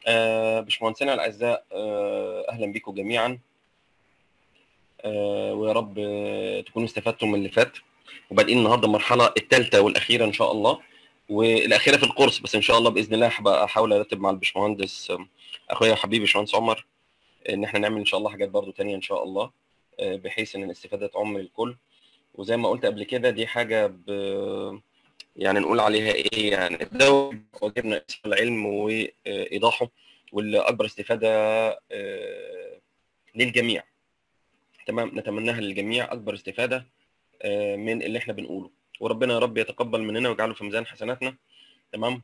آه باشمهندسينا الاعزاء آه اهلا بكم جميعا آه ويا رب آه تكونوا استفدتم من اللي فات وبادئين النهارده المرحله الثالثه والاخيره ان شاء الله والاخيره في القرص بس ان شاء الله باذن الله هبقى احاول ارتب مع الباشمهندس آه، اخويا وحبيبي باشمهندس عمر ان احنا نعمل ان شاء الله حاجات برضو تانية ان شاء الله آه، بحيث ان الاستفاده تعم للكل وزي ما قلت قبل كده دي حاجه ب يعني نقول عليها ايه يعني ده واجبنا العلم وايضاحه والاكبر استفاده آه، للجميع تمام نتمناها للجميع اكبر استفاده آه، من اللي احنا بنقوله وربنا يا رب يتقبل مننا ويجعله في ميزان حسناتنا تمام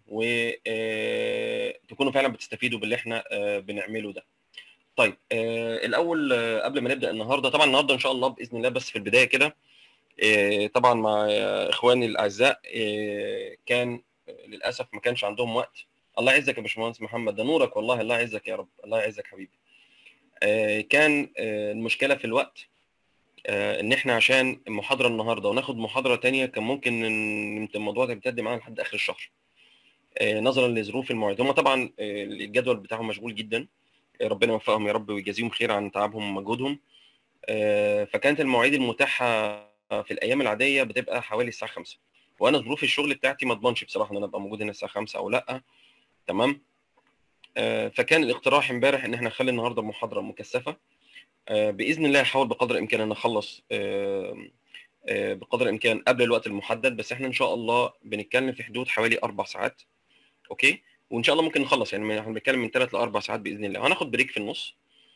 وتكونوا فعلا بتستفيدوا باللي احنا آه، بنعمله ده طيب آه، الاول آه، قبل ما نبدا النهارده طبعا النهارده ان شاء الله باذن الله بس في البدايه كده آه، طبعا مع آه، اخواني الاعزاء آه، كان آه، للاسف ما كانش عندهم وقت الله يعزك يا باشمهندس محمد ده نورك والله الله يعزك يا رب الله يعزك حبيبي آه، كان آه، المشكله في الوقت آه، ان احنا عشان المحاضره النهارده وناخد محاضره تانية كان ممكن ان الموضوع ده يمتد معانا لحد اخر الشهر آه، نظرا لظروف المواعيد هم طبعا آه، الجدول بتاعهم مشغول جدا آه، ربنا يوفقهم يا رب ويجازيهم خير عن تعبهم ومجهودهم آه، فكانت المواعيد المتاحه في الايام العاديه بتبقى حوالي الساعه 5 وانا ظروف الشغل بتاعتي ما اضمنش بصراحه ان انا ابقى موجود هنا الساعه 5 او لا تمام آه، فكان الاقتراح امبارح ان احنا نخلي النهارده محاضره مكثفه آه، باذن الله هحاول بقدر الامكان ان اخلص آه، آه، بقدر الامكان قبل الوقت المحدد بس احنا ان شاء الله بنتكلم في حدود حوالي اربع ساعات اوكي وان شاء الله ممكن نخلص يعني من- احنا بنتكلم من ثلاث لاربع ساعات باذن الله هناخد بريك في النص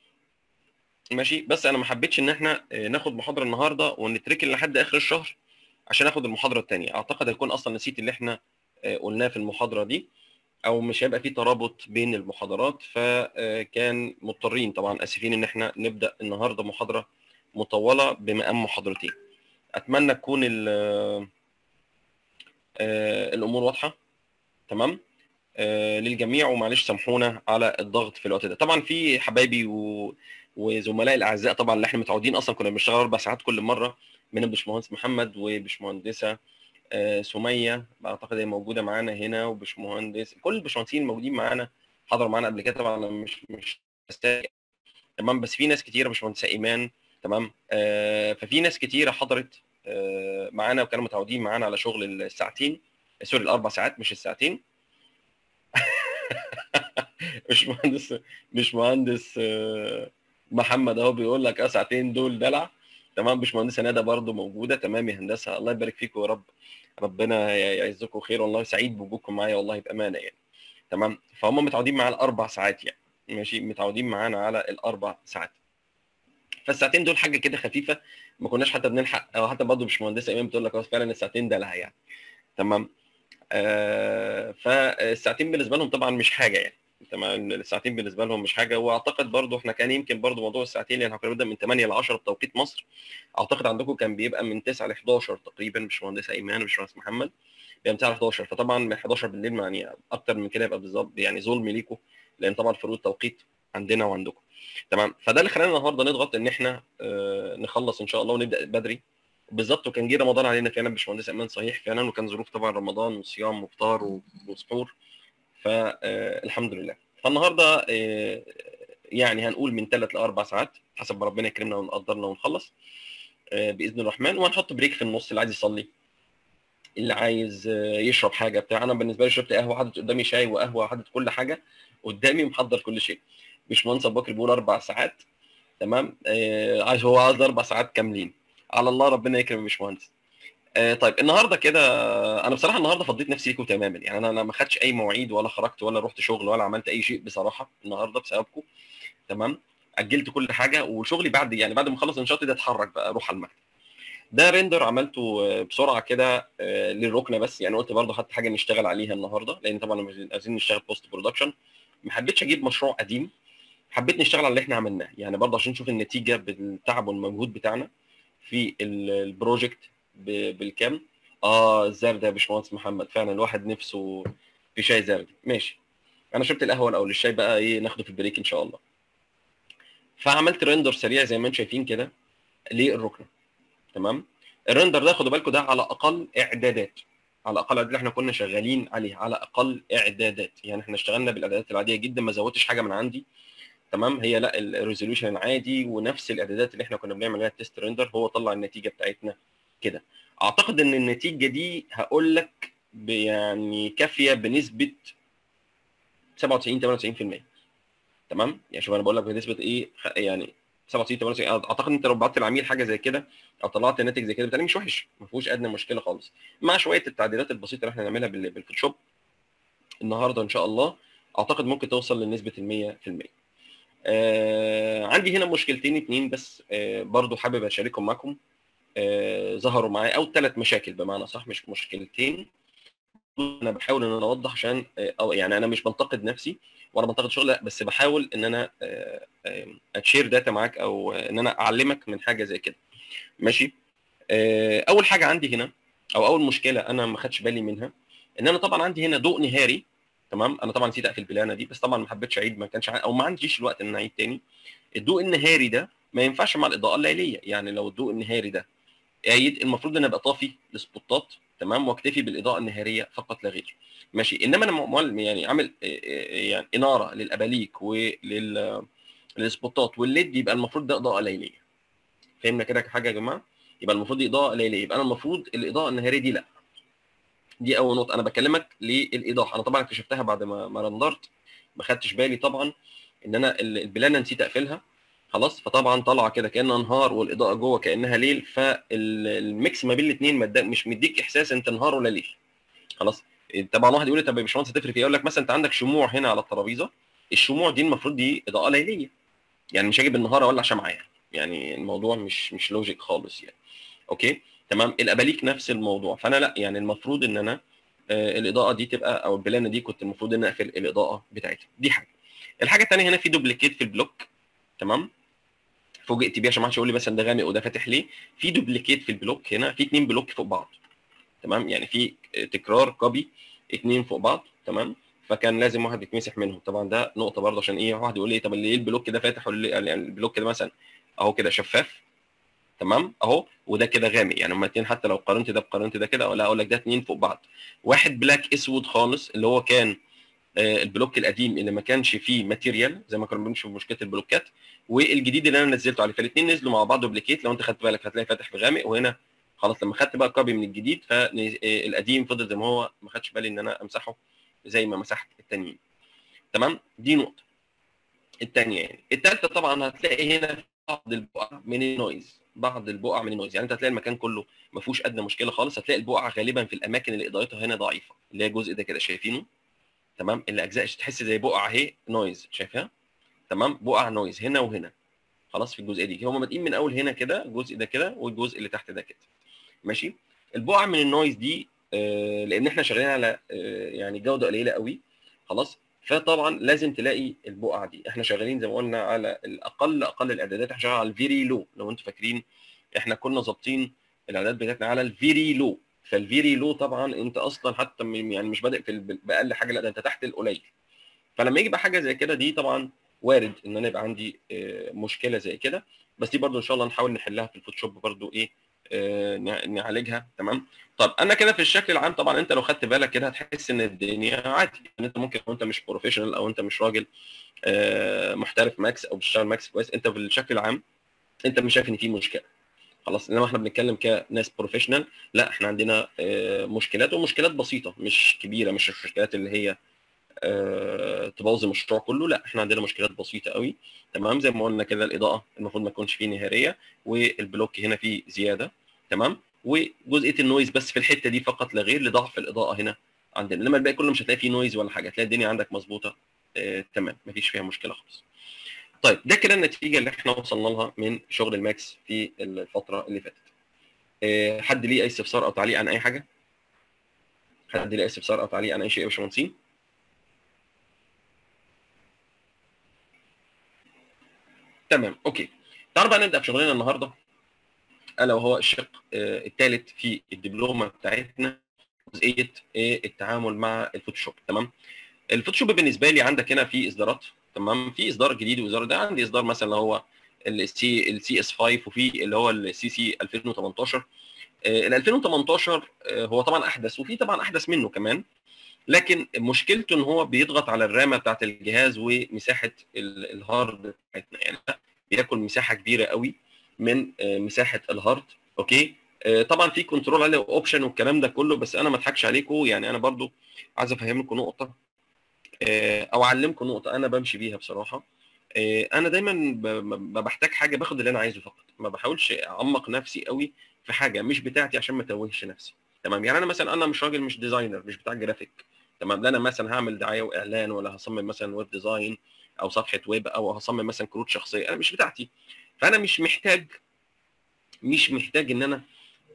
ماشي بس انا ما حبيتش ان احنا آه، ناخد محاضره النهارده ونتركن لحد اخر الشهر عشان اخد المحاضره الثانيه اعتقد هيكون اصلا نسيت اللي احنا آه، قلناه في المحاضره دي او مش هيبقى في ترابط بين المحاضرات فكان مضطرين طبعا اسفين ان احنا نبدا النهارده محاضره مطوله بمقام محاضرتين اتمنى تكون ال- آه، الامور واضحه تمام آه، للجميع ومعلش سامحونا على الضغط في الوقت ده طبعا في حبايبي و... وزملائي الاعزاء طبعا اللي احنا متعودين اصلا كنا بنشتغل اربع ساعات كل مره من الباشمهندس محمد وباشمهندسه آه، سميه اعتقد هي موجوده معانا هنا وباشمهندس كل الباشمهندسين الموجودين معانا حضروا معانا قبل كده طبعا أنا مش مش أستاذ. تمام بس في ناس كتيره باشمهندسه ايمان تمام آه، ففي ناس كتيره حضرت آه، معانا وكانوا متعودين معانا على شغل الساعتين سوري الاربع ساعات مش الساعتين مش مهندس مش مهندس آه، محمد اهو بيقول لك اه ساعتين دول دلع تمام مش مهندسه ندى برضو موجوده تمام يا هندسه الله يبارك فيكم يا رب ربنا يعزكم خير والله سعيد بوجودكم معايا والله بامانه يعني تمام فهم متعودين معانا الاربع ساعات يعني ماشي متعودين معانا على الاربع ساعات فالساعتين دول حاجه كده خفيفه ما كناش حتى بنلحق او حتى برضه مش مهندسه ايمان بتقول لك اه فعلا الساعتين دلع يعني تمام آه فالساعتين بالنسبه لهم طبعا مش حاجه يعني تمام الساعتين بالنسبه لهم مش حاجه واعتقد برضو احنا كان يمكن برضو موضوع الساعتين لان احنا كنا بنبدا من 8 ل 10 بتوقيت مصر اعتقد عندكم كان بيبقى من 9 ل 11 تقريبا مش مهندسه ايمان مش مهندس محمد بيبقى من 9 ل 11 فطبعا من 11 بالليل يعني اكتر من كده يبقى بالظبط يعني ظلم ليكم لان طبعا فروق التوقيت عندنا وعندكم تمام فده اللي خلانا النهارده نضغط ان احنا آه نخلص ان شاء الله ونبدا بدري بالظبط وكان جه رمضان علينا فعلا باشمهندس ايمان صحيح فعلا وكان ظروف طبعا رمضان وصيام وفطار وسحور فالحمد لله فالنهارده آه، يعني هنقول من ثلاث لاربع ساعات حسب ما ربنا يكرمنا ونقدرنا ونخلص آه، باذن الرحمن وهنحط بريك في النص اللي عايز يصلي اللي عايز آه، يشرب حاجه بتاع انا بالنسبه لي شربت قهوه حاطط قدامي شاي وقهوه حاطط كل حاجه قدامي محضر كل شيء باشمهندس ابو بكر بيقول اربع ساعات تمام آه، عايز هو عايز اربع ساعات كاملين على الله ربنا يكرم يا باشمهندس آه، طيب النهارده كده انا بصراحه النهارده فضيت نفسي ليكم تماما يعني انا انا ما خدتش اي مواعيد ولا خرجت ولا رحت شغل ولا عملت اي شيء بصراحه النهارده بسببكم تمام اجلت كل حاجه وشغلي بعد يعني بعد ما اخلص النشاط ده اتحرك بقى اروح على المكتب ده ريندر عملته آه، بسرعه كده آه، للركنه بس يعني قلت برضه حتى حاجه نشتغل عليها النهارده لان طبعا لما عايزين نشتغل بوست برودكشن ما حبيتش اجيب مشروع قديم حبيت نشتغل على اللي احنا عملناه يعني برضه عشان نشوف النتيجه بالتعب والمجهود بتاعنا في ال- البروجكت ب- بالكام اه الزردة يا باشمهندس محمد فعلا الواحد نفسه في شاي زردي ماشي انا شربت القهوه الاول الشاي بقى ايه ناخده في البريك ان شاء الله فعملت ريندر سريع زي ما انتم شايفين كده للركنه تمام الريندر ده خدوا بالكم ده على اقل اعدادات على اقل الاعدادات اللي احنا كنا شغالين عليها على اقل اعدادات يعني احنا اشتغلنا بالاعدادات العاديه جدا ما زودتش حاجه من عندي تمام هي لا الريزوليوشن العادي ونفس الاعدادات اللي احنا كنا بنعمل عليها التست ريندر هو طلع النتيجه بتاعتنا كده اعتقد ان النتيجه دي هقول لك يعني كافيه بنسبه 97 98% تمام يعني شوف انا بقول لك بنسبه ايه يعني 97 98 اعتقد انت لو بعت العميل حاجه زي كده او طلعت ناتج زي كده بالتالي مش وحش ما فيهوش ادنى مشكله خالص مع شويه التعديلات البسيطه اللي احنا هنعملها بالفوتوشوب النهارده ان شاء الله اعتقد ممكن توصل لنسبه ال 100% آه عندي هنا مشكلتين اتنين بس آه برضو حابب اشاركهم معاكم آه ظهروا معايا او ثلاث مشاكل بمعنى صح مش مشكلتين انا بحاول ان انا اوضح عشان آه أو يعني انا مش بنتقد نفسي وانا بنتقد شغل لا بس بحاول ان انا آه آه اتشير داتا معاك او ان انا اعلمك من حاجه زي كده ماشي آه اول حاجه عندي هنا او اول مشكله انا ما خدتش بالي منها ان انا طبعا عندي هنا ضوء نهاري تمام انا طبعا نسيت اقفل البلانه دي بس طبعا ما حبيتش اعيد ما كانش او ما عنديش الوقت ان انا اعيد تاني الضوء النهاري ده ما ينفعش مع الاضاءه الليليه يعني لو الضوء النهاري ده قايد المفروض ان ابقى طافي السبوتات تمام واكتفي بالاضاءه النهاريه فقط لا غير ماشي انما انا معلم يعني عامل يعني اناره للاباليك ولل للسبوتات والليد يبقى المفروض ده اضاءه ليليه فهمنا كده حاجه يا جماعه يبقى المفروض دي اضاءه ليليه يبقى انا المفروض الاضاءه النهاريه دي لا دي اول نقطه انا بكلمك للايضاح انا طبعا اكتشفتها بعد ما ما رندرت ما خدتش بالي طبعا ان انا البلانه نسيت اقفلها خلاص فطبعا طالعه كده كانها نهار والاضاءه جوه كانها ليل فالميكس ما بين الاثنين مش مديك احساس انت نهار ولا ليل خلاص طبعا واحد يقول لي طب يا باشمهندس هتفرق ايه؟ يقول لك مثلا انت عندك شموع هنا على الترابيزه الشموع دي المفروض دي اضاءه ليليه يعني مش هاجي بالنهار اولع شمعه يعني الموضوع مش مش لوجيك خالص يعني اوكي تمام الاباليك نفس الموضوع فانا لا يعني المفروض ان انا آه الاضاءه دي تبقى او البلانه دي كنت المفروض ان اقفل الاضاءه بتاعتها دي حاجه الحاجه الثانيه هنا في دوبليكيت في البلوك تمام فوجئت بيه عشان ما حدش يقول لي مثلا ده غامق وده فاتح ليه في دوبليكيت في البلوك هنا في اثنين بلوك فوق بعض تمام يعني في تكرار كوبي اثنين فوق بعض تمام فكان لازم واحد يتمسح منهم طبعا ده نقطه برضه عشان ايه واحد يقول لي طب ليه البلوك ده فاتح ولا يعني البلوك ده مثلا اهو كده شفاف تمام اهو وده كده غامق يعني هما الاثنين حتى لو قارنت ده بقارنت ده كده لا اقول لك ده اثنين فوق بعض واحد بلاك اسود خالص اللي هو كان آه البلوك القديم اللي ما كانش فيه ماتيريال زي ما كنا بنمشي في مشكله البلوكات والجديد اللي انا نزلته عليه فالاثنين نزلوا مع بعض دوبليكيت لو انت خدت بالك هتلاقي فاتح بغامق وهنا خلاص لما خدت بقى كوبي من الجديد فالقديم فضل زي ما هو ما خدش بالي ان انا امسحه زي ما مسحت التانيين تمام دي نقطه الثانيه يعني الثالثه طبعا هتلاقي هنا بعض البقع من النويز بعض البقع من النويز يعني انت هتلاقي المكان كله ما فيهوش ادنى مشكله خالص هتلاقي البقع غالبا في الاماكن اللي اضاءتها هنا ضعيفه اللي هي الجزء ده كده شايفينه تمام اللي اجزاء تحس زي بقع اهي نويز شايفها تمام بقع نويز هنا وهنا خلاص في الجزئيه دي هم بادئين من اول هنا كده الجزء ده كده والجزء اللي تحت ده كده ماشي البقع من النويز دي آه لان احنا شغالين على آه يعني جوده قليله قوي خلاص فطبعا لازم تلاقي البقع دي احنا شغالين زي ما قلنا على الاقل اقل الاعدادات احنا شغالين على الفيري لو لو انتم فاكرين احنا كنا ظابطين الاعدادات بتاعتنا على الفيري لو فالفيري لو طبعا انت اصلا حتى يعني مش بادئ في باقل حاجه لا ده انت تحت القليل فلما يجي بقى حاجه زي كده دي طبعا وارد ان انا يبقى عندي مشكله زي كده بس دي برضو ان شاء الله نحاول نحلها في الفوتوشوب برضو ايه نعالجها تمام طب انا كده في الشكل العام طبعا انت لو خدت بالك كده هتحس ان الدنيا عادي يعني انت ممكن لو انت مش بروفيشنال او انت مش راجل محترف ماكس او بتشتغل ماكس كويس انت في الشكل العام انت مش شايف ان في مشكله خلاص انما احنا بنتكلم كناس بروفيشنال لا احنا عندنا مشكلات ومشكلات بسيطه مش كبيره مش المشكلات اللي هي أه تبوظ المشروع كله لا احنا عندنا مشكلات بسيطه قوي تمام زي ما قلنا كده الاضاءه المفروض ما تكونش فيه نهاريه والبلوك هنا فيه زياده تمام وجزئيه النويز بس في الحته دي فقط لا غير لضعف الاضاءه هنا عندنا انما الباقي كله مش هتلاقي فيه نويز ولا حاجه هتلاقي الدنيا عندك مظبوطه آه تمام مفيش فيها مشكله خالص طيب ده كده النتيجه اللي احنا وصلنا لها من شغل الماكس في الفتره اللي فاتت آه حد ليه اي استفسار او تعليق عن اي حاجه حد ليه اي استفسار او تعليق عن اي شيء يا باشمهندسين تمام اوكي تعالوا بقى نبدا في شغلنا النهارده الا وهو الشق الثالث في الدبلومه بتاعتنا جزئيه التعامل مع الفوتوشوب تمام الفوتوشوب بالنسبه لي عندك هنا في اصدارات تمام في اصدار جديد واصدار ده عندي اصدار مثلا اللي هو السي السي اس 5 وفي اللي هو السي سي 2018 ال 2018 هو طبعا احدث وفي طبعا احدث منه كمان لكن مشكلته ان هو بيضغط على الرامه بتاعت الجهاز ومساحه الهارد بتاعتنا يعني بياكل مساحه كبيره قوي من مساحه الهارد اوكي طبعا في كنترول عليه اوبشن والكلام ده كله بس انا ما اضحكش عليكم يعني انا برضو عايز افهم لكم نقطه او اعلمكم نقطه انا بمشي بيها بصراحه انا دايما ما بحتاج حاجه باخد اللي انا عايزه فقط ما بحاولش اعمق نفسي قوي في حاجه مش بتاعتي عشان ما توهش نفسي تمام يعني انا مثلا انا مش راجل مش ديزاينر مش بتاع جرافيك تمام لا انا مثلا هعمل دعايه واعلان ولا هصمم مثلا ويب ديزاين او صفحه ويب او هصمم مثلا كروت شخصيه انا مش بتاعتي فانا مش محتاج مش محتاج ان انا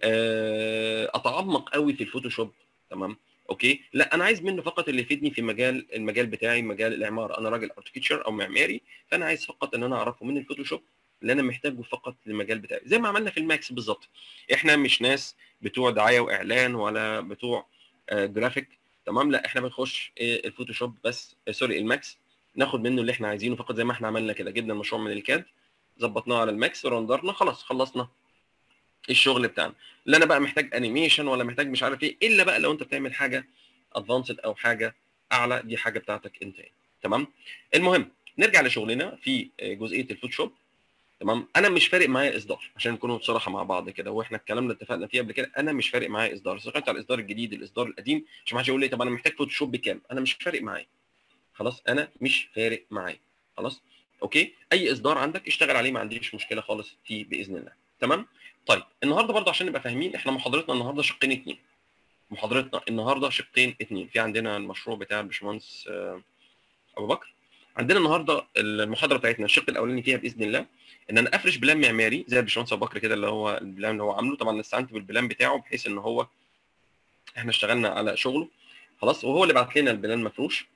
اتعمق قوي في الفوتوشوب تمام اوكي لا انا عايز منه فقط اللي يفيدني في مجال المجال بتاعي مجال العماره انا راجل اركتشر او معماري فانا عايز فقط ان انا اعرفه من الفوتوشوب اللي انا محتاجه فقط للمجال بتاعي زي ما عملنا في الماكس بالظبط احنا مش ناس بتوع دعايه واعلان ولا بتوع جرافيك تمام لا احنا بنخش الفوتوشوب بس سوري الماكس ناخد منه اللي احنا عايزينه فقط زي ما احنا عملنا كده جبنا المشروع من الكاد ظبطناه على الماكس رندرنا خلاص خلصنا الشغل بتاعنا لا انا بقى محتاج انيميشن ولا محتاج مش عارف ايه الا بقى لو انت بتعمل حاجه ادفانسد او حاجه اعلى دي حاجه بتاعتك انت يعني. تمام المهم نرجع لشغلنا في جزئيه الفوتوشوب تمام انا مش فارق معايا اصدار عشان نكونوا بصراحه مع بعض كده واحنا الكلام اللي اتفقنا فيه قبل كده انا مش فارق معايا اصدار سواء على الاصدار الجديد الاصدار القديم عشان ما حدش يقول لي طب انا محتاج فوتوشوب بكام انا مش فارق معايا خلاص انا مش فارق معايا خلاص اوكي اي اصدار عندك اشتغل عليه ما عنديش مشكله خالص فيه باذن الله تمام طيب النهارده برضه عشان نبقى فاهمين احنا محاضرتنا النهارده شقين اتنين محاضرتنا النهارده شقين اتنين في عندنا المشروع بتاع الباشمهندس ابو بكر عندنا النهارده المحاضره بتاعتنا الشق الاولاني فيها باذن الله ان انا افرش بلان معماري زي الباشمهندس ابو بكر كده اللي هو البلان اللي هو عامله طبعا استعنت بالبلان بتاعه بحيث ان هو احنا اشتغلنا على شغله خلاص وهو اللي بعت لنا البلان مفروش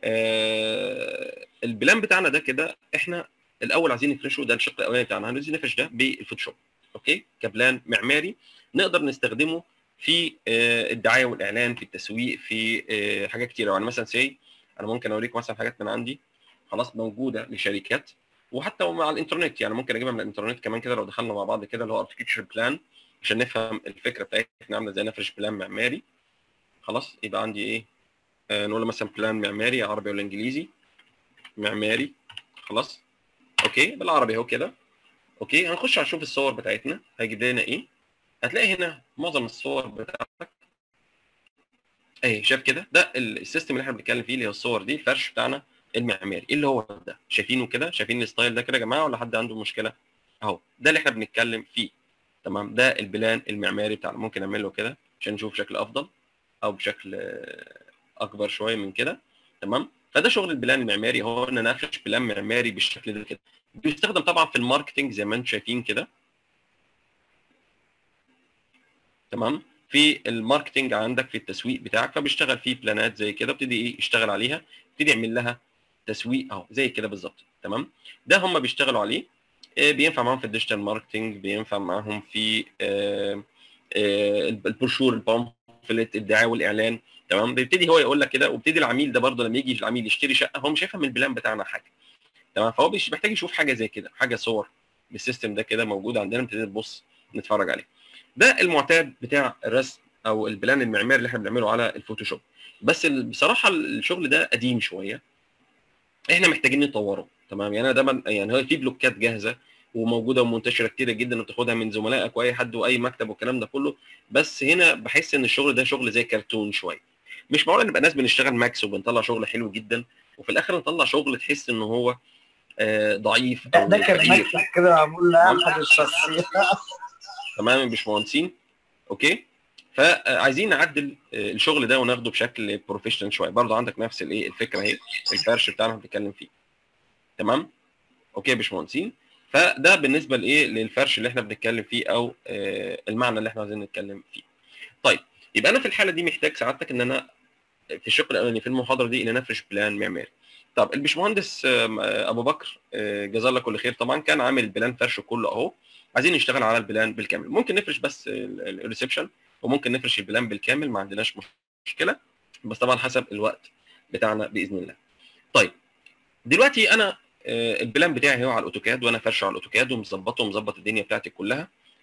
آه البلان بتاعنا ده كده احنا الاول عايزين نفرشه ده الشق الاولاني بتاعنا عايزين نفرش ده بالفوتوشوب اوكي كبلان معماري نقدر نستخدمه في آه الدعايه والاعلان في التسويق في آه حاجات كتيره يعني مثلا سي انا ممكن اوريك مثلا حاجات من عندي خلاص موجوده لشركات وحتى مع الانترنت يعني ممكن اجيبها من الانترنت كمان كده لو دخلنا مع بعض كده اللي هو اركتشر بلان عشان نفهم الفكره بتاعتنا عامله ازاي نفرش بلان معماري خلاص يبقى عندي ايه آه نقول مثلا بلان معماري عربي ولا انجليزي معماري خلاص اوكي بالعربي اهو كده اوكي هنخش هنشوف الصور بتاعتنا هيجيب لنا ايه هتلاقي هنا معظم الصور بتاعتك اهي شايف كده ده السيستم اللي احنا بنتكلم فيه اللي هي الصور دي الفرش بتاعنا المعماري ايه اللي هو ده شايفينه كده شايفين الستايل ده كده يا جماعه ولا حد عنده مشكله اهو ده اللي احنا بنتكلم فيه تمام ده البلان المعماري بتاعنا ممكن نعمله كده عشان نشوف شكل افضل او بشكل اكبر شويه من كده تمام فده شغل البلان المعماري هو ان انا افرش بلان معماري بالشكل ده كده بيستخدم طبعا في الماركتنج زي ما انتم شايفين كده تمام في الماركتنج عندك في التسويق بتاعك فبيشتغل فيه بلانات زي كده ابتدي ايه يشتغل عليها ابتدي يعمل لها تسويق اهو زي كده بالظبط تمام ده هم بيشتغلوا عليه بينفع معاهم في الديجيتال ماركتنج بينفع معاهم في البروشور البامفلت الدعايه والاعلان تمام بيبتدي هو يقول لك كده وبيبتدي العميل ده برضه لما يجي العميل يشتري شقه هو مش هيفهم من البلان بتاعنا حاجه تمام فهو محتاج يشوف حاجه زي كده حاجه صور بالسيستم ده كده موجود عندنا نبتدي نبص نتفرج عليه ده المعتاد بتاع الرسم او البلان المعماري اللي احنا بنعمله على الفوتوشوب بس بصراحه الشغل ده قديم شويه احنا محتاجين نطوره تمام يعني انا دايما يعني هو في بلوكات جاهزه وموجوده ومنتشره كتير جدا وبتاخدها من زملائك واي حد واي مكتب والكلام ده كله بس هنا بحس ان الشغل ده شغل زي كرتون شويه مش معقول نبقى ناس بنشتغل ماكس وبنطلع شغل حلو جدا وفي الاخر نطلع شغل تحس ان هو آه ضعيف ده, ده كان مكتب كده معمول لاحد الشخصيات تمام يا باشمهندسين اوكي فعايزين نعدل الشغل ده وناخده بشكل بروفيشنال شويه برضه عندك نفس الايه الفكره اهي الفرش بتاعنا بنتكلم فيه تمام اوكي يا باشمهندسين فده بالنسبه لايه للفرش اللي احنا بنتكلم فيه او المعنى اللي احنا عايزين نتكلم فيه طيب يبقى انا في الحاله دي محتاج سعادتك ان انا في الشق الاولاني في المحاضره دي ان انا افرش بلان معماري طب الباشمهندس ابو بكر جزاه الله كل خير طبعا كان عامل البلان فرشه كله اهو عايزين نشتغل على البلان بالكامل ممكن نفرش بس الريسبشن وممكن نفرش البلان بالكامل ما عندناش مشكله بس طبعا حسب الوقت بتاعنا باذن الله طيب دلوقتي انا البلان بتاعي هو على الاوتوكاد وانا فرشه على الاوتوكاد ومظبطه ومظبط الدنيا بتاعتي كلها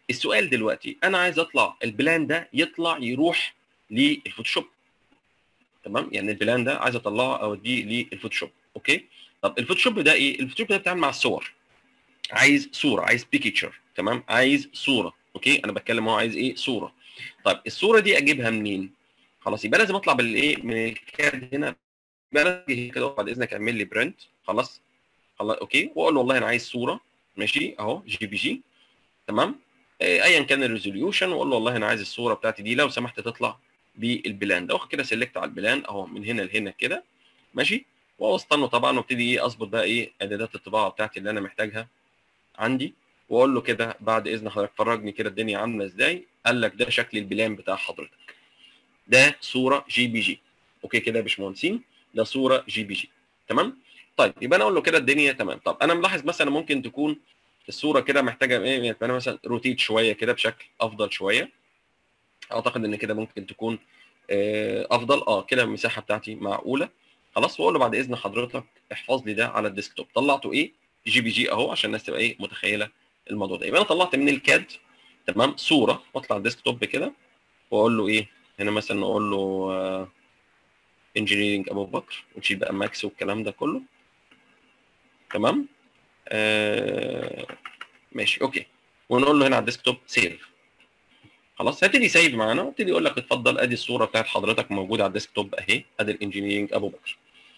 السؤال دلوقتي انا عايز اطلع البلان ده يطلع يروح للفوتوشوب تمام يعني البلان ده عايز اطلعه اوديه للفوتوشوب اوكي طب الفوتوشوب ده ايه الفوتوشوب ده بيتعامل مع الصور عايز صوره عايز بيكتشر تمام عايز صوره اوكي انا بتكلم هو عايز ايه صوره طيب الصوره دي اجيبها منين خلاص يبقى لازم اطلع بالايه من الكاد هنا يبقى لازم كده بعد اذنك اعمل لي برنت خلاص خلاص اوكي واقول له والله انا عايز صوره ماشي اهو جي بي جي تمام ايا كان الريزوليوشن واقول له والله انا عايز الصوره بتاعتي دي لو سمحت تطلع بالبلان ده واخد كده سيلكت على البلان اهو من هنا لهنا كده ماشي واستنى طبعا وابتدي ايه اظبط بقى ايه اعدادات الطباعه بتاعتي اللي انا محتاجها عندي واقول له كده بعد اذن حضرتك فرجني كده الدنيا عامله ازاي قال لك ده شكل البلان بتاع حضرتك ده صوره جي بي جي اوكي كده يا باشمهندسين ده صوره جي بي جي تمام طيب يبقى انا اقول له كده الدنيا تمام طب انا ملاحظ مثلا ممكن تكون الصوره كده محتاجه ايه انا مثلا روتيت شويه كده بشكل افضل شويه اعتقد ان كده ممكن تكون افضل اه كده المساحه بتاعتي معقوله خلاص واقول له بعد اذن حضرتك احفظ لي ده على الديسكتوب طلعته ايه جي بي جي اهو عشان الناس تبقى ايه متخيله الموضوع ده يبقى انا طلعت من الكاد تمام صوره واطلع الديسكتوب كده واقول له ايه هنا مثلا نقول له انجينيرنج ابو بكر ونشيل بقى ماكس والكلام ده كله تمام آه ماشي اوكي ونقول له هنا على الديسكتوب سيف خلاص هيبتدي سيف معانا وابتدي يقول لك اتفضل ادي الصوره بتاعت حضرتك موجوده على الديسكتوب اهي ادي الانجينيرنج ابو بكر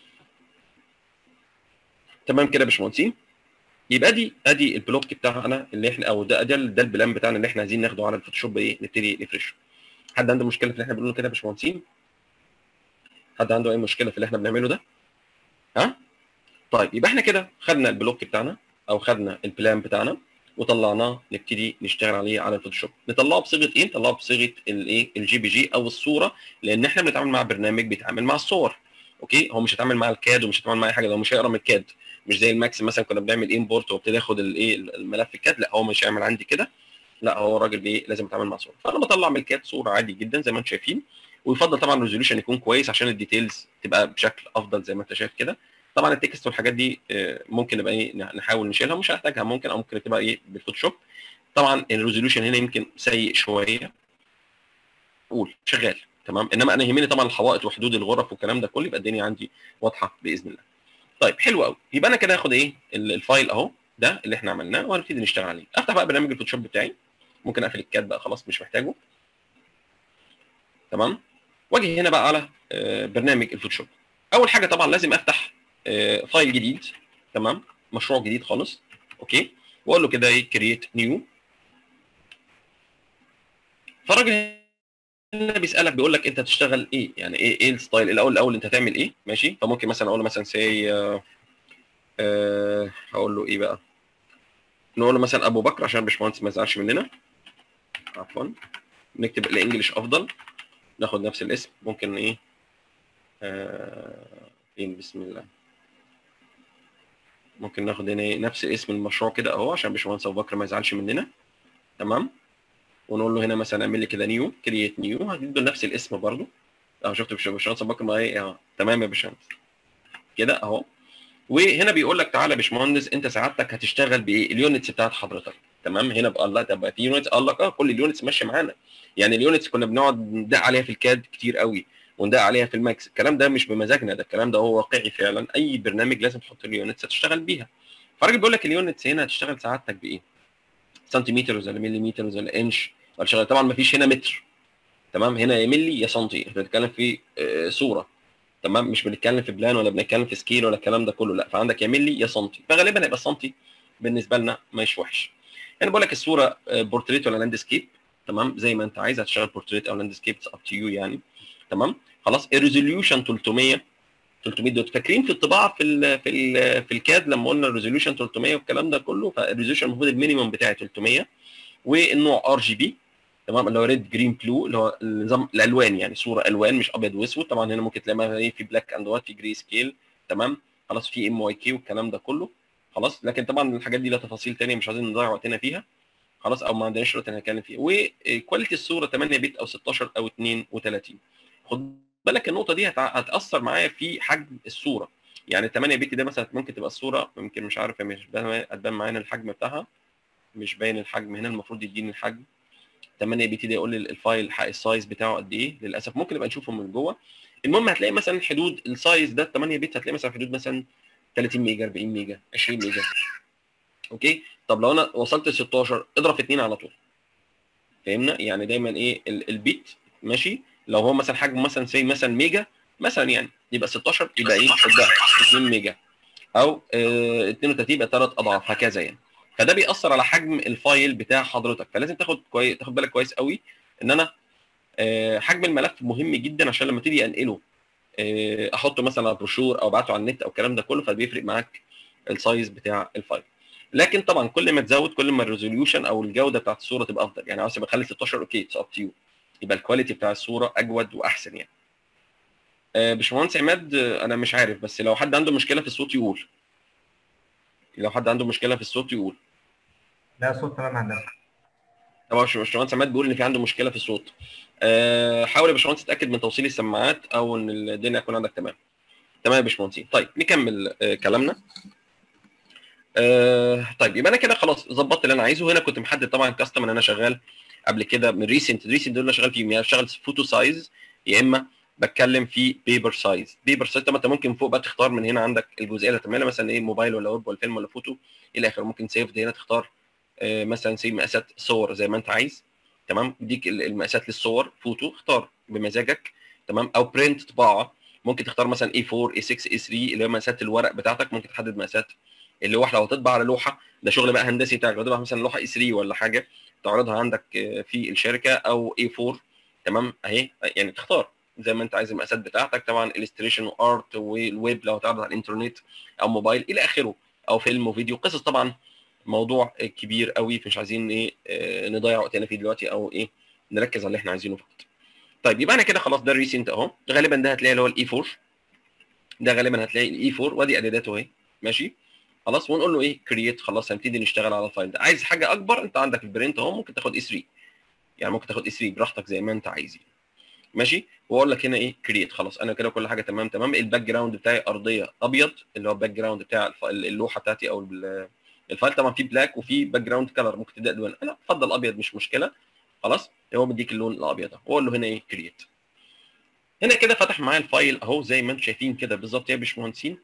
تمام كده يا باشمهندسين يبقى دي ادي البلوك بتاعنا اللي احنا او ده ده, ده البلان بتاعنا اللي احنا عايزين ناخده على الفوتوشوب ايه نبتدي نفرشه حد عنده مشكله في اللي احنا بنقوله كده يا باشمهندسين حد عنده اي مشكله في اللي احنا بنعمله ده ها طيب يبقى احنا كده خدنا البلوك بتاعنا او خدنا البلان بتاعنا وطلعناه نبتدي نشتغل عليه على الفوتوشوب نطلعه بصيغه ايه نطلعه بصيغه الايه الجي بي جي او الصوره لان احنا بنتعامل مع برنامج بيتعامل مع الصور اوكي هو مش هيتعامل مع الكاد ومش هيتعامل مع اي حاجه هو مش هيقرا من الكاد مش زي الماكس مثلا كنا بنعمل امبورت وابتدي اخد الايه الملف الكاد لا هو مش هيعمل عندي كده لا هو الراجل بايه لازم يتعامل مع صوره فانا بطلع من الكاد صوره عادي جدا زي ما انتم شايفين ويفضل طبعا الريزوليوشن يكون كويس عشان الديتيلز تبقى بشكل افضل زي ما انت شايف كده طبعا التكست والحاجات دي ممكن نبقى ايه نحاول نشيلها مش هنحتاجها ممكن او ممكن تبقى ايه بالفوتوشوب طبعا الريزوليوشن هنا يمكن سيء شويه قول شغال تمام انما انا يهمني طبعا الحوائط وحدود الغرف والكلام ده كله يبقى الدنيا عندي واضحه باذن الله طيب حلو قوي يبقى انا كده هاخد ايه الفايل اهو ده اللي احنا عملناه وهنبتدي نشتغل عليه افتح بقى برنامج الفوتوشوب بتاعي ممكن اقفل الكاد بقى خلاص مش محتاجه تمام واجي هنا بقى على برنامج الفوتوشوب اول حاجه طبعا لازم افتح فايل جديد تمام مشروع جديد خالص اوكي واقول له كده ايه كرييت نيو فالراجل هنا بيسالك بيقول لك انت هتشتغل ايه يعني ايه ايه الستايل الاول الاول انت هتعمل ايه ماشي فممكن مثلا اقول له مثلا سي آه آه هقول له ايه بقى نقول له مثلا ابو بكر عشان باشمهندس ما يزعلش مننا عفوا نكتب الانجليش افضل ناخد نفس الاسم ممكن ايه آه فين بسم الله ممكن ناخد هنا ايه نفس اسم المشروع كده اهو عشان باشمهندس ابو بكر ما يزعلش مننا تمام ونقول له هنا مثلا اعمل لي كده نيو كرييت نيو هتدي نفس الاسم برضو اهو شفت باشمهندس ابو بكر ما ايه اه تمام يا باشمهندس كده اهو وهنا بيقول لك تعالى يا باشمهندس انت سعادتك هتشتغل بايه اليونتس بتاعت حضرتك تمام هنا بقى الله طب في يونتس قال لك اه كل اليونتس ماشيه معانا يعني اليونتس كنا بنقعد ندق عليها في الكاد كتير قوي وندق عليها في الماكس الكلام ده مش بمزاجنا ده الكلام ده هو واقعي فعلا اي برنامج لازم تحط له يونتس هتشتغل بيها فالراجل بيقول لك اليونتس هنا هتشتغل سعادتك بايه سنتيمتر ولا مليمتر ولا انش ولا شغال طبعا ما فيش هنا متر تمام هنا يا ملي يا سنتي احنا بنتكلم في آه صوره تمام مش بنتكلم في بلان ولا بنتكلم في سكيل ولا الكلام ده كله لا فعندك يا ملي يا سنتي فغالبا هيبقى سنتي بالنسبه لنا مش وحش انا بقول لك الصوره بورتريت ولا لاندسكيب تمام زي ما انت عايز هتشتغل بورتريت او لاندسكيب اب تو يو يعني تمام خلاص الريزوليوشن 300 300 دوت فاكرين في الطباعه في ال في ال في الكاد لما قلنا الريزوليوشن 300 والكلام ده كله فالريزوليوشن المفروض المينيمم بتاعي 300 والنوع ار جي بي تمام اللي هو ريد جرين بلو اللي هو النظام الالوان يعني صوره الوان مش ابيض واسود طبعا هنا ممكن تلاقيها ايه في بلاك اند وايت في جري سكيل تمام خلاص في ام واي كي والكلام ده كله خلاص لكن طبعا الحاجات دي لها تفاصيل ثانيه مش عايزين نضيع وقتنا فيها خلاص او ما عندناش وقت نتكلم فيها وكواليتي الصوره 8 بت او 16 او 32 خد بالك النقطه دي هتاثر معايا في حجم الصوره يعني 8 بت ده مثلا ممكن تبقى الصوره ممكن مش عارف مش هتبان معانا الحجم بتاعها مش باين الحجم هنا المفروض يديني الحجم 8 بيبتدي يقول لي الفايل حق السايز بتاعه قد ايه للاسف ممكن نبقى نشوفه من جوه المهم هتلاقي مثلا حدود السايز ده 8 بت هتلاقي مثلا حدود مثلا 30 ميجا 40 ميجا 20 ميجا اوكي طب لو انا وصلت ل 16 اضرب في 2 على طول فهمنا يعني دايما ايه ال- البيت ماشي لو هو مثلا حجمه مثلا سي مثلا ميجا مثلا يعني يبقى 16 يبقى ايه يبقى 2 ميجا او آه 32 يبقى ثلاث اضعاف هكذا يعني فده بيأثر على حجم الفايل بتاع حضرتك فلازم تاخد كويس تاخد بالك كويس قوي ان انا آه، حجم الملف مهم جدا عشان لما تيجي انقله آه، احطه مثلا على بروشور او ابعته على النت او الكلام ده كله فبيفرق معاك السايز بتاع الفايل لكن طبعا كل ما تزود كل ما الريزوليوشن او الجوده بتاعت الصوره تبقى افضل يعني عاوز تخلي 16 اوكي اتس اب تو يو يبقى الكواليتي بتاع الصوره اجود واحسن يعني آه، باشمهندس عماد آه، انا مش عارف بس لو حد عنده مشكله في الصوت يقول لو حد عنده مشكله في الصوت يقول لا صوت تمام هندسه طبعا مش باشمهندس عماد بيقول ان في عنده مشكله في الصوت أه حاول يا باشمهندس تتاكد من توصيل السماعات او ان الدنيا تكون عندك تمام تمام يا باشمهندسين طيب نكمل أه كلامنا أه طيب يبقى انا كده خلاص ظبطت اللي انا عايزه هنا كنت محدد طبعا كاستم ان انا شغال قبل كده من ريسنت ريسنت دول انا شغال فيهم يا شغال فوتو سايز يا اما بتكلم في بيبر سايز بيبر سايز طبعا انت ممكن فوق بقى تختار من هنا عندك الجزئيه اللي هتعملها مثلا ايه موبايل ولا ويب ولا فيلم ولا فوتو الى اخره ممكن سيف هنا تختار آه، مثلا سي مقاسات صور زي ما انت عايز تمام يديك ال- المقاسات للصور فوتو اختار بمزاجك تمام او برنت طباعه ممكن تختار مثلا اي 4 اي 6 اي 3 اللي هي مقاسات الورق بتاعتك ممكن تحدد مقاسات اللوحه لو هتطبع على لوحه ده شغل بقى هندسي بتاعك لو تطبع مثلا لوحه اي 3 ولا حاجه تعرضها عندك آه، في الشركه او اي 4 تمام اهي يعني تختار زي ما انت عايز المقاسات بتاعتك طبعا الستريشن وارت والويب لو هتعرض على الانترنت او موبايل الى اخره او فيلم وفيديو قصص طبعا موضوع كبير قوي فمش عايزين ايه آه، نضيع وقتنا فيه دلوقتي او ايه نركز على اللي احنا عايزينه فقط طيب يبقى انا كده خلاص ده الريسنت اهو غالبا ده هتلاقي اللي هو الاي 4 ده غالبا هتلاقي الاي 4 وادي اعداداته اهي ماشي خلاص ونقول له ايه كرييت خلاص هنبتدي نشتغل على الفايل ده عايز حاجه اكبر انت عندك البرنت اهو ممكن تاخد اي 3 يعني ممكن تاخد اي 3 براحتك زي ما انت عايز يعني. ماشي واقول لك هنا ايه كرييت خلاص انا كده كل حاجه تمام تمام الباك جراوند بتاعي ارضيه ابيض اللي هو الباك جراوند بتاع الف- اللوحه بتاعتي او ال- الفايل طبعا فيه بلاك وفيه باك جراوند كلر ممكن تبدا الوان لا افضل ابيض مش مشكله خلاص هو مديك اللون الابيض اهو واقول له هنا ايه كرييت هنا كده فتح معايا الفايل اهو زي ما انتم شايفين كده بالظبط يا باشمهندسين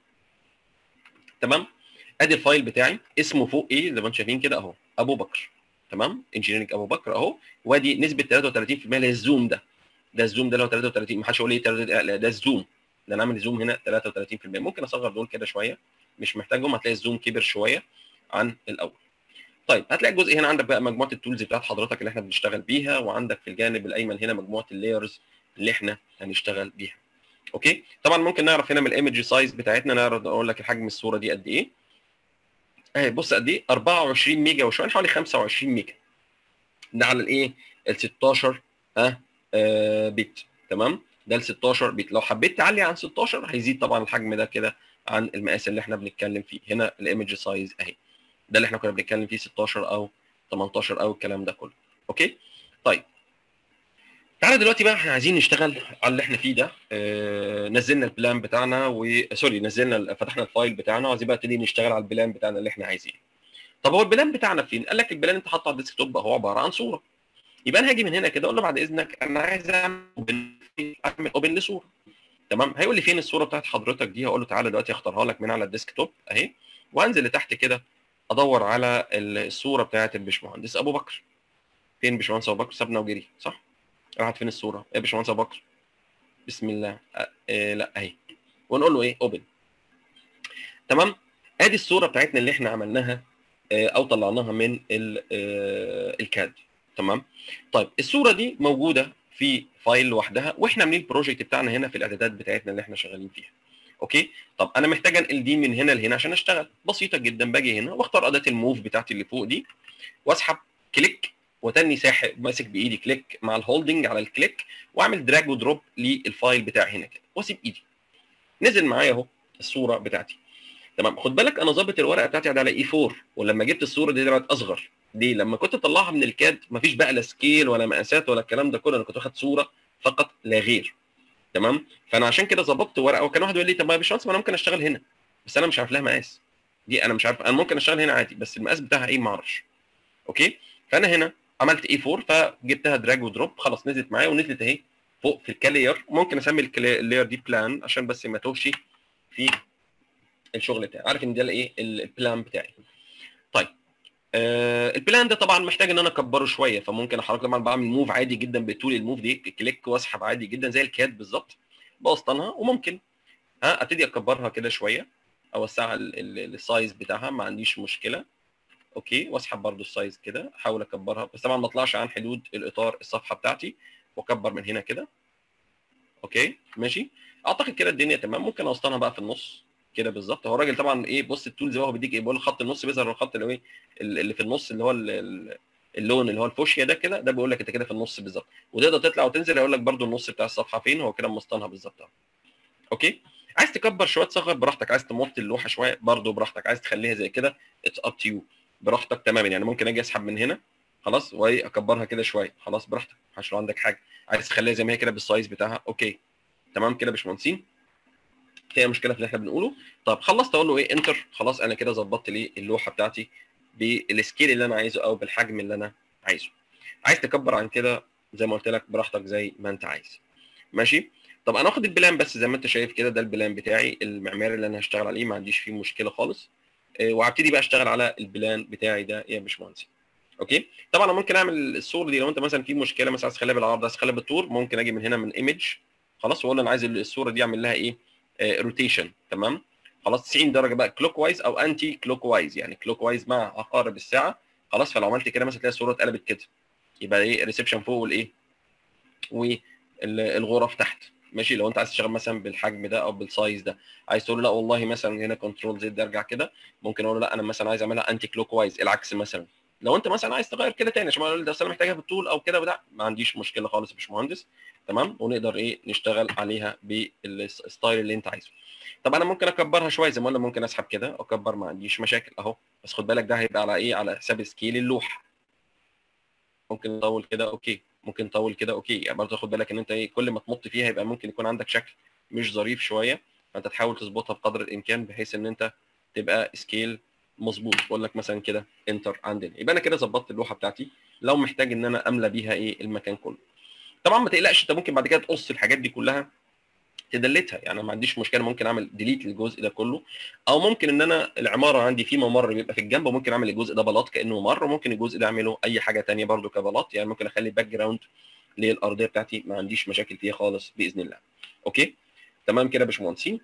تمام ادي الفايل بتاعي اسمه فوق ايه زي ما انتم شايفين كده اهو ابو بكر تمام انجينيرنج ابو بكر اهو وادي نسبه 33% اللي هي الزوم ده ده الزوم ده اللي هو 33 ما حدش يقول لي 33 لا ده الزوم ده انا عامل زوم هنا 33% ممكن اصغر دول كده شويه مش محتاجهم هتلاقي الزوم كبر شويه عن الاول طيب هتلاقي الجزء هنا عندك بقى مجموعه التولز بتاعت حضرتك اللي احنا بنشتغل بيها وعندك في الجانب الايمن هنا مجموعه اللايرز اللي احنا هنشتغل بيها اوكي طبعا ممكن نعرف هنا من الايمج سايز بتاعتنا نعرف اقول لك الحجم الصوره دي قد ايه اهي بص قد ايه 24 ميجا وشويه حوالي 25 ميجا ده على الايه ال 16 ها آه بت تمام ده ال 16 بت لو حبيت تعلي عن 16 هيزيد طبعا الحجم ده كده عن المقاس اللي احنا بنتكلم فيه هنا الايمج سايز اهي ده اللي احنا كنا بنتكلم فيه 16 او 18 او الكلام ده كله اوكي طيب تعالى دلوقتي بقى احنا عايزين نشتغل على اللي احنا فيه ده اه نزلنا البلان بتاعنا و سوري نزلنا فتحنا الفايل بتاعنا وعايزين بقى نبتدي نشتغل على البلان بتاعنا اللي احنا عايزينه طب هو البلان بتاعنا فين قال لك البلان انت حاطه على الديسك توب هو عباره عن صوره يبقى انا هاجي من هنا كده اقول له بعد اذنك انا عايز اعمل اوبن اعمل اوبن لصوره تمام هيقول لي فين الصوره بتاعت حضرتك دي هقول له تعالى دلوقتي اختارها لك من على الديسك توب اهي وانزل لتحت كده ادور على الصوره بتاعت الباشمهندس ابو بكر فين باشمهندس ابو بكر سابنا وجري صح راحت فين الصوره يا باشمهندس ابو بكر بسم الله أه إيه لا اهي ونقول له ايه اوبن تمام ادي الصوره بتاعتنا اللي احنا عملناها او طلعناها من الكاد تمام طيب الصوره دي موجوده في فايل لوحدها واحنا عاملين البروجكت بتاعنا هنا في الاعدادات بتاعتنا اللي احنا شغالين فيها اوكي طب انا محتاج انقل دي من هنا لهنا عشان اشتغل بسيطه جدا باجي هنا واختار اداه الموف بتاعتي اللي فوق دي واسحب كليك وتاني ساحب ماسك بايدي كليك مع الهولدنج على الكليك واعمل دراج ودروب للفايل بتاعي هنا كده واسيب ايدي نزل معايا اهو الصوره بتاعتي تمام خد بالك انا ظابط الورقه بتاعتي على اي 4 ولما جبت الصوره دي طلعت اصغر ليه لما كنت اطلعها من الكاد مفيش بقى لا سكيل ولا مقاسات ولا الكلام ده كله انا كنت واخد صوره فقط لا غير تمام فانا عشان كده ظبطت ورقه وكان واحد يقول لي طب ما يا باشمهندس ما انا ممكن اشتغل هنا بس انا مش عارف لها مقاس دي انا مش عارف انا ممكن اشتغل هنا عادي بس المقاس بتاعها ايه ما اعرفش اوكي فانا هنا عملت اي 4 فجبتها دراج ودروب خلاص نزلت معايا ونزلت اهي فوق في الكالير ممكن اسمي الكلي- اللاير دي بلان عشان بس ما توهش في الشغل بتاعي عارف ان ده الايه ال- البلان بتاعي طيب آه البلان ده طبعا محتاج ان انا اكبره شويه فممكن احرك طبعا بعمل موف عادي جدا بطول الموف دي كليك واسحب عادي جدا زي الكاد بالظبط بوسطنها وممكن ها ابتدي اكبرها كده شويه اوسع ال- ال- السايز بتاعها ما عنديش مشكله اوكي واسحب برده السايز كده احاول اكبرها بس طبعا ما اطلعش عن حدود الاطار الصفحه بتاعتي واكبر من هنا كده اوكي ماشي اعتقد كده الدنيا تمام ممكن اوسطنها بقى في النص كده بالظبط هو الراجل طبعا ايه بص التولز هو بيديك ايه بيقول خط النص بيظهر الخط اللي هو ايه اللي في النص اللي هو ال- ال- اللون اللي هو الفوشيا ده كده ده بيقول لك انت كده في النص بالظبط وتقدر تطلع وتنزل يقول لك برده النص بتاع الصفحه فين هو كده مسطنها بالظبط اهو اوكي عايز تكبر شويه تصغر براحتك عايز تمط اللوحه شويه برده براحتك عايز تخليها زي كده اتس اب تو يو براحتك تماما يعني ممكن اجي اسحب من هنا خلاص واكبرها كده شويه خلاص براحتك عشان لو عندك حاجه عايز تخليها زي ما هي كده بالسايز بتاعها اوكي تمام كده يا باشمهندسين فيها مشكله في اللي احنا بنقوله طب خلصت اقول له ايه انتر خلاص انا كده ظبطت لي اللوحه بتاعتي بالسكيل اللي انا عايزه او بالحجم اللي انا عايزه عايز تكبر عن كده زي ما قلت لك براحتك زي ما انت عايز ماشي طب انا واخد البلان بس زي ما انت شايف كده ده البلان بتاعي المعماري اللي انا هشتغل عليه ما عنديش فيه مشكله خالص آه، وهبتدي بقى اشتغل على البلان بتاعي ده يا باشمهندس اوكي طبعا انا ممكن اعمل الصوره دي لو انت مثلا في مشكله مثلا عايز تخليها بالعرض عايز تخليها بالطول ممكن اجي من هنا من ايمج خلاص واقول له انا عايز الصوره دي اعمل لها ايه روتيشن تمام خلاص 90 درجه بقى كلوك وايز او انتي كلوك وايز يعني كلوك وايز مع عقارب الساعه خلاص فلو عملت كده مثلا تلاقي الصوره اتقلبت كده يبقى ايه الريسبشن فوق والايه والغرف تحت ماشي لو انت عايز تشتغل مثلا بالحجم ده او بالسايز ده عايز تقول له لا والله مثلا هنا كنترول زد ارجع كده ممكن اقول له لا انا مثلا عايز اعملها انتي كلوك وايز العكس مثلا لو انت مثلا عايز تغير كده تاني عشان ما اقول ده أصل انا محتاجها بالطول او كده وده ما عنديش مشكله خالص يا باشمهندس تمام ونقدر ايه نشتغل عليها بالستايل اللي انت عايزه طب انا ممكن اكبرها شويه زي ما قلنا ممكن اسحب كده اكبر ما عنديش مشاكل اهو بس خد بالك ده هيبقى على ايه على حساب سكيل اللوحه ممكن نطول كده اوكي ممكن نطول كده اوكي يعني برضه خد بالك ان انت ايه كل ما تمط فيها يبقى ممكن يكون عندك شكل مش ظريف شويه فانت تحاول تظبطها بقدر الامكان بحيث ان انت تبقى سكيل مظبوط بقول لك مثلا كده انتر عندنا يبقى انا كده ظبطت اللوحه بتاعتي لو محتاج ان انا املى بيها ايه المكان كله طبعا ما تقلقش انت ممكن بعد كده تقص الحاجات دي كلها تدلتها يعني ما عنديش مشكله ممكن اعمل ديليت للجزء ده كله او ممكن ان انا العماره عندي في ممر بيبقى في الجنب وممكن اعمل الجزء ده بلاط كانه ممر وممكن الجزء ده اعمله اي حاجه تانية برده كبلاط يعني ممكن اخلي باك جراوند للارضيه بتاعتي ما عنديش مشاكل فيها خالص باذن الله اوكي تمام كده يا باشمهندسين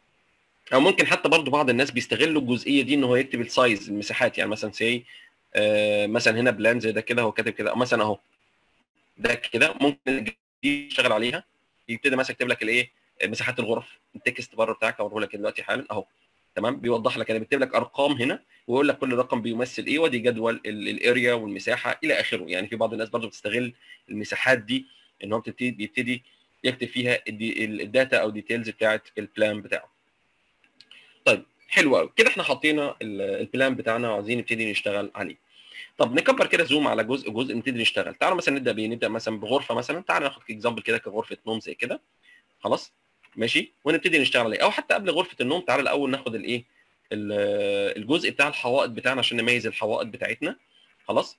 او ممكن حتى برضو بعض الناس بيستغلوا الجزئيه دي ان هو يكتب السايز المساحات يعني مثلا سي آه مثلا هنا بلان زي ده كده هو كاتب كده او مثلا اهو ده كده ممكن يشتغل عليها يبتدي مثلا يكتب لك الايه مساحات الغرف التكست بره بتاعك اوريه لك دلوقتي حالا اهو تمام بيوضح لك انا بيكتب لك ارقام هنا ويقول لك كل رقم بيمثل ايه ودي جدول الاريا والمساحه الى اخره يعني في بعض الناس برضو بتستغل المساحات دي ان هو بتبتدي بيبتدي يكتب فيها الدي- الداتا او ديتيلز بتاعت البلان بتاعه طيب حلو قوي كده احنا حطينا ال- البلان بتاعنا وعايزين نبتدي نشتغل عليه طب نكبر كده زوم على جزء جزء نبتدي نشتغل تعالوا مثلا نبدا بايه نبدا مثلا بغرفه مثلا تعالوا ناخد اكزامبل كده كغرفه نوم زي كده خلاص ماشي ونبتدي نشتغل عليه او حتى قبل غرفه النوم تعالى الاول ناخد الايه ال- الجزء بتاع الحوائط بتاعنا عشان نميز الحوائط بتاعتنا خلاص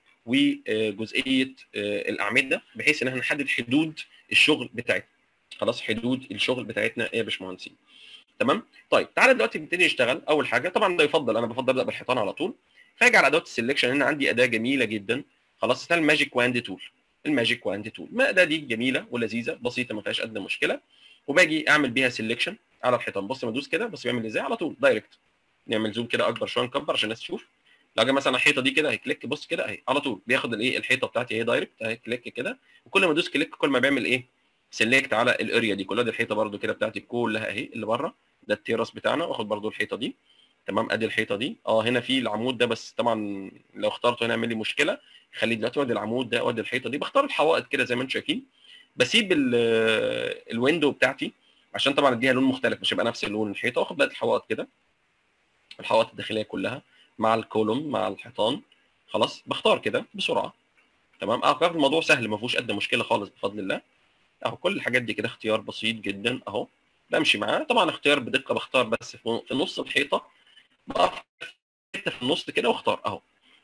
وجزئيه الاعمده بحيث ان احنا نحدد حدود الشغل بتاعتنا خلاص حدود الشغل بتاعتنا ايه يا باشمهندسين تمام طيب تعالى دلوقتي نبتدي نشتغل اول حاجه طبعا ده يفضل انا بفضل ابدا بالحيطان على طول فاجي على ادوات السلكشن هنا عندي اداه جميله جدا خلاص اسمها الماجيك واند تول الماجيك واند تول ما الاداه دي جميله ولذيذه بسيطه ما فيهاش ادنى مشكله وباجي اعمل بيها سلكشن على الحيطان بص لما ادوس كده بص بيعمل ازاي على طول دايركت نعمل زوم كده اكبر شويه نكبر عشان الناس تشوف لو جه مثلا الحيطه دي كده هيكليك بص كده اهي على طول بياخد الايه الحيطه بتاعتي اهي دايركت اهي كليك كده وكل ما ادوس كليك كل ما بيعمل ايه سيلكت على الاريا دي كلها دي الحيطه برده كده بتاعتي كلها اهي اللي بره ده التيراس بتاعنا واخد برده الحيطه دي تمام ادي الحيطه دي اه هنا في العمود ده بس طبعا لو اخترته هنا يعمل لي مشكله خليه دلوقتي وادي العمود ده وادي الحيطه دي بختار الحوائط كده زي ما انتم شايفين بسيب ال- الويندو بتاعتي عشان طبعا اديها لون مختلف مش هيبقى نفس لون الحيطه واخد بقى الحوائط كده الحوائط الداخليه كلها مع الكولوم مع الحيطان خلاص بختار كده بسرعه تمام اعتقد الموضوع سهل ما فيهوش قد مشكله خالص بفضل الله اهو كل الحاجات دي كده اختيار بسيط جدا اهو بمشي معاه طبعا اختيار بدقه بختار بس في في نص الحيطه بقف حته في النص كده واختار اهو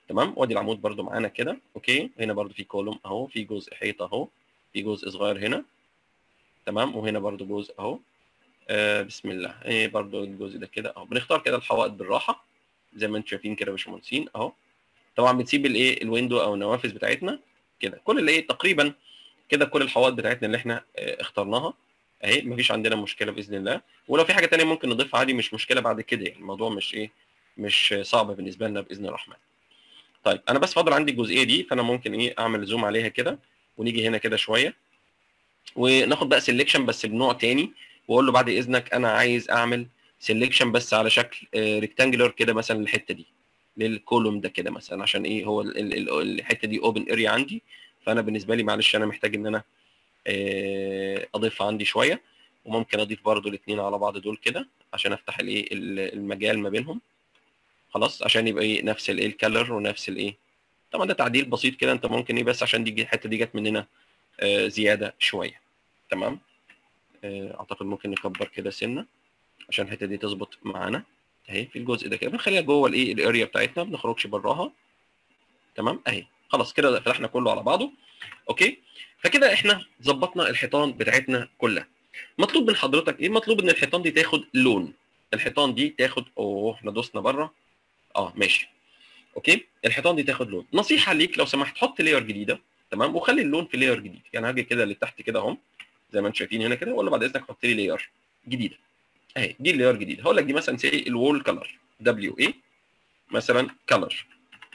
تمام وادي العمود برده معانا كده اوكي هنا برده في كولوم اهو في جزء حيطه اهو في جزء صغير هنا تمام وهنا برده جزء اهو آه بسم الله ايه برده الجزء ده كده اهو بنختار كده الحوائط بالراحه زي ما انتم شايفين كده يا باشمهندسين اهو طبعا بنسيب الايه الويندو او النوافذ بتاعتنا كده كل اللي ايه تقريبا كده كل الحوائط بتاعتنا اللي احنا اه اخترناها اهي مفيش عندنا مشكله باذن الله ولو في حاجه ثانيه ممكن نضيفها عادي مش مشكله بعد كده يعني الموضوع مش ايه مش صعب بالنسبه لنا باذن الرحمن طيب انا بس فاضل عندي الجزئيه دي فانا ممكن ايه اعمل زوم عليها كده ونيجي هنا كده شويه وناخد بقى سيلكشن بس بنوع تاني واقول له بعد اذنك انا عايز اعمل سيلكشن بس على شكل ريكتانجلر كده مثلا الحته دي للكولوم ده كده مثلا عشان ايه هو ال ال ال الحته دي اوبن اريا عندي فانا بالنسبه لي معلش انا محتاج ان انا اضيف عندي شويه وممكن اضيف برضو الاثنين على بعض دول كده عشان افتح الايه المجال ما بينهم خلاص عشان يبقى ايه نفس الايه الكالر ونفس الايه طبعا ده تعديل بسيط كده انت ممكن ايه بس عشان دي الحته دي جت مننا آه زياده شويه تمام آه اعتقد ممكن نكبر كده سنه عشان الحته دي تظبط معانا اهي في الجزء ده كده بنخليها جوه الايه الاريا بتاعتنا ما بنخرجش براها تمام اهي خلاص كده فتحنا كله على بعضه اوكي فكده احنا ظبطنا الحيطان بتاعتنا كلها مطلوب من حضرتك ايه مطلوب ان الحيطان دي تاخد لون الحيطان دي تاخد اوه احنا دوسنا بره اه ماشي اوكي الحيطان دي تاخد لون نصيحه ليك لو سمحت حط لاير جديده تمام وخلي اللون في لاير جديد يعني هاجي كده لتحت كده اهو زي ما انتم شايفين هنا كده ولا بعد اذنك حط لي لاير جديده اهي دي اللاير جديده هقول لك دي مثلا سي الوول كلر دبليو اي مثلا كلر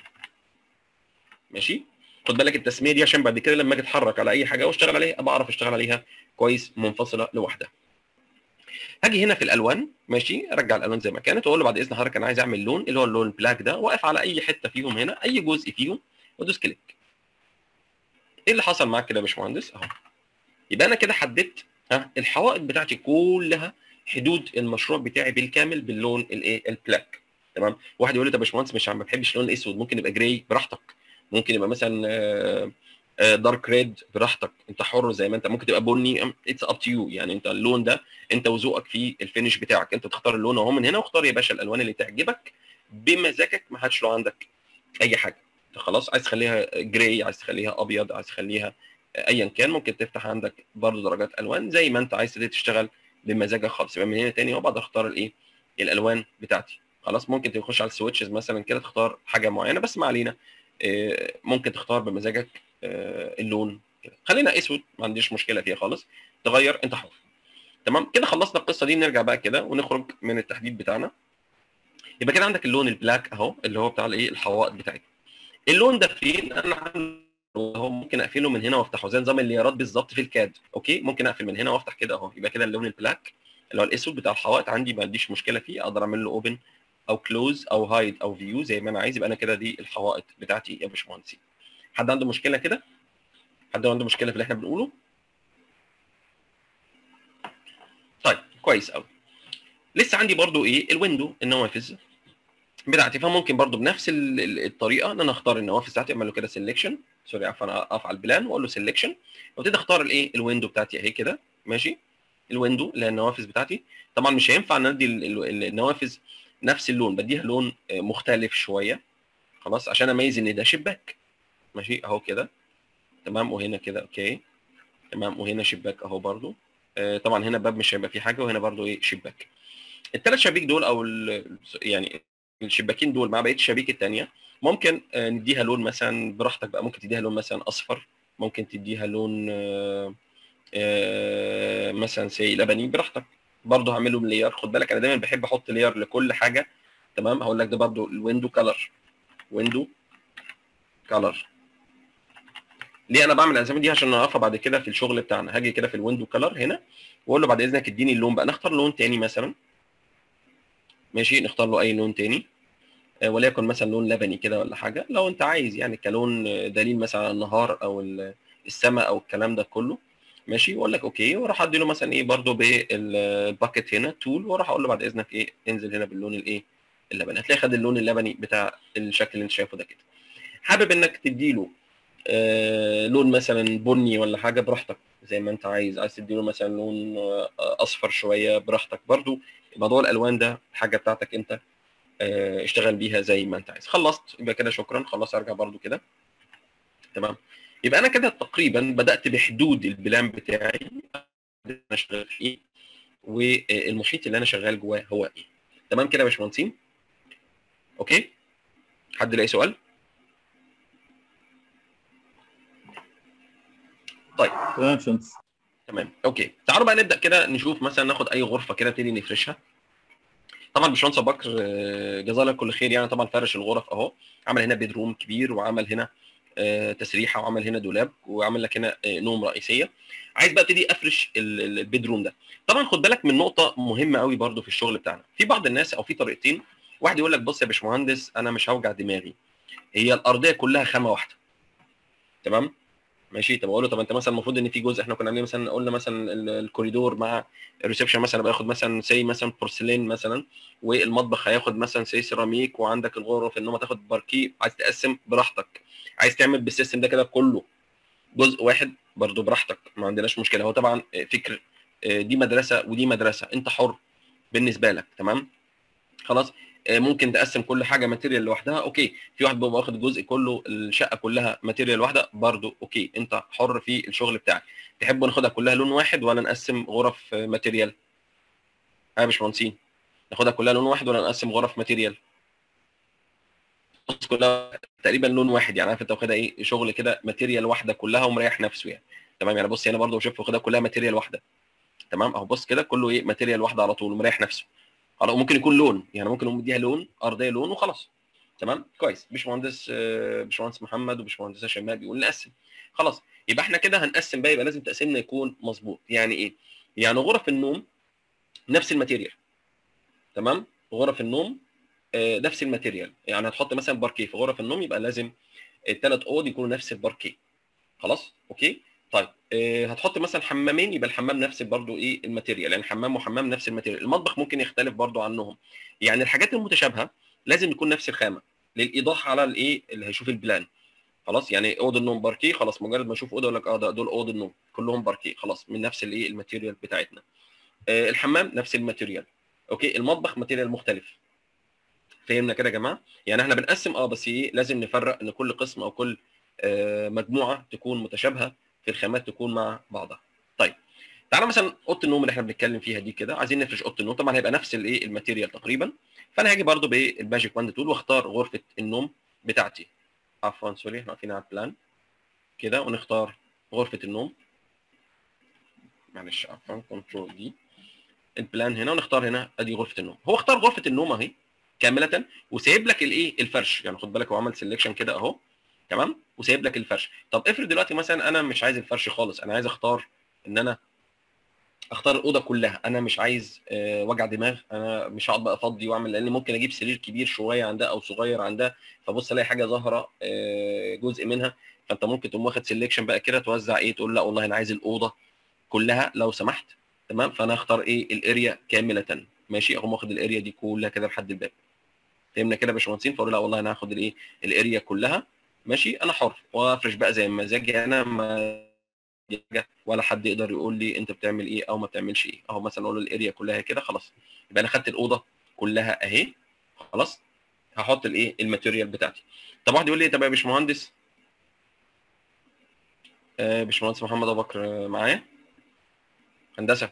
ماشي خد بالك التسميه دي عشان بعد كده لما اجي اتحرك على اي حاجه واشتغل عليها ابقى اعرف اشتغل عليها كويس منفصله لوحدها هاجي هنا في الالوان ماشي ارجع الالوان زي ما كانت واقول له بعد اذن حضرتك انا عايز اعمل لون اللي هو اللون البلاك ده واقف على اي حته فيهم هنا اي جزء فيهم وادوس كليك ايه اللي حصل معاك كده يا باشمهندس اهو يبقى انا كده حددت ها الحوائط بتاعتي كلها حدود المشروع بتاعي بالكامل باللون الايه البلاك تمام واحد يقول لي طب يا باشمهندس مش ما بحبش اللون الاسود ممكن يبقى جراي براحتك ممكن يبقى مثلا دارك ريد براحتك انت حر زي ما انت ممكن تبقى بني اتس اب تو يو يعني انت اللون ده انت وذوقك في الفينش بتاعك انت تختار اللون اهو من هنا واختار يا باشا الالوان اللي تعجبك بمزاجك ما حدش له عندك اي حاجه انت خلاص عايز تخليها جراي عايز تخليها ابيض عايز تخليها ايا كان ممكن تفتح عندك برضه درجات الوان زي ما انت عايز تشتغل بمزاجك خالص يبقى من هنا تاني اهو بقدر اختار الايه الالوان بتاعتي خلاص ممكن تخش على السويتشز مثلا كده تختار حاجه معينه بس ما علينا ممكن تختار بمزاجك اللون كده خلينا اسود ما عنديش مشكله فيها خالص تغير انت حر تمام كده خلصنا القصه دي نرجع بقى كده ونخرج من التحديد بتاعنا يبقى كده عندك اللون البلاك اهو اللي هو بتاع الايه الحوائط بتاعتنا اللون ده فين انا هو ممكن اقفله من هنا وافتحه زي نظام الليارات بالظبط في الكاد اوكي ممكن اقفل من هنا وافتح كده اهو يبقى كده اللون البلاك اللي هو الاسود بتاع الحوائط عندي ما عنديش مشكله فيه اقدر اعمل له اوبن او كلوز او هايد او فيو زي ما انا عايز يبقى انا كده دي الحوائط بتاعتي يا باشمهندسين حد عنده مشكله كده حد عنده مشكله في اللي احنا بنقوله طيب كويس قوي لسه عندي برضو ايه الويندو النوافذ بتاعتي فممكن برضو بنفس الطريقه ان انا اختار النوافذ بتاعتي اعمل له كده سيلكشن سوري عفوا اقف على البلان واقول له سيلكشن وابتدي اختار الايه الويندو بتاعتي اهي كده ماشي الويندو اللي هي النوافذ بتاعتي طبعا مش هينفع ندي النوافذ نفس اللون بديها لون مختلف شويه خلاص عشان اميز ان ده شباك ماشي اهو كده تمام وهنا كده اوكي تمام وهنا شباك اهو برضو آه طبعا هنا باب مش هيبقى فيه حاجه وهنا برضو ايه شباك الثلاث شبابيك دول او يعني الشباكين دول مع بقيه الشبابيك الثانيه ممكن آه نديها لون مثلا براحتك بقى ممكن تديها لون مثلا اصفر ممكن تديها لون آه آه مثلا سي لبني براحتك برضه هعمل لهم لير خد بالك انا دايما بحب احط لير لكل حاجه تمام هقول لك ده برضه الويندو كلر ويندو كلر ليه انا بعمل الاسامي دي عشان اعرفها بعد كده في الشغل بتاعنا هاجي كده في الويندو كلر هنا واقول له بعد اذنك اديني اللون بقى نختار لون تاني مثلا ماشي نختار له اي لون تاني آه وليكن مثلا لون لبني كده ولا حاجه لو انت عايز يعني كلون دليل مثلا على النهار او السماء او الكلام ده كله ماشي واقول لك اوكي واروح ادي له مثلا ايه برده بالباكت هنا تول واروح اقول له بعد اذنك ايه انزل هنا باللون الايه اللبني هتلاقي خد اللون اللبني بتاع الشكل اللي انت شايفه ده كده حابب انك تدي له آه لون مثلا بني ولا حاجه براحتك زي ما انت عايز عايز تدي له مثلا لون آه اصفر شويه براحتك برضو موضوع الالوان ده حاجه بتاعتك انت آه، اشتغل بيها زي ما انت عايز خلصت يبقى كده شكرا خلاص ارجع برضو كده تمام يبقى انا كده تقريبا بدات بحدود البلان بتاعي انا شغال فيه والمحيط اللي انا شغال جواه هو ايه تمام كده يا باشمهندسين اوكي حد لاقي سؤال طيب تمام يا باشمهندس تمام اوكي تعالوا بقى نبدا كده نشوف مثلا ناخد اي غرفه كده نبتدي نفرشها طبعا باشمهندس ابو بكر آه، جزاه الله كل خير يعني طبعا فرش الغرف اهو عمل هنا بيد روم كبير وعمل هنا آه، تسريحه وعمل هنا دولاب وعمل لك هنا آه، نوم رئيسيه عايز بقى ابتدي افرش ال- ال- البيد روم ده طبعا خد بالك من نقطه مهمه قوي برضو في الشغل بتاعنا في بعض الناس او في طريقتين واحد يقول لك بص يا باشمهندس انا مش هوجع دماغي هي الارضيه كلها خامه واحده تمام ماشي طب اقول له طب انت مثلا المفروض ان في جزء احنا كنا عاملين مثلا قلنا مثلا ال- الكوريدور مع الريسبشن مثلا بياخد مثلا سي مثلا بورسلين مثلا والمطبخ هياخد مثلا سي سيراميك وعندك الغرف النوم هتاخد باركيه عايز تقسم براحتك عايز تعمل بالسيستم ده كده كله جزء واحد برضو براحتك ما عندناش مشكله هو طبعا فكر دي مدرسه ودي مدرسه انت حر بالنسبه لك تمام خلاص ممكن تقسم كل حاجه ماتيريال لوحدها اوكي في واحد بيبقى واخد الجزء كله الشقه كلها ماتيريال واحده برضو اوكي انت حر في الشغل بتاعك تحبوا ناخدها كلها لون واحد ولا نقسم غرف ماتيريال اه يا باشمهندسين ناخدها كلها لون واحد ولا نقسم غرف ماتيريال بص كلها تقريبا لون واحد يعني عارف انت واخدها ايه شغل كده ماتيريال واحده كلها ومريح نفسه يعني تمام يعني بص هنا برضو شوف واخدها كلها ماتيريال واحده تمام اهو بص كده كله ايه ماتيريال واحده على طول ومريح نفسه خلاص ممكن يكون لون يعني ممكن نقوم مديها لون ارضيه لون وخلاص تمام كويس باشمهندس آه، باشمهندس محمد وباشمهندسه شيماء بيقول نقسم خلاص يبقى احنا كده هنقسم بقى يبقى لازم تقسيمنا يكون مظبوط يعني ايه يعني غرف النوم نفس الماتيريال تمام غرف النوم آه، نفس الماتيريال يعني هتحط مثلا باركيه في غرف النوم يبقى لازم الثلاث اوض يكونوا نفس الباركيه خلاص اوكي طيب آه، هتحط مثلا حمامين يبقى الحمام نفس برضو ايه الماتيريال يعني حمام وحمام نفس الماتيريال المطبخ ممكن يختلف برضو عنهم يعني الحاجات المتشابهه لازم يكون نفس الخامه للايضاح على الايه اللي هيشوف البلان خلاص يعني اوضه النوم باركيه خلاص مجرد ما اشوف اوضه اقول لك اه ده دول اوض النوم كلهم باركيه خلاص من نفس الايه الماتيريال بتاعتنا آه، الحمام نفس الماتيريال اوكي المطبخ ماتيريال مختلف فهمنا كده يا جماعه يعني احنا بنقسم اه بس ايه لازم نفرق ان كل قسم او كل آه، مجموعه تكون متشابهه في الخامات تكون مع بعضها طيب تعالى مثلا اوضه النوم اللي احنا بنتكلم فيها دي كده عايزين نفرش اوضه النوم طبعا هيبقى نفس الايه الماتيريال تقريبا فانا هاجي برده بالماجيك باند تول واختار غرفه النوم بتاعتي عفوا سوري احنا واقفين على البلان كده ونختار غرفه النوم معلش عفوا كنترول دي البلان هنا ونختار هنا ادي غرفه النوم هو اختار غرفه النوم اهي كامله وسايب لك الايه الفرش يعني خد بالك هو عمل سيلكشن كده اهو تمام وسايب لك الفرش طب افرض دلوقتي مثلا انا مش عايز الفرش خالص انا عايز اختار ان انا اختار الاوضه كلها انا مش عايز آه، وجع دماغ انا مش هقعد بقى افضي واعمل لان ممكن اجيب سرير كبير شويه عن ده او صغير عن ده فبص الاقي حاجه ظاهره آه، جزء منها فانت ممكن تقوم واخد سيلكشن بقى كده توزع ايه تقول لا والله انا عايز الاوضه كلها لو سمحت تمام فانا اختار ايه الاريا كامله ماشي اقوم واخد الاريا دي كلها كده لحد الباب فهمنا كده يا باشمهندسين فاقول لا والله انا هاخد الايه الاريا كلها ماشي انا حر وافرش بقى زي ما مزاجي انا ما ولا حد يقدر يقول لي انت بتعمل ايه او ما بتعملش ايه اهو مثلا اقول له الاريا كلها كده خلاص يبقى انا خدت الاوضه كلها اهي خلاص هحط الايه الماتيريال بتاعتي طب واحد يقول لي طب يا باشمهندس آه باشمهندس محمد ابو بكر آه، معايا هندسه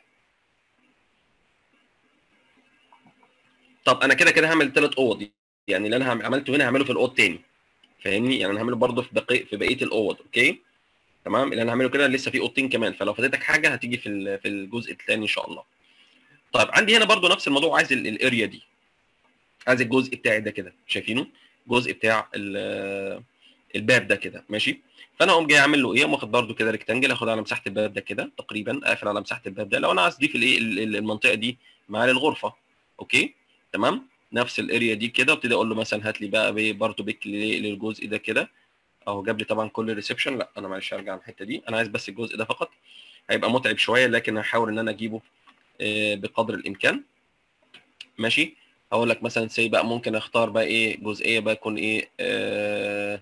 طب انا كده كده هعمل ثلاث اوض يعني اللي انا عملته هنا هعمله في الاوض تاني فاهمني يعني انا هعمله برضه في بقيه في بقيه الاوض اوكي تمام اللي انا هعمله كده لسه في اوضتين كمان فلو فاتتك حاجه هتيجي في ال- في الجزء الثاني ان شاء الله طيب عندي هنا برضو نفس الموضوع عايز ال- الاريا دي عايز الجزء بتاعي ده كده شايفينه الجزء بتاع ال- الباب ده كده ماشي فانا اقوم جاي اعمل له ايه اقوم واخد برضو كده ريكتانجل اخد على مساحه الباب ده كده تقريبا اقفل على مساحه الباب ده لو انا عايز اضيف الايه ال- ال- المنطقه دي مع الغرفه اوكي تمام نفس الاريا دي كده وابتدي اقول له مثلا هات لي بقى بي- برضو بيك لل- للجزء ده كده اهو جاب لي طبعا كل الريسبشن لا انا معلش هرجع على الحته دي انا عايز بس الجزء ده فقط هيبقى متعب شويه لكن هحاول ان انا اجيبه آه، بقدر الامكان ماشي هقول لك مثلا سي بقى ممكن اختار بقى ايه جزئيه بقى يكون ايه آه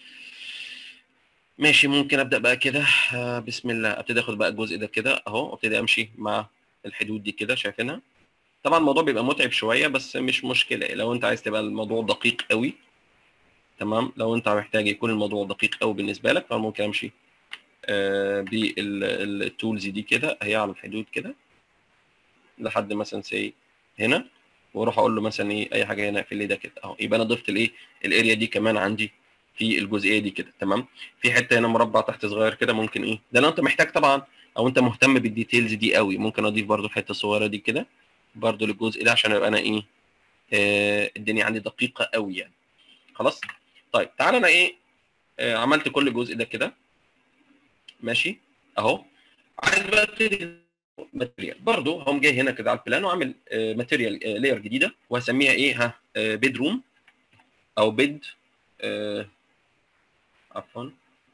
ماشي ممكن ابدا بقى كده آه بسم الله ابتدي اخد بقى الجزء ده كده اهو ابتدي امشي مع الحدود دي كده شايفينها طبعا الموضوع بيبقى متعب شويه بس مش مشكله لو انت عايز تبقى الموضوع دقيق قوي تمام لو انت محتاج يكون الموضوع دقيق قوي بالنسبه لك فانا ممكن امشي آه بالتولز دي كده هي على الحدود كده لحد مثلا سي هنا واروح اقول له مثلا ايه اي حاجه هنا اقفل لي ده كده اهو يبقى انا ضفت الايه الاريا دي كمان عندي في الجزئيه دي كده تمام في حته هنا مربع تحت صغير كده ممكن ايه ده لو انت محتاج طبعا او انت مهتم بالديتيلز دي قوي ممكن اضيف برده الحته الصغيره دي كده برده للجزء ده عشان ابقى انا ايه آه الدنيا عندي دقيقه قوي يعني خلاص طيب تعالى انا ايه آه عملت كل جزء ده كده ماشي اهو عايز بقى ابتدي ماتيريال برضه هم جاي هنا كده على البلان وعامل آه ماتيريال لاير جديده وهسميها ايه ها آه بيد روم او بيد آه عفوا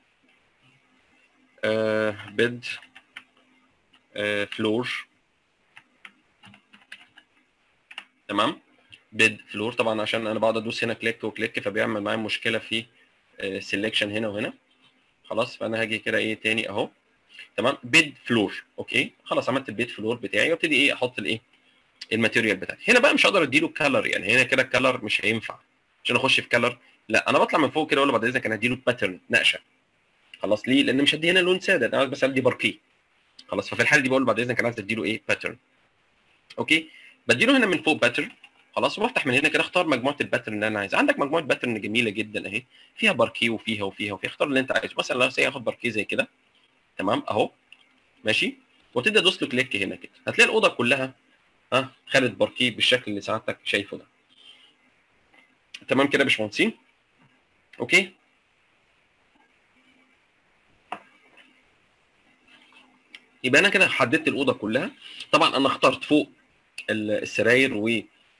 آه بيد آه فلور تمام بيد فلور طبعا عشان انا بقعد ادوس هنا كليك وكليك فبيعمل معايا مشكله في سيلكشن هنا وهنا خلاص فانا هاجي كده ايه تاني اهو تمام بيد فلور اوكي خلاص عملت البيد فلور بتاعي وابتدي ايه احط الايه الماتيريال بتاعتي هنا بقى مش هقدر اديله كلر يعني هنا كده الكلر مش هينفع عشان اخش في كلر لا انا بطلع من فوق كده اقول له بعد اذنك انا هديله باترن نقشه خلاص ليه لان مش هدي هنا لون ساده انا عايز بس ادي باركيه خلاص ففي الحاله دي بقول له بعد اذنك انا عايز اديله ايه باترن اوكي بديله هنا من فوق باترن خلاص وافتح من هنا كده اختار مجموعه الباترن اللي انا عايزها عندك مجموعه باترن جميله جدا اهي فيها باركيه وفيها وفيها وفيها اختار اللي انت عايزه مثلا لو سي اخد باركيه زي كده تمام اهو ماشي وتبدا تدوس له كليك هنا كده هتلاقي الاوضه كلها ها خدت باركيه بالشكل اللي سعادتك شايفه ده تمام كده يا باشمهندسين اوكي يبقى انا كده حددت الاوضه كلها طبعا انا اخترت فوق السراير و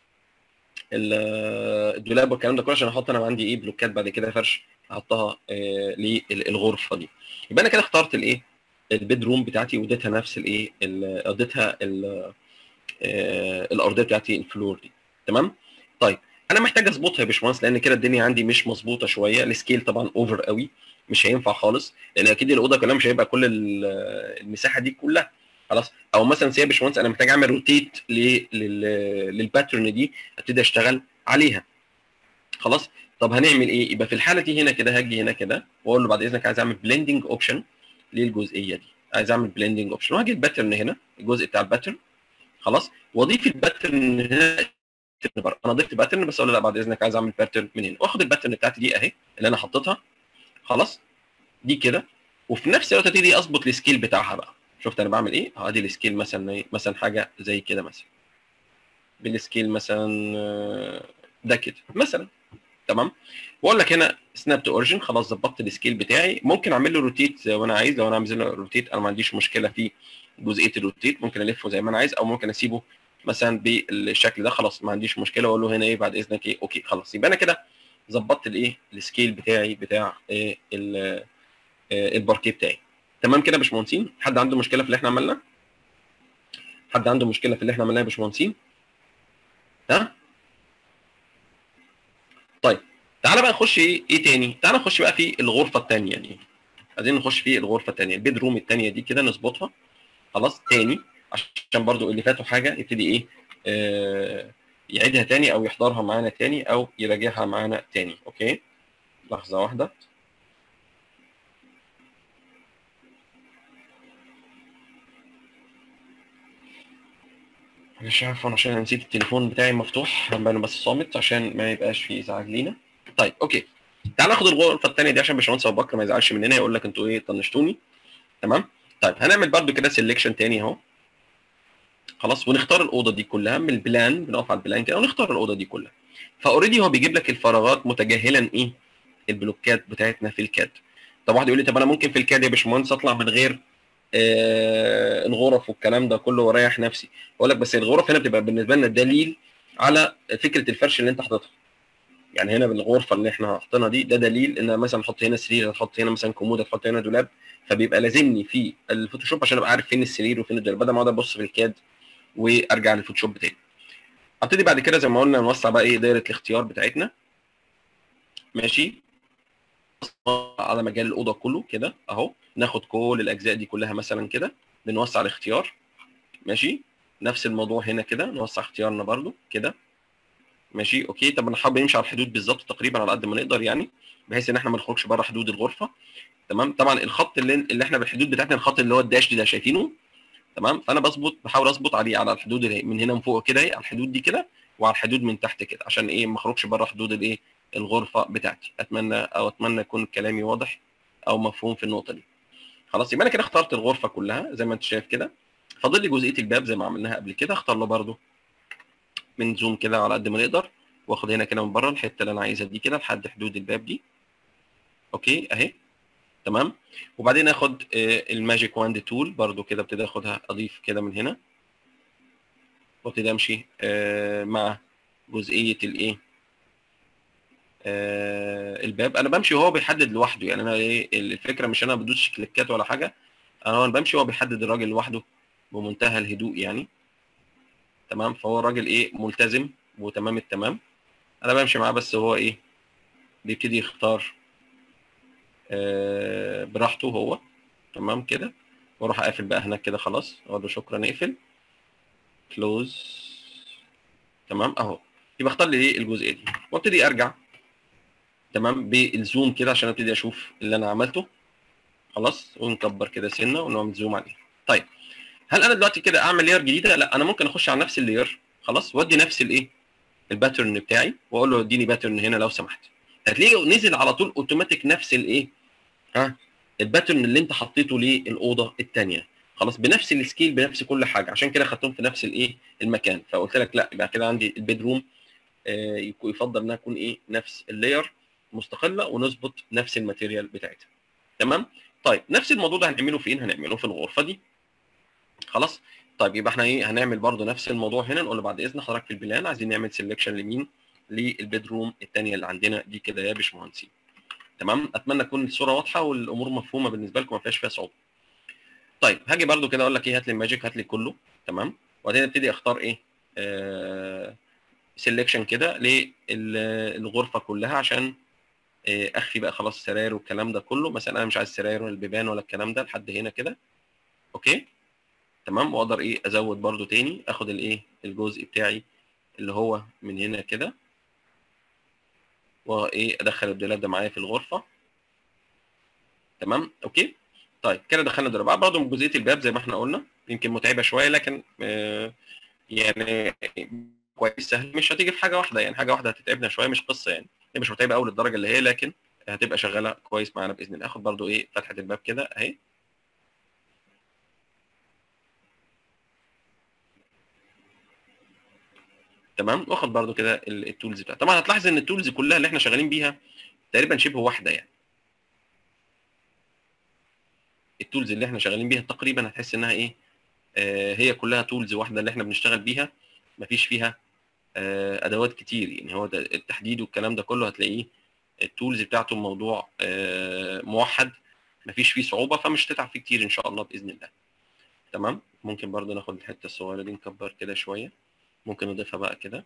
الدولاب والكلام ده كله عشان احط انا عندي ايه بلوكات بعد كده فرش احطها آه للغرفه دي يبقى انا كده اخترت الايه البيد روم بتاعتي واديتها نفس الايه اديتها الارضيه بتاعتي الفلور دي تمام طيب انا محتاج اظبطها يا باشمهندس لان كده الدنيا عندي مش مظبوطه شويه السكيل طبعا اوفر قوي مش هينفع خالص لان اكيد الاوضه كلها مش هيبقى كل المساحه دي كلها خلاص او مثلا سي يا باشمهندس انا محتاج اعمل روتيت للباترن دي ابتدي اشتغل عليها خلاص طب هنعمل ايه يبقى في الحاله دي هنا كده هاجي هنا كده واقول له بعد اذنك عايز اعمل بلندنج اوبشن للجزئيه دي عايز اعمل بلندنج اوبشن وهاجي الباترن هنا الجزء بتاع الباترن خلاص واضيف الباترن هنا انا ضفت باترن بس اقول له لا بعد اذنك عايز اعمل باترن من هنا واخد الباترن بتاعتي دي اهي اللي انا حطيتها خلاص دي كده وفي نفس الوقت ابتدي اظبط السكيل بتاعها بقى شفت انا بعمل ايه ادي السكيل مثلا ايه مثلا حاجه زي كده مثلا بالسكيل مثلا ده كده مثلا تمام واقول لك هنا سناب تو اوريجن خلاص ظبطت السكيل بتاعي ممكن اعمل له روتيت زي ما انا عايز لو انا عايز له روتيت انا ما عنديش مشكله في جزئيه الروتيت ممكن الفه زي ما انا عايز او ممكن اسيبه مثلا بالشكل ده خلاص ما عنديش مشكله واقول له هنا ايه بعد اذنك ايه اوكي خلاص يبقى انا كده ظبطت الايه السكيل بتاعي بتاع ايه الباركيه بتاعي تمام كده يا باشمهندسين حد عنده مشكله في اللي احنا عملناه حد عنده مشكله في اللي احنا عملناه يا باشمهندسين ها طيب تعالى بقى نخش ايه ايه تاني تعالى نخش بقى في الغرفه الثانيه دي عايزين نخش في الغرفه الثانيه البيد روم الثانيه دي كده نظبطها خلاص تاني عشان برضو اللي فاتوا حاجه يبتدي ايه آه يعيدها تاني او يحضرها معانا تاني او يراجعها معانا تاني اوكي لحظه واحده مش عارف انا عشان نسيت التليفون بتاعي مفتوح انا بس صامت عشان ما يبقاش فيه ازعاج لينا طيب اوكي تعال ناخد الغرفه الثانيه دي عشان باشمهندس ابو بكر ما يزعلش مننا يقول لك انتوا ايه طنشتوني تمام طيب هنعمل برده كده سيلكشن تاني اهو خلاص ونختار الاوضه دي كلها من البلان بنقف على البلان كده ونختار الاوضه دي كلها فاوريدي هو بيجيب لك الفراغات متجاهلا ايه البلوكات بتاعتنا في الكاد طب واحد يقول لي طب انا ممكن في الكاد يا باشمهندس اطلع من غير آه الغرف والكلام ده كله واريح نفسي اقول لك بس الغرف هنا بتبقى بالنسبه لنا دليل على فكره الفرش اللي انت حاططها يعني هنا بالغرفه اللي احنا حاطينها دي ده دليل ان مثلا احط هنا سرير احط هنا مثلا كومود احط هنا دولاب فبيبقى لازمني في الفوتوشوب عشان ابقى عارف فين السرير وفين الدولاب بدل ما اقعد ابص في الكاد وارجع للفوتوشوب تاني ابتدي بعد كده زي ما قلنا نوسع بقى ايه دايره الاختيار بتاعتنا ماشي على مجال الاوضه كله كده اهو ناخد كل الاجزاء دي كلها مثلا كده بنوسع الاختيار ماشي نفس الموضوع هنا كده نوسع اختيارنا برضو كده ماشي اوكي طب نحاول نمشي على الحدود بالظبط تقريبا على قد ما نقدر يعني بحيث ان احنا ما نخرجش بره حدود الغرفه تمام طبعا الخط اللي, اللي احنا بالحدود بتاعتنا الخط اللي هو الداش دي ده شايفينه تمام فانا بظبط بحاول اظبط عليه على الحدود اللي من هنا من فوق كده اهي على الحدود دي كده وعلى الحدود من تحت كده عشان ايه ما اخرجش بره حدود الايه الغرفه بتاعتي اتمنى او اتمنى يكون كلامي واضح او مفهوم في النقطه دي خلاص يبقى انا كده اخترت الغرفه كلها زي ما انت شايف كده فاضل لي جزئيه الباب زي ما عملناها قبل كده اختار له برده من زوم كده على قد ما نقدر واخد هنا كده من بره الحته اللي انا عايزها دي كده لحد حدود الباب دي اوكي اهي تمام وبعدين اخد الماجيك واند تول برده كده ابتدي اخدها اضيف كده من هنا وابتدي امشي مع جزئيه الايه الباب انا بمشي وهو بيحدد لوحده يعني انا ايه الفكره مش انا بدوس كليكات ولا حاجه انا بمشي وهو بيحدد الراجل لوحده بمنتهى الهدوء يعني تمام فهو الراجل ايه ملتزم وتمام التمام انا بمشي معاه بس هو ايه بيبتدي يختار آه براحته هو تمام كده واروح اقفل بقى هناك كده خلاص اقول له شكرا اقفل كلوز تمام اهو يبقى اختار لي ايه الجزئيه دي وابتدي ارجع تمام بالزوم كده عشان ابتدي اشوف اللي انا عملته خلاص ونكبر كده سنه ونعمل زوم عليه طيب هل انا دلوقتي كده اعمل لير جديده لا انا ممكن اخش على نفس اللير خلاص وادي نفس الايه الباترن بتاعي واقول له اديني باترن هنا لو سمحت هتلاقيه نزل على طول اوتوماتيك نفس الايه ها الباترن اللي انت حطيته للاوضه الثانيه خلاص بنفس السكيل بنفس كل حاجه عشان كده خدتهم في نفس الايه المكان فقلت لك لا يبقى كده عندي البيد روم آه يفضل انها تكون ايه نفس اللاير مستقله ونظبط نفس الماتيريال بتاعتها تمام طيب نفس الموضوع ده هنعمله فين هنعمله في الغرفه دي خلاص طيب يبقى احنا ايه هنعمل برده نفس الموضوع هنا نقول له بعد اذن حضرتك في البلان عايزين نعمل سيلكشن لمين للبيد روم الثانيه اللي عندنا دي كده يا باشمهندسين تمام اتمنى تكون الصوره واضحه والامور مفهومه بالنسبه لكم ما فيهاش فيها صعوبه طيب هاجي برده كده اقول لك ايه هات لي الماجيك هات لي كله تمام وبعدين ابتدي اختار ايه آه سيلكشن كده للغرفه كلها عشان آه اخفي بقى خلاص السراير والكلام ده كله مثلا انا مش عايز سراير ولا البيبان ولا الكلام ده لحد هنا كده اوكي تمام واقدر ايه ازود برده تاني اخد الايه الجزء بتاعي اللي هو من هنا كده وايه ادخل الدولاب ده معايا في الغرفه تمام اوكي طيب كده دخلنا الدولاب برضه من جزئيه الباب زي ما احنا قلنا يمكن متعبه شويه لكن آه يعني كويس سهل مش هتيجي في حاجه واحده يعني حاجه واحده هتتعبنا شويه مش قصه يعني هي مش متعبه قوي للدرجه اللي هي لكن هتبقى شغاله كويس معانا باذن الله اخد برضه ايه فتحه الباب كده اهي تمام واخد برده كده التولز بتاعتي طبعا هتلاحظ ان التولز كلها اللي احنا شغالين بيها تقريبا شبه واحده يعني التولز اللي احنا شغالين بيها تقريبا هتحس انها ايه آه هي كلها تولز واحده اللي احنا بنشتغل بيها مفيش فيها آه ادوات كتير يعني هو ده التحديد والكلام ده كله هتلاقيه التولز بتاعته موضوع آه موحد مفيش فيه صعوبه فمش تتعب فيه كتير ان شاء الله باذن الله تمام ممكن برضه ناخد الحته الصغيره دي نكبر كده شويه ممكن نضيفها بقى كده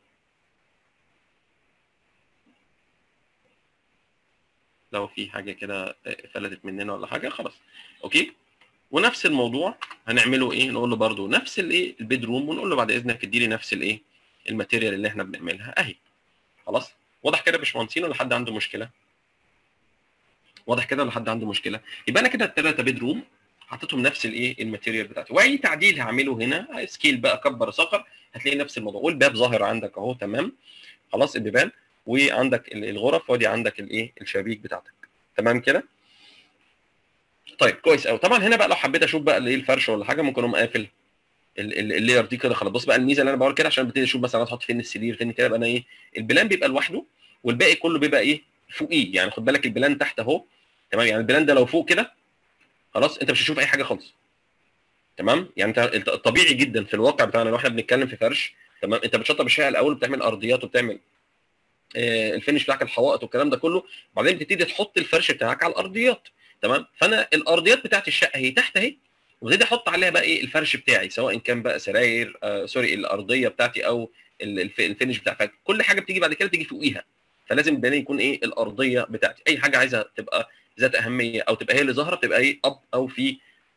لو في حاجة كده فلتت مننا ولا حاجة خلاص اوكي ونفس الموضوع هنعمله ايه نقول له برده نفس الايه البيد روم ونقول له بعد اذنك اديني نفس الايه الماتيريال اللي احنا بنعملها اهي خلاص واضح كده يا باشمهندسين ولا حد عنده مشكله واضح كده ولا حد عنده مشكله يبقى انا كده الثلاثه بيد روم حطيتهم نفس الايه الماتيريال بتاعتي واي تعديل هعمله هنا سكيل بقى كبر صغر هتلاقي نفس الموضوع والباب ظاهر عندك اهو تمام خلاص البيبان وعندك الغرف وادي عندك الايه الشبابيك بتاعتك تمام كده طيب كويس قوي طبعا هنا بقى لو حبيت اشوف بقى الايه الفرش ولا حاجه ممكن اقوم قافل اللاير دي كده خلاص بص بقى الميزه اللي انا بقول كده عشان ببتدي اشوف مثلا احط فين السرير فين كده يبقى انا ايه البلان بيبقى لوحده والباقي كله بيبقى ايه فوقيه يعني خد بالك البلان تحت اهو تمام يعني البلان ده لو فوق كده خلاص انت مش هتشوف اي حاجه خالص تمام يعني انت الطبيعي جدا في الواقع بتاعنا لو احنا بنتكلم في فرش تمام انت بتشطب الشقه الاول بتعمل ارضيات وبتعمل آه الفينش بتاعك الحوائط والكلام ده كله بعدين بتبتدي تحط الفرش بتاعك على الارضيات تمام فانا الارضيات بتاعت الشقه هي تحت اهي وابتدي احط عليها بقى ايه الفرش بتاعي سواء كان بقى سراير آه سوري الارضيه بتاعتي او الفينش بتاعتي كل حاجه بتيجي بعد كده تيجي فوقيها فلازم البناء يكون ايه الارضيه بتاعتي اي حاجه عايزها تبقى ذات اهميه او تبقى هي اللي ظاهره بتبقى ايه اب او في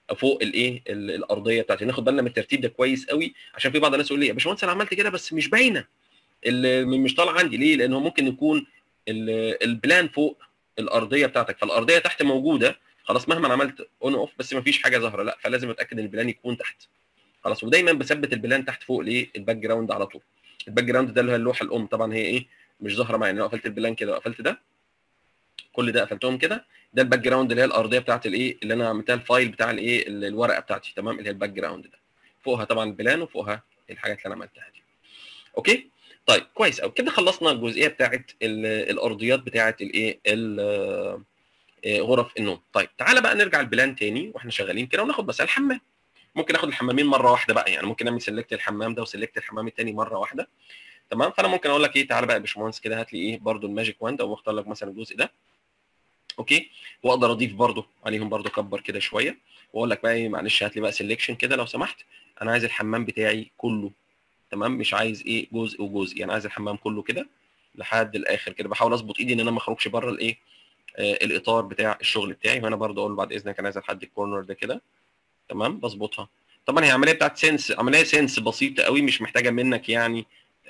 فوق الايه ال- الارضيه بتاعتي ناخد بالنا من الترتيب ده كويس قوي عشان في بعض الناس يقول لي يا باشمهندس انا عملت كده بس مش باينه ال- مش طالع عندي ليه لان هو ممكن يكون ال- البلان فوق الارضيه بتاعتك فالارضيه تحت موجوده خلاص مهما أنا عملت اون اوف بس ما فيش حاجه ظاهره لا فلازم اتاكد ان البلان يكون تحت خلاص ودايما بثبت البلان تحت فوق الايه الباك جراوند على طول الباك جراوند ده اللي هي اللوحه الام طبعا هي ايه مش ظاهره معايا لو قفلت البلان كده وقفلت ده كل ده قفلتهم كده ده الباك جراوند اللي هي الارضيه بتاعت الايه اللي انا عملتها الفايل بتاع الايه ال- الورقه بتاعتي تمام اللي هي الباك جراوند ده فوقها طبعا البلان وفوقها الحاجات اللي انا عملتها دي اوكي طيب كويس قوي كده خلصنا الجزئيه بتاعت ال- الارضيات بتاعت الايه ال- آه، غرف النوم طيب تعالى بقى نرجع البلان تاني واحنا شغالين كده وناخد مثلا الحمام ممكن اخد الحمامين مره واحده بقى يعني ممكن اعمل سيلكت الحمام ده وسيلكت الحمام التاني مره واحده تمام فانا ممكن اقول لك ايه تعالى بقى يا باشمهندس كده هات لي ايه برده الماجيك واند او اختار لك مثلا الجزء ده اوكي واقدر اضيف برده عليهم برده اكبر كده شويه واقول لك بقى ايه معلش هات لي بقى سيلكشن كده لو سمحت انا عايز الحمام بتاعي كله تمام مش عايز ايه جزء وجزء يعني عايز الحمام كله كده لحد الاخر كده بحاول اظبط ايدي ان انا ما اخرجش بره الايه آه الاطار بتاع الشغل بتاعي وانا برده اقول له بعد اذنك انا عايز لحد الكورنر ده كده تمام بظبطها طبعا هي عمليه بتاعت سنس عمليه سنس بسيطه قوي مش محتاجه منك يعني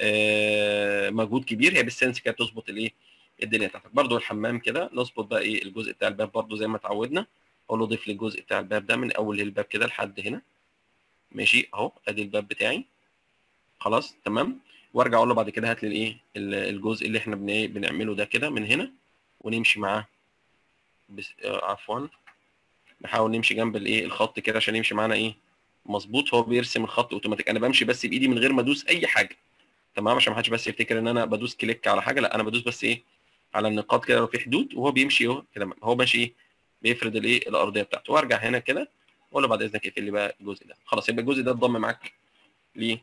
آه مجهود كبير هي بالسنس كده تظبط الايه الدنيا بتاعتك برده الحمام كده نظبط بقى ايه الجزء بتاع الباب برده زي ما اتعودنا اقول له ضيف لي الجزء بتاع الباب ده من اول الباب كده لحد هنا ماشي اهو ادي الباب بتاعي خلاص تمام وارجع اقول له بعد كده هات لي الايه ال- الجزء اللي احنا بن- بنعمله ده كده من هنا ونمشي معاه بس آه، عفوا نحاول نمشي جنب الايه الخط كده عشان يمشي معانا ايه مظبوط هو بيرسم الخط اوتوماتيك انا بمشي بس بايدي من غير ما ادوس اي حاجه تمام عشان ما حدش بس يفتكر ان انا بدوس كليك على حاجه لا انا بدوس بس ايه على النقاط كده لو في حدود وهو بيمشي اهو كده هو ماشي ايه بيفرد الايه الارضيه بتاعته وارجع هنا كده واقول له بعد اذنك اقفل لي بقى الجزء ده خلاص يبقى الجزء ده اتضم معاك ل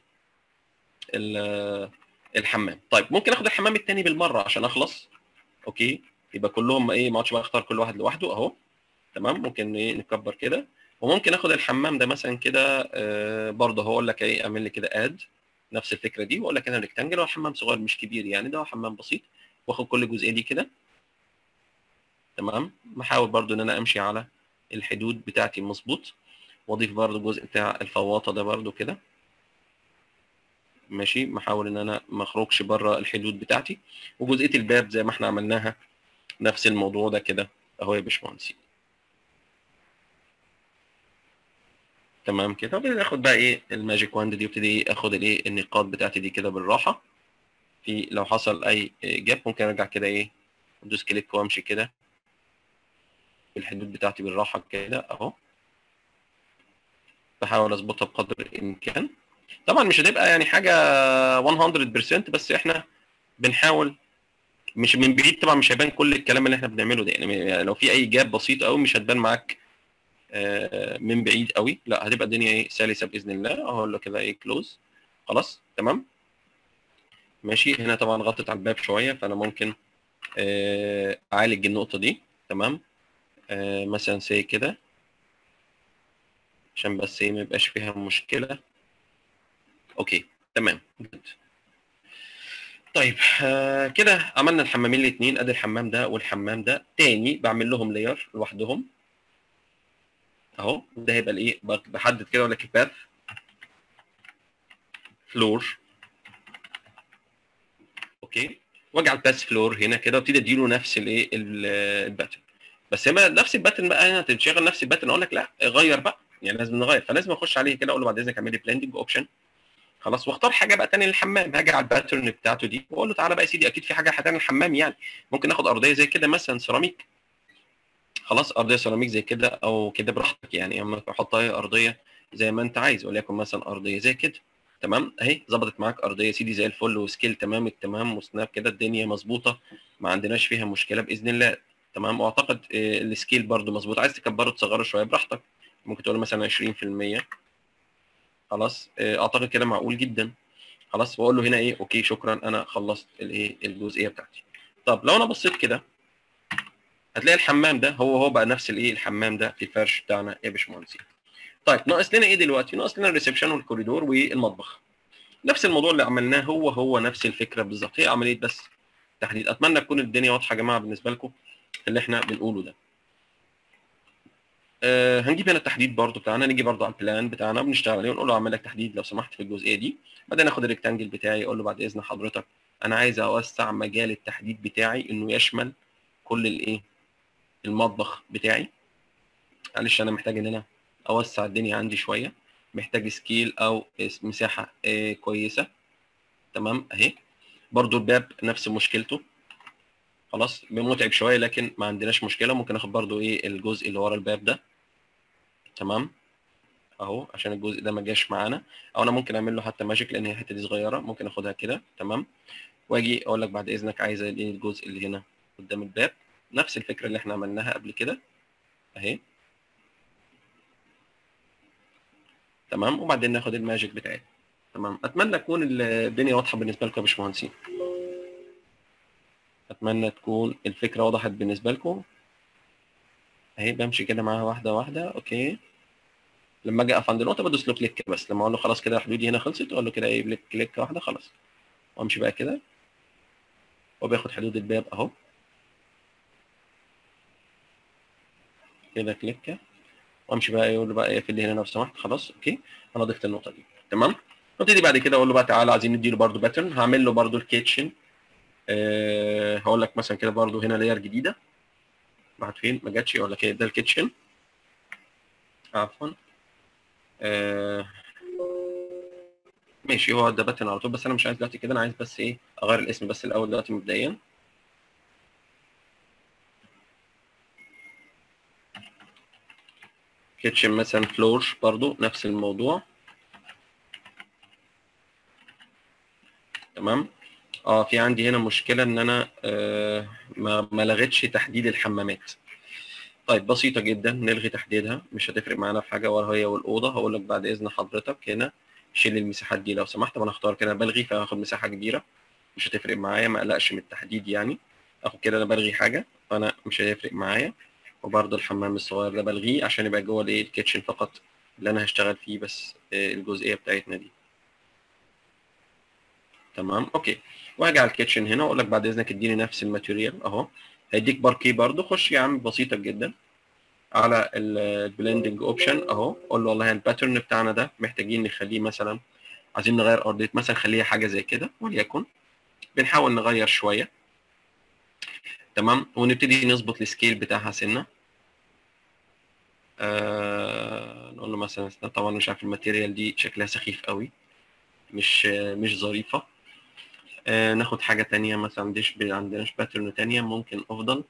الحمام طيب ممكن اخد الحمام التاني بالمره عشان اخلص اوكي يبقى كلهم ايه ما اقعدش بقى اختار كل واحد لوحده اهو تمام ممكن ايه نكبر كده وممكن اخد الحمام ده مثلا كده آه برضه هقول لك ايه اعمل لي كده اد نفس الفكره دي واقول لك انا ريكتانجل هو حمام صغير مش كبير يعني ده هو حمام بسيط واخد كل جزئيه دي كده تمام بحاول برضه ان انا امشي على الحدود بتاعتي مظبوط واضيف برضه الجزء بتاع الفواطه ده برضه كده ماشي بحاول ان انا ما اخرجش بره الحدود بتاعتي وجزئيه الباب زي ما احنا عملناها نفس الموضوع ده كده اهو يا باشمهندس تمام كده وبعدين اخد بقى ايه الماجيك واند دي وابتدي إيه اخد الايه النقاط بتاعتي دي كده بالراحه في لو حصل اي جاب ممكن ارجع كده ايه ادوس كليك وامشي كده في الحدود بتاعتي بالراحه كده اهو بحاول اظبطها بقدر الامكان طبعا مش هتبقى يعني حاجه 100% بس احنا بنحاول مش من بعيد طبعا مش هيبان كل الكلام اللي احنا بنعمله ده يعني لو في اي جاب بسيط قوي مش هتبان معاك آه، من بعيد قوي لا هتبقى الدنيا ايه سلسه باذن الله اهو له كده ايه كلوز خلاص تمام ماشي هنا طبعا غطت على الباب شويه فانا ممكن آه، اعالج النقطه دي تمام آه، مثلا سي كده عشان بس ايه ما يبقاش فيها مشكله اوكي تمام good. طيب آه كده عملنا الحمامين الاثنين ادي الحمام ده والحمام ده تاني بعمل لهم لاير لوحدهم اهو ده هيبقى الايه بحدد كده اقول لك الباث فلور اوكي واجعل باث فلور هنا كده وابتدي اديله نفس الايه الباترن بس هنا نفس الباترن بقى هنا تشغل نفس الباترن اقول لك لا غير بقى يعني لازم نغير فلازم اخش عليه كده اقول له بعد اذنك اعمل لي بلندنج اوبشن خلاص واختار حاجه بقى تاني للحمام هاجي على الباترن بتاعته دي واقول له تعالى بقى يا سيدي اكيد في حاجه هتعمل الحمام يعني ممكن ناخد ارضيه زي كده مثلا سيراميك خلاص ارضيه سيراميك زي كده او كده براحتك يعني اما تحط اي ارضيه زي ما انت عايز وليكن مثلا ارضيه زي كده تمام اهي ظبطت معاك ارضيه يا سيدي زي الفل وسكيل تمام التمام وسناب كده الدنيا مظبوطه ما عندناش فيها مشكله باذن الله تمام واعتقد آه، السكيل برده مظبوط عايز تكبره تصغره شويه براحتك ممكن تقول مثلا 20% خلاص آه، اعتقد كده معقول جدا خلاص واقول له هنا ايه اوكي شكرا انا خلصت الايه الجزئيه بتاعتي طب لو انا بصيت كده هتلاقي الحمام ده هو هو بقى نفس الايه الحمام ده في الفرش بتاعنا يا باشمهندس طيب ناقص لنا ايه دلوقتي ناقص لنا الريسبشن والكوريدور والمطبخ نفس الموضوع اللي عملناه هو هو نفس الفكره بالظبط هي عمليه بس تحديد اتمنى تكون الدنيا واضحه يا جماعه بالنسبه لكم اللي احنا بنقوله ده آه هنجيب هنا التحديد برضو بتاعنا نيجي برضو على البلان بتاعنا بنشتغل عليه ونقول له اعمل لك تحديد لو سمحت في الجزئيه دي بعدين اخد الريكتانجل بتاعي اقول له بعد اذن حضرتك انا عايز اوسع مجال التحديد بتاعي انه يشمل كل الايه المطبخ بتاعي معلش انا محتاج ان انا اوسع الدنيا عندي شويه محتاج سكيل او مساحه آه كويسه تمام اهي برضو الباب نفس مشكلته خلاص متعب شويه لكن ما عندناش مشكله ممكن اخد برضو ايه الجزء اللي ورا الباب ده تمام اهو عشان الجزء ده ما جاش معانا او انا ممكن اعمل له حتى ماجيك لان هي الحته دي صغيره ممكن اخدها كده تمام واجي اقول لك بعد اذنك عايز ايه الجزء اللي هنا قدام الباب نفس الفكره اللي احنا عملناها قبل كده اهي تمام وبعدين ناخد الماجيك بتاعتنا تمام اتمنى تكون الدنيا واضحه بالنسبه لكم يا باشمهندسين اتمنى تكون الفكره وضحت بالنسبه لكم اهي بمشي كده معاها واحده واحده اوكي لما اجي اقف عند النقطه بدوس له كليك بس لما اقول له خلاص كده حدودي هنا خلصت اقول له كده ايه كليك واحده خلاص وامشي بقى كده وبياخد حدود الباب اهو كده كليك وامشي بقى يقول له بقى اقفل لي هنا لو سمحت خلاص اوكي انا ضفت النقطه دي تمام نبتدي بعد كده اقول له بقى تعالى عايزين نديله برده باترن هعمل له برده الكيتشن أه هقول لك مثلا كده برده هنا لاير جديده راحت فين ما جاتش اقول لك ايه ده الكيتشن عفوا أه ماشي هو ده باترن على طول بس انا مش عايز دلوقتي كده انا عايز بس ايه اغير الاسم بس الاول دلوقتي مبدئيا كيتشن مثلا فلور برضو نفس الموضوع تمام اه في عندي هنا مشكله ان انا آه ما ما لغيتش تحديد الحمامات طيب بسيطه جدا نلغي تحديدها مش هتفرق معانا في حاجه ولا هي والاوضه هقول لك بعد اذن حضرتك هنا شيل المساحات دي لو سمحت وانا اختار كده بلغي فهاخد مساحه كبيره مش هتفرق معايا ما اقلقش من التحديد يعني اخد كده انا بلغي حاجه فانا مش هيفرق معايا وبرده الحمام الصغير ده بلغيه عشان يبقى جوه الايه الكيتشن فقط اللي انا هشتغل فيه بس الجزئيه بتاعتنا دي تمام اوكي وهاجي على الكيتشن هنا واقول لك بعد اذنك اديني نفس الماتيريال اهو هيديك باركي برده خش يا عم بسيطه جدا على البلندنج اوبشن اهو قول له والله الباترن بتاعنا ده محتاجين نخليه مثلا عايزين نغير ارضيه مثلا خليها حاجه زي كده وليكن بنحاول نغير شويه تمام ونبتدي نظبط السكيل بتاعها سنه آه نقول له مثلا طبعا مش عارف الماتيريال دي شكلها سخيف قوي مش مش ظريفه آه ناخد حاجه تانية مثلا عنديش عندناش باترن تانية ممكن افضل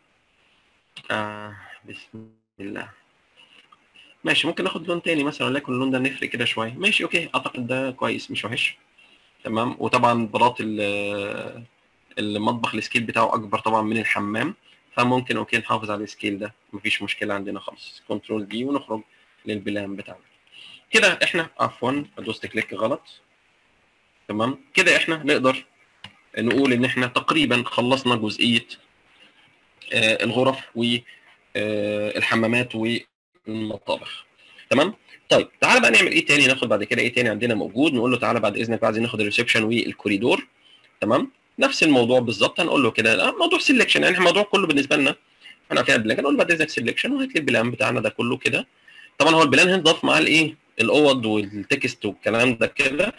آه بسم الله ماشي ممكن ناخد لون تاني مثلا ولكن اللون ده نفرق كده شويه ماشي اوكي اعتقد ده كويس مش وحش تمام وطبعا بلاط المطبخ السكيل بتاعه اكبر طبعا من الحمام فممكن اوكي نحافظ على السكيل ده مفيش مشكله عندنا خالص كنترول دي ونخرج للبلان بتاعنا كده احنا عفوا دوست كليك غلط تمام كده احنا نقدر نقول ان احنا تقريبا خلصنا جزئيه آه الغرف والحمامات والمطابخ تمام طيب تعالى بقى نعمل ايه تاني ناخد بعد كده ايه تاني عندنا موجود نقول له تعالى بعد اذنك عايزين ناخد الريسبشن والكوريدور تمام نفس الموضوع بالظبط هنقول له كده موضوع سيلكشن يعني الموضوع كله بالنسبه لنا احنا فيها بلان نقول بعد اذنك سيلكشن وهات لي البلان بتاعنا ده كله كده طبعا هو البلان هنضاف معاه الايه الاوض والتكست والكلام ده كده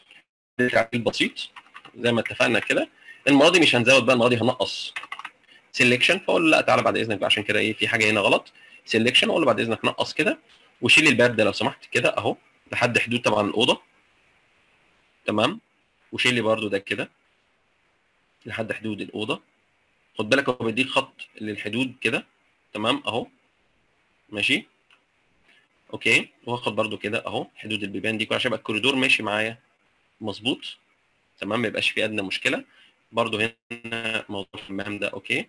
البسيط زي ما اتفقنا كده المره دي مش هنزود بقى المره دي هنقص سيلكشن فاقول له لا تعالى بعد اذنك بقى عشان كده ايه في حاجه هنا غلط سيلكشن اقول له بعد اذنك نقص كده وشيل الباب ده لو سمحت كده اهو لحد حدود طبعا الاوضه تمام وشيل لي برده ده كده لحد حدود الاوضه خد بالك هو بيديك خط للحدود كده تمام اهو ماشي اوكي واخد برده كده اهو حدود البيبان دي عشان يبقى الكوريدور ماشي معايا مظبوط تمام ما يبقاش في ادنى مشكله برده هنا موضوع الحمام ده اوكي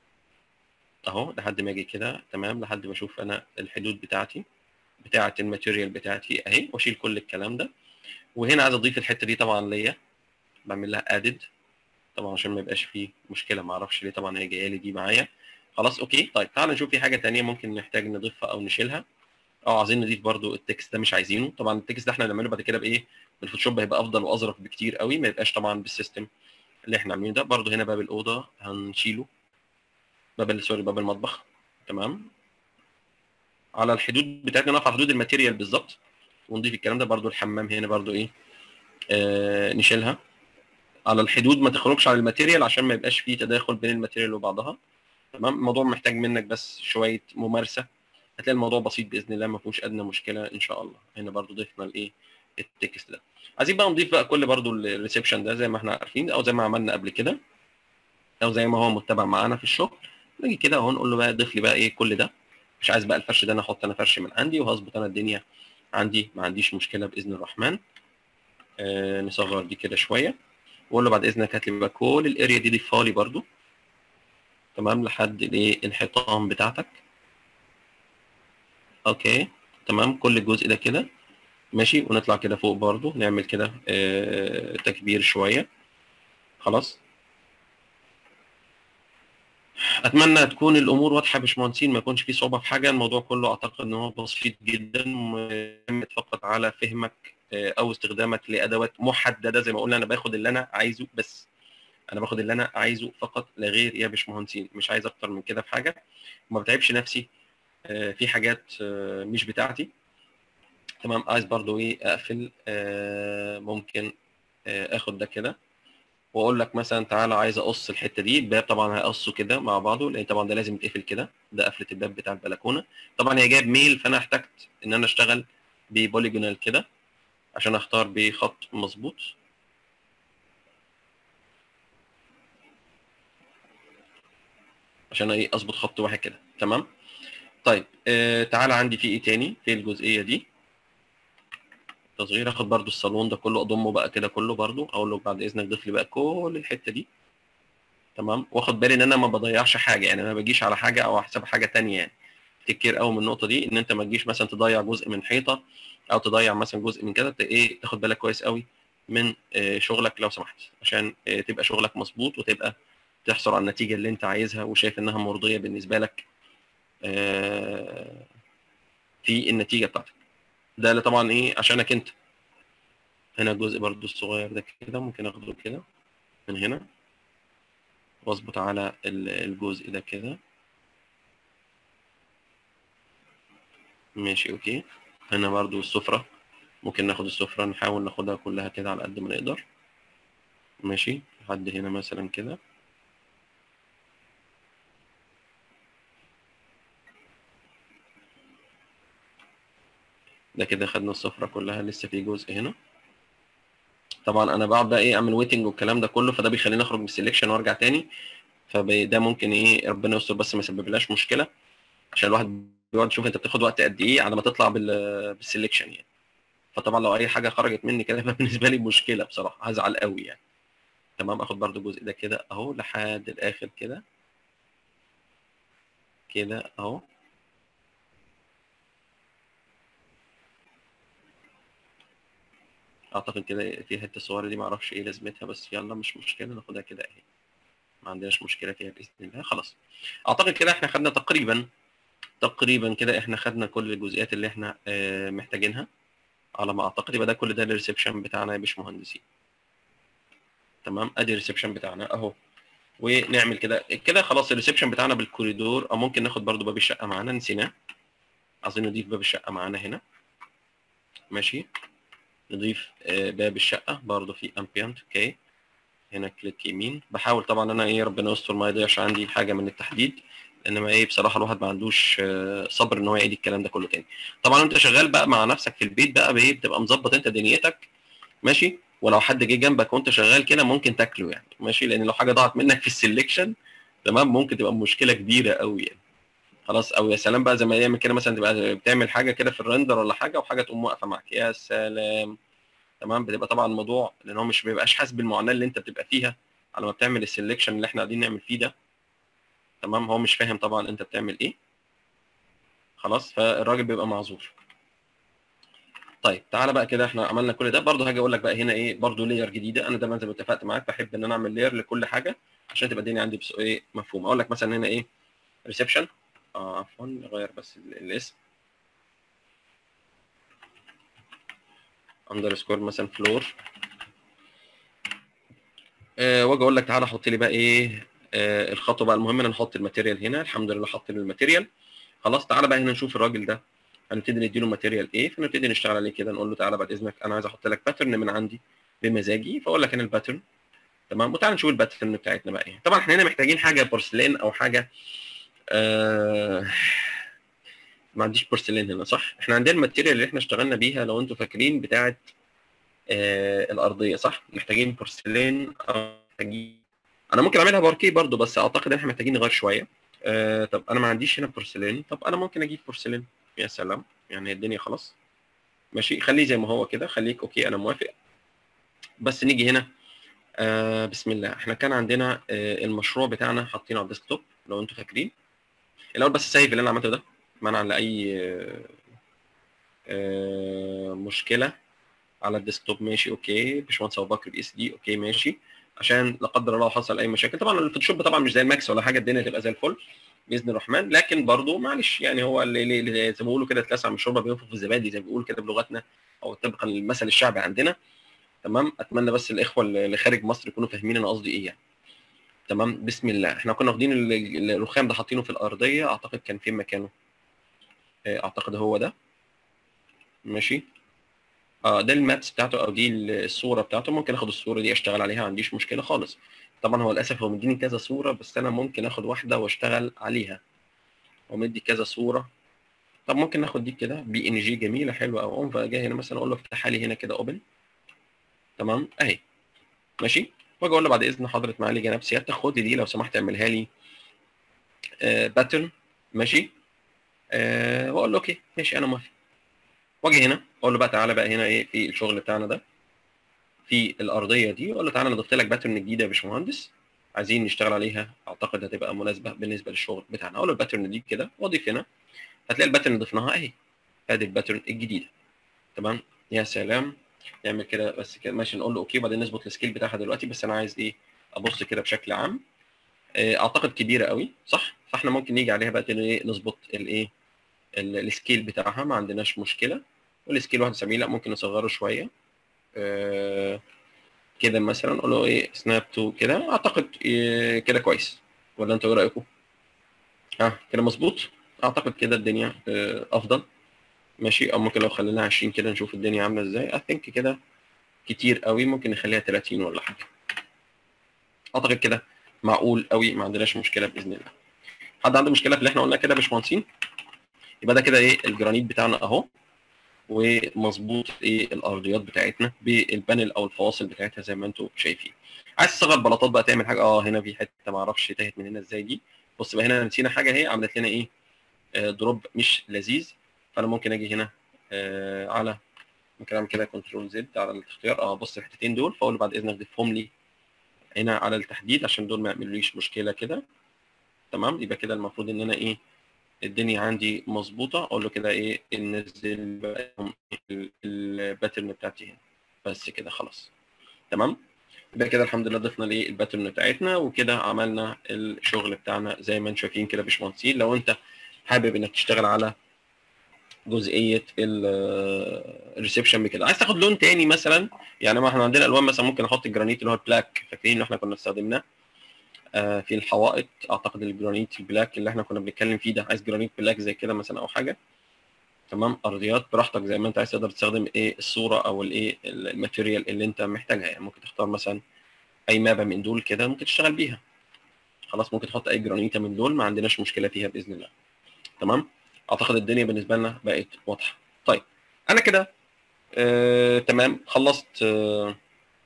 اهو لحد ما اجي كده تمام لحد ما اشوف انا الحدود بتاعتي بتاعه الماتيريال بتاعتي اهي واشيل كل الكلام ده وهنا عايز اضيف الحته دي طبعا ليا بعمل لها ادد طبعا عشان ما يبقاش فيه مشكله ما اعرفش ليه طبعا هي جايه لي دي معايا خلاص اوكي طيب تعال نشوف في حاجه ثانيه ممكن نحتاج نضيفها او نشيلها اه عايزين نضيف برده التكست ده مش عايزينه طبعا التكست ده احنا هنعمله بعد كده بايه بالفوتوشوب هيبقى افضل واظرف بكتير قوي ما يبقاش طبعا بالسيستم اللي احنا عاملينه ده برده هنا باب الاوضه هنشيله باب سوري باب المطبخ تمام على الحدود بتاعتنا نقف على حدود الماتيريال بالظبط ونضيف الكلام ده برضو الحمام هنا برضو ايه آه نشيلها على الحدود ما تخرجش على الماتيريال عشان ما يبقاش فيه تداخل بين الماتيريال وبعضها تمام الموضوع محتاج منك بس شويه ممارسه هتلاقي الموضوع بسيط باذن الله ما فيهوش ادنى مشكله ان شاء الله هنا برضو ضفنا الايه التكست ده عايزين بقى نضيف بقى كل برضو الريسبشن ده زي ما احنا عارفين او زي ما عملنا قبل كده او زي ما هو متبع معانا في الشغل نيجي كده اهو نقول له بقى ضيف لي بقى ايه كل ده مش عايز بقى الفرش ده انا احط انا فرش من عندي وهظبط انا الدنيا عندي ما عنديش مشكله باذن الرحمن آه نصغر دي كده شويه واقول له بعد اذنك هات لي بقى كل الاريا دي ضيفها لي برده تمام لحد الايه الحيطان بتاعتك اوكي تمام كل الجزء ده كده ماشي ونطلع كده فوق برضو نعمل كده آه تكبير شويه خلاص اتمنى تكون الامور واضحه يا باشمهندسين ما يكونش في صعوبه في حاجه الموضوع كله اعتقد ان هو بسيط جدا ويعتمد فقط على فهمك او استخدامك لادوات محدده زي ما قلنا انا باخد اللي انا عايزه بس انا باخد اللي انا عايزه فقط لا غير يا باشمهندسين مش عايز اكتر من كده في حاجه وما بتعبش نفسي في حاجات مش بتاعتي تمام عايز برضو ايه اقفل ممكن اخد ده كده واقول لك مثلا تعالى عايز اقص الحته دي الباب طبعا هقصه كده مع بعضه لان طبعا ده لازم يتقفل كده ده قفله الباب بتاع البلكونه طبعا هي جايب ميل فانا احتجت ان انا اشتغل ببوليجونال كده عشان اختار بخط مظبوط عشان ايه اظبط خط واحد كده تمام طيب آه تعالى عندي في ايه تاني في الجزئيه دي تصغير اخد برضو الصالون ده كله اضمه بقى كده كله برضو اقول له بعد اذنك ضيف لي بقى كل الحته دي تمام واخد بالي ان انا ما بضيعش حاجه يعني انا ما بجيش على حاجه او حساب حاجه تانية يعني تكير قوي من النقطه دي ان انت ما تجيش مثلا تضيع جزء من حيطه او تضيع مثلا جزء من كده ايه تاخد بالك كويس قوي من آه شغلك لو سمحت عشان آه تبقى شغلك مظبوط وتبقى تحصل على النتيجه اللي انت عايزها وشايف انها مرضيه بالنسبه لك آه في النتيجه بتاعتك ده اللي طبعا ايه عشانك انت هنا الجزء برضو الصغير ده كده ممكن اخده كده من هنا واظبط على الجزء ده كده ماشي اوكي هنا برضو السفرة ممكن ناخد السفرة نحاول ناخدها كلها كده على قد ما نقدر ماشي لحد هنا مثلا كده ده كده خدنا السفرة كلها لسه في جزء هنا طبعا انا بقعد بقى ايه اعمل ويتنج والكلام ده كله فده بيخليني اخرج من السلكشن وارجع تاني فده ممكن ايه ربنا يستر بس ما يسببلهاش مشكله عشان الواحد بيقعد يشوف انت بتاخد وقت قد ايه على ما تطلع بالسلكشن يعني فطبعا لو اي حاجه خرجت مني كده بالنسبه لي مشكله بصراحه هزعل قوي يعني تمام اخد برده الجزء ده كده اهو لحد الاخر كده كده اهو اعتقد كده في حته الصور دي معرفش ايه لازمتها بس يلا مش مشكله ناخدها كده اهي ما عندناش مشكله فيها باذن الله خلاص اعتقد كده احنا خدنا تقريبا تقريبا كده احنا خدنا كل الجزئيات اللي احنا اه محتاجينها على ما اعتقد يبقى ده كل ده الريسبشن بتاعنا يا باشمهندسين تمام ادي الريسبشن بتاعنا اهو ونعمل كده كده خلاص الريسبشن بتاعنا بالكوريدور او ممكن ناخد برده باب الشقه معانا نسيناه عايزين نضيف باب الشقه معانا هنا ماشي نضيف باب الشقه برضو في امبيانت اوكي هنا كليك يمين بحاول طبعا انا ايه ربنا يستر ما يضيعش عندي حاجه من التحديد انما ايه بصراحه الواحد ما عندوش صبر ان هو يعيد الكلام ده كله تاني طبعا انت شغال بقى مع نفسك في البيت بقى بايه بتبقى مظبط انت دنيتك ماشي ولو حد جه جنبك وانت شغال كده ممكن تاكله يعني ماشي لان لو حاجه ضاعت منك في السلكشن تمام ممكن تبقى مشكله كبيره قوي يعني خلاص او يا سلام بقى زي ما يعمل كده مثلا تبقى بتعمل حاجه كده في الرندر ولا حاجه وحاجه تقوم واقفه معاك يا سلام تمام بتبقى طبعا الموضوع لان هو مش بيبقاش حاسس بالمعاناه اللي انت بتبقى فيها على ما بتعمل السلكشن اللي احنا قاعدين نعمل فيه ده تمام هو مش فاهم طبعا انت بتعمل ايه خلاص فالراجل بيبقى معذور طيب تعالى بقى كده احنا عملنا كل ده برضه هاجي اقول لك بقى هنا ايه برضه لاير جديده انا دايما زي ما اتفقت معاك بحب ان انا اعمل لاير لكل حاجه عشان تبقى الدنيا عندي بس ايه مفهومه اقول لك مثلا هنا ايه ريسبشن اه عفوا نغير بس الاسم اندرسكور مثلا فلور أه واجي اقول لك تعالى حط لي بقى ايه أه الخطوه بقى المهم ان انا احط الماتيريال هنا الحمد لله حط لي الماتيريال خلاص تعالى بقى هنا نشوف الراجل ده هنبتدي نديله ماتيريال ايه فنبتدي نشتغل عليه كده نقول له تعالى بعد اذنك انا عايز احط لك باترن من عندي بمزاجي فاقول لك انا الباترن تمام وتعالى نشوف الباترن بتاعتنا بقى ايه طبعا احنا هنا محتاجين حاجه بورسلين او حاجه آه ما عنديش بورسلين هنا صح احنا عندنا الماتيريال اللي احنا اشتغلنا بيها لو انتوا فاكرين بتاعه آه الارضيه صح محتاجين بورسلين او محتاجين انا ممكن اعملها باركيه برضو بس اعتقد ان احنا محتاجين نغير شويه آه طب انا ما عنديش هنا بورسلين طب انا ممكن اجيب بورسلين يا سلام يعني الدنيا خلاص ماشي خليه زي ما هو كده خليك اوكي انا موافق بس نيجي هنا آه بسم الله احنا كان عندنا آه المشروع بتاعنا حاطينه على الديسكتوب لو انتوا فاكرين الاول بس سيف اللي انا عملته ده منعا لاي آه آه مشكله على الديسكتوب ماشي اوكي باشمهندس ابو بكر بي اس دي اوكي ماشي عشان لا قدر الله حصل اي مشاكل طبعا الفوتوشوب طبعا مش زي الماكس ولا حاجه الدنيا تبقى زي الفل باذن الرحمن لكن برضه معلش يعني هو اللي, اللي زي ما بيقولوا كده اتلسع من الشوربه بينفخ في الزبادي زي ما بيقول كده بلغتنا او طبقا للمثل الشعبي عندنا تمام اتمنى بس الاخوه اللي خارج مصر يكونوا فاهمين انا قصدي ايه يعني تمام بسم الله احنا كنا واخدين الرخام ده حاطينه في الارضيه اعتقد كان فين مكانه اعتقد هو ده ماشي اه ده المابس بتاعته او دي الصوره بتاعته ممكن اخد الصوره دي اشتغل عليها ما عنديش مشكله خالص طبعا هو للاسف هو مديني كذا صوره بس انا ممكن اخد واحده واشتغل عليها هو مدي كذا صوره طب ممكن ناخد دي كده بي ان جي جميله حلوه او اقوم فجاي هنا مثلا اقول له افتحها لي هنا كده اوبن تمام اهي ماشي واجي اقول له بعد اذن حضرتك معالي جناب سيادتك خد لي دي لو سمحت اعملها لي آه باترن ماشي آه واقول له اوكي ماشي انا موافق واجي هنا اقول له بقى تعالى بقى هنا ايه في الشغل بتاعنا ده في الارضيه دي اقول له تعالى انا ضفت لك باترن جديده يا باشمهندس عايزين نشتغل عليها اعتقد هتبقى مناسبه بالنسبه للشغل بتاعنا اقول له الباترن دي كده واضيف هنا هتلاقي الباترن اللي ضفناها اهي ادي الباترن الجديده تمام يا سلام نعمل كده بس كده ماشي نقول له اوكي وبعدين نظبط السكيل بتاعها دلوقتي بس انا عايز ايه ابص كده بشكل عام اعتقد كبيره قوي صح فاحنا ممكن نيجي عليها بقى ايه نظبط الايه السكيل بتاعها ما عندناش مشكله والسكيل 71 لا ممكن نصغره شويه آه كده مثلا نقول له ايه سناب تو كده اعتقد إيه كده كويس ولا انتوا ايه رايكم؟ اه كده مظبوط اعتقد كده الدنيا آه افضل ماشي او ممكن لو خليناها 20 كده نشوف الدنيا عامله ازاي اي ثينك كده كتير قوي ممكن نخليها 30 ولا حاجه اعتقد كده معقول قوي ما عندناش مشكله باذن الله حد عنده مشكله في اللي احنا قلنا كده يا باشمهندسين يبقى ده كده ايه الجرانيت بتاعنا اهو ومظبوط ايه الارضيات بتاعتنا بالبانل او الفواصل بتاعتها زي ما انتم شايفين عايز تصغر بلاطات بقى تعمل حاجه اه هنا في حته ما اعرفش تاهت من هنا ازاي دي بص بقى هنا نسينا حاجه اهي عملت لنا ايه آه دروب مش لذيذ فانا ممكن اجي هنا آه على ممكن اعمل كده كنترول زد على الاختيار اه بص الحتتين دول فاقول له بعد اذنك ضيفهم لي هنا على التحديد عشان دول ما يعملوليش مشكله كده تمام يبقى كده المفروض ان انا ايه الدنيا عندي مظبوطه اقول له كده ايه ننزل بقى الباترن بتاعتي هنا بس كده خلاص تمام يبقى كده الحمد لله ضفنا ليه الباترن بتاعتنا وكده عملنا الشغل بتاعنا زي ما انتم شايفين كده يا باشمهندسين لو انت حابب انك تشتغل على جزئيه الريسبشن بكده عايز تاخد لون تاني مثلا يعني ما احنا عندنا الوان مثلا ممكن احط الجرانيت اللي هو البلاك فاكرين اللي احنا كنا استخدمناه في الحوائط اعتقد الجرانيت البلاك اللي احنا كنا بنتكلم فيه ده عايز جرانيت بلاك زي كده مثلا او حاجه تمام ارضيات براحتك زي ما انت عايز تقدر تستخدم ايه الصوره او الايه الماتيريال اللي انت محتاجها يعني ممكن تختار مثلا اي مابه من دول كده ممكن تشتغل بيها خلاص ممكن تحط اي جرانيته من دول ما عندناش مشكله فيها باذن الله تمام اعتقد الدنيا بالنسبه لنا بقت واضحه طيب انا كده آه تمام خلصت آه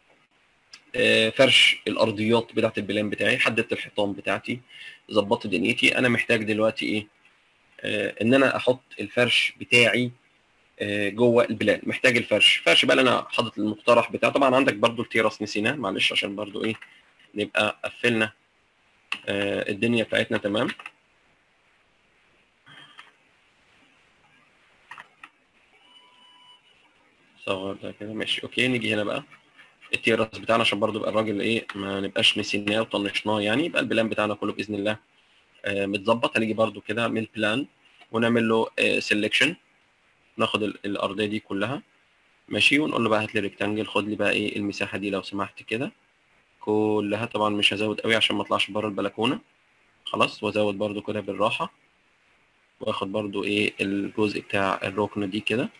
فرش الارضيات بتاعت البلان بتاعي حددت الحيطان بتاعتي ظبطت دنيتي انا محتاج دلوقتي ايه آه ان انا احط الفرش بتاعي آه جوه البلان محتاج الفرش فرش بقى اللي انا حاطط المقترح بتاعه طبعا عندك برضو التيراس نسيناه معلش عشان برضو ايه نبقى قفلنا آه الدنيا بتاعتنا تمام صور ده كده ماشي اوكي نيجي هنا بقى التيراس بتاعنا عشان برضو يبقى الراجل ايه ما نبقاش نسيناه وطنشناه يعني يبقى البلان بتاعنا كله باذن الله آه متظبط هنيجي برضو كده من البلان ونعمل له سيلكشن ناخد الارضيه دي كلها ماشي ونقول له بقى هات لي ريكتانجل خد لي بقى ايه المساحه دي لو سمحت كده كلها طبعا مش هزود قوي عشان ما اطلعش بره البلكونه خلاص وازود برضو كده بالراحه واخد برضو ايه الجزء بتاع الركن دي كده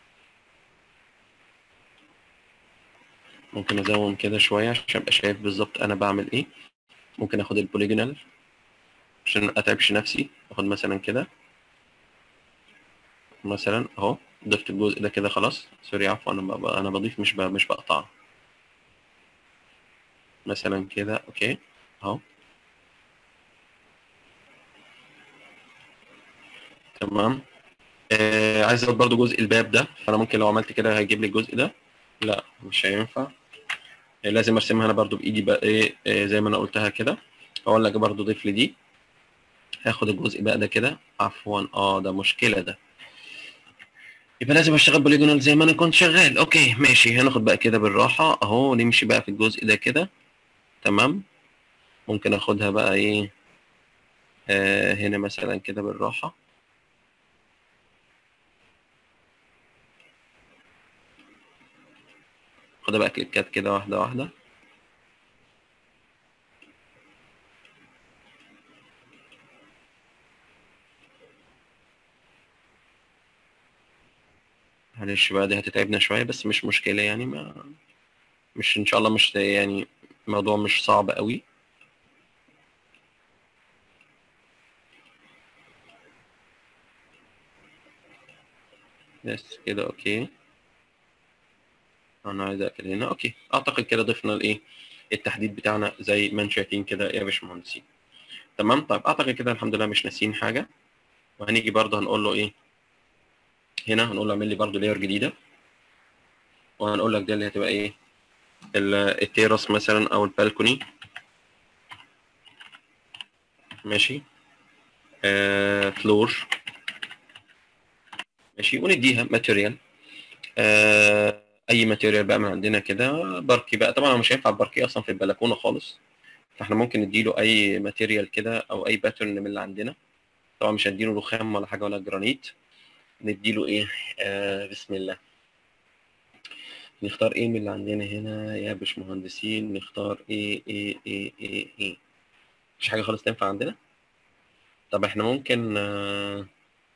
ممكن ازوم كده شويه عشان ابقى شايف بالظبط انا بعمل ايه ممكن اخد البوليجونال عشان ما اتعبش نفسي اخد مثلا كده مثلا اهو ضفت الجزء ده كده خلاص سوري عفوا انا ب- انا بضيف مش ب- مش بقطع مثلا كده اوكي اهو تمام آه عايز ازود برضو جزء الباب ده فانا ممكن لو عملت كده هيجيب لي الجزء ده لا مش هينفع آه لازم ارسمها انا برضو بايدي بقى ايه آه زي ما انا قلتها كده اقول لك برضو ضيف لي دي هاخد الجزء بقى ده كده عفوا اه ده مشكله ده يبقى لازم اشتغل بوليجونال زي ما انا كنت شغال اوكي ماشي هناخد بقى كده بالراحه اهو نمشي بقى في الجزء ده كده تمام ممكن اخدها بقى ايه آه هنا مثلا كده بالراحه خدها بقى كليكات كده واحده واحده معلش بقى دي هتتعبنا شويه بس مش مشكله يعني ما مش ان شاء الله مش يعني الموضوع مش صعب قوي بس كده اوكي انا عايز اقفل هنا اوكي اعتقد كده ضفنا الايه التحديد بتاعنا زي ما انتم شايفين كده يا باشمهندسين تمام طيب اعتقد كده الحمد لله مش ناسيين حاجه وهنيجي برضه هنقول له ايه هنا هنقول له اعمل لي برضه لاير جديده وهنقول لك ده اللي هتبقى ايه ال- التيرس مثلا او البالكوني ماشي آه فلور ماشي ونديها ماتيريال آه اي ماتيريال بقى من عندنا كده باركي بقى طبعا مش هينفع الباركي اصلا في البلكونه خالص فاحنا ممكن نديله اي ماتيريال كده او اي باترن من اللي عندنا طبعا مش هنديله رخام ولا حاجه ولا جرانيت نديله ايه آه بسم الله نختار ايه من اللي عندنا هنا يا باشمهندسين نختار ايه ايه ايه ايه ايه مش حاجه خالص تنفع عندنا طب احنا ممكن آه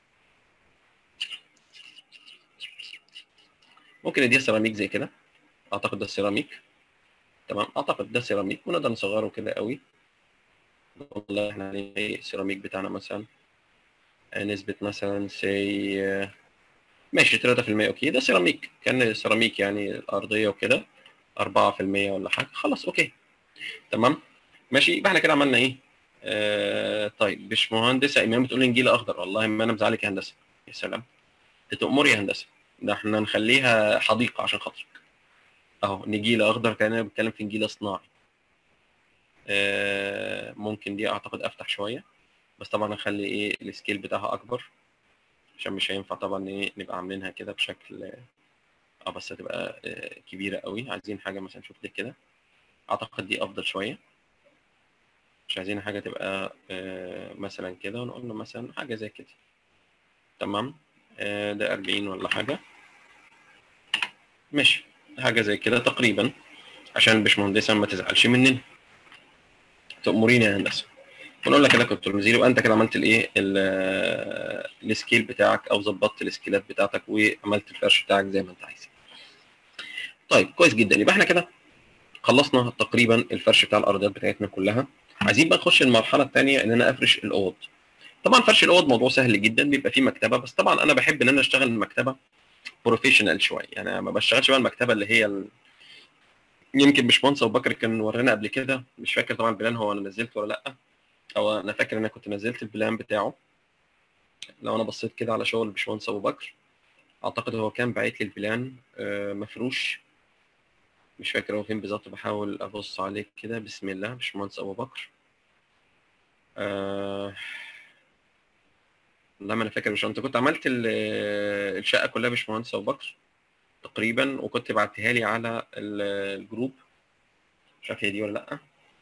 ممكن نديها سيراميك زي كده اعتقد ده سيراميك تمام اعتقد ده سيراميك ونقدر نصغره كده قوي والله احنا هنلاقي السيراميك بتاعنا مثلا آه، نسبة مثلا سي ماشي 3% اوكي ده سيراميك كان سيراميك يعني الارضية وكده 4% ولا حاجة خلاص اوكي تمام ماشي يبقى احنا كده عملنا ايه آه طيب باشمهندسة ايمان بتقول لي نجيلة اخضر والله ما انا مزعلك يا هندسة يا سلام تأمري يا هندسة ده احنا نخليها حديقة عشان خاطرك اهو نجيلة اخضر كأننا بتكلم في نجيلة صناعي آه ممكن دي اعتقد افتح شوية بس طبعا اخلي ايه السكيل بتاعها اكبر عشان مش هينفع طبعا ايه نبقى عاملينها كده بشكل اه بس هتبقى آه، كبيرة قوي عايزين حاجة مثلا نشوف ليه كده اعتقد دي افضل شوية مش عايزين حاجة تبقى آه، مثلا كده ونقول له مثلا حاجة زي كده تمام آه، ده 40 ولا حاجة ماشي حاجة زي كده تقريبا عشان الباشمهندسة ما تزعلش مننا تأمريني يا هندسة ونقول لك كده كنت نزيل يبقى انت كده عملت الايه ال- السكيل بتاعك او ظبطت السكيلات بتاعتك وعملت الفرش بتاعك زي ما انت عايز طيب كويس جدا يبقى احنا كده خلصنا تقريبا الفرش بتاع الارضيات بتاعتنا كلها عايزين بقى نخش المرحله الثانيه ان انا افرش الاوض طبعا فرش الاوض موضوع سهل جدا بيبقى فيه مكتبه بس طبعا انا بحب ان انا اشتغل المكتبه بروفيشنال شويه يعني ما بشتغلش بقى المكتبه اللي هي ال... يمكن باشمهندس ابو بكر كان ورانا قبل كده مش فاكر طبعا البلان هو انا نزلت ولا لا او انا فاكر ان انا كنت نزلت البلان بتاعه لو انا بصيت كده على شغل باشمهندس ابو بكر اعتقد هو كان باعت لي البلان آه، مفروش مش فاكر هو فين بالظبط بحاول ابص عليه كده بسم الله باشمهندس ابو بكر آه... لا ما انا فاكر مش انت كنت عملت ال- الشقه كلها باشمهندس ابو بكر تقريبا وكنت بعتها لي على ال- الجروب مش عارف هي دي ولا لا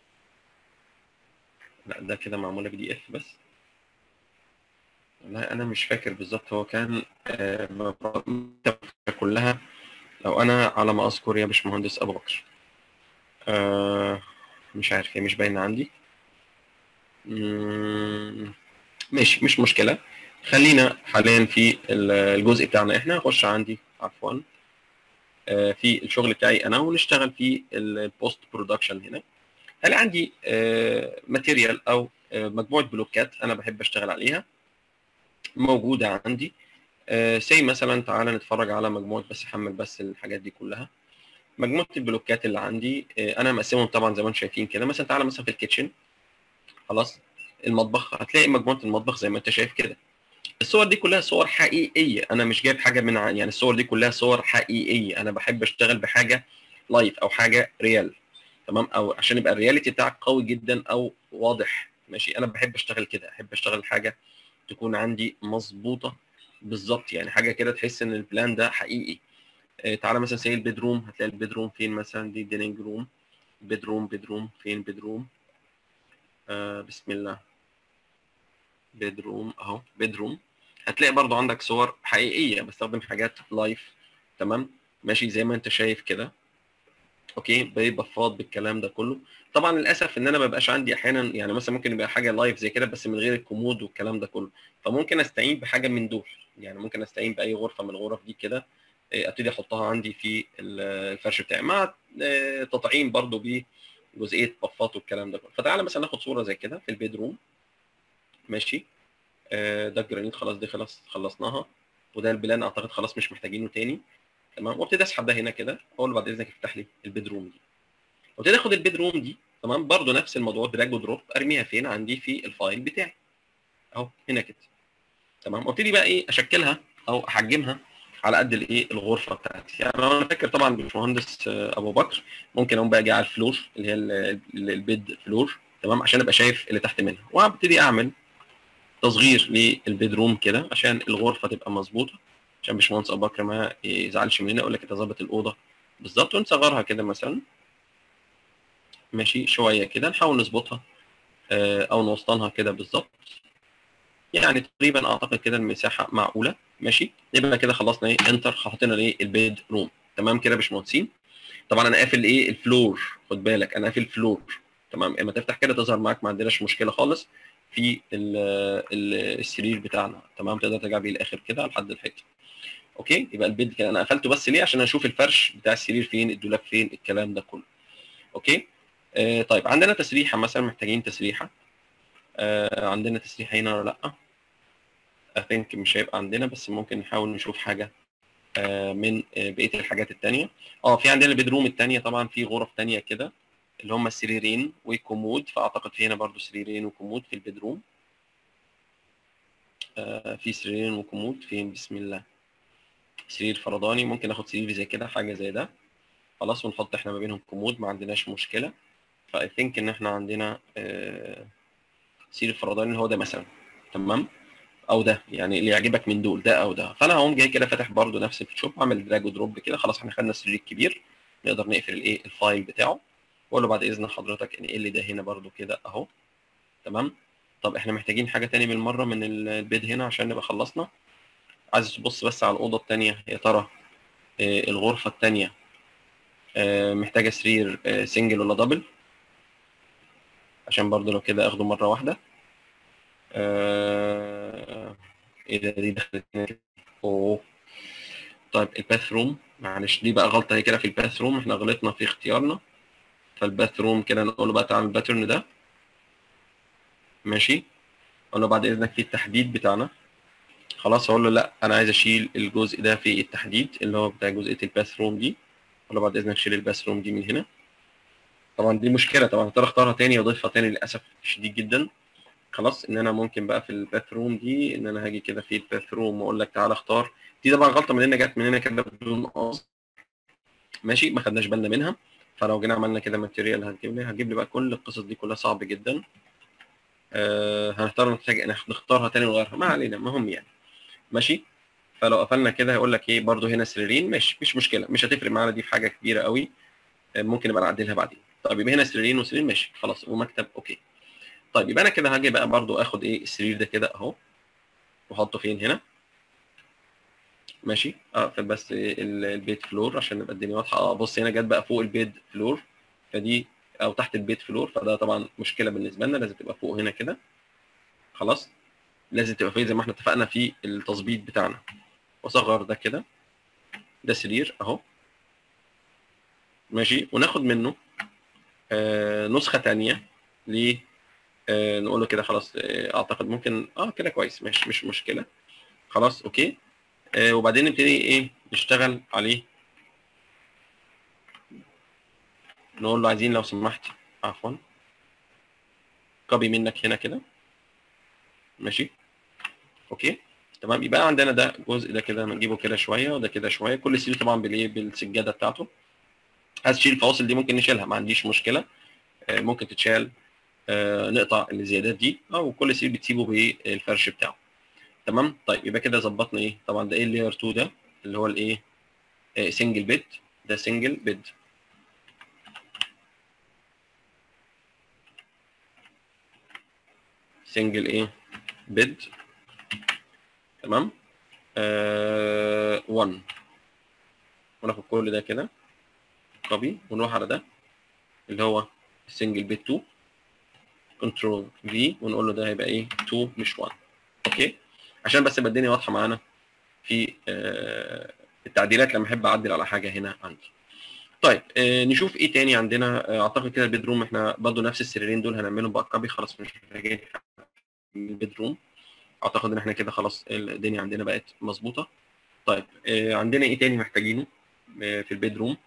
لا ده كده معموله بي دي اف بس والله انا مش فاكر بالظبط هو كان آه، مكتبة كلها لو انا على ما اذكر يا باشمهندس ابو بكر آه، مش عارف هي مش باينه عندي مم، ماشي مش مشكله خلينا حاليا في ال- الجزء بتاعنا احنا هخش عندي عفوا آه، في الشغل بتاعي انا ونشتغل في البوست برودكشن هنا هل عندي ماتيريال او آه، مجموعه بلوكات انا بحب اشتغل عليها موجوده عندي سي مثلا تعالى نتفرج على مجموعه بس احمل بس الحاجات دي كلها مجموعه البلوكات اللي عندي آه، انا مقسمهم طبعا زي ما انتم شايفين كده مثلا تعالى مثلا في الكيتشن خلاص المطبخ هتلاقي مجموعه المطبخ زي ما انت شايف كده الصور دي كلها صور حقيقيه انا مش جايب حاجه من ع- يعني الصور دي كلها صور حقيقيه انا بحب اشتغل بحاجه لايف او حاجه ريال تمام او عشان يبقى الرياليتي بتاعك قوي جدا او واضح ماشي انا بحب اشتغل كده احب اشتغل حاجه تكون عندي مظبوطه بالظبط يعني حاجه كده تحس ان البلان ده حقيقي آه، تعالى مثلا سي البيدروم هتلاقي البيدروم فين مثلا دي دينينج روم بيدروم بيدروم فين بيدروم آه بسم الله بيدروم اهو بيدروم هتلاقي برضو عندك صور حقيقيه بستخدم حاجات لايف تمام ماشي زي ما انت شايف كده اوكي ببفاض بالكلام ده كله طبعا للاسف ان انا ما بقاش عندي احيانا يعني مثلا ممكن يبقى حاجه لايف زي كده بس من غير الكومود والكلام ده كله فممكن استعين بحاجه من دول يعني ممكن استعين باي غرفه من الغرف دي كده إيه، ابتدي احطها عندي في ال- الفرش بتاعي مع آه، تطعيم برضو بجزئيه بفاط والكلام ده كله فتعالى مثلا ناخد صوره زي كده في البيدروم ماشي آه، ده الجرانيت خلاص دي خلاص خلصناها وده البلان اعتقد خلاص مش محتاجينه تاني تمام وابتدي اسحب ده هنا كده اقول له بعد اذنك افتح لي البيدروم دي وابتدي اخد البيدروم دي تمام برضو نفس الموضوع دراج ودروب ارميها فين عندي في الفايل بتاعي اهو هنا كده تمام وابتدي بقى ايه اشكلها او احجمها على قد الايه الغرفه بتاعتي يعني انا فاكر طبعا بالمهندس آه، ابو بكر ممكن اقوم بقى اجي على الفلور اللي هي ال- ال- البيد فلور تمام عشان ابقى شايف اللي تحت منها وابتدي اعمل تصغير للبيدروم كده عشان الغرفه تبقى مظبوطه عشان باشمهندس ابو بكر ما يزعلش مننا يقول لك انت ظابط الاوضه بالظبط ونصغرها كده مثلا ماشي شويه كده نحاول نظبطها آه، او نوسطنها كده بالظبط يعني تقريبا اعتقد كده المساحه معقوله ماشي يبقى كده خلصنا ايه انتر حطينا ايه البيد روم تمام كده يا باشمهندسين طبعا انا قافل ايه الفلور خد بالك انا قافل الفلور تمام اما تفتح كده تظهر معاك ما عندناش مشكله خالص في ال ال السرير بتاعنا تمام تقدر ترجع بيه الاخر كده لحد الحته اوكي يبقى البيد كده انا قفلته بس ليه عشان اشوف الفرش بتاع السرير فين الدولاب فين الكلام ده كله اوكي آه طيب عندنا تسريحه مثلا محتاجين تسريحه آه عندنا تسريحه هنا ولا لا I think مش هيبقى عندنا بس ممكن نحاول نشوف حاجه آه من آه بقيه الحاجات التانية اه في عندنا البيدروم التانية طبعا في غرف تانية كده اللي هم السريرين وكومود فاعتقد في هنا برضو سريرين وكومود في البيدروم آه في سريرين وكومود فين بسم الله سرير فرداني ممكن اخد سرير زي كده حاجه زي ده خلاص ونحط احنا ما بينهم كومود ما عندناش مشكله فاي ثينك ان احنا عندنا آه سرير فرداني اللي هو ده مثلا تمام او ده يعني اللي يعجبك من دول ده او ده فانا هقوم جاي كده فاتح برضو نفس الفوتوشوب عامل دراج ودروب كده خلاص احنا خدنا السرير الكبير نقدر نقفل الايه الفايل بتاعه واقول له بعد اذن حضرتك انقل لي ده هنا برضو كده اهو تمام طب احنا محتاجين حاجه تاني بالمره من ال- البيد هنا عشان نبقى خلصنا عايز تبص بس على الاوضه التانيه يا ترى آه، الغرفه التانيه آه، محتاجه سرير آه، سنجل ولا دبل عشان برضو لو كده اخده مره واحده آه، ايه ده دي دخلت هنا كده. اوه طيب الباث روم معلش دي بقى غلطه هي كده في الباث روم احنا غلطنا في اختيارنا فالباث روم كده نقول له بقى تعالى الباترن ده ماشي اقول له بعد اذنك في التحديد بتاعنا خلاص اقول له لا انا عايز اشيل الجزء ده في التحديد اللي هو بتاع جزئيه الباث روم دي اقول له بعد اذنك شيل الباث روم دي من هنا طبعا دي مشكله طبعا هضطر اختارها تاني واضيفها تاني للاسف شديد جدا خلاص ان انا ممكن بقى في الباث روم دي ان انا هاجي كده في الباث روم واقول لك تعالى اختار دي طبعا غلطه مننا جت مننا كده بدون قصد ماشي ما خدناش بالنا منها فلو جينا عملنا كده ماتيريال هتجيب لي هتجيب لي بقى كل القصص دي كلها صعب جدا آه هنختار نحتاج نختارها تاني ونغيرها ما علينا المهم يعني ماشي فلو قفلنا كده هيقول لك ايه برضو هنا سريرين ماشي مش مشكله مش هتفرق معانا دي في حاجه كبيره قوي آه، ممكن نبقى نعدلها بعدين طيب يبقى هنا سريرين وسرير ماشي خلاص ومكتب اوكي طيب يبقى انا كده هاجي بقى برضو اخد ايه السرير ده كده اهو واحطه فين هنا ماشي اقفل بس ال- البيت فلور عشان نبقى الدنيا واضحه اه بص هنا جت بقى فوق البيت فلور فدي او تحت البيت فلور فده طبعا مشكله بالنسبه لنا لازم تبقى فوق هنا كده خلاص لازم تبقى فيه زي ما احنا اتفقنا في التظبيط بتاعنا واصغر ده كده ده سرير اهو ماشي وناخد منه آه نسخه تانية ل آه نقول له كده خلاص آه اعتقد ممكن اه كده كويس مش مش مشكله خلاص اوكي آه وبعدين نبتدي ايه نشتغل عليه نقول له عايزين لو سمحت عفوا كوبي منك هنا كده ماشي اوكي تمام يبقى عندنا ده الجزء ده كده نجيبه كده شويه وده كده شويه كل سيل طبعا بالايه بالسجاده بتاعته عايز تشيل الفواصل دي ممكن نشيلها ما عنديش مشكله آه ممكن تتشال آه نقطع الزيادات دي او كل سيل بتسيبه بالفرش بتاعه تمام طيب يبقى كده ظبطنا ايه طبعا ده ايه اللاير 2 ده اللي هو الايه آه سنجل بيد ده سنجل بيد سنجل ايه بيد تمام آه 1 وناخد كل ده كده كوبي ونروح على ده اللي هو السنجل بيد 2 كنترول في ونقول له ده هيبقى ايه 2 مش 1 اوكي عشان بس يبقى الدنيا واضحه معانا في آه التعديلات لما احب اعدل على حاجه هنا عندي طيب آه نشوف ايه تاني عندنا آه اعتقد كده البيد روم احنا برضه نفس السريرين دول هنعملهم باك كوبي خلاص مش محتاجين البيد روم اعتقد ان احنا كده خلاص الدنيا عندنا بقت مظبوطه طيب آه عندنا ايه تاني محتاجينه آه في البيد روم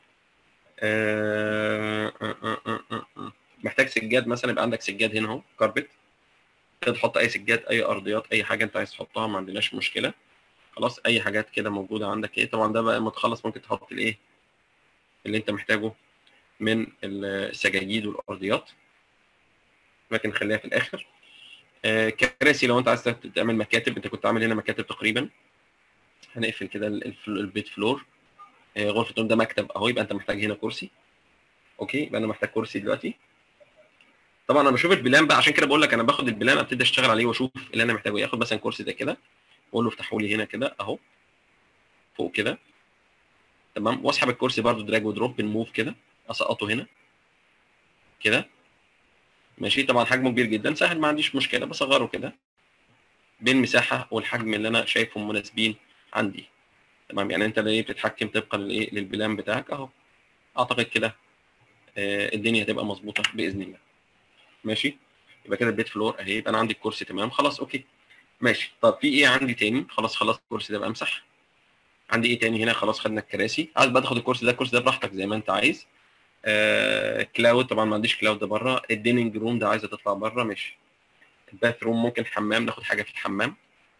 آه آه آه آه آه. محتاج سجاد مثلا يبقى عندك سجاد هنا اهو كاربت تقدر تحط اي سجاد اي ارضيات اي حاجه انت عايز تحطها ما عندناش مشكله خلاص اي حاجات كده موجوده عندك ايه طبعا ده بقى لما تخلص ممكن تحط الايه اللي انت محتاجه من السجاجيد والارضيات لكن نخليها في الاخر آه كراسي لو انت عايز تعمل مكاتب انت كنت عامل هنا مكاتب تقريبا هنقفل كده البيت فلور آه غرفه النوم ده مكتب اهو يبقى انت محتاج هنا كرسي اوكي يبقى انا محتاج كرسي دلوقتي طبعا انا بشوف البلان بقى عشان كده بقول لك انا باخد البلان ابتدي اشتغل عليه واشوف اللي انا محتاجه ياخد مثلا كرسي ده كده واقول له افتحوا لي هنا كده اهو فوق كده تمام واسحب الكرسي برده دراج ودروب بالموف كده اسقطه هنا كده ماشي طبعا حجمه كبير جدا سهل ما عنديش مشكله بصغره كده بالمساحه والحجم اللي انا شايفهم مناسبين عندي تمام يعني انت اللي بتتحكم طبقا للايه للبلان بتاعك اهو اعتقد كده آه الدنيا هتبقى مظبوطه باذن الله ماشي يبقى كده البيت فلور اهي يبقى انا عندي الكرسي تمام خلاص اوكي ماشي طب في ايه عندي تاني خلاص خلاص الكرسي ده بقى امسح عندي ايه تاني هنا خلاص خدنا الكراسي عايز بقى تاخد الكرسي ده الكرسي ده براحتك زي ما انت عايز آه كلاود طبعا ما عنديش كلاود ده بره الديننج روم ده عايزه تطلع بره ماشي الباث روم ممكن حمام ناخد حاجه في الحمام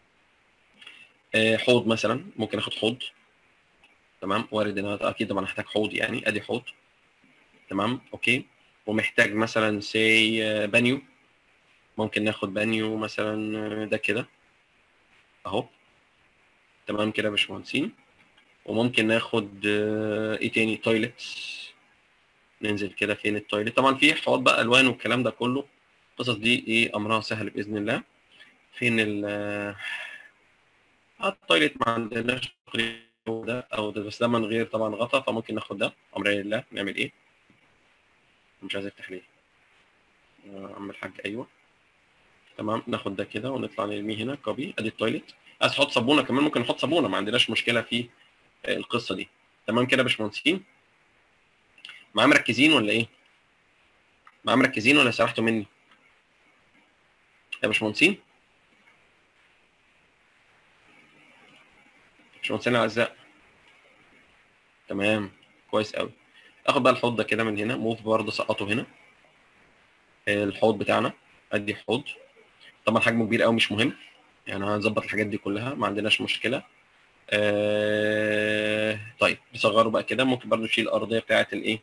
آه حوض مثلا ممكن اخد حوض تمام وارد ان اكيد طبعا هحتاج حوض يعني ادي حوض تمام اوكي ومحتاج مثلا سي بانيو ممكن ناخد بانيو مثلا ده كده اهو تمام كده يا باشمهندسين وممكن ناخد ايه تاني تويلت ننزل كده فين التويلت طبعا في حوض بقى الوان والكلام ده كله القصص دي ايه امرها سهل باذن الله فين ال التويلت ما عندناش ده او ده بس ده من غير طبعا غطا فممكن ناخد ده امر لله نعمل ايه مش عايز افتح ليه عم الحاج ايوه تمام ناخد ده كده ونطلع نرميه هنا كوبي ادي التويلت عايز تحط صابونه كمان ممكن نحط صابونه ما عندناش مشكله في القصه دي تمام كده يا باشمهندسين معاه مركزين ولا ايه معاه مركزين ولا سرحتوا مني يا باشمهندسين باشمهندسين الاعزاء تمام كويس قوي اخد بقى الحوض ده كده من هنا موف برضه سقطه هنا الحوض بتاعنا ادي حوض طبعا حجمه كبير قوي مش مهم يعني هنظبط الحاجات دي كلها ما عندناش مشكله آه طيب نصغره بقى كده ممكن برضه نشيل الارضيه بتاعه الايه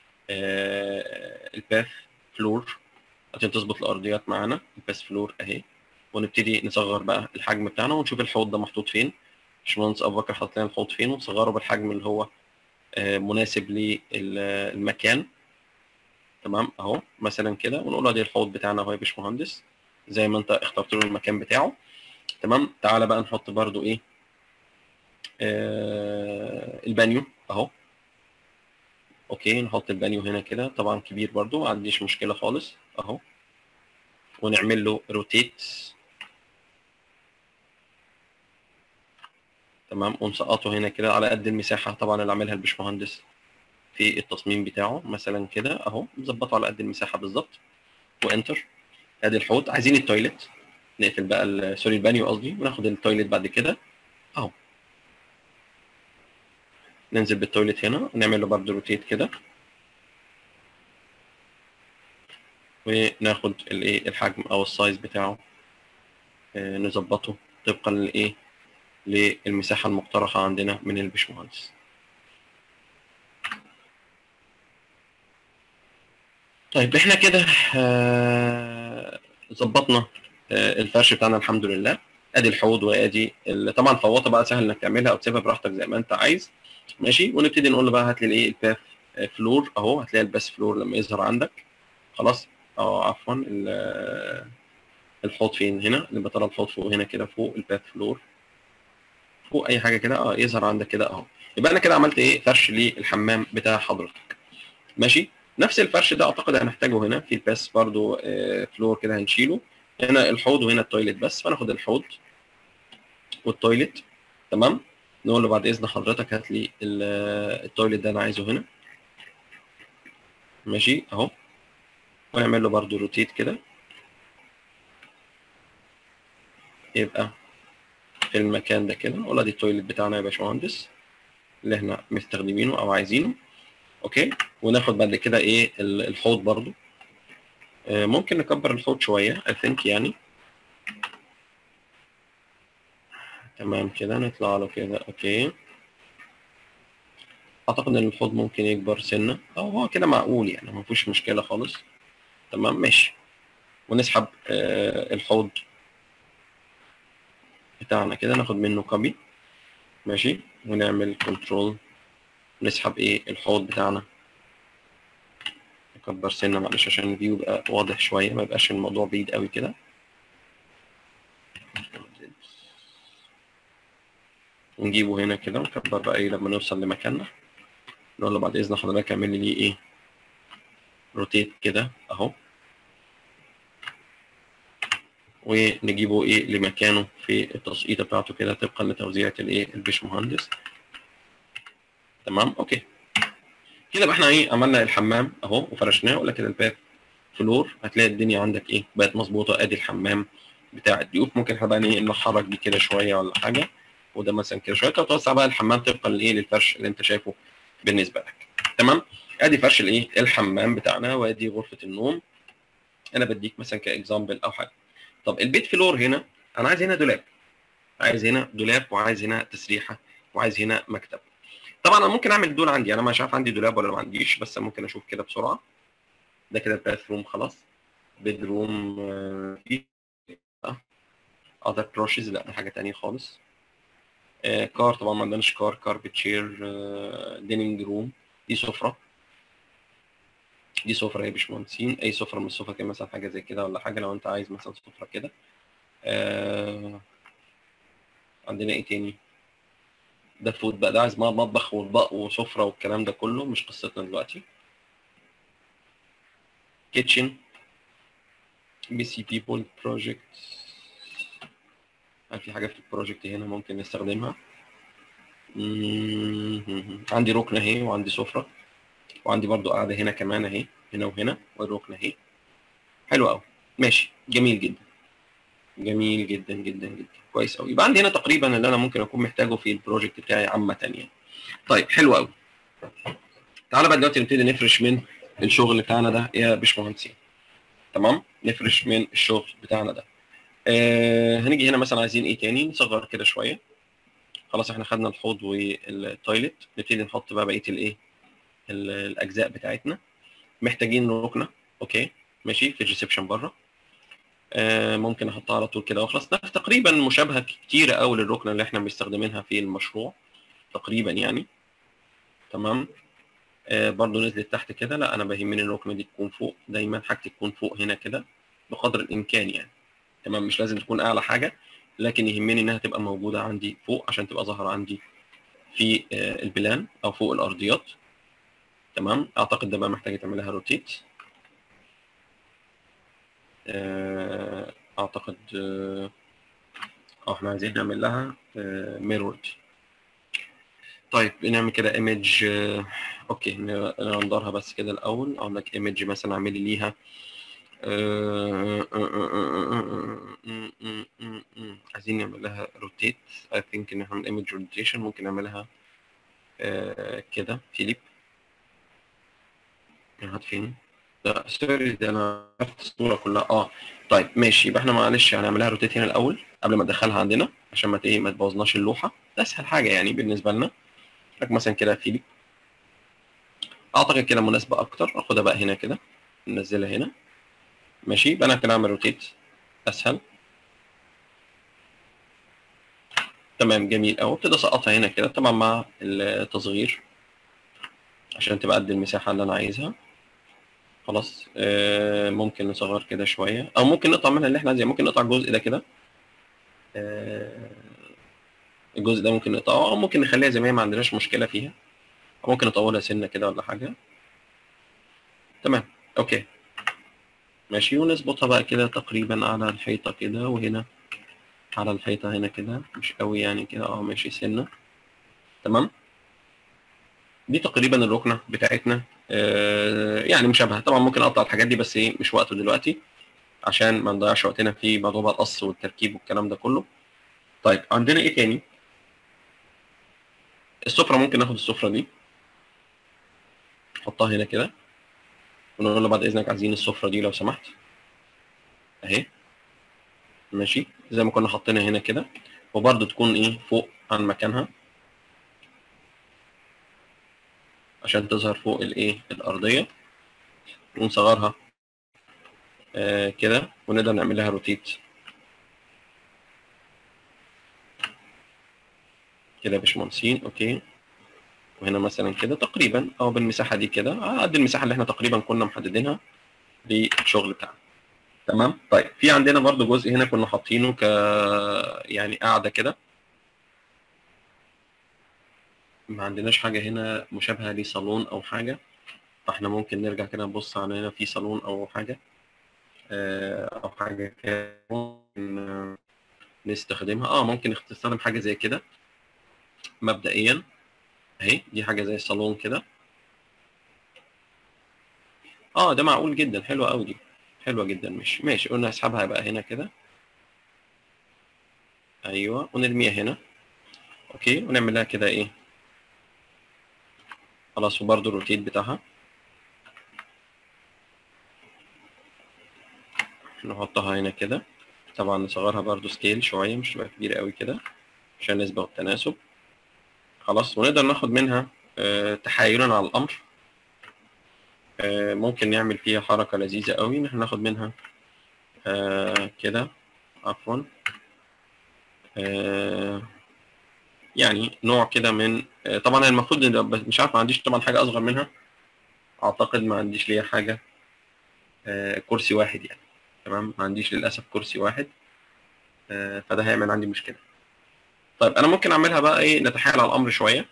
آه الباث فلور عشان تظبط الارضيات معانا الباث فلور اهي ونبتدي نصغر بقى الحجم بتاعنا ونشوف الحوض ده محطوط فين باشمهندس ابو بكر حاطط لنا الحوض فين ونصغره بالحجم اللي هو آه مناسب للمكان تمام اهو مثلا كده ونقول ادي الحوض بتاعنا اهو يا باشمهندس زي ما انت اخترت له المكان بتاعه تمام تعالى بقى نحط برضو ايه آه البانيو اهو اوكي نحط البانيو هنا كده طبعا كبير برضو ما عنديش مشكله خالص اهو ونعمل له روتيت تمام ونسقطه هنا كده على قد المساحه طبعا اللي عاملها الباشمهندس في التصميم بتاعه مثلا كده اهو نظبطه على قد المساحه بالظبط وانتر ادي الحوض عايزين التويلت نقفل بقى ال- سوري البانيو قصدي وناخد التويلت بعد كده اهو ننزل بالتويلت هنا نعمل له برضه روتيت كده وناخد الايه الحجم او السايز بتاعه آه، نظبطه طبقا لايه للمساحه المقترحه عندنا من البشمهندس طيب احنا كده آه، ظبطنا آه، الفرش بتاعنا الحمد لله ادي الحوض وادي ال- طبعا فوطه بقى سهل انك تعملها او تسيبها براحتك زي ما انت عايز ماشي ونبتدي نقول له بقى هات لي الايه الباث فلور اهو هتلاقي الباث فلور لما يظهر عندك خلاص اه عفوا ال- الحوض فين هنا اللي طلع الحوض فوق هنا كده فوق الباث فلور فوق اي حاجه كده اه يظهر عندك كده اهو يبقى انا كده عملت ايه فرش للحمام بتاع حضرتك ماشي نفس الفرش ده اعتقد هنحتاجه هنا في الباس برضو آه، فلور كده هنشيله هنا الحوض وهنا التويلت بس فناخد الحوض والتويلت تمام نقول له بعد اذن حضرتك هات لي ال- التويلت ده انا عايزه هنا ماشي اهو ونعمل له برضو روتيت كده يبقى في المكان ده كده نقول ادي التويلت بتاعنا يا باشمهندس اللي احنا مستخدمينه او عايزينه اوكي وناخد بعد كده ايه ال- الحوض برضو آه، ممكن نكبر الحوض شويه I think يعني تمام كده نطلع له كده اوكي اعتقد ان الحوض ممكن يكبر سنه او هو كده معقول يعني ما فيهوش مشكله خالص تمام ماشي ونسحب آه، الحوض بتاعنا كده ناخد منه كوبي ماشي ونعمل كنترول نسحب ايه الحوض بتاعنا نكبر سنه معلش عشان الفيو يبقى واضح شويه ما يبقاش الموضوع بعيد قوي كده ونجيبه هنا كده ونكبر بقى ايه لما نوصل لمكاننا نقول له بعد اذن حضرتك اعمل لي ايه روتيت كده اهو ونجيبه ايه لمكانه في التسقيطه بتاعته كده طبقا لتوزيعه الايه البشمهندس تمام اوكي كده بقى احنا ايه عملنا الحمام اهو وفرشناه ولا كده الباب فلور هتلاقي الدنيا عندك ايه بقت مظبوطه ادي الحمام بتاع الضيوف ممكن احنا بقى ايه نحرك دي كده شويه ولا حاجه وده مثلا كده شويه كده وتوسع بقى الحمام طبقا لايه للفرش اللي انت شايفه بالنسبه لك تمام ادي فرش الايه الحمام بتاعنا وادي غرفه النوم انا بديك مثلا كاكزامبل او حاجه طب البيت فلور هنا انا عايز هنا دولاب عايز هنا دولاب وعايز هنا تسريحه وعايز هنا مكتب طبعا انا ممكن اعمل دول عندي انا مش عارف عندي دولاب ولا ما عنديش بس ممكن اشوف كده بسرعه ده كده الباث روم خلاص بيد روم في اذر بروشز لا ده حاجه تانية خالص آه كار طبعا ما عندناش كار كاربت شير ديننج روم دي سفره دي سفره يا باشمهندسين اي سفره من السفره كده مثلا حاجه زي كده ولا حاجه لو انت عايز مثلا سفره كده آه عندنا ايه تاني ده فود بقى ده عايز مطبخ واطباق وسفره والكلام ده كله مش قصتنا دلوقتي كيتشن بي سي بيبول بروجكت هل في حاجه في البروجكت هنا ممكن نستخدمها مم. عندي ركنه اهي وعندي سفره وعندي برضو قاعده هنا كمان اهي هنا وهنا والركنه اهي حلو قوي ماشي جميل جدا جميل جدا جدا جدا كويس قوي يبقى عندي هنا تقريبا اللي انا ممكن اكون محتاجه في البروجكت بتاعي عامه يعني طيب حلو قوي تعالى بقى دلوقتي نبتدي نفرش من الشغل بتاعنا ده يا باشمهندسين تمام نفرش من الشغل بتاعنا ده آه هنيجي هنا مثلا عايزين ايه تاني نصغر كده شويه خلاص احنا خدنا الحوض والتويلت نبتدي نحط بقى بقيه الايه ال- الاجزاء بتاعتنا محتاجين ركنه اوكي ماشي في الريسبشن بره آه ممكن احطها على طول كده واخلص ده تقريبا مشابهه كتيره قوي للركنه اللي احنا مستخدمينها في المشروع تقريبا يعني تمام آه برضو نزلت تحت كده لا انا بيهمني الركنه دي تكون فوق دايما حاجتي تكون فوق هنا كده بقدر الامكان يعني تمام مش لازم تكون اعلى حاجه لكن يهمني انها تبقى موجوده عندي فوق عشان تبقى ظاهره عندي في آه البلان او فوق الارضيات تمام اعتقد ده بقى محتاج تعملها روتيت اعتقد اه احنا عايزين نعمل لها ميرورد طيب بنعمل كده ايمج اوكي ن- ننظرها بس كده الاول اقول لك ايمج مثلا اعملي ليها آه، آه، آه، آه، آه، آه، آه، آه، آه. عايزين نعمل لها روتيت اي ثينك ان احنا نعمل ايمج روتيشن ممكن نعملها آه، كده فيليب راحت فين؟ لا سوري ده انا عرفت الصوره كلها اه طيب ماشي يبقى احنا معلش هنعملها روتيت هنا الاول قبل ما ندخلها عندنا عشان ما ت- ايه ما تبوظناش اللوحه ده اسهل حاجه يعني بالنسبه لنا لك مثلا كده فيليب اعتقد كده مناسبه اكتر اخدها بقى هنا كده ننزلها هنا ماشي يبقى انا كده اعمل روتيت اسهل تمام جميل قوي ابتدي اسقطها هنا كده طبعا مع التصغير عشان تبقى قد المساحه اللي انا عايزها خلاص آه ممكن نصغر كده شويه او ممكن نقطع منها اللي احنا عايزينه ممكن نقطع الجزء ده كده آه الجزء ده ممكن نقطعه او ممكن نخليها زي ما هي ما عندناش مشكله فيها او ممكن نطولها سنه كده ولا حاجه تمام اوكي ماشي ونظبطها بقى كده تقريبا على الحيطه كده وهنا على الحيطه هنا كده مش قوي يعني كده اه ماشي سنه تمام دي تقريبا الركنه بتاعتنا آه يعني مشابهه طبعا ممكن اقطع الحاجات دي بس ايه مش وقته دلوقتي عشان ما نضيعش وقتنا في موضوع بقى القص والتركيب والكلام ده كله طيب عندنا ايه تاني السفره ممكن ناخد السفره دي نحطها هنا كده ونقول له بعد اذنك عايزين السفره دي لو سمحت اهي ماشي زي ما كنا حاطينها هنا كده وبرده تكون ايه فوق عن مكانها عشان تظهر فوق الايه الارضيه ونصغرها آه كده ونقدر نعمل لها روتيت كده يا باشمهندسين اوكي وهنا مثلا كده تقريبا او بالمساحه دي كده آه، قد المساحه اللي احنا تقريبا كنا محددينها للشغل بتاعنا تمام طيب في عندنا برضو جزء هنا كنا حاطينه ك يعني قاعده كده ما عندناش حاجه هنا مشابهه لصالون او حاجه فاحنا ممكن نرجع كده نبص على هنا في صالون او حاجه آه، او حاجه كده ممكن آه، نستخدمها اه ممكن نستخدم حاجه زي كده مبدئيا اهي دي حاجه زي الصالون كده اه ده معقول جدا حلوه قوي دي حلوه جدا ماشي ماشي قلنا هسحبها بقى هنا كده ايوه ونرميها هنا اوكي ونعمل لها كده ايه خلاص وبرده الروتيت بتاعها نحطها هنا كده طبعا نصغرها برضو سكيل شويه مش تبقى كبيره قوي كده عشان نسبة والتناسب خلاص ونقدر ناخد منها آه، تحايلا على الامر آه، ممكن نعمل فيها حركه لذيذه قوي ان احنا ناخد منها آه، كده عفوا آه، يعني نوع كده من آه، طبعا المفروض إن- بس مش عارف ما عنديش طبعا حاجه اصغر منها اعتقد ما عنديش ليها حاجه آه، كرسي واحد يعني تمام ما عنديش للاسف كرسي واحد آه، فده هيعمل عندي مشكله طيب انا ممكن اعملها بقى ايه نتحايل على الامر شويه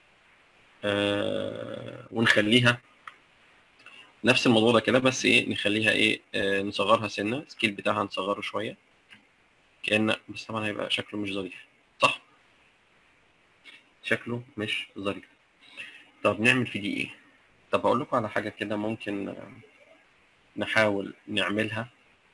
آه، ونخليها نفس الموضوع ده كده بس ايه نخليها ايه آه، نصغرها سنه السكيل بتاعها نصغره شويه كأن بس طبعا هيبقى شكله مش ظريف صح شكله مش ظريف طب نعمل في دي ايه طب اقول لكم على حاجه كده ممكن آه، نحاول نعملها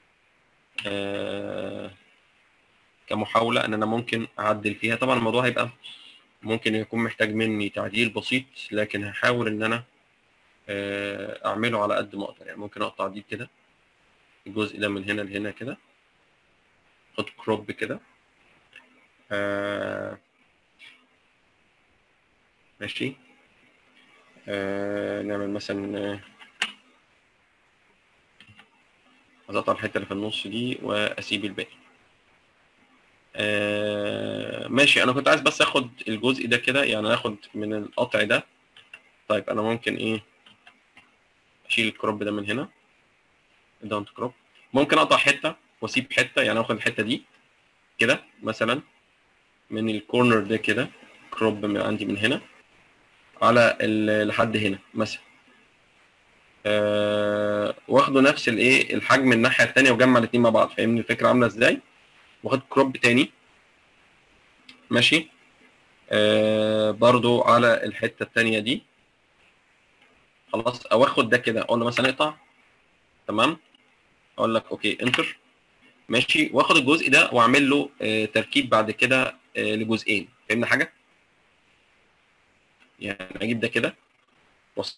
آه، كمحاولة إن أنا ممكن أعدل فيها طبعا الموضوع هيبقى ممكن يكون محتاج مني تعديل بسيط لكن هحاول إن أنا آه، أعمله على قد ما أقدر يعني ممكن أقطع دي كده الجزء ده من هنا لهنا كده خد كروب كده آه، ماشي آه، نعمل مثلا آه، أقطع الحتة اللي في النص دي وأسيب الباقي آه، ماشي انا كنت عايز بس اخد الجزء ده كده يعني اخد من القطع ده طيب انا ممكن ايه اشيل الكروب ده من هنا دونت كروب ممكن اقطع حته واسيب حته يعني اخد الحته دي كده مثلا من الكورنر ده كده كروب من عندي من هنا على ال- لحد هنا مثلا أه واخده نفس الايه الحجم الناحيه الثانيه وجمع الاثنين مع بعض فاهمني الفكره عامله ازاي واخد كروب تاني ماشي آه برضو على الحته الثانيه دي خلاص او اخد ده كده اقول له مثلا اقطع تمام اقول لك اوكي انتر ماشي واخد الجزء ده واعمل له آه تركيب بعد كده آه لجزئين فهمنا حاجه يعني اجيب ده كده بص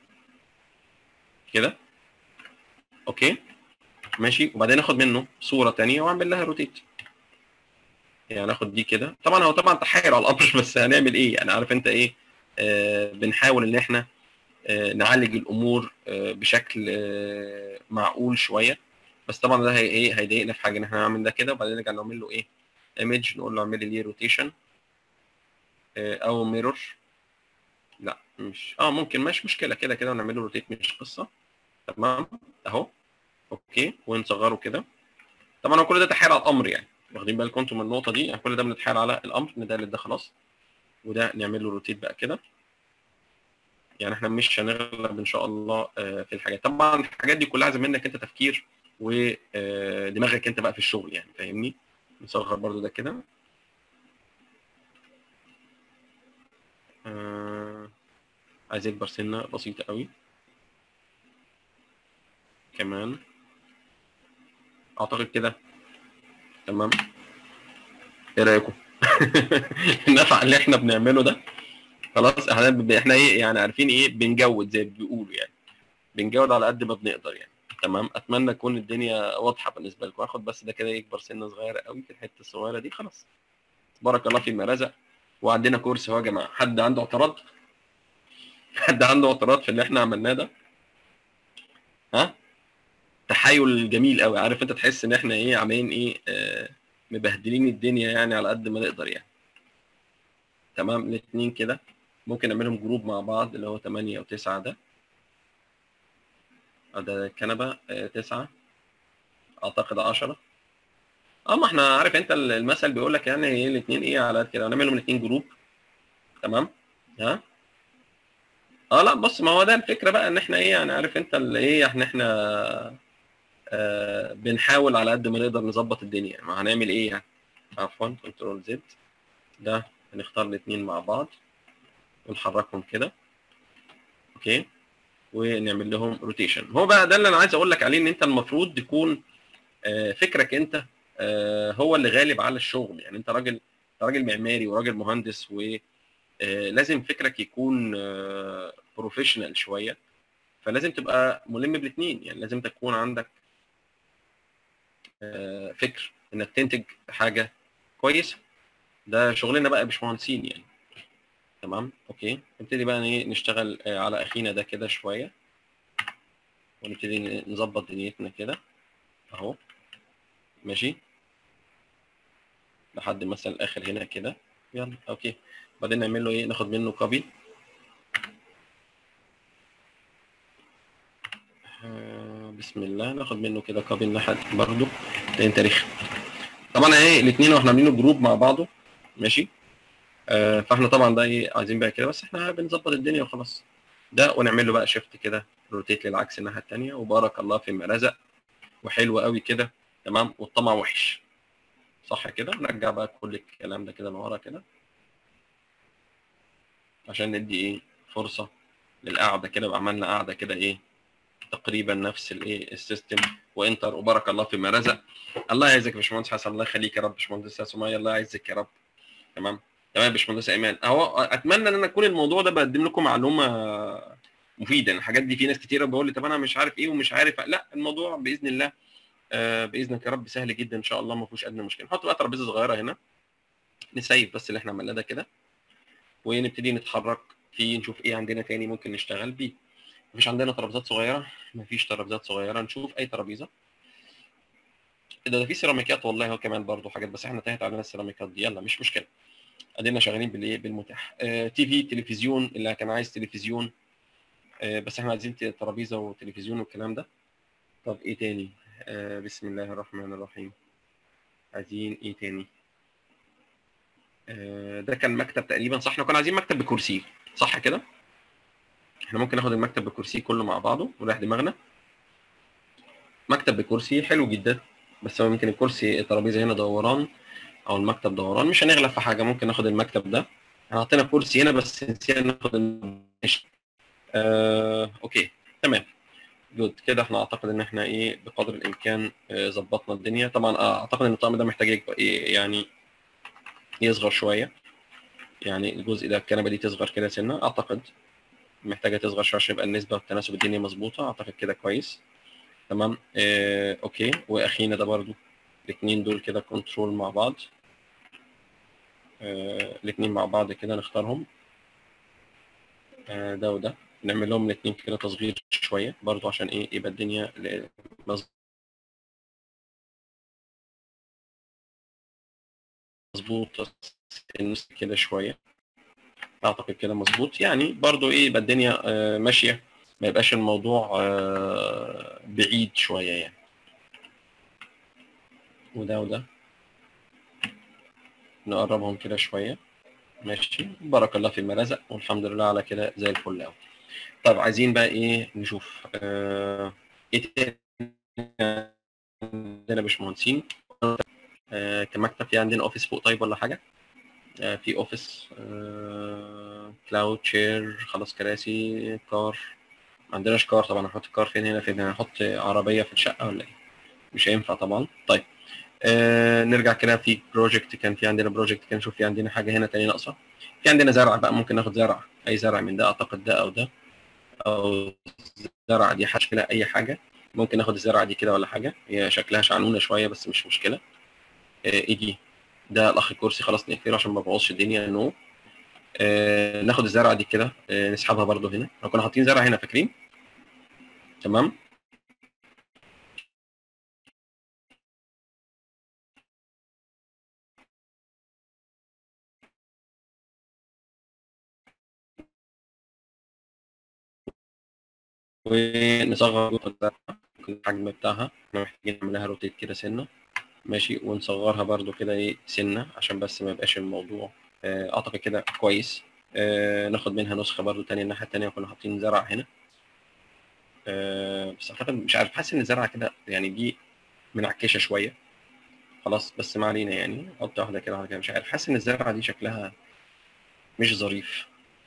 كده اوكي ماشي وبعدين اخد منه صوره ثانيه واعمل لها روتيت يعني اخد دي كده طبعا هو طبعا تحايل على الامر بس هنعمل ايه يعني عارف انت ايه آه بنحاول ان احنا آه نعالج الامور آه بشكل آه معقول شويه بس طبعا ده هي ايه هيضايقنا في حاجه ان احنا نعمل ده كده وبعدين نرجع نعمل له ايه ايمج نقول له اعمل لي ليه روتيشن آه او ميرور لا مش اه ممكن مش مشكله كده كده ونعمل له روتيت مش قصه تمام اهو اوكي ونصغره كده طبعا هو كل ده تحايل على الامر يعني واخدين بالكم انتم من النقطه دي يعني كل ده بنتحايل على الامر ندلت ده خلاص وده نعمل له روتيت بقى كده يعني احنا مش هنغلب ان شاء الله في الحاجات طبعا الحاجات دي كلها عايزه منك انت تفكير ودماغك انت بقى في الشغل يعني فاهمني نصغر برضو ده كده آه عايز يكبر سنه بسيطه قوي كمان اعتقد كده تمام ايه رايكم النفع اللي احنا بنعمله ده خلاص احنا احنا ايه يعني عارفين ايه بنجود زي ما بيقولوا يعني بنجود على قد ما بنقدر يعني تمام اتمنى تكون الدنيا واضحه بالنسبه لكم اخد بس ده كده يكبر سنه صغيره قوي في الحته الصغيره دي خلاص بارك الله فيما رزق وعندنا كورس اهو يا جماعه حد عنده اعتراض حد عنده اعتراض في اللي احنا عملناه ده ها تحايل جميل قوي عارف انت تحس ان احنا ايه عاملين ايه آه مبهدلين الدنيا يعني على قد ما نقدر يعني تمام الاثنين كده ممكن نعملهم جروب مع بعض اللي هو 8 او 9 ده ده الكنبه آه 9 اعتقد 10 اه ما احنا عارف انت المثل بيقول لك يعني ايه الاثنين ايه على قد كده نعملهم الاثنين جروب تمام ها اه لا بص ما هو ده الفكره بقى ان احنا ايه يعني عارف انت اللي ايه احنا احنا آه بنحاول على قد ما نقدر نظبط الدنيا ما هنعمل ايه يعني عفوا كنترول زد ده هنختار الاثنين مع بعض ونحركهم كده اوكي ونعمل لهم روتيشن هو بقى ده اللي انا عايز اقول لك عليه ان انت المفروض تكون آه فكرك انت آه هو اللي غالب على الشغل يعني انت راجل راجل معماري وراجل مهندس و لازم فكرك يكون بروفيشنال شويه فلازم تبقى ملم بالاثنين يعني لازم تكون عندك فكر انك تنتج حاجه كويسه ده شغلنا بقى باشمهندسين يعني تمام اوكي نبتدي بقى ايه نشتغل على اخينا ده كده شويه ونبتدي نظبط دنيتنا كده اهو ماشي لحد مثلا الاخر هنا كده يلا اوكي بعدين نعمل له ايه ناخد منه كوبي آه بسم الله ناخد منه كده كوبي الناحيه برضه تاني تاريخ طبعا ايه الاثنين واحنا عاملينه جروب مع بعضه ماشي آه فاحنا طبعا ده ايه عايزين بقى كده بس احنا بنظبط الدنيا وخلاص ده ونعمل له بقى شيفت كده روتيت للعكس الناحيه الثانيه وبارك الله فيما رزق وحلو قوي كده تمام والطمع وحش صح كده نرجع بقى كل الكلام ده كده لورا كده عشان ندي ايه فرصه للقعده كده وعملنا قعده كده ايه تقريبا نفس الايه السيستم وانتر وبارك الله فيما رزق الله يعزك يا باشمهندس حسن الله يخليك يا رب باشمهندس سميه الله يعزك يا رب تمام تمام يا باشمهندس ايمان اهو اتمنى ان انا اكون الموضوع ده بقدم لكم معلومه مفيده الحاجات دي في ناس كتيره بقول لي طب انا مش عارف ايه ومش عارف لا الموضوع باذن الله آه باذنك يا رب سهل جدا ان شاء الله ما فيهوش ادنى مشكله نحط بقى ترابيزه صغيره هنا نسيب بس اللي احنا عملناه ده كده ونبتدي نتحرك فيه نشوف ايه عندنا تاني ممكن نشتغل بيه مفيش عندنا ترابيزات صغيره مفيش ترابيزات صغيره نشوف اي ترابيزه ده, ده في سيراميكات والله هو كمان برضو حاجات بس احنا انتهت علينا السيراميكات دي يلا مش مشكله ادينا شغالين بالايه بالمتاح آه تي في تلفزيون اللي كان عايز تلفزيون آه بس احنا عايزين ترابيزه وتلفزيون والكلام ده طب ايه تاني آه بسم الله الرحمن الرحيم عايزين ايه تاني آه ده كان مكتب تقريبا صح احنا كنا عايزين مكتب بكرسي صح كده احنا ممكن ناخد المكتب بكرسي كله مع بعضه ونريح دماغنا مكتب بكرسي حلو جدا بس هو يمكن الكرسي الترابيزه هنا دوران او المكتب دوران مش هنغلب في حاجه ممكن ناخد المكتب ده احنا حطينا كرسي هنا بس نسينا ناخد ماشي آه، اوكي تمام جود كده احنا اعتقد ان احنا ايه بقدر الامكان آه، ظبطنا الدنيا طبعا آه، اعتقد ان الطقم ده محتاج يكبر- إيه يعني يصغر شويه يعني الجزء ده الكنبه دي تصغر كده سنه اعتقد محتاجه تصغر شويه عشان يبقى النسبه والتناسب الدنيا مظبوطه اعتقد كده كويس تمام آه، اوكي واخينا ده برضو الاثنين دول كده كنترول مع بعض آه، الاثنين مع بعض كده نختارهم آه، ده وده نعمل لهم الاثنين كده تصغير شويه برضو عشان ايه يبقى الدنيا ل- مظبوطه النص كده شويه اعتقد كده مظبوط يعني برضو ايه يبقى الدنيا آه، ماشيه ما يبقاش الموضوع آه، بعيد شويه يعني وده وده نقربهم كده شويه ماشي بارك الله فيما رزق والحمد لله على كده زي الفل قوي طب عايزين بقى ايه نشوف آه ايه تاني عندنا باشمهندسين آه كمكتب في عندنا اوفيس فوق طيب ولا حاجه آه في اوفيس آه كلاود شير خلاص كراسي كار ما عندناش كار طبعا هنحط الكار فين هنا فين هنحط عربيه في الشقه ولا ايه مش هينفع طبعا طيب آه نرجع كده في بروجكت كان في عندنا بروجكت كان نشوف في عندنا حاجه هنا تاني ناقصه في عندنا زرع بقى ممكن ناخد زرع اي زرع من ده اعتقد ده او ده او زرع دي مشكله اي حاجه ممكن ناخد الزرعه دي كده ولا حاجه هي شكلها شعنونه شويه بس مش مشكله آه، ايه دي ده الاخ كرسي خلاص نقفله عشان ما نبوظش الدنيا نو آه ناخد الزرعه دي كده آه نسحبها برده هنا احنا كنا حاطين زرع هنا فاكرين تمام ونصغر الحجم بتاعها احنا محتاجين نعملها روتيت كده سنه ماشي ونصغرها برده كده ايه سنه عشان بس ما يبقاش الموضوع آه، اعتقد كده كويس آه، ناخد منها نسخه برده تانية الناحيه التانية كنا حاطين زرع هنا آه، بس اعتقد مش عارف حاسس ان الزرعه كده يعني دي منعكشه شويه خلاص بس ما علينا يعني حط واحده كده واحده كده مش عارف حاسس ان الزرعه دي شكلها مش ظريف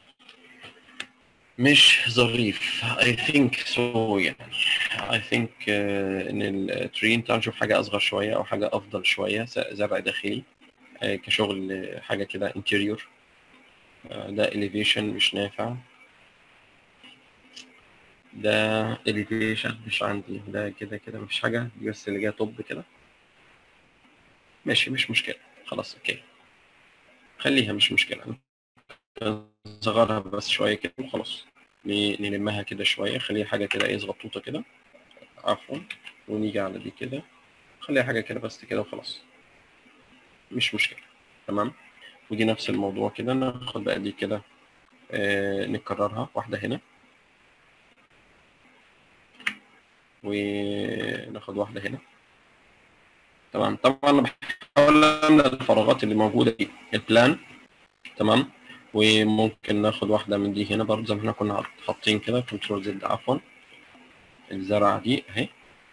مش ظريف I think so يعني I think uh, ان الترين تعال نشوف حاجة أصغر شوية أو حاجة أفضل شوية س- زرع داخلي uh, كشغل uh, حاجة كده interior uh, ده elevation مش نافع ده elevation مش عندي ده كده كده مفيش حاجة دي بس اللي جاية توب كده ماشي مش مشكلة خلاص اوكي خليها مش مشكلة نصغرها بس شوية كده وخلاص ن- نلمها كده شوية خليها حاجة كده ايه زغطوطة كده عفوا ونيجي على دي كده خليها حاجة كده بس كده وخلاص مش مشكلة تمام ودي نفس الموضوع كده ناخد بقى دي كده آه نكررها واحدة هنا وناخد واحدة هنا تمام طبعا انا بحاول املى الفراغات اللي موجودة في البلان تمام وممكن ناخد واحدة من دي هنا برضه زي ما احنا كنا حاطين كده كنترول زد عفوا الزرعة دي اهي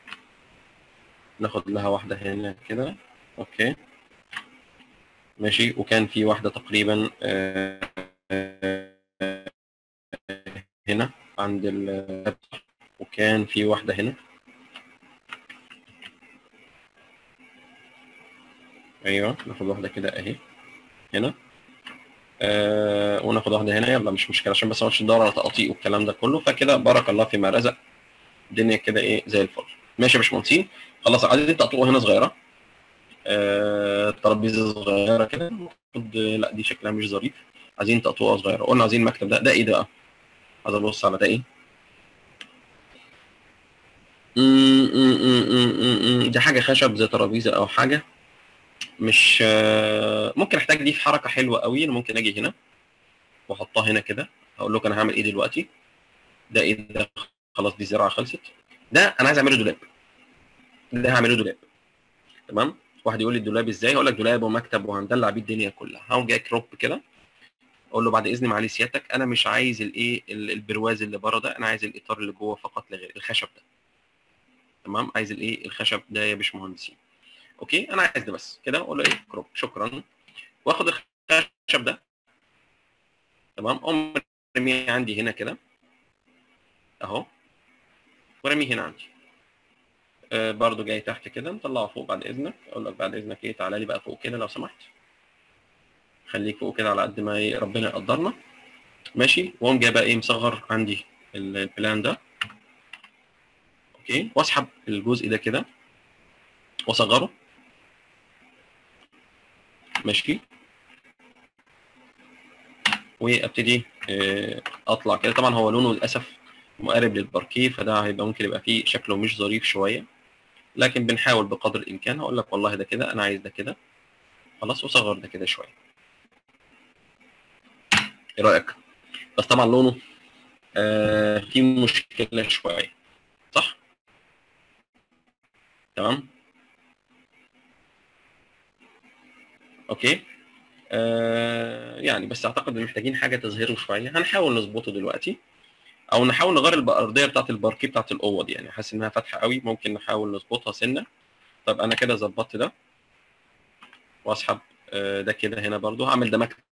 ناخد لها واحدة هنا كده اوكي ماشي وكان في واحدة تقريبا آه، آه، هنا عند ال وكان في واحدة هنا ايوه ناخد واحدة كده اهي هنا آه وناخد واحدة هنا يلا مش مشكلة عشان بس ما نقعدش ندور على تقاطيع والكلام ده كله فكده بارك الله فيما رزق الدنيا كده ايه زي الفل ماشي يا باشمهندسين خلاص عايزين تقطوع هنا صغيرة آه ترابيزة صغيرة كده المفروض لا دي شكلها مش ظريف عايزين تقطوعة صغيرة قلنا عايزين المكتب ده ده ايه ده بقى؟ عايز ابص على ده ايه مم، مم، مم، مم، مم. دي حاجة خشب زي ترابيزة أو حاجة مش آه، ممكن أحتاج دي في حركة حلوة قوي أنا ممكن أجي هنا وأحطها هنا كده هقول لكم أنا هعمل إيه دلوقتي ده إيه ده خلاص دي زراعة خلصت ده أنا عايز أعمله دولاب ده هعمله دولاب تمام واحد يقول لي الدولاب إزاي هقول لك دولاب ومكتب وهندلع بيه الدنيا كلها هقوم جاي كروب كده اقول له بعد اذن معالي سيادتك انا مش عايز الايه ال- البرواز اللي بره ده انا عايز الاطار اللي جوه فقط لا غير الخشب ده تمام عايز الايه الخشب ده يا باشمهندسين اوكي انا عايز ده بس كده اقول له ايه كروب شكرا واخد الخشب ده تمام اقوم رميه عندي هنا كده اهو ورميه هنا عندي آه برضو جاي تحت كده مطلعه فوق بعد اذنك اقول لك بعد اذنك ايه تعالى لي بقى فوق كده لو سمحت خليك فوق كده على قد ما إيه ربنا يقدرنا ماشي واقوم جاي بقى ايه مصغر عندي ال- البلان ده اوكي واسحب الجزء ده كده واصغره ماشي وابتدي آه، اطلع كده طبعا هو لونه للاسف مقارب للباركيه فده هيبقى ممكن يبقى فيه شكله مش ظريف شويه لكن بنحاول بقدر الامكان هقول لك والله ده كده انا عايز ده كده خلاص وصغر ده كده شويه ايه رايك بس طبعا لونه آه فيه مشكله شويه صح تمام اوكي آه يعني بس اعتقد ان محتاجين حاجه تظهره شويه هنحاول نظبطه دلوقتي او نحاول نغير الارضيه بتاعت الباركيه بتاعت الاوض يعني حاسس انها فاتحه قوي ممكن نحاول نظبطها سنه طب انا كده ظبطت ده واسحب آه ده كده هنا برضو هعمل ده مكتب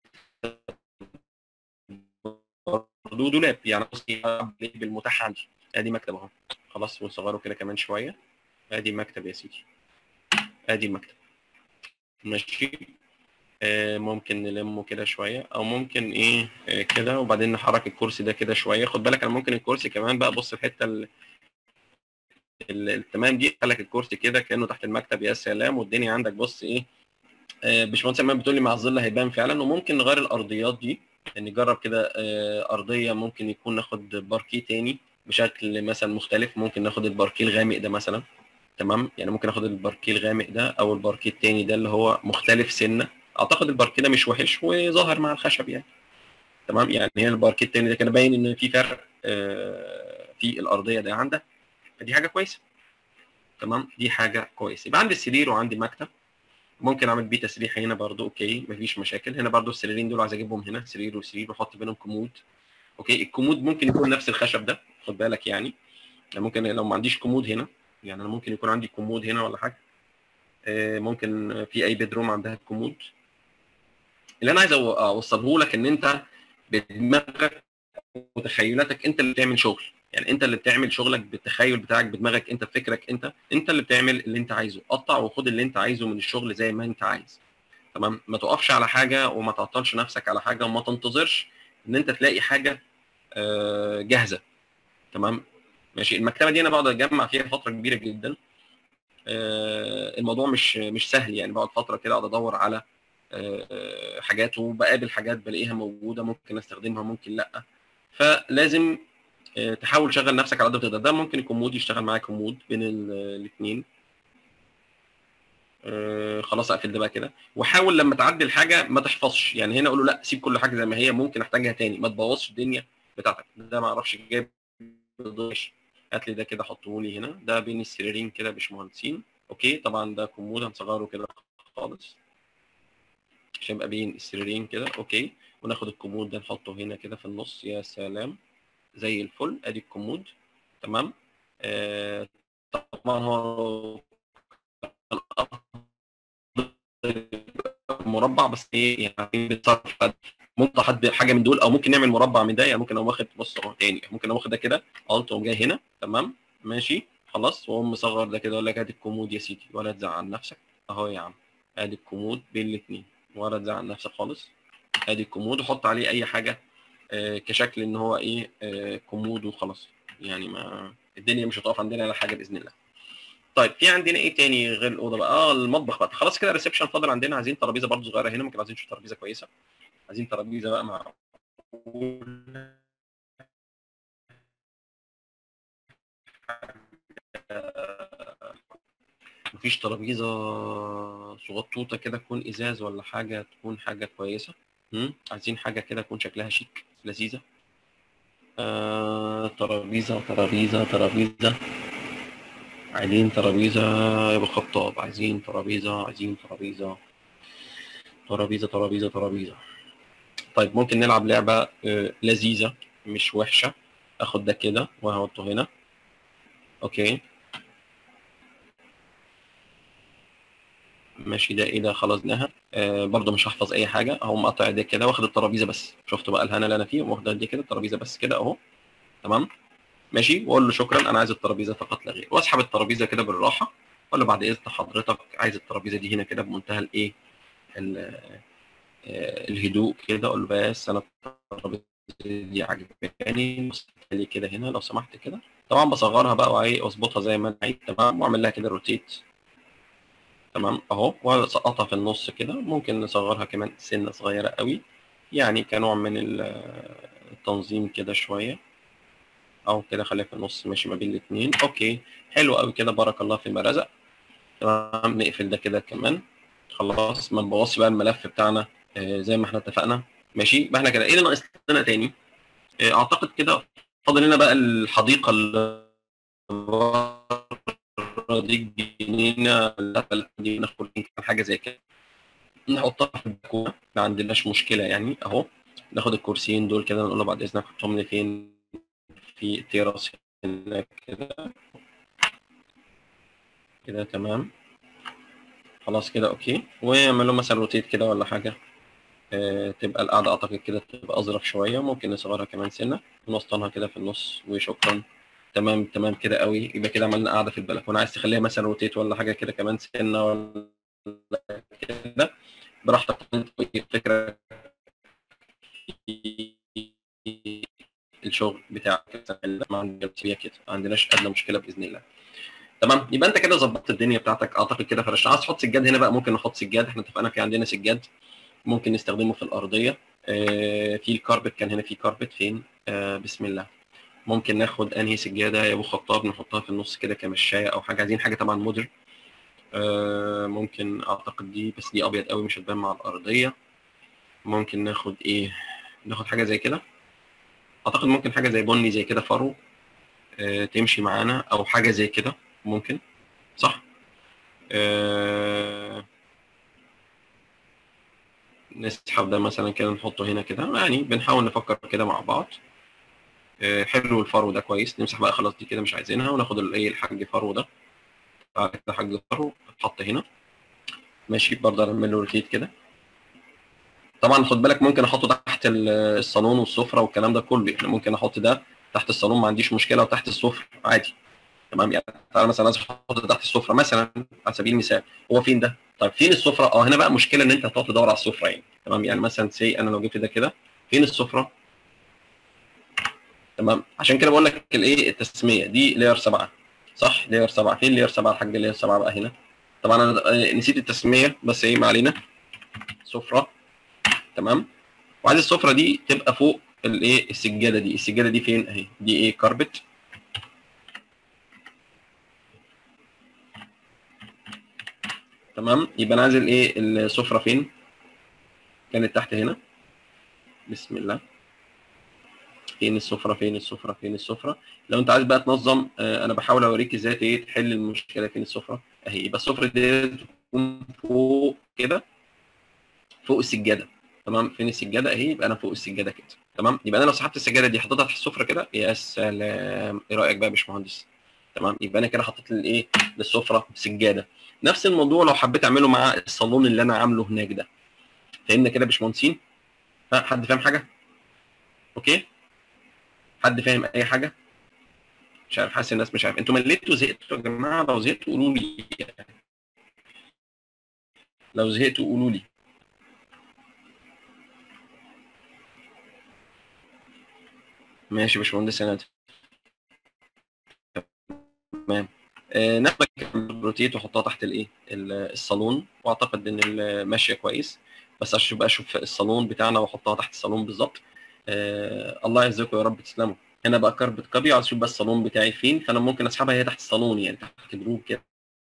برضو دولاب يعني بصي بالمتاح عندي ادي مكتب اهو خلاص ونصغره كده كمان شويه ادي مكتب يا سيدي ادي المكتب ماشي آه، ممكن نلمه كده شويه او ممكن ايه آه، كده وبعدين نحرك الكرسي ده كده شويه خد بالك انا ممكن الكرسي كمان بقى بص الحته ال- ال- التمام دي لك الكرسي كده كانه تحت المكتب يا سلام والدنيا عندك بص ايه آه، باشمهندس ايمان بتقول لي مع الظل هيبان فعلا وممكن نغير الارضيات دي نجرب كده آه، ارضيه ممكن يكون ناخد باركيه تاني بشكل مثلا مختلف ممكن ناخد الباركيه الغامق ده مثلا تمام يعني ممكن اخد الباركيه الغامق ده او الباركيه التاني ده اللي هو مختلف سنه اعتقد الباركيه ده مش وحش وظاهر مع الخشب يعني تمام يعني هي الباركيه التاني ده كان باين ان في فرق آه، في الارضيه ده عندك فدي حاجه كويسه تمام دي حاجه كويسه يبقى عندي السرير وعندي المكتب ممكن اعمل بيه تسريحه هنا برضو اوكي مفيش مشاكل هنا برضو السريرين دول عايز اجيبهم هنا سرير وسرير واحط بينهم كومود اوكي الكومود ممكن يكون نفس الخشب ده خد بالك يعني يعني ممكن لو ما عنديش كومود هنا يعني انا ممكن يكون عندي كومود هنا ولا حاجه آه، ممكن في اي بيدروم عندها كومود اللي انا عايز أو- اوصله لك ان انت بدماغك وتخيلاتك انت اللي بتعمل شغل يعني انت اللي بتعمل شغلك بالتخيل بتاعك بدماغك انت بفكرك انت انت اللي بتعمل اللي انت عايزه قطع وخد اللي انت عايزه من الشغل زي ما انت عايز تمام ما تقفش على حاجه وما تعطلش نفسك على حاجه وما تنتظرش ان انت تلاقي حاجه آه، جاهزه تمام ماشي المكتبه دي انا بقعد اجمع فيها فتره كبيره جدا آه، الموضوع مش مش سهل يعني بقعد فتره كده اقعد ادور على آه، حاجات وبقابل حاجات بلاقيها موجوده ممكن استخدمها ممكن لا فلازم آه، تحاول تشغل نفسك على قد ما تقدر ده ممكن يكون مود يشتغل معاك كمود بين الاثنين خلاص اقفل ده بقى كده وحاول لما تعدل حاجه ما تحفظش يعني هنا اقول له لا سيب كل حاجه زي ما هي ممكن احتاجها تاني ما تبوظش الدنيا بتاعتك ده ما اعرفش جايب ضيش هات لي ده كده حطه لي هنا ده بين السريرين كده باشمهندسين اوكي طبعا ده كومود هنصغره كده خالص عشان يبقى بين السريرين كده اوكي وناخد الكومود ده نحطه هنا كده في النص يا سلام زي الفل ادي الكومود تمام آه طبعا هو مربع بس ايه يعني بتصرف ممكن حد حاجه من دول او ممكن نعمل مربع من ده يعني ممكن اقوم واخد بص اهو تاني ممكن اقوم واخد ده كده الت واقوم جاي هنا تمام ماشي خلاص واقوم مصغر ده كده اقول لك ادي الكومود يا سيدي ولا تزعل نفسك اهو يا عم ادي الكومود بين الاثنين ولا تزعل نفسك خالص ادي الكومود وحط عليه اي حاجه آه كشكل ان هو ايه آه كومود وخلاص يعني ما الدنيا مش هتقف عندنا على حاجه باذن الله طيب في عندنا ايه تاني غير الاوضه بقى اه المطبخ بقى خلاص كده الريسبشن فاضل عندنا عايزين ترابيزه برضو صغيره هنا ممكن عايزين نشوف ترابيزه كويسه عايزين ترابيزه بقى مع مفيش ترابيزه صغطوطه كده تكون ازاز ولا حاجه تكون حاجه كويسه هم؟ عايزين حاجه كده تكون شكلها شيك لذيذه آه ترابيزه ترابيزه ترابيزه عايزين ترابيزه يا ابو خطاب عايزين ترابيزه عايزين ترابيزه ترابيزه ترابيزه ترابيزه طيب ممكن نلعب لعبه آه، لذيذه مش وحشه اخد ده كده وهحطه هنا اوكي ماشي ده ايه ده خلاص نهى آه برضه مش هحفظ اي حاجه اهو مقطع دي كده واخد الترابيزه بس شفتوا بقى الهنا اللي انا فيه واخد دي كده الترابيزه بس كده اهو تمام ماشي واقول له شكرا انا عايز الترابيزه فقط لا غير واسحب الترابيزه كده بالراحه اقول له بعد اذن حضرتك عايز الترابيزه دي هنا كده بمنتهى الايه الهدوء كده اقول له بس انا الترابيزه دي عجباني لي كده هنا لو سمحت كده طبعا بصغرها بقى وايه واظبطها زي ما انا عايز تمام واعمل لها كده روتيت تمام اهو واسقطها في النص كده ممكن نصغرها كمان سنه صغيره قوي يعني كنوع من التنظيم كده شويه او كده خليها في النص ماشي ما بين الاثنين اوكي حلو قوي كده بارك الله فيما رزق تمام نقفل ده كده كمان خلاص ما نبوظش بقى الملف بتاعنا آه زي ما احنا اتفقنا ماشي يبقى احنا كده ايه اللي ناقص لنا تاني آه اعتقد كده فاضل لنا بقى الحديقه اللي دي جنينه دي ناخد حاجه زي كده نحطها في البلكونه ما عندناش مشكله يعني اهو ناخد الكرسيين دول كده نقول له بعد اذنك حطهم لي فين في تيراس هنا كده كده تمام خلاص كده اوكي ويعمل له مثلا روتيت كده ولا حاجه آه تبقى القعده اعتقد كده تبقى اظرف شويه ممكن نصغرها كمان سنه ونسطنها كده في النص وشكرا تمام تمام كده قوي يبقى كده عملنا قاعده في البلكونه عايز تخليها مثلا روتيت ولا حاجه كده كمان سنه ولا كده براحتك انت الفكره الشغل بتاعك ما عندناش كده ما عندناش ادنى مشكله باذن الله تمام يبقى انت كده ظبطت الدنيا بتاعتك اعتقد كده فرشنا عايز تحط سجاد هنا بقى ممكن نحط سجاد احنا اتفقنا في عندنا سجاد ممكن نستخدمه في الارضيه آه في الكاربت كان هنا في كاربت فين آه بسم الله ممكن ناخد انهي سجاده يا ابو خطاب نحطها في النص كده كمشايه او حاجه عايزين حاجه طبعا مودر آه ممكن اعتقد دي بس دي ابيض قوي مش هتبان مع الارضيه ممكن ناخد ايه ناخد حاجه زي كده اعتقد ممكن حاجه زي بني زي كده فرو آه تمشي معانا او حاجه زي كده ممكن صح آه نسحب ده مثلا كده نحطه هنا كده يعني بنحاول نفكر كده مع بعض آه حلو الفرو ده كويس نمسح بقى خلاص دي كده مش عايزينها وناخد الايه الحاج فرو ده تعالى كده حاج فرو اتحط هنا ماشي برضه اعمل له روتيت كده طبعا خد بالك ممكن احطه تحت الصالون والسفره والكلام ده كله يعني ممكن احط ده تحت الصالون ما عنديش مشكله وتحت السفره عادي تمام يعني تعالى مثلا عايز احط تحت السفره مثلا على سبيل المثال هو فين ده؟ طيب فين السفره؟ اه هنا بقى مشكله ان انت هتقعد تدور على السفره يعني تمام يعني مثلا سي انا لو جبت ده كده فين السفره؟ تمام عشان كده بقول لك الايه التسميه دي لاير 7 صح لاير 7 فين لاير 7 الحاج لاير 7 بقى هنا طبعا انا نسيت التسميه بس ايه ما علينا سفره تمام وعايز السفره دي تبقى فوق الايه السجاده دي السجاده دي فين اهي دي ايه كاربت تمام يبقى انا عايز الايه السفره فين كانت تحت هنا بسم الله فين السفره فين السفره فين السفره لو انت عايز بقى تنظم آه انا بحاول اوريك ازاي ايه تحل المشكله فين السفره اهي يبقى السفره دي تكون فوق كده فوق السجاده تمام فين السجاده اهي يبقى انا فوق السجاده كده تمام يبقى انا لو سحبت السجاده دي حطيتها تحت السفره كده يا سلام ايه رايك بقى يا باشمهندس تمام يبقى انا كده حطيت الايه للسفره سجاده نفس الموضوع لو حبيت اعمله مع الصالون اللي انا عامله هناك ده فهمنا كده يا باشمهندسين ها حد فاهم حاجه اوكي حد فاهم اي حاجه مش عارف حاسس الناس مش عارف انتوا مليتوا زهقتوا يا جماعه لو زهقتوا قولوا لي لو زهقتوا قولوا لي ماشي يا باشمهندس انا تمام آه ناخد روتيت واحطها تحت الايه الصالون واعتقد ان ماشيه كويس بس عشان بقى اشوف الصالون بتاعنا واحطها تحت الصالون بالظبط آه الله يعزكم يا رب تسلموا هنا بقى كاربت كابي عايز اشوف بقى الصالون بتاعي فين فانا ممكن اسحبها هي تحت الصالون يعني تحت جروب كده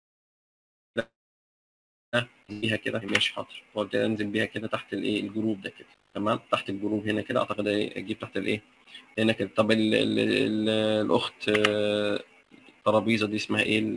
بيها كده ماشي حاضر وابدا انزل بيها كده تحت الايه الجروب ده كده تمام تحت الجروب هنا كده اعتقد اجيب تحت الايه هنا كده طب ال ال ال الاخت الترابيزه دي اسمها ايه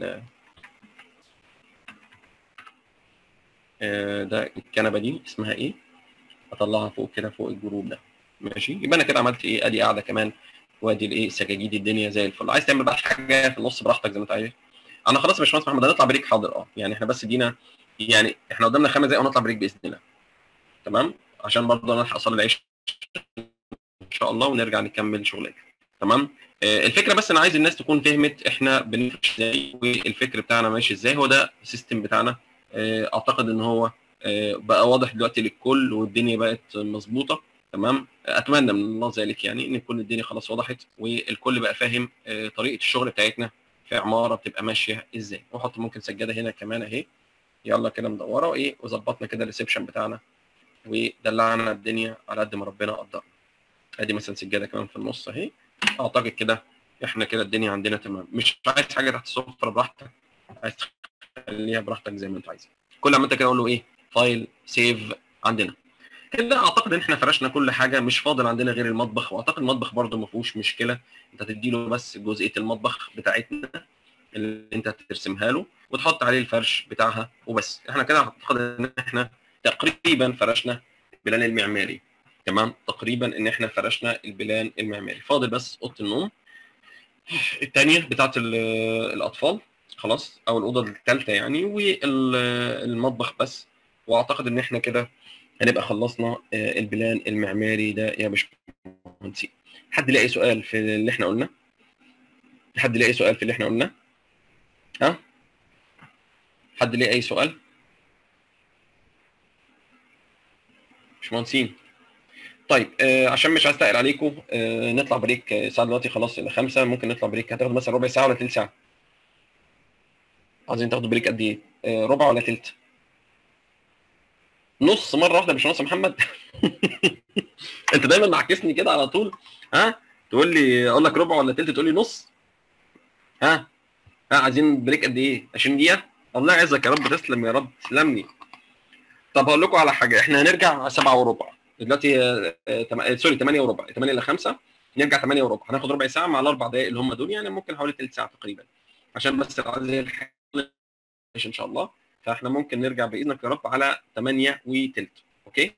ده الكنبه دي اسمها ايه اطلعها فوق كده فوق الجروب ده ماشي يبقى انا كده عملت ايه ادي قاعده كمان وادي الايه سجاجيد الدنيا زي الفل عايز تعمل بقى حاجه في النص براحتك زي ما انت عايز انا خلاص يا باشمهندس محمد هنطلع بريك حاضر اه يعني احنا بس ادينا يعني احنا قدامنا خمس دقايق ونطلع بريك باذن الله تمام عشان برضه انا الحق اصلي العشاء ان شاء الله ونرجع نكمل شغلنا تمام آه، الفكره بس انا عايز الناس تكون فهمت احنا بنمشي ازاي والفكر بتاعنا ماشي ازاي هو ده السيستم بتاعنا آه، اعتقد ان هو آه، بقى واضح دلوقتي للكل والدنيا بقت مظبوطه تمام اتمنى من الله ذلك يعني ان تكون الدنيا خلاص وضحت والكل بقى فاهم آه، طريقه الشغل بتاعتنا في عماره بتبقى ماشيه ازاي واحط ممكن سجاده هنا كمان اهي يلا كده مدوره وايه وظبطنا كده الريسبشن بتاعنا ودلعنا الدنيا على قد ما ربنا قدرنا ادي مثلا سجاده كمان في النص اهي اعتقد كده احنا كده الدنيا عندنا تمام مش عايز حاجه تحت السفره براحتك عايز تخليها براحتك زي ما انت عايز كل ما انت كده اقول له ايه فايل سيف عندنا كده اعتقد ان احنا فرشنا كل حاجه مش فاضل عندنا غير المطبخ واعتقد المطبخ برده ما فيهوش مشكله انت تدي له بس جزئيه المطبخ بتاعتنا اللي انت هترسمها له وتحط عليه الفرش بتاعها وبس احنا كده اعتقد ان احنا تقريبا فرشنا البلان المعماري تمام تقريبا ان احنا فرشنا البلان المعماري فاضل بس اوضه النوم الثانيه بتاعت ال- الاطفال خلاص او الاوضه الثالثه يعني والمطبخ بس واعتقد ان احنا كده هنبقى خلصنا آه، البلان المعماري ده يا باشمهندسين حد لاقي سؤال في اللي احنا قلنا حد لاقي سؤال في اللي احنا قلنا ها حد لاقي اي سؤال باشمهندسين طيب آه عشان مش عايز اتقل عليكم آه نطلع بريك آه، الساعه دلوقتي خلاص الى خمسة ممكن نطلع بريك هتاخد مثلا ربع ساعه ولا تلت ساعه عايزين تاخدوا بريك قد ايه آه ربع ولا تلت نص مره واحده يا باشمهندس محمد انت دايما معكسني كده على طول ها تقول لي اقول لك ربع ولا تلت تقول لي نص ها ها عايزين بريك قد ايه 20 دقيقه الله يعزك يا رب تسلم يا رب تسلمني طب هقول لكم على حاجه احنا هنرجع على 7 وربع دلوقتي آه، آه، تم- آه، سوري 8 وربع 8 الا 5 نرجع 8 وربع هناخد ربع ساعه مع الاربع دقائق اللي هم دول يعني ممكن حوالي تلت ساعه تقريبا عشان بس العدد الحالي ان شاء الله فاحنا ممكن نرجع باذنك يا رب على 8 وتلت اوكي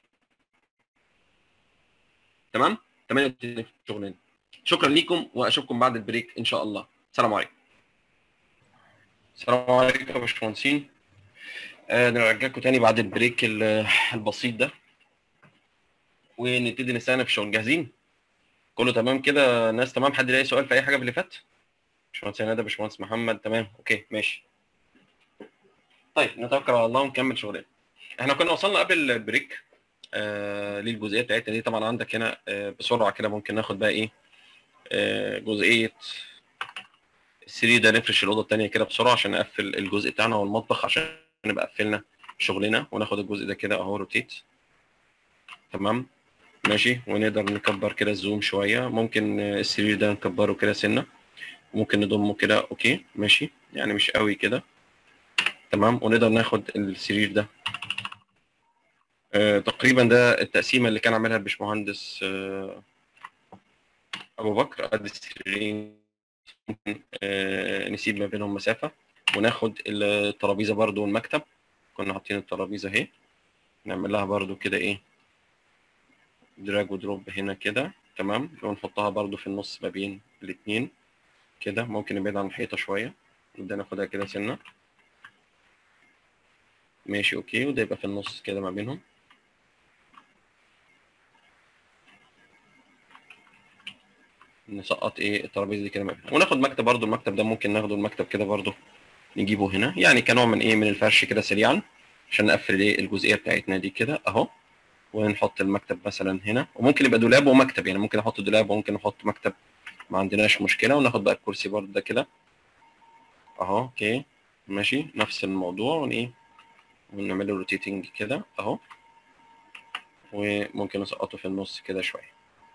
تمام 8 وتلت في شغلنا شكرا ليكم واشوفكم بعد البريك ان شاء الله السلام عليكم السلام عليكم يا باشمهندسين آه نرجعكم تاني بعد البريك ال- البسيط ده ونبتدي نستأنف شغل جاهزين كله تمام كده الناس تمام حد لاقي سؤال في اي حاجه في اللي فات باشمهندس ندى باشمهندس محمد تمام اوكي ماشي طيب نتوكل على الله ونكمل شغلنا احنا كنا وصلنا قبل البريك آه للجزئيه بتاعتنا دي طبعا عندك هنا آه بسرعه كده ممكن ناخد بقى ايه آه جزئيه السرير ده نفرش الاوضه الثانيه كده بسرعه عشان نقفل الجزء بتاعنا والمطبخ عشان نبقى قفلنا شغلنا وناخد الجزء ده كده اهو روتيت تمام ماشي ونقدر نكبر كده الزوم شويه ممكن آه، السرير ده نكبره كده سنه ممكن نضمه كده اوكي ماشي يعني مش قوي كده تمام ونقدر ناخد السرير ده آه تقريبا ده التقسيمه اللي كان عاملها الباشمهندس آه ابو بكر قد السريرين ممكن آه نسيب ما بينهم مسافه وناخد الترابيزه برضو والمكتب كنا حاطين الترابيزه اهي نعمل لها برضو كده ايه دراج ودروب هنا كده تمام ونحطها برضو في النص ما بين الاتنين كده ممكن نبعد عن الحيطه شويه نبدا ناخدها كده سنه ماشي اوكي وده يبقى في النص كده ما بينهم نسقط ايه الترابيزه دي كده ما بينهم وناخد مكتب برضو المكتب ده ممكن ناخده المكتب كده برضو نجيبه هنا يعني كنوع من ايه من الفرش كده سريعا عشان نقفل ايه الجزئيه بتاعتنا دي كده اهو ونحط المكتب مثلا هنا وممكن يبقى دولاب ومكتب يعني ممكن احط دولاب وممكن احط مكتب ما عندناش مشكله وناخد بقى الكرسي برضو ده كده اهو اوكي ماشي نفس الموضوع ون ايه ونعمله روتيتنج كده اهو وممكن نسقطه في النص كده شويه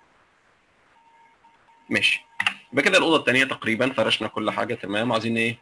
ماشي يبقى كده الاوضه الثانيه تقريبا فرشنا كل حاجه تمام عايزين ايه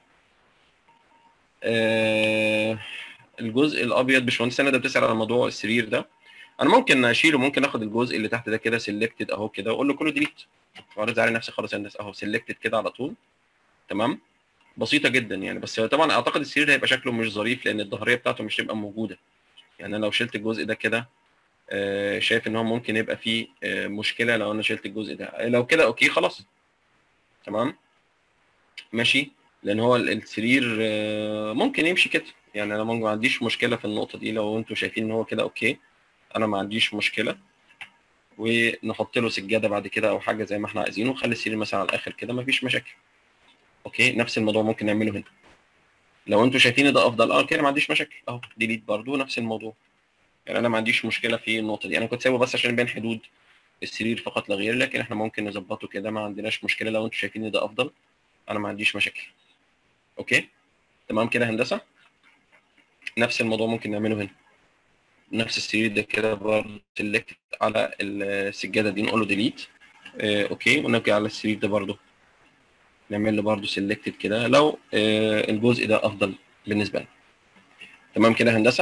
آه الجزء الابيض باشمهندس انا ده بتسال على موضوع السرير ده انا ممكن اشيله ممكن اخد الجزء اللي تحت ده كده سيلكتد اهو كده واقول له كله ديليت وارد على نفسي خالص يا هندسه اهو سيلكتد كده على طول تمام بسيطه جدا يعني بس طبعا اعتقد السرير هيبقى شكله مش ظريف لان الظهريه بتاعته مش هتبقى موجوده يعني انا لو شلت الجزء ده كده آه، شايف ان هو ممكن يبقى فيه آه، مشكله لو انا شلت الجزء ده لو كده اوكي خلاص تمام ماشي لان هو ال- السرير آه، ممكن يمشي كده يعني انا ما عنديش مشكله في النقطه دي لو انتوا شايفين ان هو كده اوكي انا ما عنديش مشكله ونحط له سجاده بعد كده او حاجه زي ما احنا عايزينه خلي السرير مثلا على الاخر كده مفيش مشاكل اوكي نفس الموضوع ممكن نعمله هنا لو انتوا شايفين إن ده افضل اه كده ما عنديش مشاكل اهو ديليت برضو نفس الموضوع يعني انا ما عنديش مشكله في النقطه دي انا كنت سايبه بس عشان يبين حدود السرير فقط لا غير لكن احنا ممكن نظبطه كده ما عندناش مشكله لو انتوا شايفين ان ده افضل انا ما عنديش مشاكل اوكي تمام كده هندسه نفس الموضوع ممكن نعمله هنا نفس السرير ده كده برضه سيلكت على السجاده دي نقول له ديليت اه اوكي ونرجع على السرير ده برضه نعمل له برضه سيلكتد كده لو اه الجزء ده افضل بالنسبه لنا تمام كده هندسه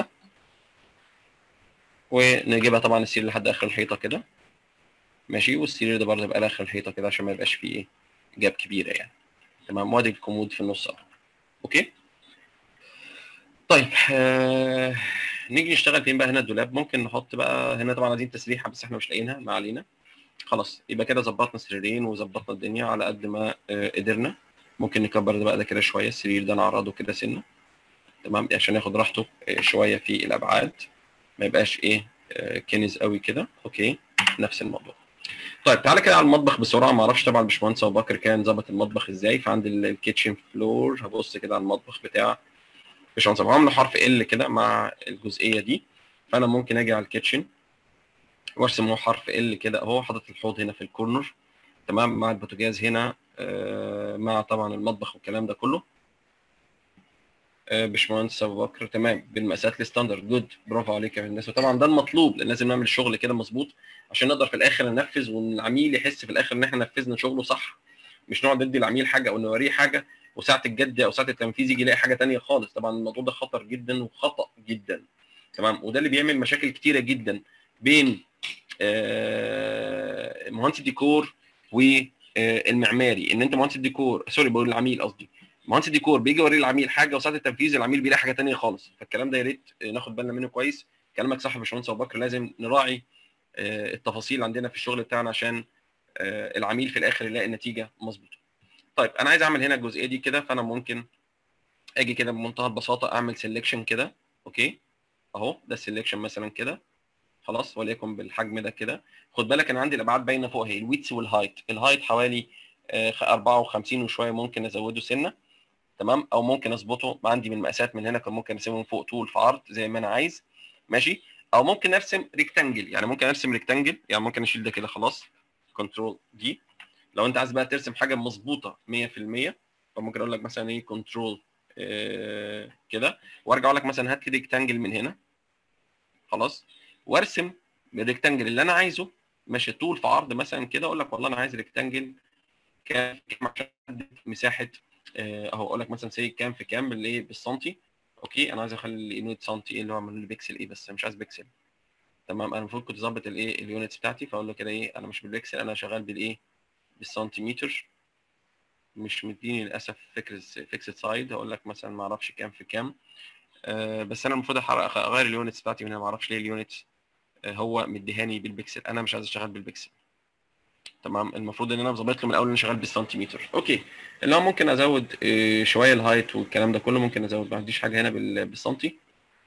ونجيبها طبعا السرير لحد اخر الحيطه كده ماشي والسرير ده برضه يبقى لاخر الحيطه كده عشان ما يبقاش فيه ايه جاب كبيره يعني تمام وادي الكومود في النص اهو اوكي طيب آه... نيجي نشتغل فين بقى هنا الدولاب ممكن نحط بقى هنا طبعا عايزين تسريحه بس احنا مش لاقيينها ما علينا خلاص يبقى كده ظبطنا سريرين وظبطنا الدنيا على قد ما آه قدرنا ممكن نكبر ده بقى ده كده شويه السرير ده نعرضه كده سنه تمام عشان ياخد راحته آه شويه في الابعاد ما يبقاش ايه آه كنز قوي كده اوكي نفس الموضوع طيب تعالى كده على المطبخ بسرعه ما اعرفش طبعا الباشمهندس ابو بكر كان ظابط المطبخ ازاي فعند الكيتشن فلور هبص كده على المطبخ بتاع باشمهندس ابو عامله حرف ال كده مع الجزئيه دي فانا ممكن اجي على الكيتشن وارسم هو حرف ال كده اهو حاطط الحوض هنا في الكورنر تمام مع البوتاجاز هنا آه مع طبعا المطبخ والكلام ده كله آه باشمهندس ابو بكر تمام بالمقاسات الستاندرد جود برافو عليك يا الناس وطبعا ده المطلوب لان لازم نعمل الشغل كده مظبوط عشان نقدر في الاخر ننفذ والعميل يحس في الاخر ان احنا نفذنا شغله صح مش نقعد ندي العميل حاجه او نوريه حاجه وساعه الجد او ساعه التنفيذ يجي يلاقي حاجه ثانيه خالص طبعا الموضوع ده خطر جدا وخطا جدا تمام وده اللي بيعمل مشاكل كتيره جدا بين آه مهندس الديكور والمعماري ان انت مهندس الديكور سوري بقول العميل قصدي مهندس الديكور بيجي يوري العميل حاجه وساعه التنفيذ العميل بيلاقي حاجه ثانيه خالص فالكلام ده يا ريت ناخد بالنا منه كويس كلامك صح يا باشمهندس ابو بكر لازم نراعي آه التفاصيل عندنا في الشغل بتاعنا عشان آه العميل في الاخر يلاقي النتيجه مظبوطه طيب انا عايز اعمل هنا الجزئيه دي كده فانا ممكن اجي كده بمنتهى البساطه اعمل سيلكشن كده اوكي اهو ده السيلكشن مثلا كده خلاص وليكن بالحجم ده كده خد بالك انا عندي الابعاد باينه فوق اهي الويتس والهايت الهايت حوالي آه 54 وشويه ممكن ازوده سنه تمام او ممكن اظبطه عندي من المقاسات من هنا كان ممكن ارسمه من فوق طول في عرض زي ما انا عايز ماشي او ممكن ارسم ريكتانجل يعني ممكن ارسم ريكتانجل يعني ممكن اشيل ده كده خلاص كنترول دي لو انت عايز بقى ترسم حاجه مظبوطه 100% فممكن اقول لك مثلا ايه كنترول آه كده وارجع اقول لك مثلا هات لي ريكتانجل من هنا خلاص وارسم الريكتانجل اللي انا عايزه ماشي طول في عرض مثلا كده اقول لك والله انا عايز ريكتانجل كام عشان مساحه آه اهو اقول لك مثلا سي كام في كام بالايه بالسنتي اوكي انا عايز اخلي اليونت سنتي ايه اللي هو عامل لي بيكسل ايه بس مش عايز بيكسل تمام انا المفروض كنت ظابط الايه اليونتس بتاعتي فاقول له كده ايه انا مش بالبيكسل انا شغال بالايه بالسنتيمتر مش مديني للاسف فكره فيكسد سايد هقول لك مثلا ما اعرفش كام في كام أه بس انا المفروض اغير اليونتس بتاعتي من هنا ما اعرفش ليه اليونتس أه هو مديهاني بالبكسل انا مش عايز اشتغل بالبكسل تمام المفروض ان انا ظابط له من الاول ان انا شغال بالسنتيمتر اوكي اللي هو ممكن ازود أه شويه الهايت والكلام ده كله ممكن ازود ما عنديش حاجه هنا بالسنتي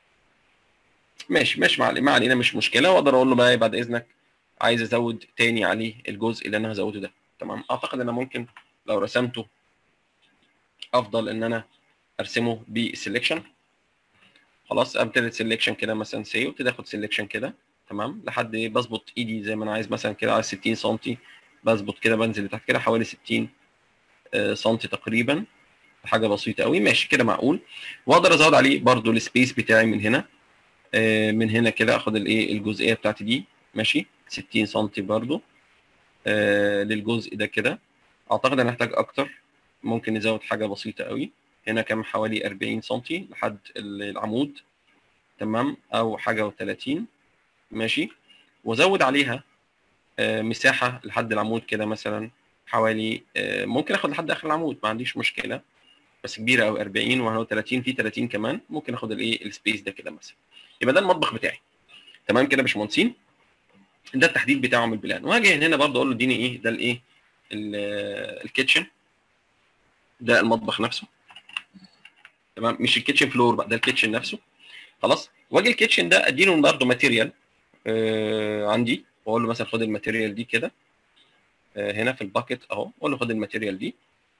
ماشي ماشي ما علينا مش مشكله واقدر اقول له بقى بعد اذنك عايز ازود تاني عليه الجزء اللي انا هزوده ده تمام اعتقد ان انا ممكن لو رسمته افضل ان انا ارسمه بالسلكشن خلاص ابتدي سلكشن كده مثلا سي وابتدي اخد سلكشن كده تمام لحد بظبط ايدي زي ما انا عايز مثلا كده على 60 سم بظبط كده بنزل لتحت كده حوالي 60 سم تقريبا حاجه بسيطه قوي ماشي كده معقول واقدر ازود عليه برده السبيس بتاعي من هنا من هنا كده اخد الايه الجزئيه بتاعتي دي ماشي 60 سم برده آه للجزء ده كده اعتقد انا هحتاج اكتر ممكن نزود حاجه بسيطه قوي هنا كام حوالي 40 سم لحد العمود تمام او حاجه و30 ماشي وازود عليها آه مساحه لحد العمود كده مثلا حوالي آه ممكن اخد لحد اخر العمود ما عنديش مشكله بس كبيره قوي 40 وهنا 30 في 30 كمان ممكن اخد الايه السبيس ده كده مثلا يبقى ده المطبخ بتاعي تمام كده يا باشمهندسين ده التحديد بتاعه من البلان وهاجي هنا برضه اقول له اديني ايه ده الايه الكيتشن ده المطبخ نفسه تمام مش الكيتشن فلور بقى ده الكيتشن نفسه خلاص واجي الكيتشن ده اديله برضه ماتيريال آه عندي واقول له مثلا خد الماتيريال دي كده آه هنا في الباكت اهو اقول له خد الماتيريال دي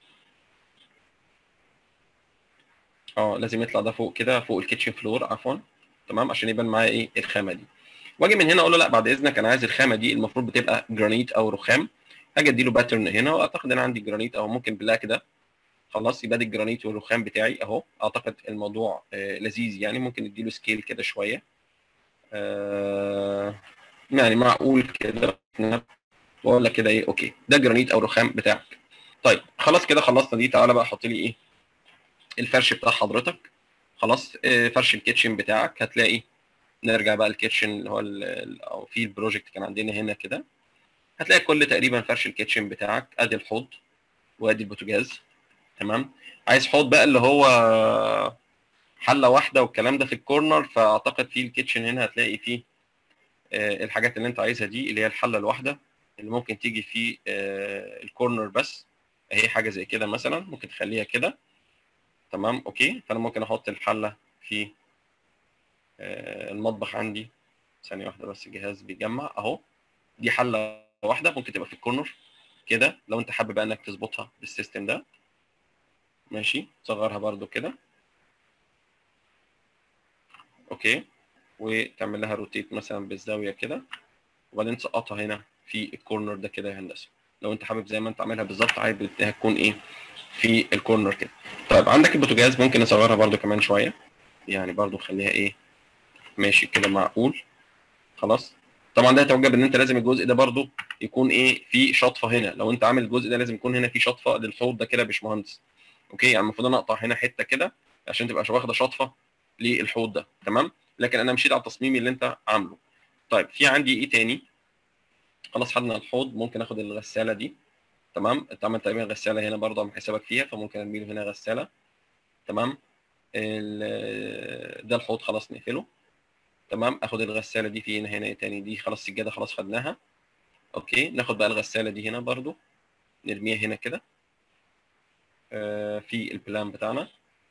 اه لازم يطلع ده فوق كده فوق الكيتشن فلور عفوا تمام عشان يبان معايا ايه الخامه دي واجي من هنا اقول له لا بعد اذنك انا عايز الخامه دي المفروض بتبقى جرانيت او رخام هاجي اديله باترن هنا واعتقد انا عندي جرانيت او ممكن بلاك ده خلاص يبقى ده الجرانيت والرخام بتاعي اهو اعتقد الموضوع آه لذيذ يعني ممكن اديله سكيل كده شويه آه يعني معقول كده واقول لك كده ايه اوكي ده جرانيت او رخام بتاعك طيب خلاص كده خلصنا دي تعالى بقى حط لي ايه الفرش بتاع حضرتك خلاص آه فرش الكيتشن بتاعك هتلاقي نرجع بقى الكيتشن اللي هو او في البروجكت كان عندنا هنا كده هتلاقي كل تقريبا فرش الكيتشن بتاعك ادي الحوض وادي البوتاجاز تمام عايز حوض بقى اللي هو حله واحده والكلام ده في الكورنر فاعتقد في الكيتشن هنا هتلاقي فيه آه الحاجات اللي انت عايزها دي اللي هي الحله الواحده اللي ممكن تيجي في آه الكورنر بس اهي حاجه زي كده مثلا ممكن تخليها كده تمام اوكي فانا ممكن احط الحله في آه المطبخ عندي ثانيه واحده بس الجهاز بيجمع اهو دي حله واحده ممكن تبقى في الكورنر كده لو انت حابب بقى انك تظبطها بالسيستم ده ماشي صغرها برده كده اوكي وتعمل لها روتيت مثلا بالزاويه كده وبعدين تسقطها هنا في الكورنر ده كده يا هندسه لو انت حابب زي ما انت عاملها بالظبط عايز انها تكون ايه في الكورنر كده طيب عندك البوتاجاز ممكن نصغرها برده كمان شويه يعني برده نخليها ايه ماشي كده معقول خلاص طبعا ده يتوجب ان انت لازم الجزء ده برده يكون ايه في شطفه هنا لو انت عامل الجزء ده لازم يكون هنا في شطفه للحوض ده كده يا باشمهندس اوكي يعني المفروض انا اقطع هنا حته كده عشان تبقى واخده شطفه للحوض ده تمام لكن انا مشيت على التصميم اللي انت عامله طيب في عندي ايه تاني خلاص خدنا الحوض ممكن اخد الغساله دي تمام اتعمل تقريبا غساله هنا برضه عامل حسابك فيها فممكن ارمي له هنا غساله تمام ده الحوض خلاص نقفله تمام اخد الغساله دي في هنا هنا ايه تاني دي خلاص السجاده خلاص خدناها اوكي ناخد بقى الغساله دي هنا برضه نرميها هنا كده آه في البلان بتاعنا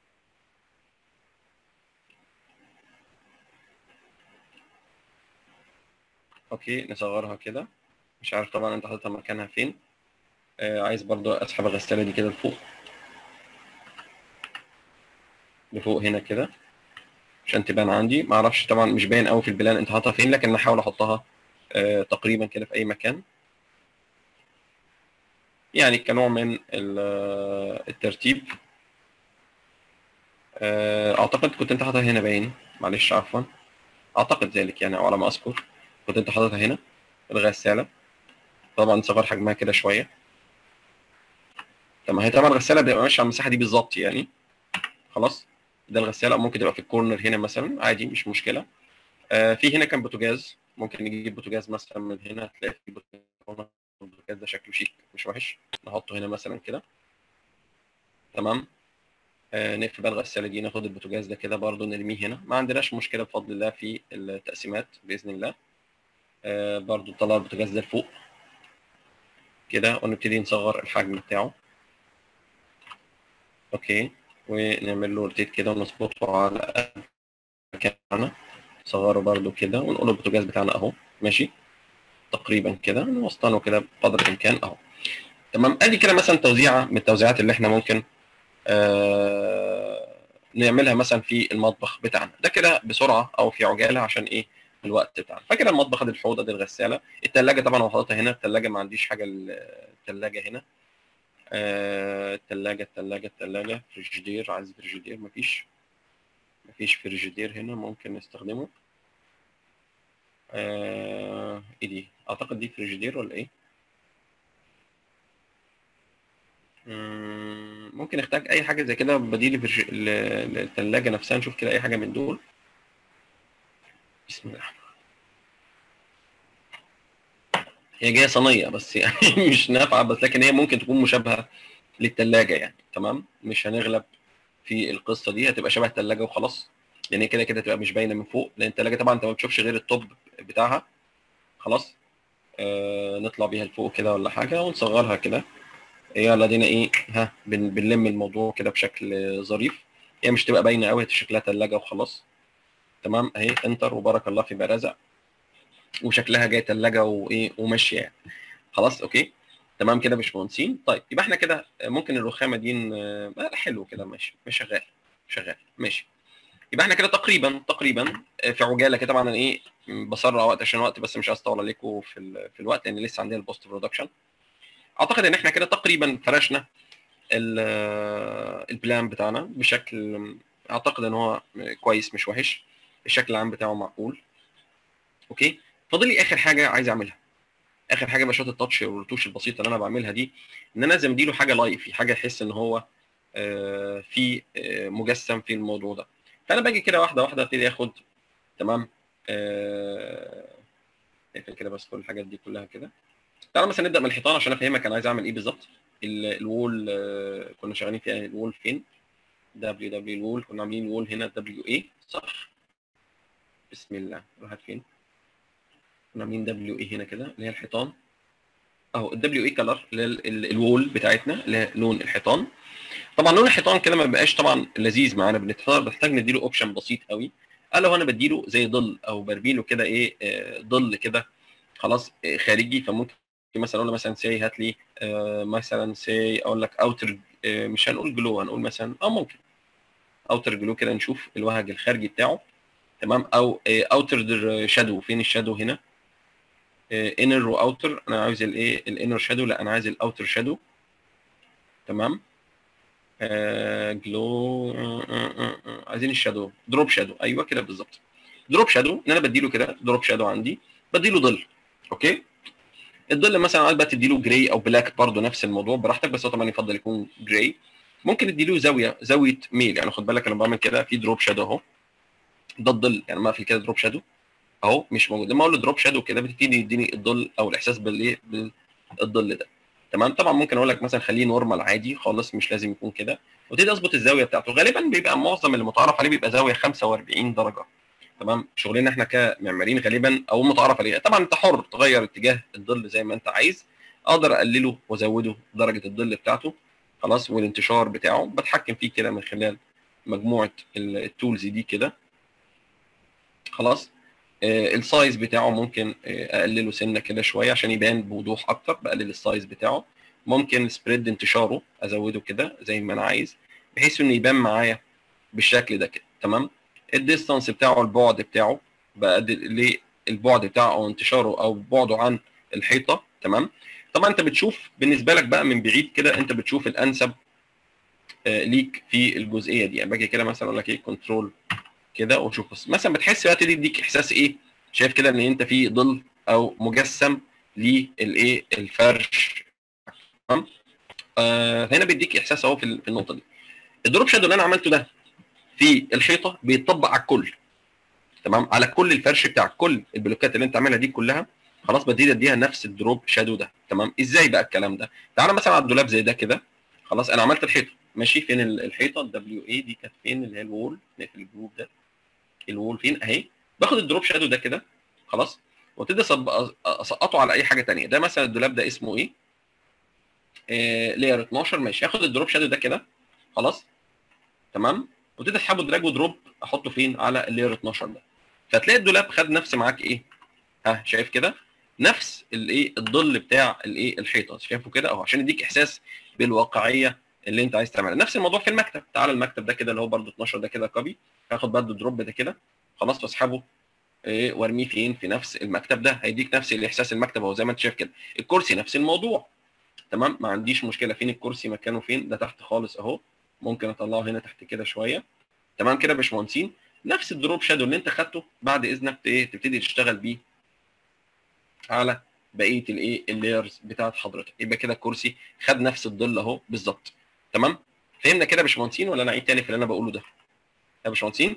اوكي نصغرها كده مش عارف طبعا انت حاططها مكانها فين آه عايز برضو اسحب الغساله دي كده لفوق لفوق هنا كده عشان تبان عندي ما اعرفش طبعا مش باين قوي في البلان انت حاططها فين لكن احاول احطها آه تقريبا كده في اي مكان يعني كنوع من الترتيب آه اعتقد كنت انت حاططها هنا باين معلش عفوا اعتقد ذلك يعني او على ما اذكر كنت انت حاططها هنا الغساله طبعا صغر حجمها كده شويه تمام هي طبعا الغساله بتبقى ماشيه على المساحه دي بالظبط يعني خلاص ده الغساله ممكن تبقى في الكورنر هنا مثلا عادي مش مشكله آه في هنا كان بوتاجاز ممكن نجيب بوتاجاز مثلا من هنا هتلاقي في بوتاجاز البوتاجاز ده شكله شيك مش وحش نحطه هنا مثلا كده تمام آه نقفل بقى الغساله دي ناخد البوتاجاز ده كده برضو نرميه هنا ما عندناش مشكله بفضل الله في التقسيمات باذن الله آه برضو نطلع البوتاجاز ده لفوق كده ونبتدي نصغر الحجم بتاعه اوكي ونعمل له روتيت كده ونظبطه على مكاننا نصغره برضو كده ونقول له البوتاجاز بتاعنا اهو ماشي تقريبا كده نوسطنه كده بقدر الامكان اهو تمام ادي كده مثلا توزيعه من التوزيعات اللي احنا ممكن آه نعملها مثلا في المطبخ بتاعنا ده كده بسرعه او في عجاله عشان ايه الوقت بتاعنا فكده المطبخ ادي الحوض ادي الغساله الثلاجه طبعا انا حاططها هنا الثلاجه ما عنديش حاجه الثلاجه هنا آه الثلاجه الثلاجه الثلاجه فريجيدير عايز فريجيدير مفيش مفيش فريجيدير هنا ممكن نستخدمه آه ايه دي اعتقد دي فريجيدير ولا ايه ممكن نحتاج اي حاجه زي كده بديل للثلاجه نفسها نشوف كده اي حاجه من دول بسم الله هي جايه صينيه بس يعني مش نافعه بس لكن هي ممكن تكون مشابهه للثلاجه يعني تمام مش هنغلب في القصه دي هتبقى شبه الثلاجه وخلاص يعني كده كده تبقى مش باينه من فوق لان الثلاجه طبعا انت ما بتشوفش غير التوب بتاعها خلاص آه نطلع بيها لفوق كده ولا حاجه ونصغرها كده يلا دينا ايه ها بن بنلم الموضوع كده بشكل ظريف هي مش تبقى باينه قوي شكلها ثلاجه وخلاص تمام اهي انتر وبارك الله في برزق وشكلها جاي ثلاجه وايه وماشيه يعني خلاص اوكي تمام كده مش مهندسين طيب يبقى احنا كده ممكن الرخامه دي ن- آه، حلو كده ماشي مش شغال شغال ماشي يبقى احنا كده تقريبا تقريبا في عجاله كده طبعا انا ايه بسرع وقت عشان وقت بس مش عايز اطول عليكم في ال- في الوقت لان لسه عندنا البوست برودكشن اعتقد ان احنا كده تقريبا فرشنا ال- البلان بتاعنا بشكل اعتقد ان هو كويس مش وحش الشكل العام بتاعه معقول اوكي فاضل لي اخر حاجه عايز اعملها اخر حاجه بقى شويه التاتش والرتوش البسيطه اللي انا بعملها دي ان انا لازم اديله حاجه لايف في حاجه يحس ان هو آه، في آه، مجسم في الموضوع ده فانا باجي كده واحده واحده ابتدي اخد تمام آه، اقفل كده بس كل الحاجات دي كلها كده تعالى مثلا نبدا من الحيطان عشان افهمك انا عايز اعمل ايه بالظبط ال- الوول آه، كنا شغالين فيها الوول فين دبليو دبليو الوول كنا عاملين الوول هنا دبليو اي صح بسم الله راحت فين كنا عاملين دبليو اي هنا كده اللي هي الحيطان اهو الدبليو اي كلر اللي هي ال- ال- الوول بتاعتنا اللي هي لون الحيطان طبعا لون الحيطان كده ما بيبقاش طبعا لذيذ معانا بنحتاج بنحتاج نديله اوبشن بسيط قوي الا لو انا بديله زي ظل او برميله كده ايه آه، ظل كده خلاص آه، خارجي فممكن مثلا اقول له مثلا سي هات لي آه، مثلا سي اقول لك اوتر مش هنقول جلو هنقول مثلا اه ممكن اوتر جلو كده نشوف الوهج الخارجي بتاعه تمام او اوتر شادو فين الشادو هنا انر واوتر انا عايز الايه الانر شادو لا انا عايز الاوتر شادو تمام جلو عايزين الشادو دروب شادو ايوه كده بالظبط دروب شادو ان انا بديله كده دروب شادو عندي بديله ظل اوكي الظل مثلا عايز بقى تديله جراي او بلاك برضه نفس الموضوع براحتك بس هو طبعا يفضل يكون جراي ممكن تديله زاويه زاويه ميل يعني خد بالك انا بعمل كده في دروب شادو اهو ده الظل يعني ما في كده دروب شادو اهو مش موجود لما اقول له دروب شادو كده بتبتدي يديني الظل او الاحساس بالايه بالظل ده تمام طبعا ممكن اقول لك مثلا خليه نورمال عادي خالص مش لازم يكون كده وابتدي اظبط الزاويه بتاعته غالبا بيبقى معظم اللي متعارف عليه بيبقى زاويه 45 درجه تمام شغلنا احنا كمعماريين غالبا او متعارف عليه طبعا انت حر تغير اتجاه الظل زي ما انت عايز اقدر اقلله وازوده درجه الظل بتاعته خلاص والانتشار بتاعه بتحكم فيه كده من خلال مجموعه ال- التولز دي كده خلاص آه، السايز بتاعه ممكن آه، اقلله سنه كده شويه عشان يبان بوضوح اكتر بقلل السايز بتاعه ممكن سبريد انتشاره ازوده كده زي ما انا عايز بحيث انه يبان معايا بالشكل ده كده تمام الديستانس بتاعه البعد بتاعه بقلل البعد بتاعه او انتشاره او بعده عن الحيطه تمام طبعا انت بتشوف بالنسبه لك بقى من بعيد كده انت بتشوف الانسب آه، ليك في الجزئيه دي يعني باجي كده مثلا اقول لك ايه كنترول كده وشوف بس مثلا بتحس بقى تدي يديك احساس ايه شايف كده ان انت في ظل او مجسم للايه الفرش تمام آه هنا بيديك احساس اهو في ال- في النقطه دي الدروب شادو اللي انا عملته ده في الحيطه بيتطبق على الكل تمام على كل الفرش بتاع كل البلوكات اللي انت عاملها دي كلها خلاص بدي اديها نفس الدروب شادو ده تمام ازاي بقى الكلام ده تعالى مثلا على الدولاب زي ده كده خلاص انا عملت الحيطه ماشي فين ال- الحيطه الدبليو اي دي كانت فين اللي هي الوول نقفل الجروب ده الوول فين اهي باخد الدروب شادو ده كده خلاص وابتدي أصب- اسقطه على اي حاجه تانية ده مثلا الدولاب ده اسمه ايه آه لير 12 ماشي اخد الدروب شادو ده كده خلاص تمام وابتدي اسحبه دراج ودروب احطه فين على اللير 12 ده فتلاقي الدولاب خد نفس معاك ايه ها شايف كده نفس الايه الظل بتاع الايه الحيطه شايفه كده اهو عشان يديك احساس بالواقعيه اللي انت عايز تعملها نفس الموضوع في المكتب تعالى المكتب ده كده اللي هو برده 12 ده كده كوبي هاخد برده الدروب ده كده خلاص واسحبه إيه وارميه فين في نفس المكتب ده هيديك نفس الاحساس المكتب اهو زي ما انت شايف كده الكرسي نفس الموضوع تمام ما عنديش مشكله فين الكرسي مكانه فين ده تحت خالص اهو ممكن اطلعه هنا تحت كده شويه تمام كده يا باشمهندسين نفس الدروب شادو اللي انت خدته بعد اذنك ت- ايه تبتدي تشتغل بيه على بقيه الايه اللايرز بتاعت حضرتك يبقى كده الكرسي خد نفس الظل اهو بالظبط تمام فهمنا كده يا باشمهندسين ولا انا اعيد تاني في اللي انا بقوله ده يا باشمهندسين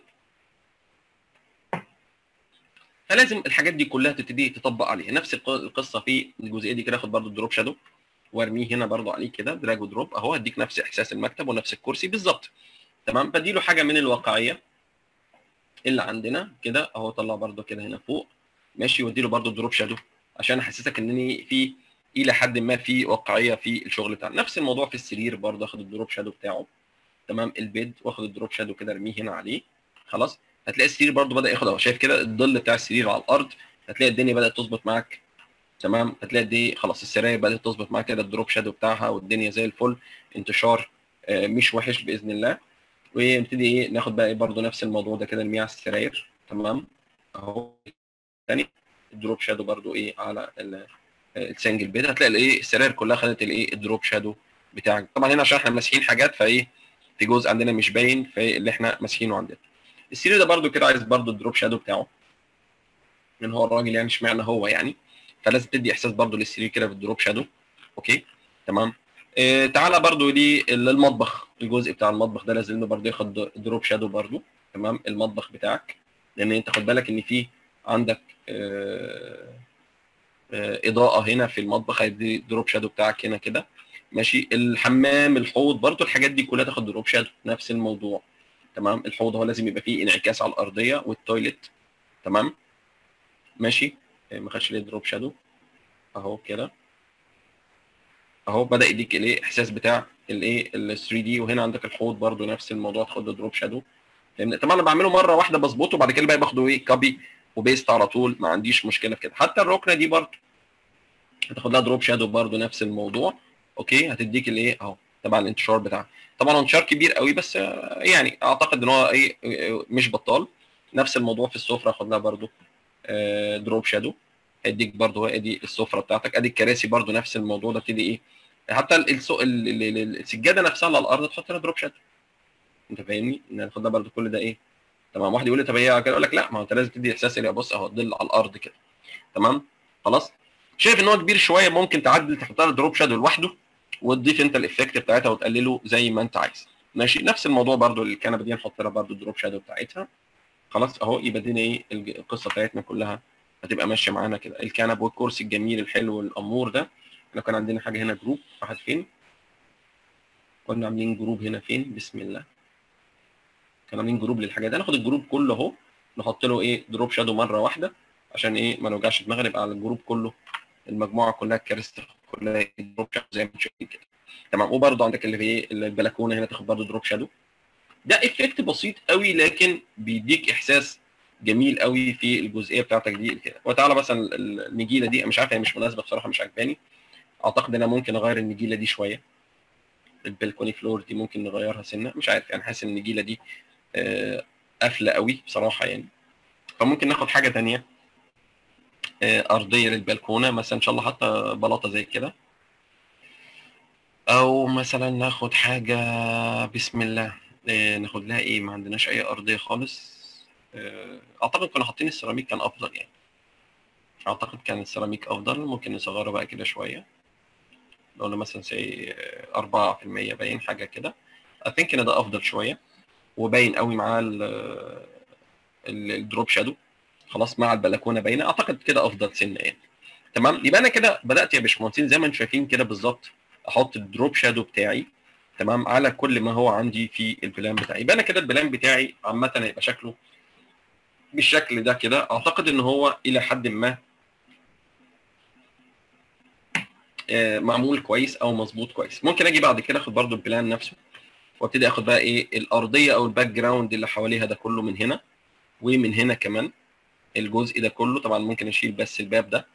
فلازم الحاجات دي كلها تبتدي تطبق عليها نفس الق- القصه في الجزئيه دي كده اخد برضو الدروب شادو وارميه هنا برضو عليه كده دراج ودروب اهو هديك نفس احساس المكتب ونفس الكرسي بالظبط تمام بديله حاجه من الواقعيه اللي عندنا كده اهو طلع برضو كده هنا فوق ماشي واديله برضو دروب شادو عشان احسسك انني في الى حد ما في واقعيه في الشغل بتاعنا نفس الموضوع في السرير برضو اخد الدروب شادو بتاعه تمام البيد واخد الدروب شادو كده ارميه هنا عليه خلاص هتلاقي السرير برده بدا ياخد اهو شايف كده الظل بتاع السرير على الارض هتلاقي الدنيا بدات تظبط معاك تمام هتلاقي دي خلاص السراير بدات تظبط معاك كده الدروب شادو بتاعها والدنيا زي الفل انتشار آه، مش وحش باذن الله ونبتدي ايه ناخد بقى ايه برده نفس الموضوع ده كده نرميه على السراير تمام اهو تاني الدروب شادو برده ايه على ال- السنجل بيد هتلاقي الايه السراير كلها خدت الايه الدروب شادو بتاعك طبعا هنا عشان احنا ماسحين حاجات فايه في جزء عندنا مش باين في اللي احنا ماسحينه عندنا السرير ده برده كده عايز برده الدروب شادو بتاعه من هو الراجل يعني اشمعنى هو يعني فلازم تدي احساس برده للسرير كده بالدروب شادو اوكي تمام اه تعالى برده للمطبخ الجزء بتاع المطبخ ده لازم برده ياخد دروب شادو برده تمام المطبخ بتاعك لان انت خد بالك ان في عندك اه اه اضاءه هنا في المطبخ هيدي دروب شادو بتاعك هنا كده ماشي الحمام الحوض برضو الحاجات دي كلها تاخد دروب شادو نفس الموضوع تمام الحوض هو لازم يبقى فيه انعكاس على الارضيه والتويلت تمام ماشي إيه، ما خدش ليه دروب شادو اهو كده اهو بدا يديك الايه احساس بتاع الايه ال 3 دي وهنا عندك الحوض برضو نفس الموضوع تاخد له دروب شادو فاهمني طبعا انا بعمله مره واحده بظبطه بعد كده بقى باخده ايه كوبي وبيست على طول ما عنديش مشكله في كده حتى الركنه دي برضو هتاخد لها دروب شادو برضو نفس الموضوع اوكي هتديك الايه اهو طبعا الانتشار بتاعها طبعا هو انتشار كبير قوي بس آه، يعني اعتقد ان هو ايه آه، مش بطال نفس الموضوع في السفره هاخد لها برضو آه، دروب شادو هيديك برضو ادي السفره بتاعتك ادي الكراسي برضو نفس الموضوع ده ابتدي ايه حتى ال- السو- ال- ال- ال- السجاده نفسها على الارض تحط لها دروب شادو انت فاهمني ان انا هاخد لها برضو كل ده ايه تمام واحد يقول لي طب هي كده اقول لك لا ما هو انت لازم تدي احساس اللي بص اهو الظل على الارض كده تمام خلاص شايف ان هو كبير شويه ممكن تعدل تحط لها دروب شادو لوحده وتضيف انت الافكت بتاعتها وتقلله زي ما انت عايز ماشي نفس الموضوع برضو الكنبه دي نحط لها برضو الدروب شادو بتاعتها خلاص اهو يبقى دي ايه الج- القصه بتاعتنا كلها هتبقى ماشيه معانا كده الكنب والكرسي الجميل الحلو الامور ده احنا كان عندنا حاجه هنا جروب راحت فين كنا عاملين جروب هنا فين بسم الله كنا عاملين جروب للحاجات دي هناخد الجروب كله اهو نحط له ايه دروب شادو مره واحده عشان ايه ما نوجعش دماغنا يبقى على الجروب كله المجموعه كلها الكراسي كلها إيه؟ دروب شادو زي ما انتم شايفين كده تمام وبرده عندك اللي في ايه البلكونه هنا تاخد برده دروب شادو ده افكت بسيط قوي لكن بيديك احساس جميل قوي في الجزئيه بتاعتك دي كده وتعالى مثلا ال- النجيله دي أنا مش عارف هي مش مناسبه بصراحه مش عجباني اعتقد ان انا ممكن اغير النجيله دي شويه البلكوني فلور دي ممكن نغيرها سنه مش عارف يعني حاسس ان النجيله دي آه، قافله قوي بصراحه يعني فممكن ناخد حاجه تانية آه، ارضيه للبلكونه مثلا ان شاء الله حتى بلاطه زي كده او مثلا ناخد حاجه بسم الله آه، ناخد لها ايه ما عندناش اي ارضيه خالص آه، اعتقد كنا حاطين السيراميك كان افضل يعني اعتقد كان السيراميك افضل ممكن نصغره بقى كده شويه لو قلنا مثلا سي 4% باين حاجه كده I think ان ده افضل شويه وباين قوي معاه ال- ال- الدروب شادو خلاص مع البلكونه باينه اعتقد كده افضل سنه يعني تمام يبقى انا كده بدات يا باشمهندسين زي ما انتم شايفين كده بالظبط احط الدروب شادو بتاعي تمام على كل ما هو عندي في البلان بتاعي يبقى انا كده البلان بتاعي عامه هيبقى شكله بالشكل ده كده اعتقد ان هو الى حد ما آه، معمول كويس او مظبوط كويس ممكن اجي بعد كده اخد برضو البلان نفسه وابتدي اخد بقى ايه الارضيه او الباك جراوند اللي حواليها ده كله من هنا ومن هنا كمان الجزء ده كله طبعا ممكن اشيل بس الباب ده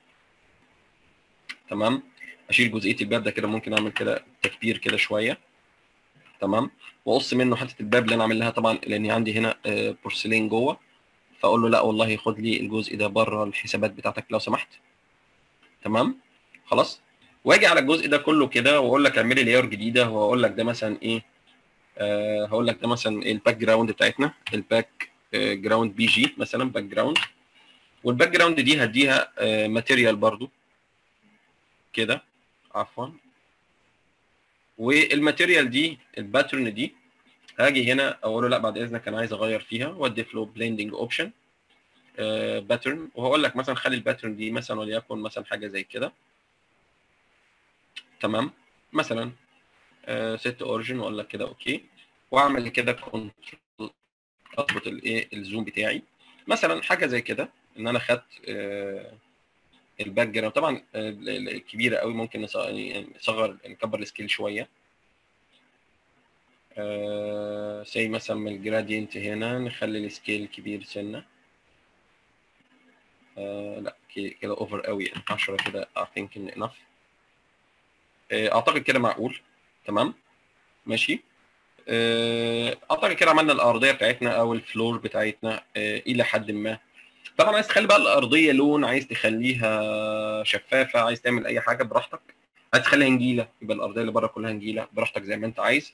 تمام اشيل جزئيه الباب ده كده ممكن اعمل كده تكبير كده شويه تمام واقص منه حته الباب اللي انا عامل لها طبعا لان عندي هنا آه، بورسلين جوه فاقول له لا والله خد لي الجزء ده بره الحسابات بتاعتك لو سمحت تمام خلاص واجي على الجزء ده كله كده واقول لك اعملي لاير جديده واقول لك ده مثلا ايه آه هقول لك ده مثلا الباك جراوند بتاعتنا الباك آه جراوند بي جي مثلا باك جراوند والباك جراوند دي هديها آه ماتيريال برضو كده عفوا والماتيريال دي الباترن دي هاجي هنا اقول له لا بعد اذنك انا عايز اغير فيها وادي له بليندنج اوبشن باترن وهقول لك مثلا خلي الباترن دي مثلا وليكن مثلا حاجه زي كده تمام مثلا ست اوريجن واقول لك كده اوكي واعمل كده كنترول اضبط الايه الزوم بتاعي مثلا حاجه زي كده ان انا خدت آه، الباك جراوند طبعا آه، ال- ال- الكبيره قوي ممكن نص- يعني نصغر نكبر السكيل شويه آه زي مثلا من الجرادينت هنا نخلي السكيل كبير سنة آه لا ك- كده اوفر قوي يعني 10 كده I think in enough آه اعتقد كده معقول تمام ماشي آه، اعتقد كده عملنا الارضيه بتاعتنا او الفلور بتاعتنا آه، الى حد ما طبعا عايز تخلي بقى الارضيه لون عايز تخليها شفافه عايز تعمل اي حاجه براحتك عايز تخليها نجيله يبقى الارضيه اللي بره كلها نجيله براحتك زي ما انت عايز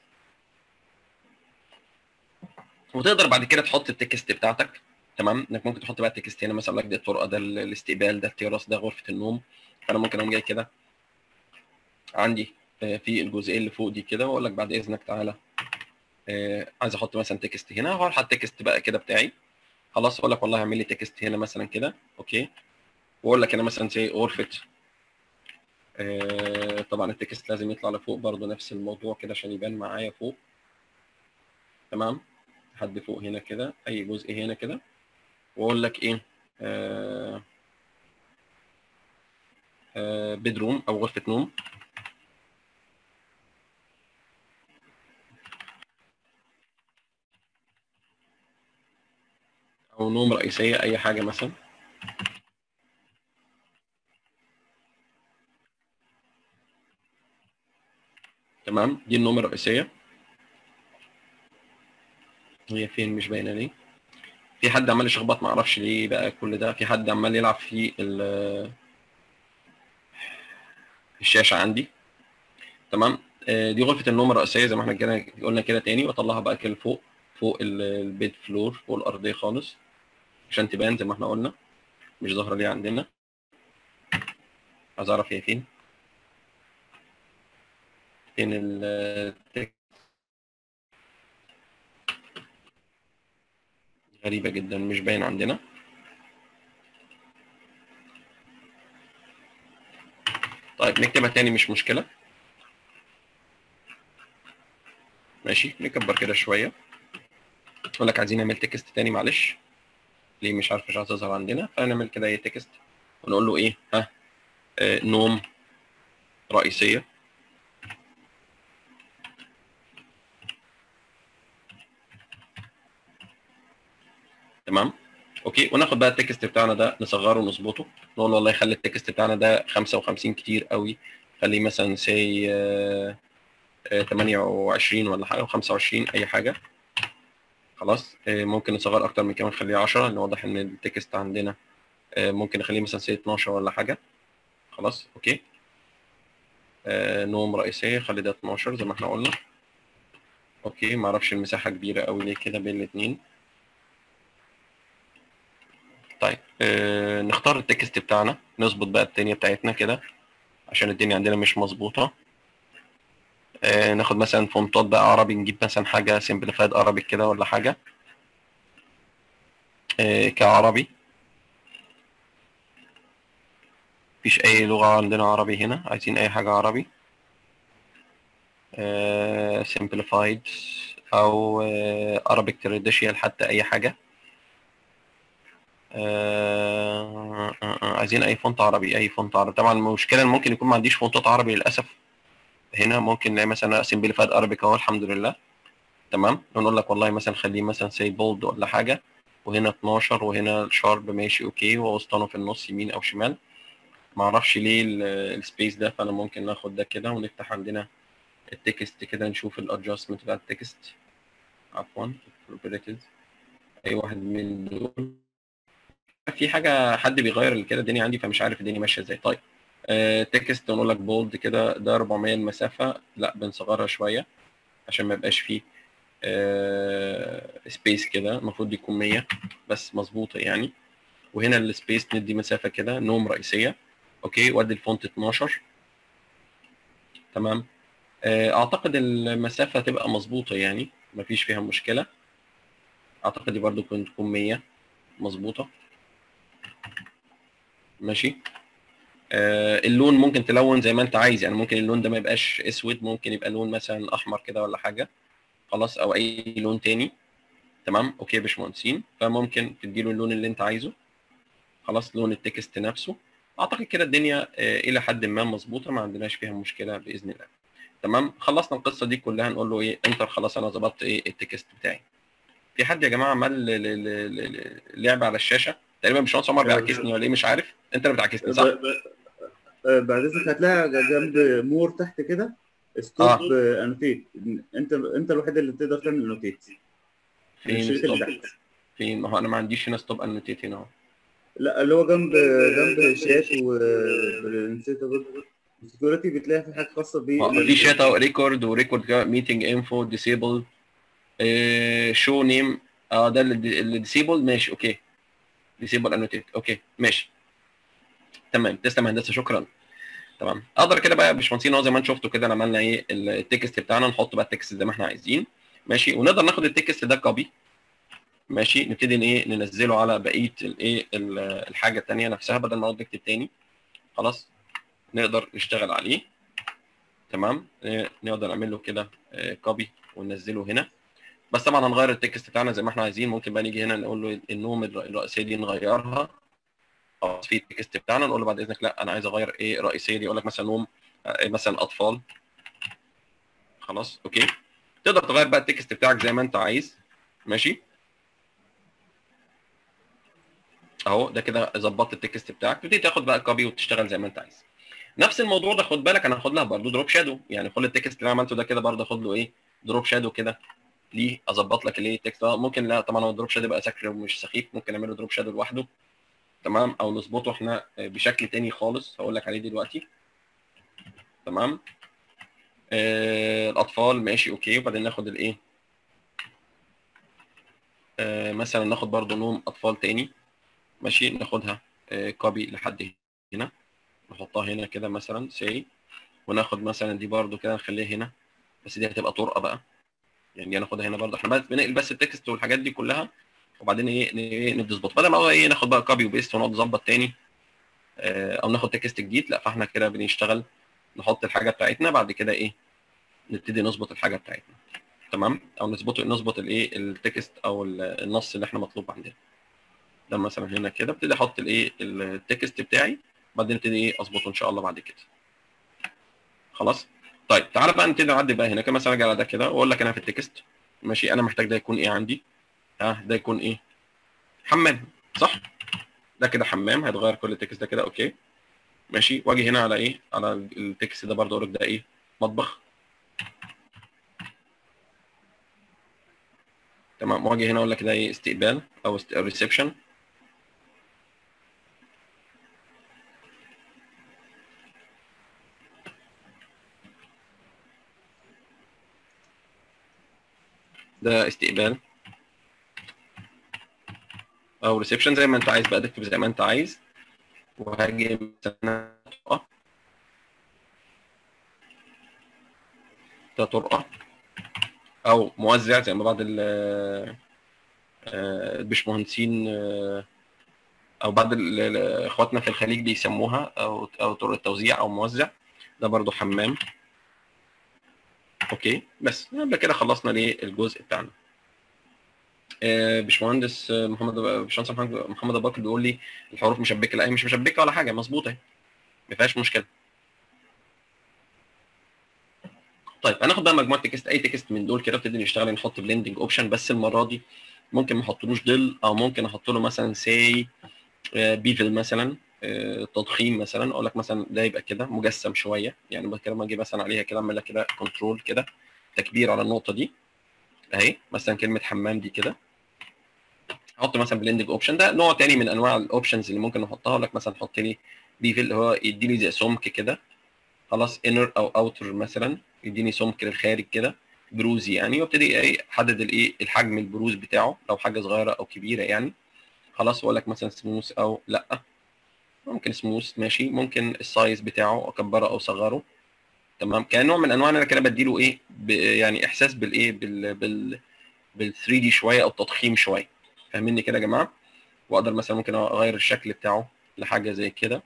وتقدر بعد كده تحط التكست بتاعتك تمام انك ممكن تحط بقى التكست هنا مثلا لك ده الطرقه ده ال- الاستقبال ده التراس ده غرفه النوم فانا ممكن اقوم جاي كده عندي آه، في الجزئيه اللي فوق دي كده واقول لك بعد اذنك تعالى آه، عايز احط مثلا تكست هنا هروح على التكست بقى كده بتاعي خلاص اقول لك والله اعمل لي تكست هنا مثلا كده اوكي واقول لك انا مثلا زي غرفه آه، طبعا التكست لازم يطلع لفوق برضو نفس الموضوع كده عشان يبان معايا فوق تمام لحد فوق هنا كده اي جزء هنا كده واقول لك ايه آه آه بيدروم او غرفه نوم او نوم رئيسيه اي حاجه مثلا تمام دي النوم الرئيسيه هي فين مش باينه ليه في حد عمال يشخبط ما اعرفش ليه بقى كل ده في حد عمال يلعب في ال- الشاشه عندي تمام آه، دي غرفه النوم الرئيسيه زي ما احنا كده قلنا كده تاني واطلعها بقى كده فوق فوق ال- البيت فلور فوق الارضيه خالص عشان تبان زي ما احنا قلنا مش ظاهره ليه عندنا عايز اعرف هي فين فين ال غريبة جدا مش باين عندنا طيب نكتبها تاني مش مشكلة ماشي نكبر كده شوية يقول لك عايزين نعمل تكست تاني معلش ليه مش عارف مش عايز تظهر عندنا فنعمل كده ايه تكست ونقول له ايه ها آه نوم رئيسية تمام اوكي وناخد بقى التكست بتاعنا ده نصغره ونظبطه نقول والله خلي التكست بتاعنا ده 55 كتير قوي خليه مثلا سي 28 ولا حاجه او 25 اي حاجه خلاص آه، ممكن نصغر اكتر من كده نخليه 10 لان واضح ان التكست عندنا آه، ممكن نخليه مثلا سي 12 ولا حاجه خلاص اوكي آه، نوم رئيسيه خلي ده 12 زي ما احنا قلنا اوكي معرفش المساحه كبيره قوي ليه كده بين الاثنين طيب آه نختار التكست بتاعنا نظبط بقى الدنيا بتاعتنا كده عشان الدنيا عندنا مش مظبوطة آه ناخد مثلا فونتات بقى عربي نجيب مثلا حاجة سمبليفايد عربي كده ولا حاجة آه كعربي مفيش أي لغة عندنا عربي هنا عايزين أي حاجة عربي آه سمبليفايد أو آه Arabic traditional حتى أي حاجة آه آه آه عايزين اي فونت عربي اي فونت عربي طبعا المشكله إن ممكن يكون ما عنديش فونتات عربي للاسف هنا ممكن نلاقي مثلا سمبليفايد ارابيك اهو الحمد لله تمام نقول لك والله مثلا خليه مثلا سي بولد ولا حاجه وهنا 12 وهنا الشارب ماشي اوكي ووسطانه في النص يمين او شمال ما اعرفش ليه السبيس ده فانا ممكن ناخد ده كده ونفتح عندنا التكست كده نشوف الادجستمنت بتاع التكست عفوا properties اي واحد من دول في حاجه حد بيغير كده الدنيا عندي فمش عارف الدنيا ماشيه ازاي طيب آه تكست نقول لك بولد كده ده 400 المسافه لا بنصغرها شويه عشان ما يبقاش فيه آه سبيس كده المفروض يكون 100 بس مظبوطه يعني وهنا السبيس ندي مسافه كده نوم رئيسيه اوكي وادي الفونت 12 تمام آه اعتقد المسافه تبقى مظبوطه يعني مفيش فيها مشكله اعتقد دي برضو كنت تكون 100 مظبوطه ماشي آه اللون ممكن تلون زي ما انت عايز يعني ممكن اللون ده ما يبقاش اسود ممكن يبقى لون مثلا احمر كده ولا حاجه خلاص او اي لون تاني تمام اوكي يا باشمهندسين فممكن تديله اللون اللي انت عايزه خلاص لون التكست نفسه اعتقد كده الدنيا آه الى حد ما مظبوطه ما عندناش فيها مشكله باذن الله تمام خلصنا القصه دي كلها نقول له ايه انتر خلاص انا ظبطت ايه التكست بتاعي في حد يا جماعه عمل ل- ل- ل- ل- لعب على الشاشه تقريبا مش عمر بيعكسني ولا ايه مش عارف انت اللي بتعكسني صح ب- ب- آه، بعد اذنك هتلاقي جنب مور تحت كده ستوب انوتيت انت انت الوحيد اللي تقدر تعمل انوتيت فين الشريط اللي ستوب تحت فين ما هو انا ما عنديش هنا ستوب انوتيت هنا اهو لا اللي هو جنب جنب شات سكيورتي بتلاقي في حاجه خاصه ب آه، في شات اهو ريكورد وريكورد ميتنج انفو ديسيبل شو نيم اه ده اللي اللي ديسيبل ماشي اوكي ديسيبل انوتيت اوكي ماشي تمام تسلم يا هندسه شكرا تمام اقدر كده بقى يا باشمهندسين هو زي ما انتم شفتوا كده عملنا ايه التكست بتاعنا نحط بقى التكست زي ما احنا عايزين ماشي ونقدر ناخد التكست ده كوبي ماشي نبتدي ايه ننزله على بقيه الايه ال- الحاجه الثانيه نفسها بدل ما نقعد نكتب تاني خلاص نقدر نشتغل عليه تمام إيه، نقدر نعمل له كده كوبي وننزله هنا بس طبعا هنغير التكست بتاعنا زي ما احنا عايزين ممكن بقى نيجي هنا نقول له النوم الر- الرئيسيه دي نغيرها خلاص في التكست بتاعنا نقول له بعد اذنك لا انا عايز اغير ايه الرئيسيه دي يقول لك مثلا نوم آه، مثلا اطفال خلاص اوكي تقدر تغير بقى التكست بتاعك زي ما انت عايز ماشي اهو ده كده ظبطت التكست بتاعك تبتدي تاخد بقى كوبي وتشتغل زي ما انت عايز نفس الموضوع ده خد بالك انا هاخد لها برضه دروب شادو يعني خد التكست اللي انا عملته ده كده برضه اخد له ايه دروب شادو كده ليه اظبط لك الايه التكست ده ممكن لا طبعا هو الدروب شادو يبقى سكر ومش سخيف ممكن نعمله دروب شادو لوحده تمام او نظبطه احنا بشكل تاني خالص هقول لك عليه دلوقتي تمام آه الاطفال ماشي اوكي وبعدين ناخد الايه آه مثلا ناخد برضو نوم اطفال تاني ماشي ناخدها آه كوبي لحد هنا نحطها هنا كده مثلا سي وناخد مثلا دي برضو كده نخليها هنا بس دي هتبقى طرقه بقى يعني دي هناخدها هنا برضو احنا بس بنقل بس التكست والحاجات دي كلها وبعدين ايه ن- إيه نبدا نظبط بدل ما هو ايه ناخد بقى كوبي وبيست ونقعد نظبط تاني آه، او ناخد تكست جديد لا فاحنا كده بنشتغل نحط الحاجه بتاعتنا بعد كده ايه نبتدي نظبط الحاجه بتاعتنا تمام او نظبط نظبط الايه التكست او ال- النص اللي احنا مطلوب عندنا ده مثلا هنا كده ابتدي احط الايه التكست بتاعي بعدين ابتدي ايه اظبطه ان شاء الله بعد كده خلاص طيب تعالى بقى نبتدي نعدي بقى هنا كده مثلا اجي على ده كده واقول لك انا في التكست ماشي انا محتاج ده يكون ايه عندي ها ده يكون ايه حمام صح ده كده حمام هيتغير كل التكست ده كده اوكي ماشي واجي هنا على ايه على التكست ده برضه اقول لك ده ايه مطبخ تمام واجي هنا اقول لك ده ايه استقبال او ريسبشن ده استقبال او ريسبشن زي ما انت عايز بقى تكتب زي ما انت عايز وهاجي مثلا طرقه ده طرقه او موزع زي ما بعض ال- آه، البشمهندسين آه، او بعض ال- ال- اخواتنا في الخليج بيسموها او او طرق توزيع او موزع ده برضو حمام اوكي بس يبقى كده خلصنا ليه الجزء بتاعنا آه، باشمهندس آه، محمد باشمهندس محمد محمد ابو بكر بيقول لي الحروف مشبكه لا هي مش مشبكه ولا حاجه مظبوطه اهي ما فيهاش مشكله طيب هناخد بقى مجموعه تكست اي تكست من دول كده ابتدي نشتغل نحط بلندنج اوبشن بس المره دي ممكن ما احطلوش ظل او ممكن احط له مثلا سي بيفل مثلا آه، تضخيم مثلا اقول لك مثلا ده يبقى كده مجسم شويه يعني بعد كده لما اجي مثلا عليها كده اعمل لك كده كنترول كده تكبير على النقطه دي اهي مثلا كلمه حمام دي كده احط مثلا بلندنج اوبشن ده نوع تاني من انواع الاوبشنز اللي ممكن نحطها اقول لك مثلا حط لي بيفل اللي هو يدي لي زي سمك كده خلاص انر او اوتر مثلا يديني سمك للخارج كده بروزي يعني وابتدي ايه احدد الايه الحجم البروز بتاعه لو حاجه صغيره او كبيره يعني خلاص واقول لك مثلا سموث او لا ممكن سموث ماشي ممكن السايز بتاعه اكبره او اصغره تمام كنوع من انواع ان انا كده بديله ايه ب- يعني احساس بالايه بال بال بال 3 دي شويه او تضخيم شويه فاهميني كده يا جماعه واقدر مثلا ممكن اغير الشكل بتاعه لحاجه زي كده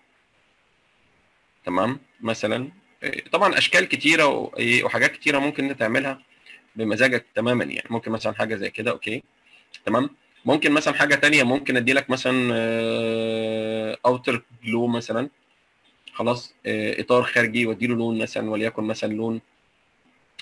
تمام مثلا إيه، طبعا اشكال كتيره و- إيه، وحاجات كتيره ممكن انت تعملها بمزاجك تماما يعني ممكن مثلا حاجه زي كده اوكي تمام ممكن مثلا حاجه تانية ممكن ادي لك مثلا اوتر جلو مثلا خلاص آه، اطار خارجي وادي له لون مثلا وليكن مثلا لون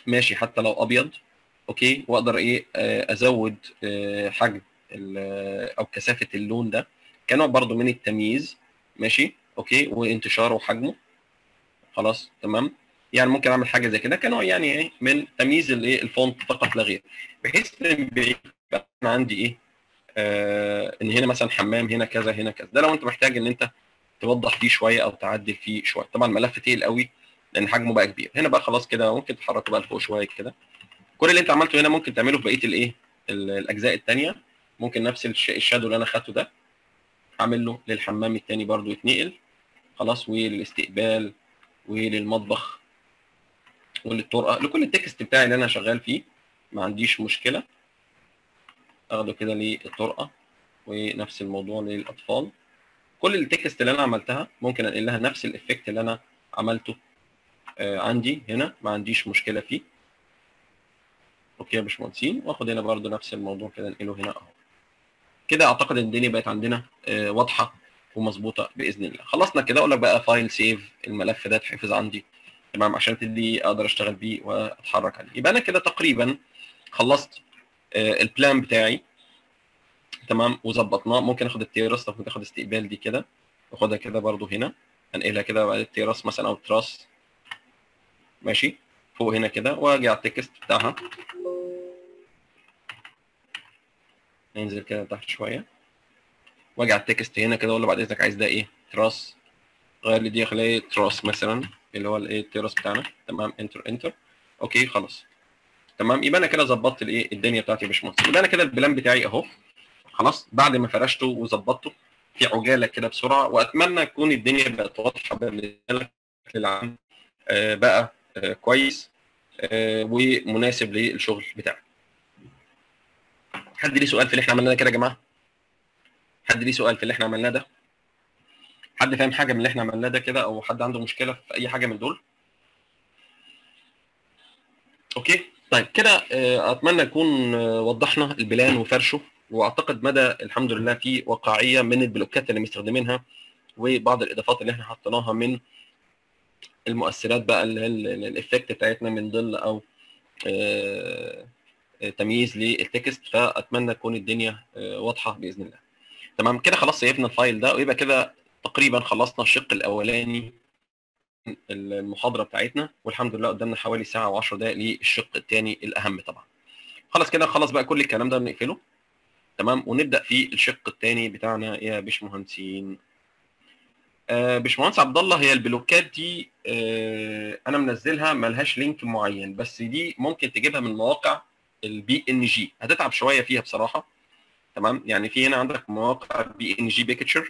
ماشي حتى لو ابيض اوكي واقدر ايه آه، ازود آه، حجم ال- او كثافه اللون ده كنوع برضو من التمييز ماشي اوكي وانتشاره وحجمه خلاص تمام يعني ممكن اعمل حاجه زي كده كنوع يعني ايه من تمييز الايه الفونت فقط لا غير بحيث ان بيبقى أنا عندي ايه آه ان هنا مثلا حمام هنا كذا هنا كذا ده لو انت محتاج ان انت توضح فيه شويه او تعدل فيه شويه طبعا الملف تقيل قوي لان حجمه بقى كبير هنا بقى خلاص كده ممكن تحركه بقى لفوق شويه كده كل اللي انت عملته هنا ممكن تعمله في بقيه الايه ال- الاجزاء الثانيه ممكن نفس الش- الشادو اللي انا خدته ده اعمل له للحمام الثاني برضو يتنقل خلاص وللاستقبال وللمطبخ وللطرقه لكل التكست بتاعي اللي انا شغال فيه ما عنديش مشكله اخده كده للطرقه ونفس الموضوع للاطفال كل التكست اللي انا عملتها ممكن انقل لها نفس الافكت اللي انا عملته آه عندي هنا ما عنديش مشكله فيه اوكي يا باشمهندسين واخد هنا برضو نفس الموضوع كده انقله هنا اهو كده اعتقد ان الدنيا بقت عندنا آه واضحه ومظبوطه باذن الله خلصنا كده اقول لك بقى فايل سيف الملف ده اتحفظ عندي تمام عشان تدي اقدر اشتغل بيه واتحرك عليه يبقى انا كده تقريبا خلصت آه البلان بتاعي تمام وظبطناه ممكن اخد التيرس ممكن اخد استقبال دي كده واخدها كده برضو هنا انقلها كده بعد التيرس مثلا او التراس ماشي فوق هنا كده واجي على التكست بتاعها ننزل كده تحت شويه واجي على التكست هنا كده اقول له بعد اذنك عايز ده ايه تراس غير لي دي خليه تراس مثلا اللي هو الايه التراس بتاعنا تمام انتر انتر اوكي خلاص تمام يبقى انا كده ظبطت الايه الدنيا بتاعتي يا باشمهندس يبقى انا كده البلان بتاعي اهو خلاص بعد ما فرشته وظبطته في عجاله كده بسرعه واتمنى تكون الدنيا بقت واضحه بالنسبه لك للعام آه بقى آه كويس آه ومناسب للشغل بتاعك حد ليه سؤال في اللي احنا عملناه ده كده يا جماعه حد ليه سؤال في اللي احنا عملناه ده حد فاهم حاجه من اللي احنا عملناه ده كده او حد عنده مشكله في اي حاجه من دول اوكي طيب كده آه، اتمنى نكون آه، وضحنا البلان وفرشه واعتقد مدى الحمد لله في واقعيه من البلوكات اللي مستخدمينها وبعض الاضافات اللي احنا حطيناها من المؤثرات بقى اللي هي ال- ال- الافكت بتاعتنا من ظل او آه، آه، تمييز للتكست فاتمنى تكون الدنيا آه، واضحه باذن الله تمام كده خلاص سيفنا الفايل ده ويبقى كده تقريبا خلصنا الشق الاولاني من المحاضره بتاعتنا والحمد لله قدامنا حوالي ساعه و10 دقائق للشق الثاني الاهم طبعا خلاص كده خلص بقى كل الكلام ده بنقفله تمام ونبدا في الشق الثاني بتاعنا يا باشمهندسين آه باشمهندس عبد الله هي البلوكات دي آه انا منزلها ملهاش لينك معين بس دي ممكن تجيبها من مواقع البي ان جي هتتعب شويه فيها بصراحه تمام يعني في هنا عندك مواقع بي ان جي بيكتشر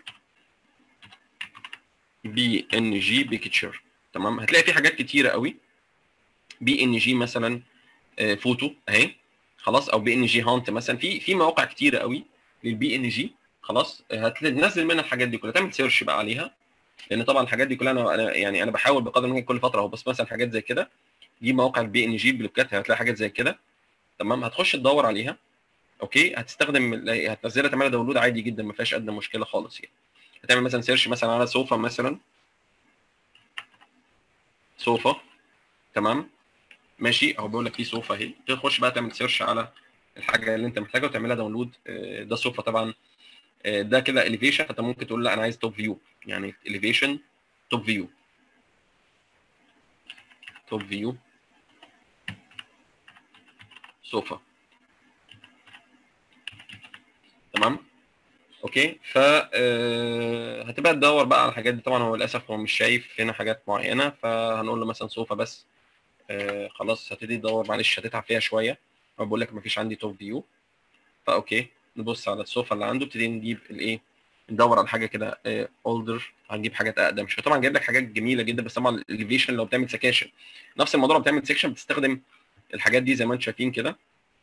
بي ان جي بيكتشر تمام هتلاقي في حاجات كتيره قوي بي ان جي مثلا آه، فوتو اهي خلاص او بي ان جي هانت مثلا في في مواقع كتيره قوي للبي ان جي خلاص آه، هتنزل منها الحاجات دي كلها تعمل سيرش بقى عليها لان طبعا الحاجات دي كلها انا أنا يعني انا بحاول بقدر الامكان كل فتره اهو بس مثلا حاجات زي كده دي مواقع البي ان جي البلوكات هتلاقي حاجات زي كده تمام هتخش تدور عليها اوكي هتستخدم هتنزلها تعملها داونلود عادي جدا ما فيهاش ادنى مشكله خالص يعني هتعمل مثلا سيرش مثلا على سوفا مثلا سوفا تمام ماشي اهو بيقول لك في سوفا اهي تخش بقى تعمل سيرش على الحاجه اللي انت محتاجها وتعملها داونلود آه، ده سوفا طبعا آه، ده كده اليفيشن فانت ممكن تقول لا انا عايز توب فيو يعني اليفيشن توب فيو توب فيو سوفا تمام اوكي ف آه، هتبقى تدور بقى على الحاجات دي طبعا هو للاسف هو مش شايف هنا حاجات معينه فهنقول له مثلا سوفا بس آه، خلاص هتبتدي تدور معلش هتتعب فيها شويه هو بقول لك مفيش عندي توب فيو فاوكي نبص على السوفا اللي عنده ابتدي نجيب الايه ندور على حاجه كده اولدر هنجيب حاجات اقدم شويه طبعا جايب لك حاجات جميله جدا بس طبعا الاليفيشن لو بتعمل سكاشن نفس الموضوع لو بتعمل سكشن بتستخدم الحاجات دي زي ما انتم شايفين كده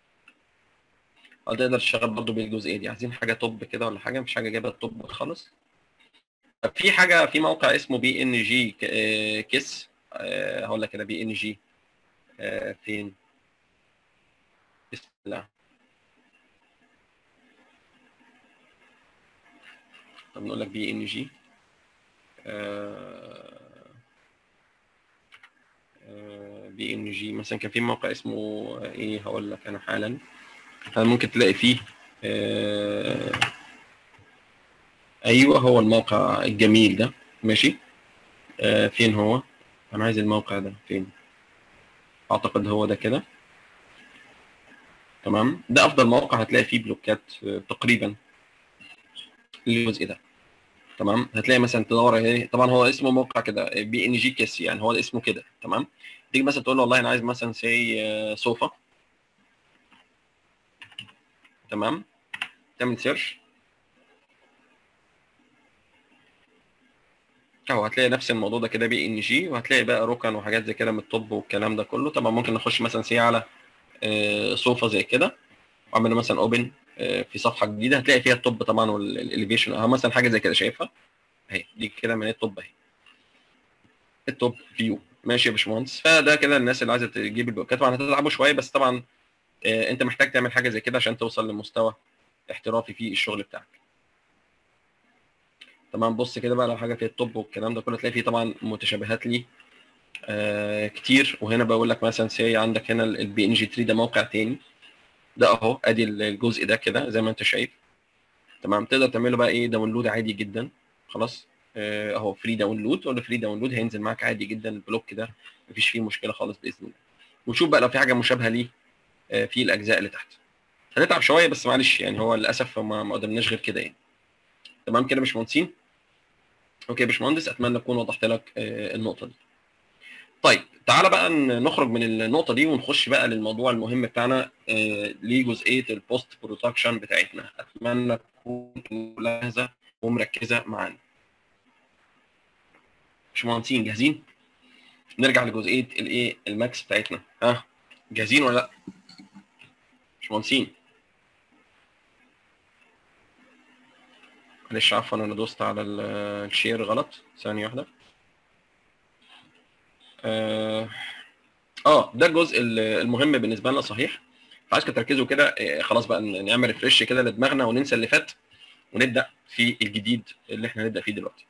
هتقدر تشتغل برضه بالجزئيه دي عايزين حاجه توب كده ولا حاجه مش حاجه جايبه توب خالص طب في حاجه في موقع اسمه بي ان جي كيس آه، هقول لك كده بي ان جي فين بسم الله طب نقول لك بي ان جي بي ان جي مثلا كان في موقع اسمه ايه هقول لك انا حالا ممكن تلاقي فيه آه ايوه هو الموقع الجميل ده ماشي آه فين هو انا عايز الموقع ده فين اعتقد هو ده كده تمام ده افضل موقع هتلاقي فيه بلوكات آه، تقريبا للجزء ده تمام هتلاقي مثلا تدور ايه طبعا هو اسمه موقع كده بي ان جي كيس يعني هو اسمه كده تمام تيجي مثلا تقول له والله انا عايز مثلا سي صوفا تمام تعمل سيرش اهو هتلاقي نفس الموضوع ده كده بي ان جي وهتلاقي بقى ركن وحاجات زي كده من الطب والكلام ده كله طبعا ممكن نخش مثلا سي على آه، صوفا زي كده واعمل له مثلا اوبن في صفحه جديده هتلاقي فيها الطب طبعا والاليفيشن اهو مثلا حاجه زي كده شايفها اهي دي كده من الطب اهي التوب فيو ماشي يا باشمهندس فده كده الناس اللي عايزه تجيب البلوكات طبعا هتتعبوا شويه بس طبعا آه، انت محتاج تعمل حاجه زي كده عشان توصل لمستوى احترافي في الشغل بتاعك تمام بص كده بقى لو حاجه فيها الطب والكلام ده كله تلاقي فيه طبعا متشابهات ليه آه كتير وهنا بقول لك مثلا سي عندك هنا البي ان جي 3 ده موقع تاني ده اهو ادي الجزء ده كده زي ما انت شايف تمام تقدر تعمله بقى ايه داونلود عادي جدا خلاص آه، اهو فري داونلود تقول له فري داونلود هينزل معاك عادي جدا البلوك ده مفيش فيه مشكله خالص باذن الله وشوف بقى لو في حاجه مشابهه ليه آه، في الاجزاء اللي تحت هنتعب شويه بس معلش يعني هو للاسف ما ما قدرناش غير كده يعني تمام كده يا باشمهندسين اوكي يا باشمهندس اتمنى اكون وضحت لك آه، النقطه دي طيب تعالى بقى ن- نخرج من النقطه دي ونخش بقى للموضوع المهم بتاعنا آه، لجزئيه البوست برودكشن بتاعتنا اتمنى تكون جاهزه ومركزه معانا باشمهندسين جاهزين نرجع لجزئيه الايه الماكس بتاعتنا ها جاهزين ولا لا باشمهندسين معلش عفوا انا دوست على ال- الشير غلط ثانيه واحده اه آه، ده الجزء ال- المهم بالنسبه لنا صحيح فعايزكم تركزوا كده آه، خلاص بقى ن- نعمل ريفرش كده لدماغنا وننسى اللي فات ونبدا في الجديد اللي احنا هنبدا فيه دلوقتي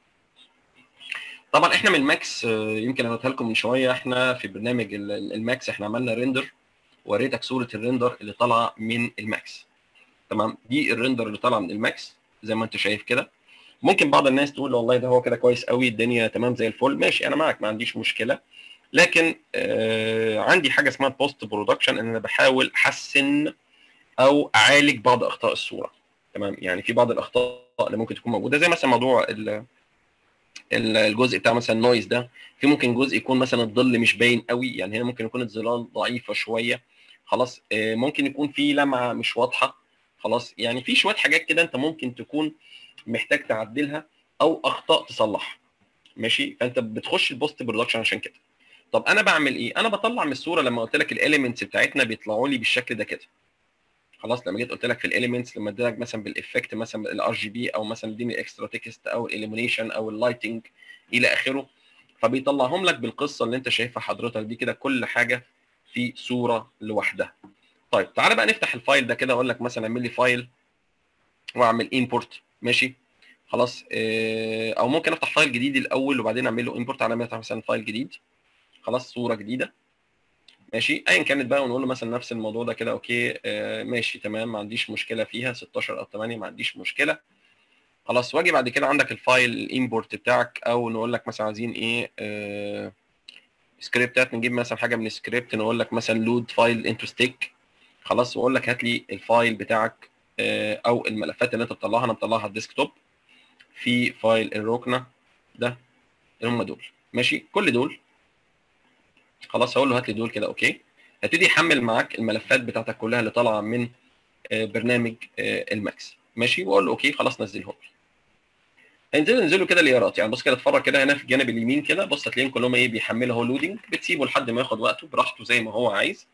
طبعا احنا من الماكس آه، يمكن انا قلتها لكم من شويه احنا في برنامج ال- ال- الماكس احنا عملنا ريندر وريتك صوره الريندر اللي طالعه من الماكس تمام دي الريندر اللي طالعه من الماكس زي ما انت شايف كده ممكن بعض الناس تقول والله ده هو كده كويس قوي الدنيا تمام زي الفل ماشي انا معك ما عنديش مشكله لكن آه عندي حاجه اسمها بوست برودكشن ان انا بحاول احسن او اعالج بعض اخطاء الصوره تمام يعني في بعض الاخطاء اللي ممكن تكون موجوده زي مثلا موضوع ال- ال- الجزء بتاع مثلا النويز ده في ممكن جزء يكون مثلا الظل مش باين قوي يعني هنا ممكن يكون الظلال ضعيفه شويه خلاص آه، ممكن يكون في لمعه مش واضحه خلاص يعني في شويه حاجات كده انت ممكن تكون محتاج تعدلها او اخطاء تصلحها ماشي فانت بتخش البوست برودكشن عشان كده طب انا بعمل ايه انا بطلع من الصوره لما قلت لك الاليمنتس بتاعتنا بيطلعوا لي بالشكل ده كده خلاص لما جيت قلت لك في الاليمنتس لما اديلك مثلا بالافكت مثلا الار جي بي او مثلا اديني اكسترا تكست او الاليمينيشن او اللايتنج الى اخره فبيطلعهم لك بالقصه اللي انت شايفها حضرتك دي كده كل حاجه في صوره لوحدها طيب تعالى بقى نفتح الفايل ده كده اقول لك مثلا اعمل لي فايل واعمل امبورت ماشي خلاص آه، او ممكن افتح فايل جديد الاول وبعدين اعمل له امبورت على ما افتح مثلا فايل جديد خلاص صوره جديده ماشي ايا كانت بقى ونقول له مثلا نفس الموضوع ده كده اوكي آه ماشي تمام ما عنديش مشكله فيها 16 او 8 ما عنديش مشكله خلاص واجي بعد كده عندك الفايل الامبورت بتاعك او نقول لك مثلا عايزين ايه آه سكريبتات نجيب مثلا حاجه من السكريبت نقول لك مثلا لود فايل انتو ستيك خلاص واقول لك هات لي الفايل بتاعك آه او الملفات اللي انت بتطلعها انا مطلعها على الديسكتوب في فايل الركنه ده اللي هم دول ماشي كل دول خلاص هقول له هات لي دول كده اوكي هبتدي يحمل معاك الملفات بتاعتك كلها اللي طالعه من آه، برنامج آه، الماكس ماشي واقول له اوكي خلاص نزلهم لي هينزلوا ينزلوا كده ليارات يعني بص كده اتفرج كده هنا في الجانب اليمين كده بص هتلاقيهم كلهم ايه بيحملوا اهو لودنج بتسيبه لحد ما ياخد وقته براحته زي ما هو عايز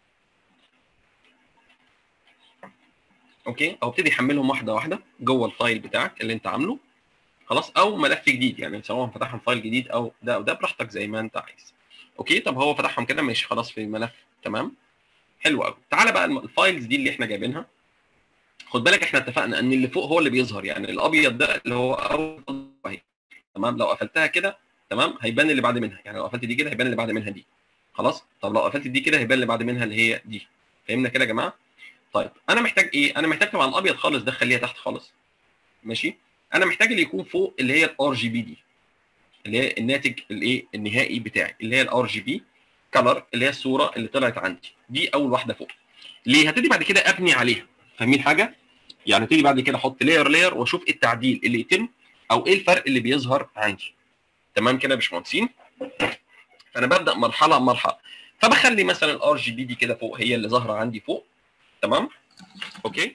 اوكي او ابتدي يحملهم واحده واحده جوه الفايل بتاعك اللي انت عامله خلاص او ملف جديد يعني سواء فتحهم فايل جديد او ده او ده براحتك زي ما انت عايز اوكي طب هو فتحهم كده ماشي خلاص في ملف تمام حلو قوي تعالى بقى الم- الفايلز دي اللي احنا جايبينها خد بالك احنا اتفقنا ان اللي فوق هو اللي بيظهر يعني الابيض ده اللي هو اول اهي تمام لو قفلتها كده تمام هيبان اللي بعد منها يعني لو قفلت دي كده هيبان اللي بعد منها دي خلاص طب لو قفلت دي كده هيبان اللي بعد منها اللي هي دي فهمنا كده يا جماعه طيب انا محتاج ايه انا محتاج طبعا الابيض خالص ده خليها تحت خالص ماشي انا محتاج اللي يكون فوق اللي هي الار جي بي دي اللي هي الناتج الايه النهائي بتاعي اللي هي الار جي بي كلر اللي هي الصوره اللي طلعت عندي دي اول واحده فوق ليه هبتدي بعد كده ابني عليها فاهمين حاجه يعني ابتدي بعد كده احط لاير لاير واشوف إيه التعديل اللي يتم او ايه الفرق اللي بيظهر عندي تمام كده يا باشمهندسين فانا ببدا مرحله مرحله فبخلي مثلا الار جي بي دي كده فوق هي اللي ظاهره عندي فوق تمام اوكي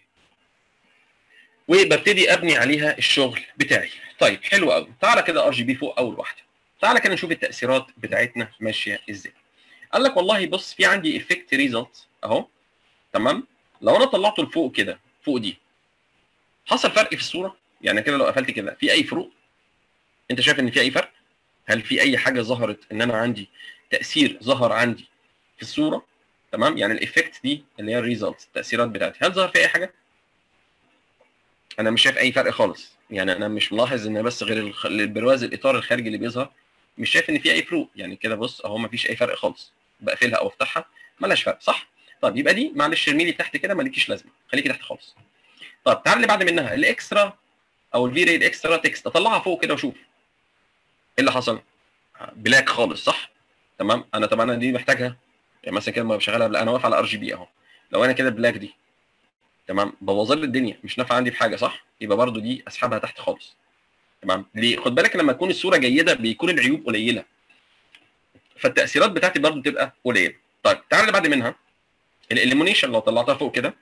وببتدي ابني عليها الشغل بتاعي طيب حلو قوي تعالى كده ار جي بي فوق اول واحده تعالى كده نشوف التاثيرات بتاعتنا ماشيه ازاي قال لك والله بص في عندي افكت ريزلت اهو تمام لو انا طلعته لفوق كده فوق دي حصل فرق في الصوره يعني كده لو قفلت كده في اي فروق انت شايف ان في اي فرق هل في اي حاجه ظهرت ان انا عندي تاثير ظهر عندي في الصوره تمام يعني الايفكت دي اللي هي الريزلت التاثيرات بتاعتي هل ظهر في اي حاجه انا مش شايف اي فرق خالص يعني انا مش ملاحظ ان بس غير الخ- البرواز الاطار الخارجي اللي بيظهر مش شايف ان في اي فروق يعني كده بص اهو ما فيش اي فرق خالص بقفلها او افتحها ملهاش فرق صح طب يبقى دي معلش ارمي لي تحت كده مالكيش لازمه خليكي تحت خالص طب تعال اللي بعد منها الاكسترا او الفي ري الاكسترا تكست اطلعها فوق كده واشوف ايه اللي حصل بلاك خالص صح تمام انا طب انا دي محتاجها يعني مثلا كده ما بشغلها بلا انا واقف على ار جي بي اهو لو انا كده بلاك دي تمام بوظ لي الدنيا مش نافعه عندي في حاجه صح يبقى برضو دي اسحبها تحت خالص تمام ليه خد بالك لما تكون الصوره جيده بيكون العيوب قليله فالتاثيرات بتاعتي برضو تبقى قليله طيب تعال اللي بعد منها الاليمونيشن لو طلعتها فوق كده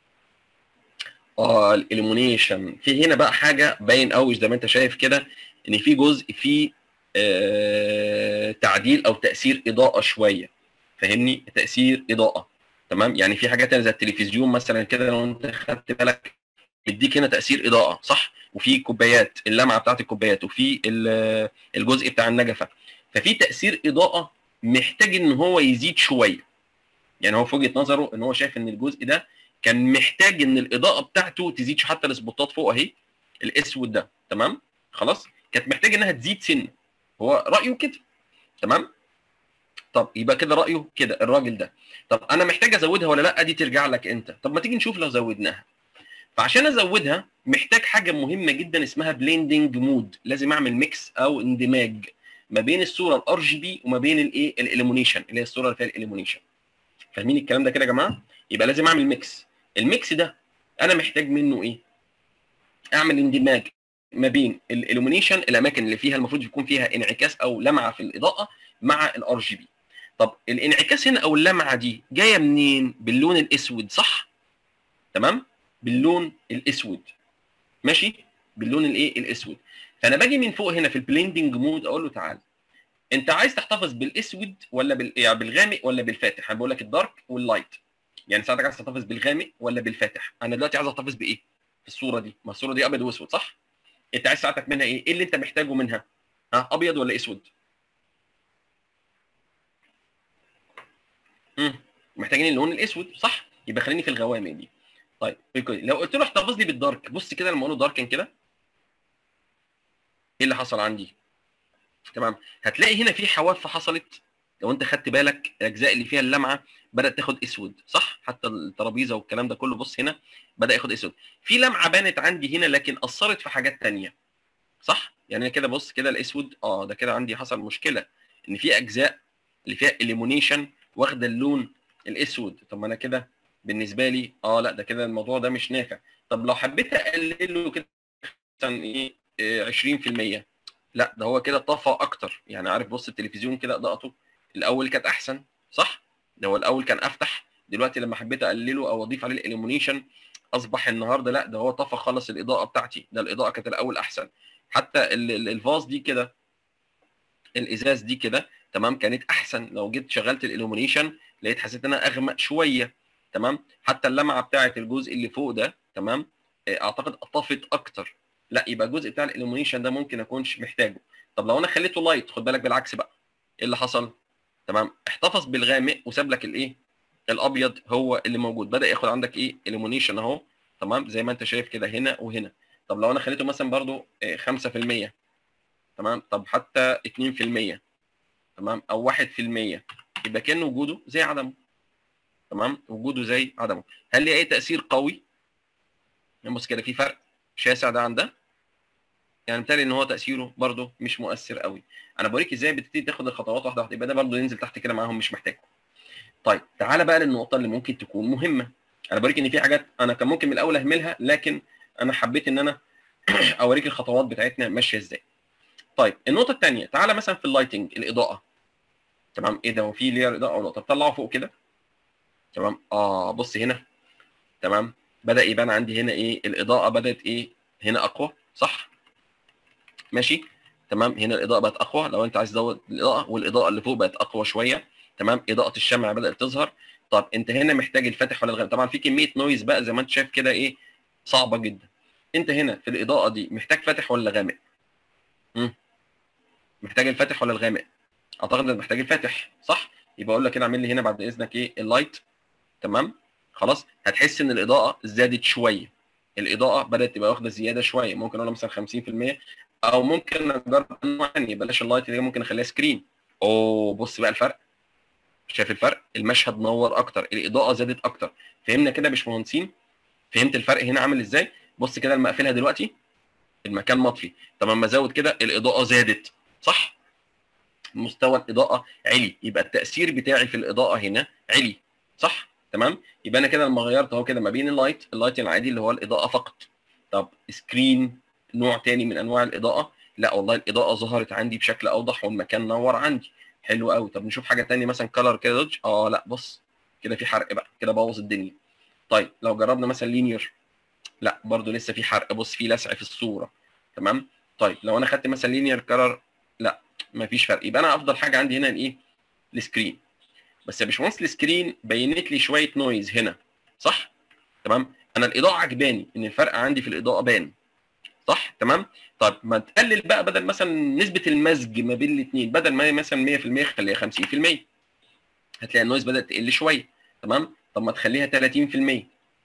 اه الاليمونيشن في هنا بقى حاجه باين قوي زي ما انت شايف كده ان في جزء فيه آه تعديل او تاثير اضاءه شويه فاهمني تاثير اضاءه تمام يعني في حاجات زي التلفزيون مثلا كده لو انت خدت بالك بيديك هنا تاثير اضاءه صح وفي كوبايات اللمعه بتاعت الكوبايات وفي ال- الجزء بتاع النجفه ففي تاثير اضاءه محتاج ان هو يزيد شويه يعني هو في وجهه نظره ان هو شايف ان الجزء ده كان محتاج ان الاضاءه بتاعته تزيد حتى السبوتات فوق اهي الاسود ده تمام خلاص كانت محتاج انها تزيد سن هو رايه كده تمام طب يبقى كده رايه كده الراجل ده طب انا محتاج ازودها ولا لا دي ترجع لك انت طب ما تيجي نشوف لو زودناها فعشان ازودها محتاج حاجه مهمه جدا اسمها بليندنج مود لازم اعمل ميكس او اندماج ما بين الصوره الار جي بي وما بين الايه الاليمونيشن اللي هي الصوره اللي فيها الاليمونيشن فاهمين الكلام ده كده يا جماعه يبقى لازم اعمل ميكس الميكس ده انا محتاج منه ايه اعمل اندماج ما بين الالومينيشن الاماكن اللي فيها المفروض يكون فيها انعكاس او لمعه في الاضاءه مع الار جي بي طب الانعكاس هنا او اللمعه دي جايه منين باللون الاسود صح تمام باللون الاسود ماشي باللون الايه الاسود فانا باجي من فوق هنا في البليندنج مود اقول له تعالى انت عايز تحتفظ بالاسود ولا بال... يعني بالغامق ولا بالفاتح انا بقول لك الدارك واللايت يعني ساعتك عايز تحتفظ بالغامق ولا بالفاتح انا دلوقتي عايز احتفظ بايه في الصوره دي ما الصوره دي ابيض واسود صح انت عايز ساعتك منها ايه ايه اللي انت محتاجه منها ها ابيض ولا اسود امم محتاجين اللون الاسود صح يبقى خليني في الغوامق دي طيب لو قلت له احتفظ لي بالدارك بص كده لما اقول له داركن كده ايه اللي حصل عندي تمام هتلاقي هنا في حواف حصلت لو انت خدت بالك الاجزاء اللي فيها اللمعه بدات تاخد اسود صح حتى الترابيزه والكلام ده كله بص هنا بدا ياخد اسود في لمعه بانت عندي هنا لكن اثرت في حاجات تانية صح يعني انا كده بص كده الاسود اه ده كده عندي حصل مشكله ان في اجزاء اللي فيها اليمونيشن واخده اللون الاسود طب ما انا كده بالنسبه لي اه لا ده كده الموضوع ده مش نافع طب لو حبيت اقلله كده مثلا ايه إيه 20% لا ده هو كده طفى اكتر يعني عارف بص التلفزيون كده اضاءته الاول كانت احسن صح ده هو الاول كان افتح دلوقتي لما حبيت اقلله او اضيف عليه الاليمونيشن اصبح النهارده لا ده هو طفى خلص الاضاءه بتاعتي ده الاضاءه كانت الاول احسن حتى ال- ال- الفاز دي كده الازاز دي كده تمام كانت احسن لو جيت شغلت الاليمونيشن لقيت حسيت انها اغمق شويه تمام حتى اللمعه بتاعه الجزء اللي فوق ده تمام آه، اعتقد اطفت اكتر لا يبقى الجزء بتاع الاليمونيشن ده ممكن اكونش محتاجه طب لو انا خليته لايت خد بالك بالعكس بقى ايه اللي حصل تمام احتفظ بالغامق وساب لك الايه الابيض هو اللي موجود بدا ياخد عندك ايه اليمونيشن اهو تمام زي ما انت شايف كده هنا وهنا طب لو انا خليته مثلا برضو آه، 5% تمام طب حتى 2% تمام او 1% يبقى كان وجوده زي عدمه تمام وجوده زي عدمه هل ليه اي تاثير قوي بص كده في فرق شاسع ده عن ده يعني بالتالي ان هو تاثيره برده مش مؤثر قوي انا بوريك ازاي بتبتدي تاخد الخطوات واحده واحده يبقى ده برده ينزل تحت كده معاهم مش محتاجه طيب تعالى بقى للنقطه اللي ممكن تكون مهمه انا بوريك ان في حاجات انا كان ممكن من الاول اهملها لكن انا حبيت ان انا اوريك الخطوات بتاعتنا ماشيه ازاي طيب النقطه الثانيه تعالى مثلا في اللايتنج الاضاءه تمام ايه ده هو في لير اضاءه ولا طب طلعه فوق كده تمام اه بص هنا تمام بدا يبان عندي هنا ايه الاضاءه بدات ايه هنا اقوى صح ماشي تمام هنا الاضاءه بقت اقوى لو انت عايز تزود الاضاءه والاضاءه اللي فوق بقت اقوى شويه تمام اضاءه الشمع بدات تظهر طب انت هنا محتاج الفاتح ولا الغامق طبعا في كميه نويز بقى زي ما انت شايف كده ايه صعبه جدا انت هنا في الاضاءه دي محتاج فاتح ولا غامق امم محتاج الفاتح ولا الغامق اعتقد انك محتاج الفاتح صح يبقى اقول لك كده اعمل لي هنا بعد اذنك ايه اللايت تمام خلاص هتحس ان الاضاءه زادت شويه الاضاءه بدات تبقى واخده زياده شويه ممكن اقول مثلا 50% او ممكن اجرب انواع ثانيه بلاش اللايت اللي ممكن اخليها سكرين اوه بص بقى الفرق شايف الفرق المشهد نور اكتر الاضاءه زادت اكتر فهمنا كده يا باشمهندسين فهمت الفرق هنا عامل ازاي بص كده لما اقفلها دلوقتي المكان مطفي طب اما ازود كده الاضاءه زادت صح مستوى الاضاءه علي يبقى التاثير بتاعي في الاضاءه هنا علي صح تمام يبقى انا كده لما غيرت اهو كده ما بين اللايت اللايت العادي اللي هو الاضاءه فقط طب سكرين نوع تاني من انواع الاضاءه لا والله الاضاءه ظهرت عندي بشكل اوضح والمكان نور عندي حلو قوي طب نشوف حاجه تانية مثلا كلر كده دوج اه لا بص كده في حرق بقى كده بوظ الدنيا طيب لو جربنا مثلا لينير لا برضو لسه في حرق بص في لسع في الصوره تمام طيب لو انا خدت مثلا لينير كلر لا مفيش فرق يبقى انا افضل حاجه عندي هنا الايه السكرين بس يا باشمهندس السكرين بينت لي شويه نويز هنا صح تمام انا الاضاءه عجباني ان الفرق عندي في الاضاءه بان صح تمام طب ما تقلل بقى بدل مثلا نسبه المزج ما بين الاثنين بدل ما هي مثلا 100% خليها 50% هتلاقي النويز بدات تقل شويه تمام طب ما تخليها 30%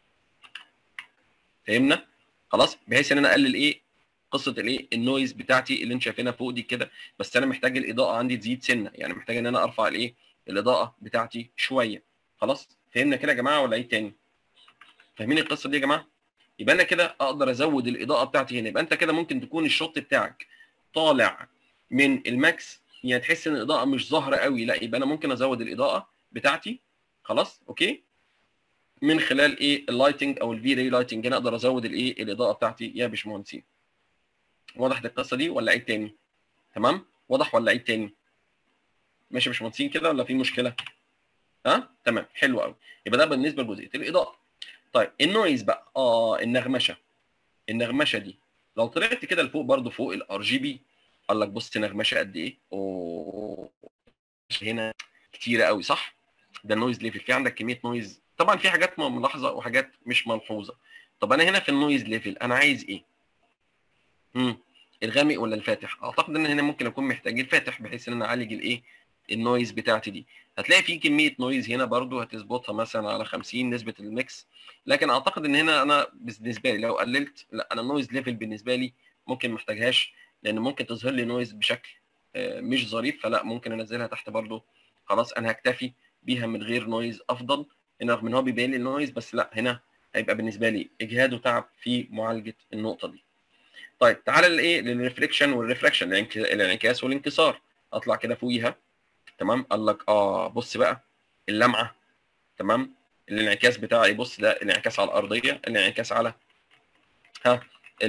فهمنا خلاص بحيث ان انا اقلل ايه قصه الايه النويز بتاعتي اللي انت شايفينها فوق دي كده بس انا محتاج الاضاءه عندي تزيد سنه يعني محتاج ان انا ارفع الايه الاضاءه بتاعتي شويه خلاص فهمنا كده يا جماعه ولا ايه تاني فاهمين القصه دي يا جماعه يبقى انا كده اقدر ازود الاضاءه بتاعتي هنا يبقى انت كده ممكن تكون الشوط بتاعك طالع من الماكس يعني تحس ان الاضاءه مش ظاهره قوي لا يبقى انا ممكن ازود الاضاءه بتاعتي خلاص اوكي من خلال ايه اللايتنج او الفي راي لايتنج انا اقدر ازود الايه الاضاءه بتاعتي يا باشمهندسين واضح القصه دي ولا عيد تاني تمام واضح ولا عيد تاني ماشي يا باشمهندسين كده ولا في مشكله ها تمام حلو قوي يبقى ده بالنسبه لجزئيه الاضاءه طيب النويز بقى اه النغمشه النغمشه دي لو طلعت كده لفوق برضو فوق الار جي بي قال لك بص نغمشه قد ايه اوه هنا كتيره قوي صح ده النويز ليفل في عندك كميه نويز طبعا في حاجات ملاحظه وحاجات مش ملحوظه طب انا هنا في النويز ليفل انا عايز ايه امم الغامق ولا الفاتح اعتقد ان هنا ممكن اكون محتاج الفاتح بحيث ان انا اعالج الايه النويز بتاعتي دي هتلاقي في كميه نويز هنا برضو هتظبطها مثلا على 50 نسبه الميكس لكن اعتقد ان هنا انا بالنسبه لي لو قللت لا انا النويز ليفل بالنسبه لي ممكن محتاجهاش لان ممكن تظهر لي نويز بشكل مش ظريف فلا ممكن انزلها تحت برضو خلاص انا هكتفي بيها من غير نويز افضل رغم ان هو بيبين لي النويز بس لا هنا هيبقى بالنسبه لي اجهاد وتعب في معالجه النقطه دي طيب تعالى للايه للريفليكشن والريفراكشن الانعكاس والانكسار اطلع كده فوقيها تمام قال لك اه بص بقى اللمعه تمام الانعكاس بتاعي بص ده الانعكاس على الارضيه الانعكاس على ها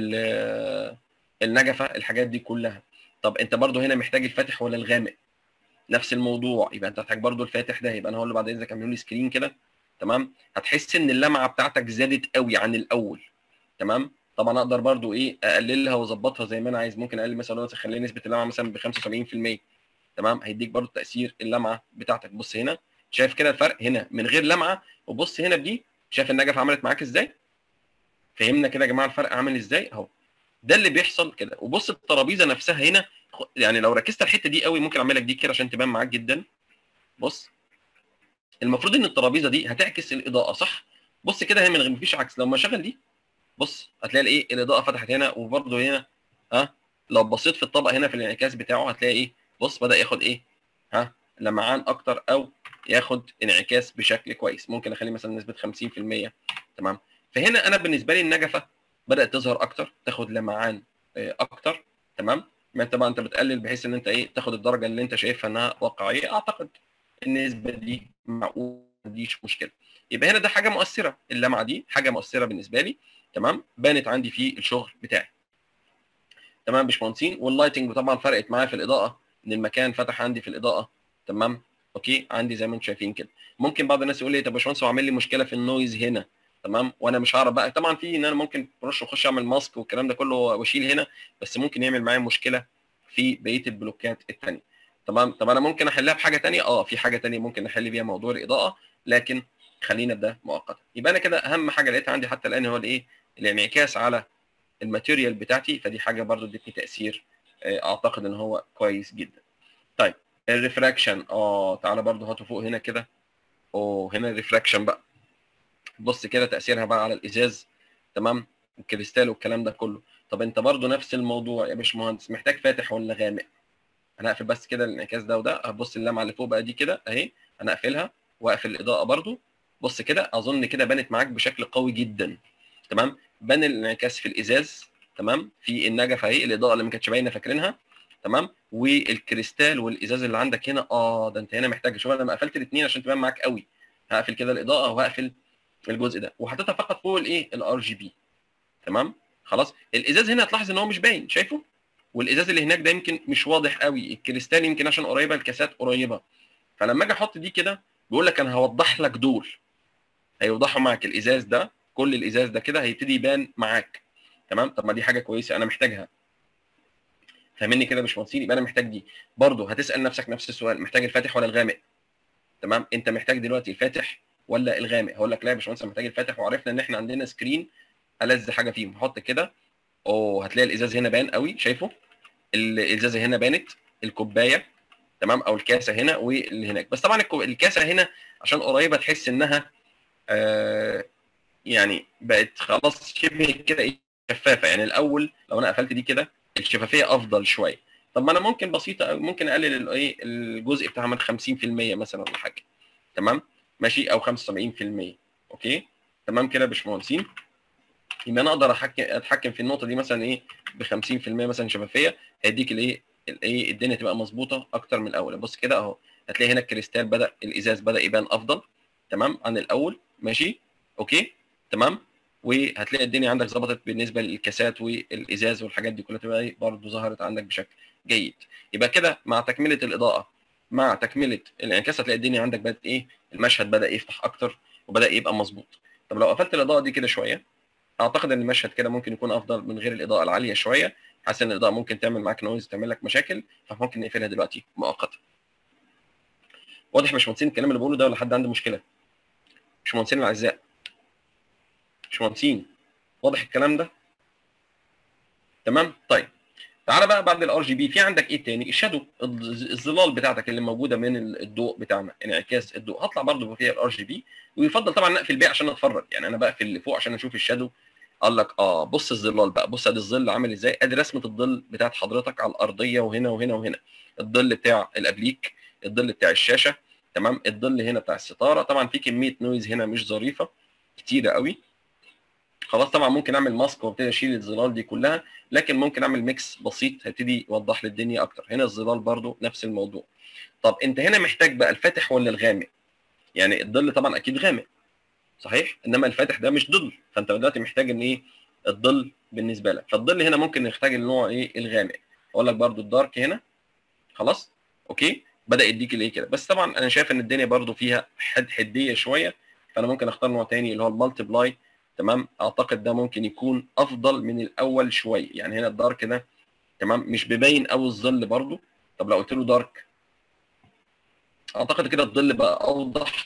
النجفه الحاجات دي كلها طب انت برضو هنا محتاج الفاتح ولا الغامق نفس الموضوع يبقى انت هتحتاج برضو الفاتح ده يبقى انا هقول له بعد اذنك اعملوا لي سكرين كده تمام هتحس ان اللمعه بتاعتك زادت قوي عن الاول تمام طبعا اقدر برضو ايه اقللها واظبطها زي ما انا عايز ممكن اقلل مثلا اخلي نسبه اللمعه مثلا ب 75% تمام هيديك برضو تاثير اللمعه بتاعتك بص هنا شايف كده الفرق هنا من غير لمعه وبص هنا بدي شايف النجفه عملت معاك ازاي فهمنا كده يا جماعه الفرق عامل ازاي اهو ده اللي بيحصل كده وبص الترابيزه نفسها هنا يعني لو ركزت الحته دي قوي ممكن اعمل لك دي كده عشان تبان معاك جدا بص المفروض ان الترابيزه دي هتعكس الاضاءه صح بص كده هي من غير مفيش عكس لما اشغل دي بص هتلاقي ايه الاضاءه فتحت هنا وبرده هنا ها لو بصيت في الطبق هنا في الانعكاس بتاعه هتلاقي ايه بص بدا ياخد ايه ها لمعان اكتر او ياخد انعكاس بشكل كويس ممكن اخليه مثلا نسبه 50% تمام فهنا انا بالنسبه لي النجفه بدات تظهر اكتر تاخد لمعان آه، اكتر تمام ما انت بقى انت بتقلل بحيث ان انت ايه تاخد الدرجه اللي انت شايفها انها واقعيه اعتقد النسبه دي معقوله ما ديش مشكله يبقى هنا ده حاجه مؤثره اللمعه دي حاجه مؤثره بالنسبه لي تمام بانت عندي في الشغل بتاعي تمام يا باشمهندسين واللايتنج طبعا فرقت معايا في الاضاءه ان المكان فتح عندي في الاضاءه تمام اوكي عندي زي ما انتم شايفين كده ممكن بعض الناس يقول لي طب يا باشمهندس هو عامل لي مشكله في النويز هنا تمام وانا مش هعرف بقى طبعا في ان انا ممكن برش واخش اعمل ماسك والكلام ده كله واشيل هنا بس ممكن يعمل معايا مشكله في بقيه البلوكات الثانيه تمام طب انا ممكن احلها بحاجه ثانيه اه في حاجه ثانيه ممكن احل بيها موضوع الاضاءه لكن خلينا بده مؤقتا يبقى انا كده اهم حاجه لقيتها عندي حتى الان هو الايه الانعكاس على الماتيريال بتاعتي فدي حاجه برضو ادتني تاثير آه، اعتقد ان هو كويس جدا طيب الريفراكشن اه تعالى برضو هاتوا فوق هنا كده اوه هنا الريفراكشن بقى بص كده تاثيرها بقى على الازاز تمام الكريستال والكلام ده كله طب انت برضو نفس الموضوع يا باشمهندس محتاج فاتح ولا غامق انا هقفل بس كده الانعكاس ده وده هبص اللمعه اللي فوق بقى دي كده اهي انا اقفلها واقفل الاضاءه برضو بص كده اظن كده بانت معاك بشكل قوي جدا تمام بان الانعكاس في الازاز تمام في النجفه اهي الاضاءه اللي ما كانتش باينه فاكرينها تمام والكريستال والازاز اللي عندك هنا اه ده انت هنا محتاج شوف انا لما قفلت الاثنين عشان تبان معاك قوي هقفل كده الاضاءه وهقفل الجزء ده وحطيتها فقط فوق الايه الار جي بي تمام خلاص الازاز هنا هتلاحظ ان هو مش باين شايفه والازاز اللي هناك ده يمكن مش واضح قوي الكريستال يمكن عشان قريبه الكاسات قريبه فلما اجي احط دي كده بيقول لك انا هوضح لك دول هيوضحوا معاك الازاز ده كل الازاز ده كده هيبتدي يبان معاك تمام طب ما دي حاجه كويسه انا محتاجها فاهمني كده يا باشمهندسين يبقى انا محتاج دي برضه هتسال نفسك نفس السؤال محتاج الفاتح ولا الغامق تمام انت محتاج دلوقتي الفاتح ولا الغامق هقول لك لا يا باشمهندس أنا محتاج الفاتح وعرفنا ان احنا عندنا سكرين ألذ حاجه فيهم هحط كده اوه هتلاقي الازاز هنا بان قوي شايفه الازازه هنا بانت الكوبايه تمام او الكاسه هنا واللي هناك بس طبعا الكو- الكاسه هنا عشان قريبه تحس انها آه يعني بقت خلاص شبه كده ايه شفافه يعني الاول لو انا قفلت دي كده الشفافيه افضل شويه طب ما انا ممكن بسيطه أوي، ممكن اقلل الايه الجزء بتاعها من 50% مثلا ولا حاجه تمام ماشي او 75% اوكي تمام كده يا باشمهندسين يبقى انا اقدر احكم اتحكم في النقطه دي مثلا ايه ب 50% مثلا شفافيه هيديك الايه الايه الدنيا تبقى مظبوطه اكتر من الاول بص كده اهو هتلاقي هنا الكريستال بدا الازاز بدا يبان افضل تمام عن الاول ماشي اوكي تمام وهتلاقي الدنيا عندك ظبطت بالنسبه للكاسات والازاز والحاجات دي كلها تبقى ايه برضه ظهرت عندك بشكل جيد يبقى كده مع تكمله الاضاءه مع تكمله الانعكاس هتلاقي الدنيا عندك بدات ايه المشهد بدا يفتح اكتر وبدا يبقى مظبوط طب لو قفلت الاضاءه دي كده شويه اعتقد ان المشهد كده ممكن يكون افضل من غير الاضاءه العاليه شويه حاسس ان الاضاءه ممكن تعمل معاك نويز تعمل لك مشاكل فممكن نقفلها دلوقتي مؤقتا واضح يا باشمهندسين الكلام اللي بقوله ده ولا حد عنده مشكله باشمهندسين الاعزاء باشمهندسين واضح الكلام ده تمام طيب تعالى بقى بعد الار جي بي في عندك ايه تاني الشادو الظ- الظلال بتاعتك اللي موجوده من الضوء بتاعنا انعكاس الضوء هطلع برضو فيها الار جي بي ويفضل طبعا نقفل بيه عشان اتفرج يعني انا بقفل اللي فوق عشان اشوف الشادو قال لك اه بص الظلال بقى بص ادي الظل عامل ازاي ادي رسمه الظل بتاعت حضرتك على الارضيه وهنا وهنا وهنا الظل بتاع الابليك الظل بتاع الشاشه تمام الظل هنا بتاع الستاره طبعا في كميه نويز هنا مش ظريفه كتيره قوي خلاص طبعا ممكن اعمل ماسك وابتدي اشيل الظلال دي كلها لكن ممكن اعمل ميكس بسيط هيبتدي يوضح لي الدنيا اكتر هنا الظلال برضو نفس الموضوع طب انت هنا محتاج بقى الفاتح ولا الغامق يعني الظل طبعا اكيد غامق صحيح انما الفاتح ده مش ظل فانت دلوقتي محتاج ان ايه الظل بالنسبه لك فالظل هنا ممكن نحتاج النوع ايه الغامق اقول لك برضو الدارك هنا خلاص اوكي بدا يديك الايه كده بس طبعا انا شايف ان الدنيا برضو فيها حد حديه شويه فانا ممكن اختار نوع تاني اللي هو المالتي بلاي تمام اعتقد ده ممكن يكون افضل من الاول شويه يعني هنا الدارك ده تمام مش بيبين قوي الظل برضو طب لو قلت له دارك اعتقد كده الظل بقى اوضح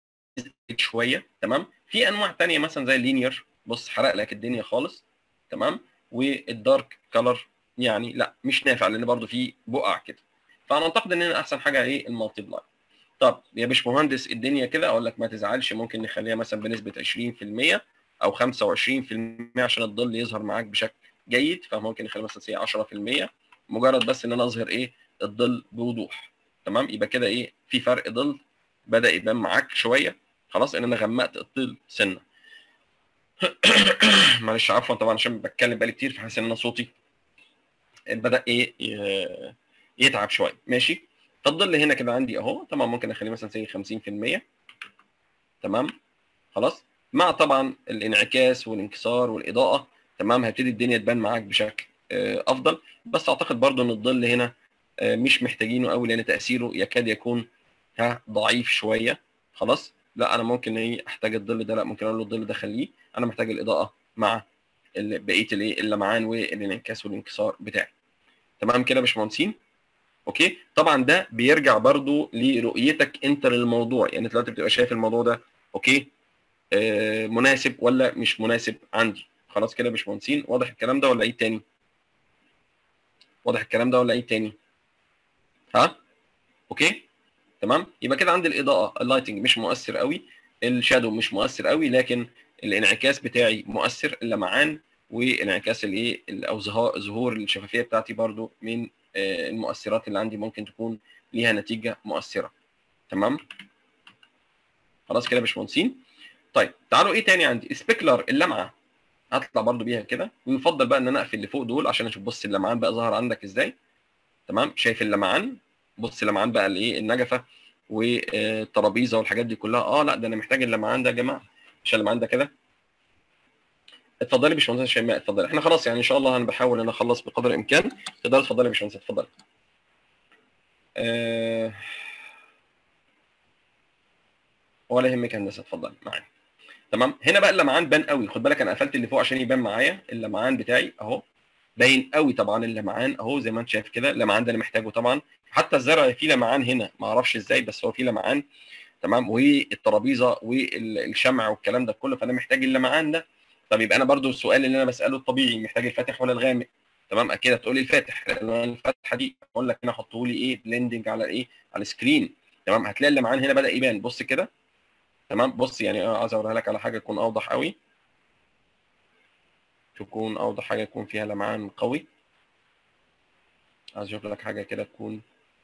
شويه تمام في انواع تانية مثلا زي اللينير بص حرق لك الدنيا خالص تمام والدارك كلر يعني لا مش نافع لان برضو في بقع كده فانا اعتقد ان هنا احسن حاجه ايه المالتي بلاي طب يا باشمهندس الدنيا كده اقول لك ما تزعلش ممكن نخليها مثلا بنسبه 20% او 25% عشان الظل يظهر معاك بشكل جيد فممكن نخلي مثلا سي 10% مجرد بس ان انا اظهر ايه الظل بوضوح تمام يبقى كده ايه في فرق ظل بدا يبان معاك شويه خلاص ان انا غمقت الطيل سنه معلش عفوا طبعا عشان بتكلم بقالي كتير فحاسس ان انا صوتي بدا ايه ي- يتعب شويه ماشي فالظل هنا كده عندي اهو طبعا ممكن اخليه مثلا زي 50% تمام خلاص مع طبعا الانعكاس والانكسار والاضاءه تمام هيبتدي الدنيا تبان معاك بشكل آه، افضل بس اعتقد برضو ان الظل هنا آه، مش محتاجينه قوي لان تاثيره يكاد يكون ها ضعيف شويه خلاص لا انا ممكن ايه احتاج الظل ده لا ممكن اقول له الظل ده خليه انا محتاج الاضاءه مع ال- بقيه الايه اللمعان والانعكاس والانكسار بتاعي تمام كده يا باشمهندسين اوكي طبعا ده بيرجع برضو لرؤيتك انت للموضوع يعني انت دلوقتي بتبقى شايف الموضوع ده اوكي آه مناسب ولا مش مناسب عندي خلاص كده يا باشمهندسين واضح الكلام ده ولا ايه تاني واضح الكلام ده ولا ايه تاني ها اوكي تمام يبقى كده عندي الاضاءه اللايتنج مش مؤثر قوي الشادو مش مؤثر قوي لكن الانعكاس بتاعي مؤثر اللمعان وانعكاس الايه ال- او ظها- ظهور الشفافيه بتاعتي برضو من آه، المؤثرات اللي عندي ممكن تكون ليها نتيجه مؤثره تمام خلاص كده يا باشمهندسين طيب تعالوا ايه تاني عندي سبيكلر اللمعه هطلع برضو بيها كده ويفضل بقى ان انا اقفل اللي فوق دول عشان اشوف بص اللمعان بقى ظهر عندك ازاي تمام شايف اللمعان بص اللمعان بقى الايه النجفه والترابيزه والحاجات دي كلها اه لا ده انا محتاج اللمعان ده يا جماعه مش اللمعان ده كده اتفضلي يا باشمهندس شيماء اتفضلي احنا خلاص يعني ان شاء الله انا بحاول ان أنا اخلص بقدر الامكان تقدر اتفضلي يا باشمهندس اتفضلي آه... ولا يهمك يا هندسه اتفضلي معايا تمام هنا بقى اللمعان بان قوي خد بالك انا قفلت اللي فوق عشان يبان معايا اللمعان بتاعي اهو باين قوي طبعا اللمعان اهو زي ما انت شايف كده اللمعان ده اللي محتاجه طبعا حتى الزرع فيه لمعان هنا ما اعرفش ازاي بس هو فيه لمعان تمام والترابيزه والشمع والكلام ده كله فانا محتاج اللمعان ده طب يبقى انا برضو السؤال اللي انا بساله الطبيعي محتاج الفاتح ولا الغامق تمام اكيد هتقول لي الفاتح لان أنا الفاتحه دي اقول لك هنا حطوا لي ايه بلندنج على ايه على السكرين تمام هتلاقي اللمعان هنا بدا يبان بص كده تمام بص يعني انا عايز اوريها لك على حاجه تكون اوضح قوي تكون اوضح حاجه يكون فيها لمعان قوي عايز اشوف لك حاجه كده تكون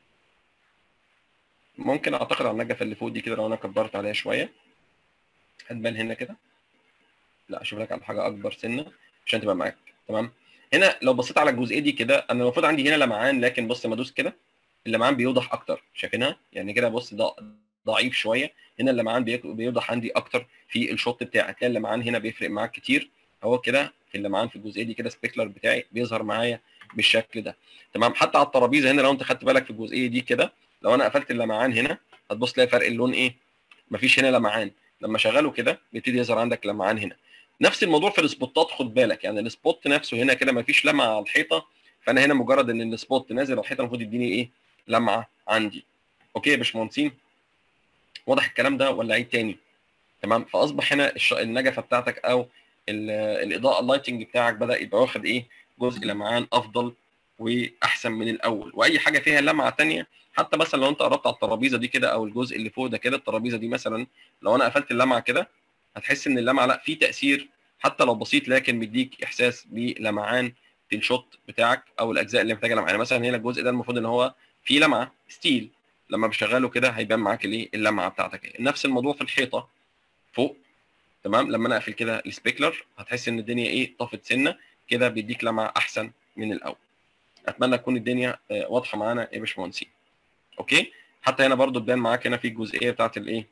ممكن اعتقد على النجفه اللي فوق دي كده لو انا كبرت عليها شويه هتبان هنا كده لا اشوف لك على حاجه اكبر سنه عشان تبقى معاك تمام هنا لو بصيت على الجزئيه دي كده انا المفروض عندي هنا لمعان لكن بص لما ادوس كده اللمعان بيوضح اكتر شايفينها يعني كده بص ده ضعيف شويه هنا اللمعان بيك- بيوضح عندي اكتر في الشوط بتاعي هتلاقي اللمعان هنا بيفرق معاك كتير هو كده في اللمعان في الجزئيه دي كده سبيكلر بتاعي بيظهر معايا بالشكل ده تمام حتى على الترابيزه هنا لو انت خدت بالك في الجزئيه دي كده لو انا قفلت اللمعان هنا هتبص تلاقي فرق اللون ايه مفيش هنا لمعان لما شغله كده بيبتدي يظهر عندك لمعان هنا نفس الموضوع في السبوتات خد بالك يعني السبوت نفسه هنا كده مفيش لمعه على الحيطه فانا هنا مجرد ان السبوت نازل على الحيطه المفروض يديني ايه لمعه عندي اوكي يا باشمهندسين واضح الكلام ده ولا عيد تاني تمام فاصبح هنا الش... النجفه بتاعتك او ال- الاضاءه اللايتنج بتاعك بدا يبقى واخد ايه جزء لمعان افضل واحسن من الاول واي حاجه فيها لمعه تانية حتى مثلا لو انت قربت على الترابيزه دي كده او الجزء اللي فوق ده كده الترابيزه دي مثلا لو انا قفلت اللمعه كده هتحس ان اللمعه لا في تاثير حتى لو بسيط لكن بيديك احساس بلمعان في الشوت بتاعك او الاجزاء اللي محتاجه لمعه يعني مثلا هنا الجزء ده المفروض ان هو فيه لمعه ستيل لما بشغله كده هيبان معاك الايه اللمعه بتاعتك ايه نفس الموضوع في الحيطه فوق تمام لما انا اقفل كده السبيكلر هتحس ان الدنيا ايه طفت سنه كده بيديك لمعه احسن من الاول اتمنى تكون الدنيا آه، واضحه معانا يا باشمهندسين اوكي حتى هنا برضو تبان معاك هنا في الجزئيه بتاعت الايه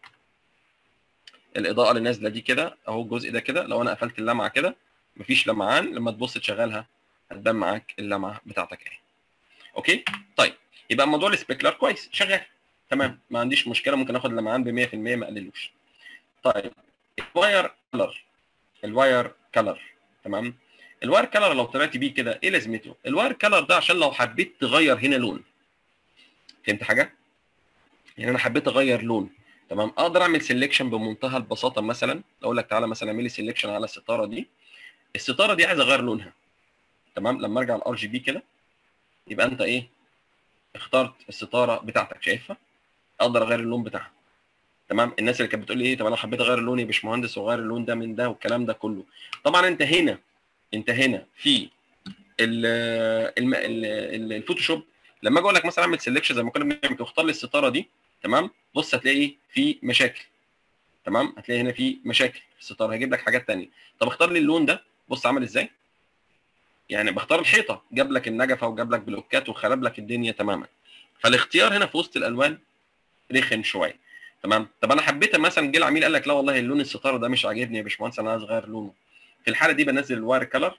الاضاءه اللي نازله دي كده اهو الجزء ده كده لو انا قفلت اللمعه كده مفيش لمعان لما تبص تشغلها هتبان معاك اللمعه بتاعتك اهي اوكي طيب يبقى موضوع السبيكلر كويس شغال تمام ما عنديش مشكله ممكن اخد لمعان ب 100% ما اقللوش طيب الواير كلر الواير كلر تمام الواير كلر لو طلعت بيه كده ايه لازمته الواير كلر ده عشان لو حبيت تغير هنا لون فهمت حاجه يعني انا حبيت اغير لون تمام اقدر اعمل سيلكشن بمنتهى البساطه مثلا اقول لك تعالى مثلا اعمل لي سيلكشن على الستاره دي الستاره دي عايز اغير لونها تمام لما ارجع الار جي بي كده يبقى انت ايه اخترت الستاره بتاعتك شايفها اقدر اغير اللون بتاعها تمام الناس اللي كانت بتقول لي ايه طب انا حبيت اغير اللون يا باشمهندس واغير اللون ده من ده والكلام ده كله طبعا انت هنا انت هنا في ال الم- ال- ال- الفوتوشوب لما اجي اقول لك مثلا اعمل سيلكشن زي ما كنا بنعمل تختار لي الستاره دي تمام بص هتلاقي في مشاكل تمام هتلاقي هنا في مشاكل في الستاره هيجيب لك حاجات تانية طب اختار لي اللون ده بص عامل ازاي يعني بختار الحيطه جاب لك النجفه وجاب لك بلوكات وخرب لك الدنيا تماما فالاختيار هنا في وسط الالوان رخم شويه تمام طب انا حبيت مثلا جه العميل قال لك لا والله اللون الستاره ده مش عاجبني يا باشمهندس انا عايز اغير لونه في الحاله دي بنزل الواير كلر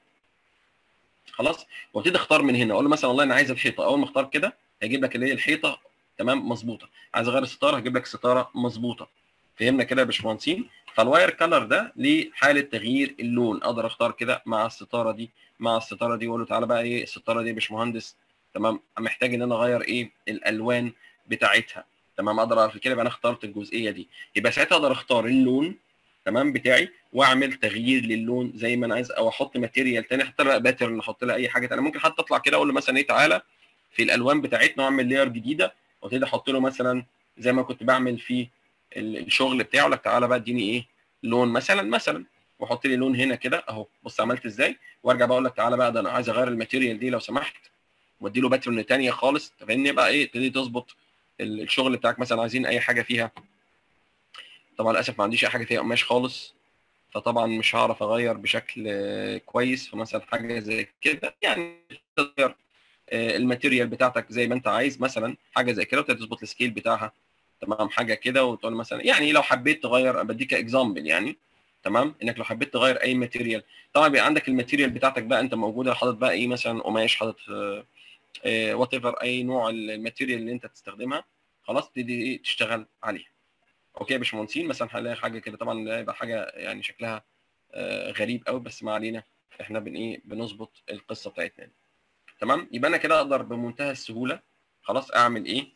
خلاص وابتدي اختار من هنا اقول له مثلا والله انا عايز الحيطه اول ما اختار كده هيجيب لك اللي هي الحيطه تمام مظبوطه عايز اغير الستاره هجيب لك ستاره مظبوطه فهمنا كده يا باشمهندسين فالواير كلر ده لحاله تغيير اللون اقدر اختار كده مع الستاره دي مع الستاره دي واقول له تعالى بقى ايه الستاره دي يا باشمهندس تمام محتاج ان انا اغير ايه الالوان بتاعتها تمام اقدر اعرف كده يبقى انا اخترت الجزئيه دي يبقى ساعتها اقدر اختار اللون تمام بتاعي واعمل تغيير للون زي ما انا عايز او احط ماتيريال تاني احط لها باترن احط لها اي حاجه انا ممكن حتى اطلع كده اقول له مثلا ايه تعالى في الالوان بتاعتنا واعمل لاير جديده وابتدي احط له مثلا زي ما كنت بعمل في الشغل بتاعه لك تعالى بقى اديني ايه لون مثلا مثلا واحط لي لون هنا كده اهو بص عملت ازاي وارجع بقول لك تعالى بقى ده انا عايز اغير الماتيريال دي لو سمحت وادي له باترن ثانيه خالص فاهمني بقى ايه تبتدي تظبط الشغل بتاعك مثلا عايزين اي حاجه فيها طبعا للاسف ما عنديش اي حاجه فيها قماش خالص فطبعا مش هعرف اغير بشكل كويس فمثلا حاجه زي كده يعني تغير الماتيريال بتاعتك زي ما انت عايز مثلا حاجه زي كده وتظبط السكيل بتاعها تمام حاجه كده وتقول مثلا يعني لو حبيت تغير بديك اكزامبل يعني تمام انك لو حبيت تغير اي ماتيريال طبعا بيبقى عندك الماتيريال بتاعتك بقى انت موجوده حاطط بقى ايه مثلا قماش حاطط وات ايفر اي نوع الماتيريال اللي انت تستخدمها خلاص تبتدي ايه تشتغل عليها اوكي يا باشمهندسين مثلا هنلاقي حاجه كده طبعا هيبقى حاجه يعني شكلها آه غريب قوي بس ما علينا احنا بن ايه بنظبط القصه بتاعتنا دي تمام يبقى انا كده اقدر بمنتهى السهوله خلاص اعمل ايه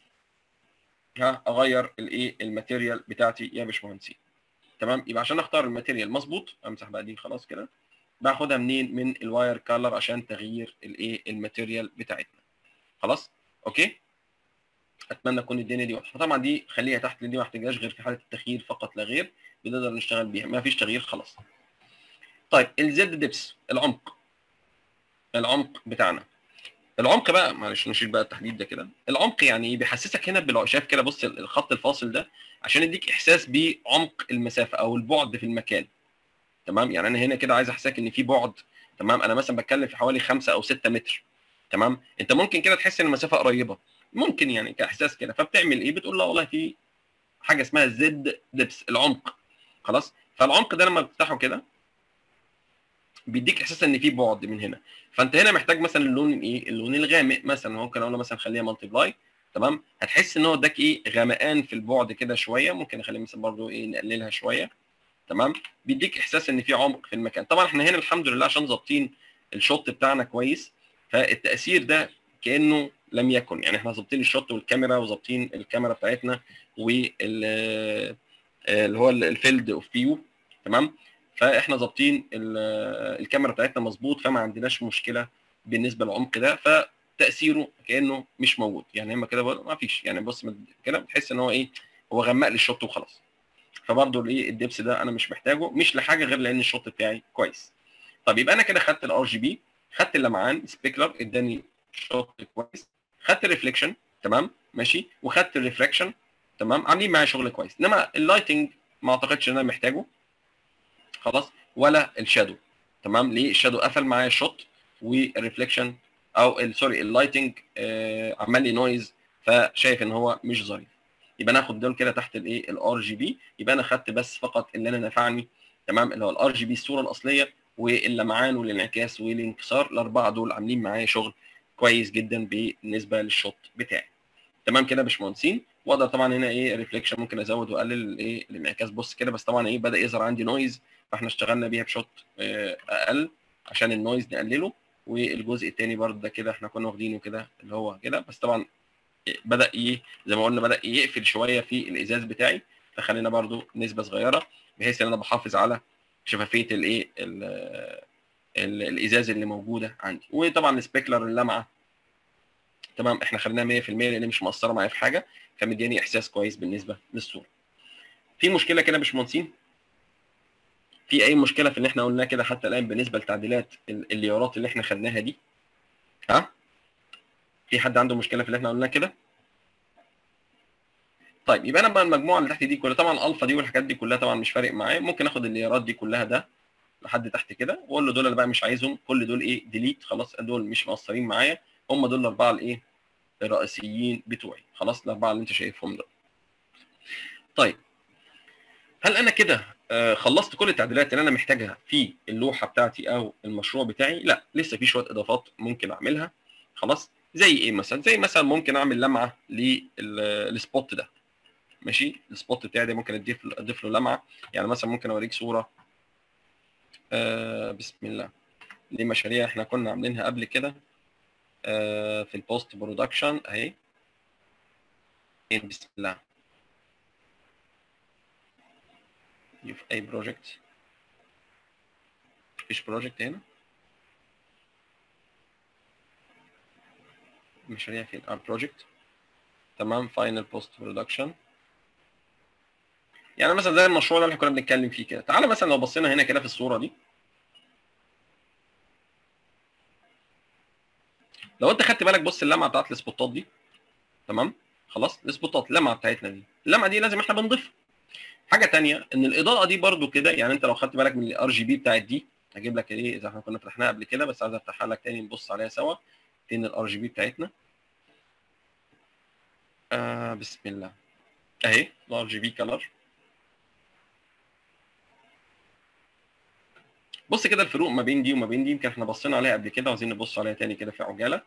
ها اغير الايه الماتيريال بتاعتي يا باشمهندسين تمام يبقى عشان اختار الماتيريال مظبوط امسح بقى دي خلاص كده باخدها منين من الواير كالر عشان تغيير الايه الماتيريال بتاعتنا خلاص اوكي اتمنى تكون الدنيا دي واضحه طبعا دي خليها تحت لان دي ما احتاجهاش غير في حاله التغيير فقط لا غير بنقدر نشتغل بيها ما فيش تغيير خلاص طيب الزد ديبس العمق العمق بتاعنا العمق بقى معلش نشيل بقى التحديد ده كده العمق يعني بيحسسك هنا بالع... شايف كده بص الخط الفاصل ده عشان يديك احساس بعمق المسافه او البعد في المكان تمام يعني انا هنا كده عايز احسسك ان في بعد تمام انا مثلا بتكلم في حوالي 5 او 6 متر تمام انت ممكن كده تحس ان المسافه قريبه ممكن يعني كاحساس كده فبتعمل ايه بتقول لا والله في حاجه اسمها زد دبس العمق خلاص فالعمق ده لما بتفتحه كده بيديك احساس ان في بعد من هنا فانت هنا محتاج مثلا اللون ايه اللون الغامق مثلا ممكن اقول له مثلا خليها مالتيبلاي تمام هتحس ان هو اداك ايه غمقان في البعد كده شويه ممكن نخليه مثلا برضو ايه نقللها شويه تمام بيديك احساس ان في عمق في المكان طبعا احنا هنا الحمد لله عشان ظابطين الشوت بتاعنا كويس فالتاثير ده كانه لم يكن يعني احنا ظابطين الشوت والكاميرا وظابطين الكاميرا بتاعتنا وال اللي هو الفيلد اوف فيو تمام فاحنا ظابطين الكاميرا بتاعتنا مظبوط فما عندناش مشكله بالنسبه للعمق ده فتاثيره كانه مش موجود يعني اما كده ما فيش يعني بص كده بتحس ان هو ايه هو غمق لي الشوت وخلاص فبرضه الايه الدبس ده انا مش محتاجه مش لحاجه غير لان الشوت بتاعي كويس طب يبقى انا كده خدت الار جي بي خدت اللمعان سبيكلر اداني شوت كويس خدت الريفليكشن تمام ماشي وخدت الريفراكشن تمام عاملين معايا شغل كويس انما اللايتنج ما اعتقدش ان انا محتاجه خلاص ولا الشادو تمام ليه الشادو قفل معايا الشوت والريفليكشن او سوري اللايتنج آه عمل لي نويز فشايف ان هو مش ظريف يبقى انا اخد دول كده تحت الايه الار جي بي يبقى انا خدت بس فقط اللي انا نفعني تمام اللي هو الار جي بي الصوره الاصليه واللمعان والانعكاس والانكسار الاربعه دول عاملين معايا شغل كويس جدا بالنسبه للشوت بتاعي تمام كده يا باشمهندسين واقدر طبعا هنا ايه ريفليكشن ممكن ازود واقلل ايه الانعكاس بص كده بس طبعا ايه بدا يظهر عندي نويز فاحنا اشتغلنا بيها بشوت اقل عشان النويز نقلله والجزء الثاني برضه ده كده احنا كنا واخدينه كده اللي هو كده بس طبعا بدا ايه زي ما قلنا بدا يقفل شويه في الازاز بتاعي فخلينا برضه نسبه صغيره بحيث ان انا بحافظ على شفافيه الايه الازاز اللي موجوده عندي وطبعا السبيكلر اللمعه تمام احنا خليناها 100% لان مش مقصره معايا في حاجه فمدياني احساس كويس بالنسبه للصوره في مشكله كده يا باشمهندسين في اي مشكله في اللي احنا قلناه كده حتى الان بالنسبه لتعديلات الليارات اللي احنا خدناها دي ها في حد عنده مشكله في اللي احنا قلناه كده طيب يبقى انا بقى المجموعه اللي تحت دي كلها طبعا الالفا دي والحاجات دي كلها طبعا مش فارق معايا ممكن اخد الليرات دي كلها ده لحد تحت كده واقول له دول اللي بقى مش عايزهم كل دول ايه ديليت خلاص دول مش مقصرين معايا هم دول الاربعه الايه الرئيسيين بتوعي خلاص الاربعه اللي انت شايفهم دول طيب هل انا كده آه، خلصت كل التعديلات اللي انا محتاجها في اللوحه بتاعتي او المشروع بتاعي لا لسه في شويه اضافات ممكن اعملها خلاص زي ايه مثلا زي مثلا ممكن اعمل لمعه للسبوت ده ماشي السبوت بتاعي ده ممكن اضيف له اضيف له لمعه يعني مثلا ممكن اوريك صوره آه بسم الله دي مشاريع احنا كنا عاملينها قبل كده آه في البوست برودكشن اهي فين بسم الله دي في اي بروجكت مفيش بروجكت هنا مشاريع فين ار بروجكت تمام فاينل بوست برودكشن يعني مثلا زي المشروع ده اللي احنا كنا بنتكلم فيه كده تعالى مثلا لو بصينا هنا كده في الصوره دي لو انت خدت بالك بص اللمعه بتاعت السبوتات دي تمام خلاص السبوتات اللمعه بتاعتنا دي اللمعه دي لازم احنا بنضيفها حاجه تانية ان الاضاءه دي برده كده يعني انت لو خدت بالك من الار جي بي بتاعت دي هجيب لك ايه اذا احنا كنا فتحناها قبل كده بس عايز افتحها لك تاني نبص عليها سوا فين الار جي بي بتاعتنا آه بسم الله اهي الار جي بي كلر بص كده الفروق ما بين دي وما بين دي يمكن احنا بصينا عليها قبل كده وعايزين نبص عليها تاني كده في عجاله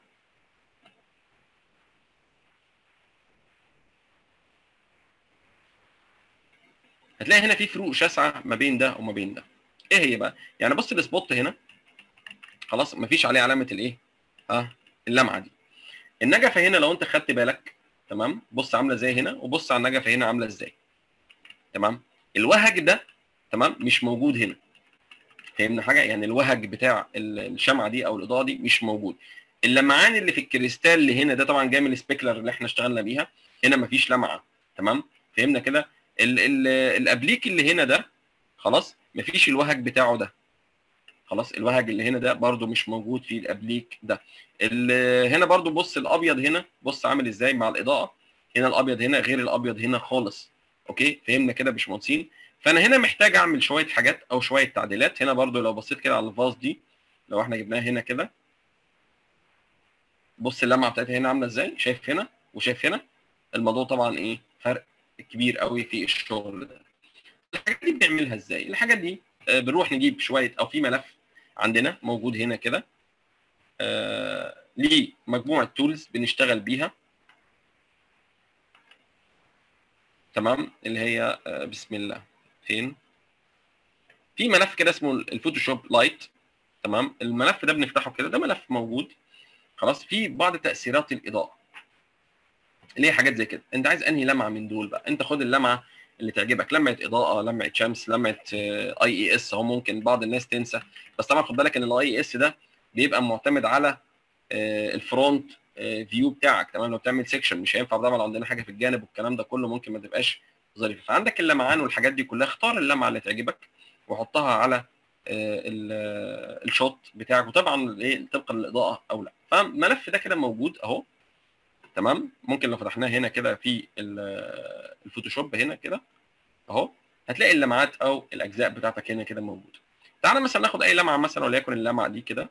هتلاقي هنا في فروق شاسعه ما بين ده وما بين ده ايه هي بقى يعني بص السبوت هنا خلاص مفيش عليه علامه الايه اه اللمعه دي النجفه هنا لو انت خدت بالك تمام بص عامله ازاي هنا وبص على النجفه هنا عامله ازاي تمام الوهج ده تمام مش موجود هنا فهمنا حاجه يعني الوهج بتاع الشمعه دي او الاضاءه دي مش موجود اللمعان اللي في الكريستال اللي هنا ده طبعا جاي من السبيكلر اللي احنا اشتغلنا بيها هنا مفيش لمعه تمام فهمنا كده ال- ال- الابليك اللي هنا ده خلاص مفيش الوهج بتاعه ده خلاص الوهج اللي هنا ده برده مش موجود في الابليك ده ال- هنا برده بص الابيض هنا بص عامل ازاي مع الاضاءه هنا الابيض هنا غير الابيض هنا خالص اوكي فهمنا كده يا باشمهندسين فانا هنا محتاج اعمل شويه حاجات او شويه تعديلات هنا برده لو بصيت كده على الفاز دي لو احنا جبناها هنا كده بص اللمعه بتاعتها هنا عامله ازاي شايف هنا وشايف هنا الموضوع طبعا ايه فرق كبير قوي في الشغل ده الحاجات دي بنعملها ازاي الحاجات دي آه، بنروح نجيب شويه او في ملف عندنا موجود هنا كده آه، ليه مجموعه تولز بنشتغل بيها تمام اللي هي آه، بسم الله فين في ملف كده اسمه الفوتوشوب لايت تمام الملف ده بنفتحه كده ده ملف موجود خلاص في بعض تاثيرات الاضاءه اللي هي حاجات زي كده انت عايز انهي لمعه من دول بقى انت خد اللمعه اللي تعجبك لمعه اضاءه لمعه شمس لمعه اي اي اس اهو ممكن بعض الناس تنسى بس طبعا خد بالك ان الاي اي اس ده بيبقى معتمد على آه، الفرونت فيو بتاعك تمام لو بتعمل سيكشن مش هينفع طبعا لو عندنا حاجه في الجانب والكلام ده كله ممكن ما تبقاش ظريفه فعندك اللمعان والحاجات دي كلها اختار اللمعه اللي تعجبك وحطها على آه، ال- آه، الشوت بتاعك وطبعا ايه طبقا للاضاءه او لا فالملف ده كده موجود اهو تمام ممكن لو فتحناه هنا كده في ال- الفوتوشوب هنا كده اهو هتلاقي اللمعات او الاجزاء بتاعتك هنا كده موجوده تعالى مثلا ناخد اي لمعه مثلا وليكن اللمعه دي كده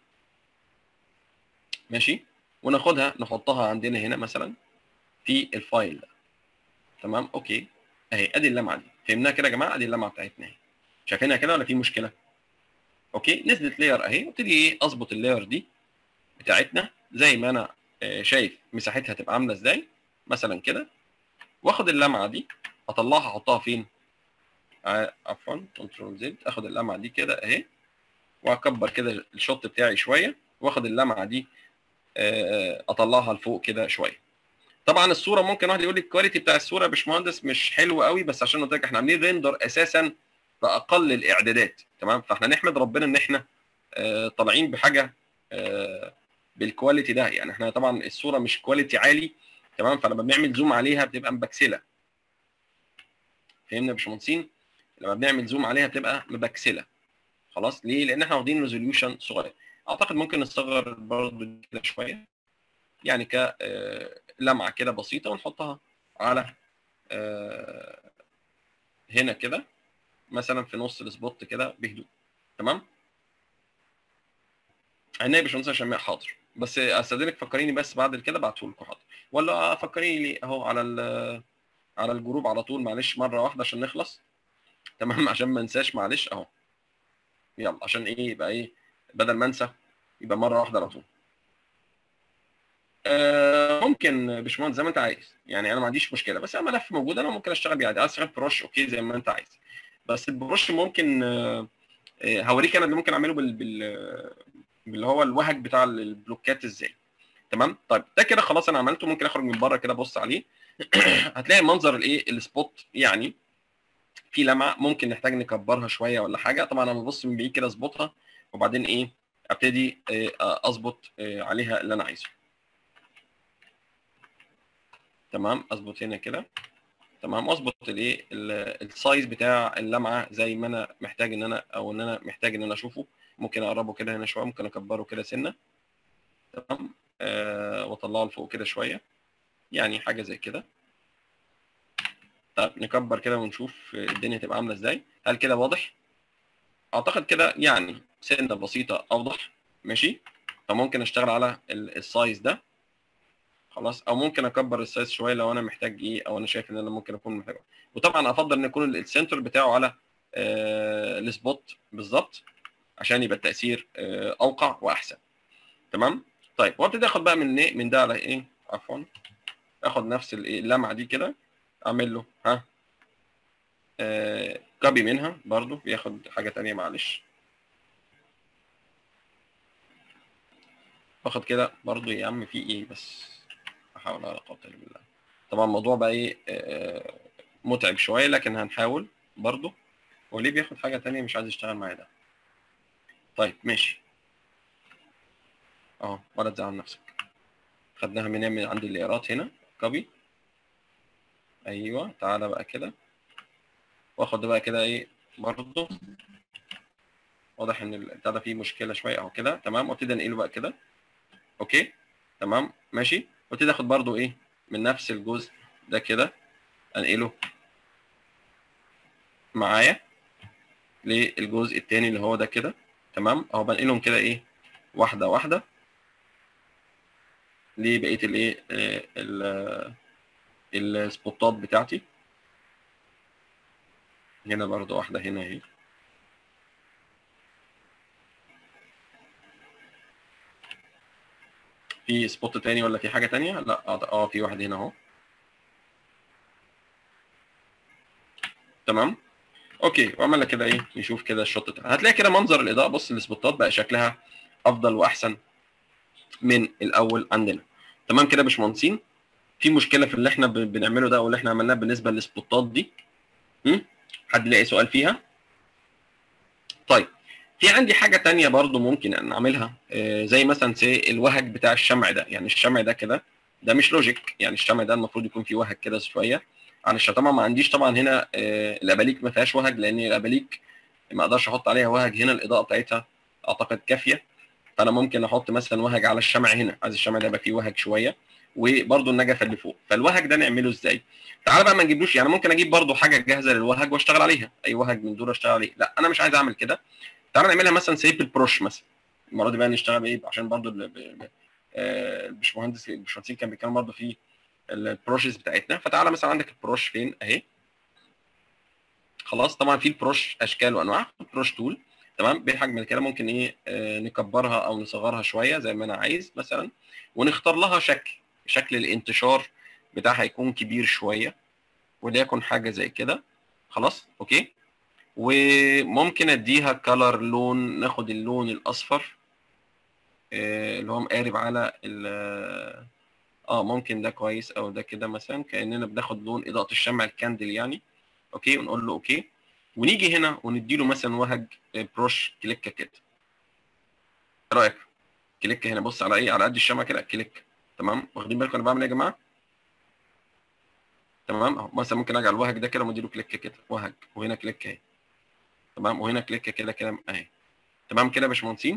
ماشي وناخدها نحطها عندنا هنا مثلا في الفايل ده تمام اوكي اهي ادي اللمعه دي فهمناها كده يا جماعه ادي اللمعه بتاعتنا اهي شايفينها كده ولا في مشكله اوكي نزلت لاير اهي وابتدي ايه اظبط اللاير دي بتاعتنا زي ما انا آه، شايف مساحتها تبقى عامله ازاي مثلا كده واخد اللمعه دي اطلعها احطها فين آه، عفوا كنترول زد اخد اللمعه دي كده اهي واكبر كده الشوت بتاعي شويه واخد اللمعه دي آه، اطلعها لفوق كده شويه طبعا الصوره ممكن واحد يقول لي الكواليتي بتاع الصوره يا باشمهندس مش حلو قوي بس عشان قلت لك احنا عاملين ريندر اساسا باقل الاعدادات تمام فاحنا نحمد ربنا ان احنا آه، طالعين بحاجه آه، بالكواليتي ده يعني احنا طبعا الصوره مش كواليتي عالي تمام فلما بنعمل زوم عليها بتبقى مبكسله فهمنا يا باشمهندسين لما بنعمل زوم عليها بتبقى مبكسله خلاص ليه لان احنا واخدين ريزوليوشن صغير اعتقد ممكن نصغر برضه كده شويه يعني ك آه، لمعه كده بسيطه ونحطها على آه هنا كده مثلا في نص السبوت كده بهدوء تمام عينيا يا باشمهندس شماء حاضر بس استاذنك فكريني بس بعد كده ابعته لكم حاضر ولا فكريني لي اهو على ال- على الجروب على طول معلش مره واحده عشان نخلص تمام عشان ما انساش معلش اهو يلا عشان ايه يبقى ايه بدل ما انسى يبقى مره واحده على طول آه ممكن باشمهندس زي ما انت عايز يعني انا ما عنديش مشكله بس انا ملف موجود انا ممكن اشتغل بيه عادي عايز اشتغل بروش اوكي زي ما انت عايز بس البروش ممكن آه، آه، هوريك انا اللي ممكن اعمله بال, بال باللي هو الوهج بتاع البلوكات ازاي تمام طيب ده كده خلاص انا عملته ممكن اخرج من بره كده ابص عليه هتلاقي منظر الايه السبوت يعني في لمعه ممكن نحتاج نكبرها شويه ولا حاجه طبعا انا ببص من بعيد كده اظبطها وبعدين ايه ابتدي آه، اظبط آه، عليها اللي انا عايزه تمام اظبط هنا كده تمام واظبط الايه ال- السايز بتاع اللمعه زي ما انا محتاج ان انا او ان انا محتاج ان انا اشوفه ممكن اقربه كده هنا شويه ممكن اكبره كده سنه تمام آه واطلعه لفوق كده شويه يعني حاجه زي كده طيب نكبر كده ونشوف الدنيا تبقى عامله ازاي هل كده واضح اعتقد كده يعني سنه بسيطه اوضح ماشي فممكن اشتغل على ال- السايز ده خلاص او ممكن اكبر السايز شويه لو انا محتاج ايه او انا شايف ان انا ممكن اكون محتاج وطبعا افضل ان يكون السنتر بتاعه على آه السبوت بالظبط عشان يبقى التاثير آه اوقع واحسن تمام طيب وابتدي اخد بقى من ايه من ده على ايه عفوا اخد نفس الإيه؟ اللمعه دي كده اعمل له ها آه كوبي منها برضو بياخد حاجه تانية معلش باخد كده برضو يا عم في ايه بس لا حول ولا قوه الا بالله طبعا الموضوع بقى ايه آه، متعب شويه لكن هنحاول برضو هو ليه بياخد حاجه تانية مش عايز يشتغل معايا ده طيب ماشي اهو ولا تزعل نفسك خدناها من من عند الايرات هنا كوبي ايوه تعالى بقى كده واخد ده بقى كده ايه برضو واضح ان البتاع ده فيه مشكله شويه اهو كده تمام وابتدي انقله بقى كده اوكي تمام ماشي وابتدي اخد برضو ايه من نفس الجزء ده كده انقله معايا للجزء التاني اللي هو ده كده تمام اهو بنقلهم كده ايه واحده واحده لبقيه الايه آه، ال- السبوتات بتاعتي هنا برضو واحده هنا اهي في سبوت تاني ولا في حاجه تانية لا اه آه، في واحد هنا اهو تمام اوكي وعمل لك كده ايه نشوف كده الشوت بتاعها هتلاقي كده منظر الاضاءه بص السبوتات بقى شكلها افضل واحسن من الاول عندنا تمام كده يا باشمهندسين في مشكله في اللي احنا ب- بنعمله ده واللي احنا عملناه بالنسبه للسبوتات دي هم؟ حد لاقي سؤال فيها طيب في عندي حاجه تانية برضو ممكن ان اعملها آه، زي مثلا سي الوهج بتاع الشمع ده يعني الشمع ده كده ده مش لوجيك يعني الشمع ده المفروض يكون فيه وهج كده شويه عن الشمع طبعا ما عنديش طبعا هنا آه، الاباليك ما فيهاش وهج لان الاباليك ما اقدرش احط عليها وهج هنا الاضاءه بتاعتها اعتقد كافيه فانا ممكن احط مثلا وهج على الشمع هنا عايز الشمع ده يبقى فيه وهج شويه وبرده النجفه اللي فوق فالوهج ده نعمله ازاي تعالى بقى ما نجيبلوش يعني ممكن اجيب برده حاجه جاهزه للوهج واشتغل عليها اي وهج من دول اشتغل عليه لا انا مش عايز اعمل كده تعالى نعملها مثلا سيب البروش مثلا المره دي بقى نشتغل بايه عشان برضو ال- ب- ب- آه، الباشمهندس الباشمهندسين كان بيتكلم برضو في البروشز بتاعتنا فتعالى مثلا عندك البروش فين اهي خلاص طبعا في البروش اشكال وانواع البروش تول تمام بحجم كده ممكن ايه آه، نكبرها او نصغرها شويه زي ما انا عايز مثلا ونختار لها شكل شكل الانتشار بتاعها يكون كبير شويه وليكن حاجه زي كده خلاص اوكي وممكن اديها كلر لون ناخد اللون الاصفر آه، اللي هو مقارب على ال- اه ممكن ده كويس او ده كده مثلا كاننا بناخد لون اضاءه الشمع الكاندل يعني اوكي ونقول له اوكي ونيجي هنا ونديله مثلا وهج آه، بروش كليكه كده ايه رايك كليك هنا بص على ايه على قد الشمع كده كليك تمام واخدين بالكم انا بعمل ايه يا جماعه تمام اهو مثلا ممكن اجي على الوهج ده كده واديله كليك كده وهج وهنا كليك اهي تمام وهنا كليك كده كده اهي تمام كده يا باشمهندسين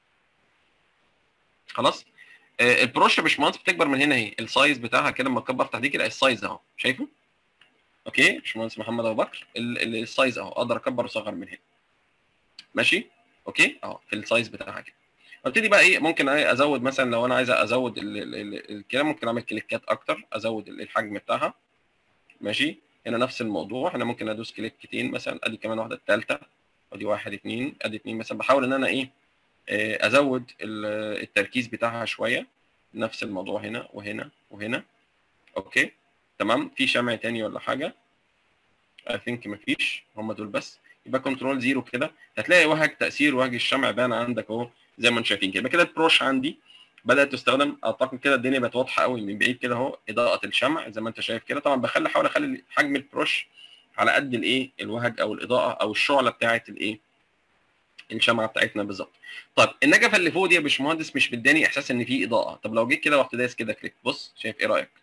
خلاص آه البروش يا باشمهندس بتكبر من هنا اهي السايز بتاعها كده لما تكبر تحت دي كده السايز اهو شايفه اوكي باشمهندس محمد ابو بكر ال- ال- السايز اهو اقدر اكبر واصغر من هنا ماشي اوكي اهو في السايز بتاعها كده ابتدي بقى ايه ممكن إيه ازود مثلا لو انا عايز ازود ال- ال- ال- الكلام ممكن اعمل كليكات اكتر ازود ال- الحجم بتاعها ماشي هنا نفس الموضوع هنا ممكن ادوس كليكتين مثلا ادي كمان واحده الثالثه ادي واحد اتنين ادي اتنين مثلا بحاول ان انا ايه آه، ازود ال- التركيز بتاعها شويه نفس الموضوع هنا وهنا وهنا اوكي تمام في شمع تاني ولا حاجه اي ثينك مفيش هم دول بس يبقى كنترول زيرو كده هتلاقي وهج تاثير وهج الشمع بان عندك اهو زي ما انتم شايفين كده يبقى كده البروش عندي بدات تستخدم اعتقد كده الدنيا بقت واضحه قوي من بعيد كده اهو اضاءه الشمع زي ما انت شايف كده طبعا بخلي احاول اخلي حجم البروش على قد الايه الوهج او الاضاءه او الشعله بتاعه الايه الشمعه بتاعتنا بالظبط طيب النجفه اللي فوق دي يا باشمهندس مش مداني احساس ان في اضاءه طب لو جيت كده ورحت دايس كده كليك بص شايف ايه رايك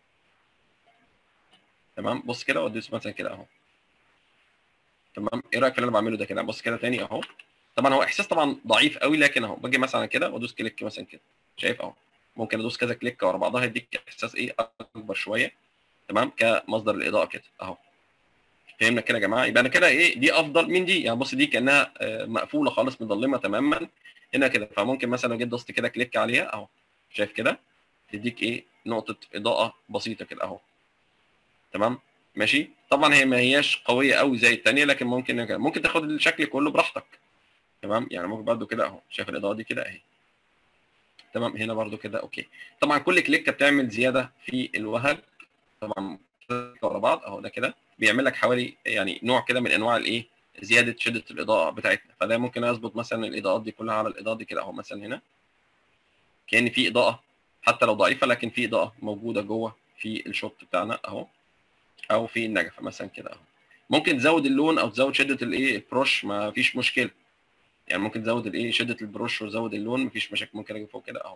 تمام بص كده وادوس مثلا كده اهو تمام ايه رايك في اللي انا بعمله ده كده بص كده تاني اهو طبعا هو احساس طبعا ضعيف قوي لكن اهو باجي مثلا كده وادوس كليك مثلا كده شايف اهو ممكن ادوس كذا كليك ورا بعضها يديك احساس ايه اكبر شويه تمام كمصدر الاضاءه كده اهو فهمنا كده يا جماعه يبقى انا كده ايه دي افضل من دي يعني بص دي كانها آه، مقفوله خالص مظلمه تماما هنا كده فممكن مثلا لو جيت دوست كده كليك عليها اهو شايف كده تديك ايه نقطه اضاءه بسيطه كده اهو تمام ماشي طبعا هي ما هياش قويه قوي زي الثانيه لكن ممكن ممكن تاخد الشكل كله براحتك تمام يعني ممكن برده كده اهو شايف الاضاءه دي كده اهي تمام هنا برده كده اوكي طبعا كل كليكه بتعمل زياده في الوهج طبعا ورا بعض اهو ده كده بيعمل لك حوالي يعني نوع كده من انواع الايه زياده شده الاضاءه بتاعتنا فده ممكن اظبط مثلا الاضاءات دي كلها على الاضاءه دي كده اهو مثلا هنا كان في اضاءه حتى لو ضعيفه لكن في اضاءه موجوده جوه في الشوت بتاعنا اهو او في النجفه مثلا كده اهو ممكن تزود اللون او تزود شده الايه البروش ما فيش مشكله يعني ممكن تزود الايه شده البروش وتزود اللون مفيش مشاكل ممكن اجي فوق كده اهو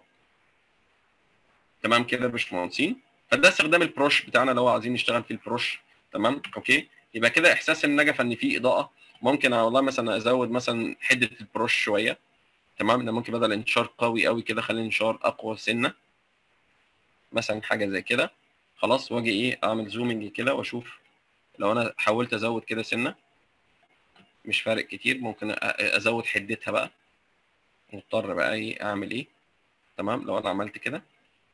تمام كده يا باشمهندسين فده استخدام البروش بتاعنا لو عايزين نشتغل في البروش تمام اوكي يبقى كده احساس النجفه ان في اضاءه ممكن والله مثلا ازود مثلا حده البروش شويه تمام انا ممكن بدل انتشار قوي قوي كده خلي انتشار اقوى سنه مثلا حاجه زي كده خلاص واجي ايه اعمل زومنج كده واشوف لو انا حاولت ازود كده سنه مش فارق كتير ممكن أ- ازود حدتها بقى مضطر بقى ايه اعمل ايه تمام لو انا عملت كده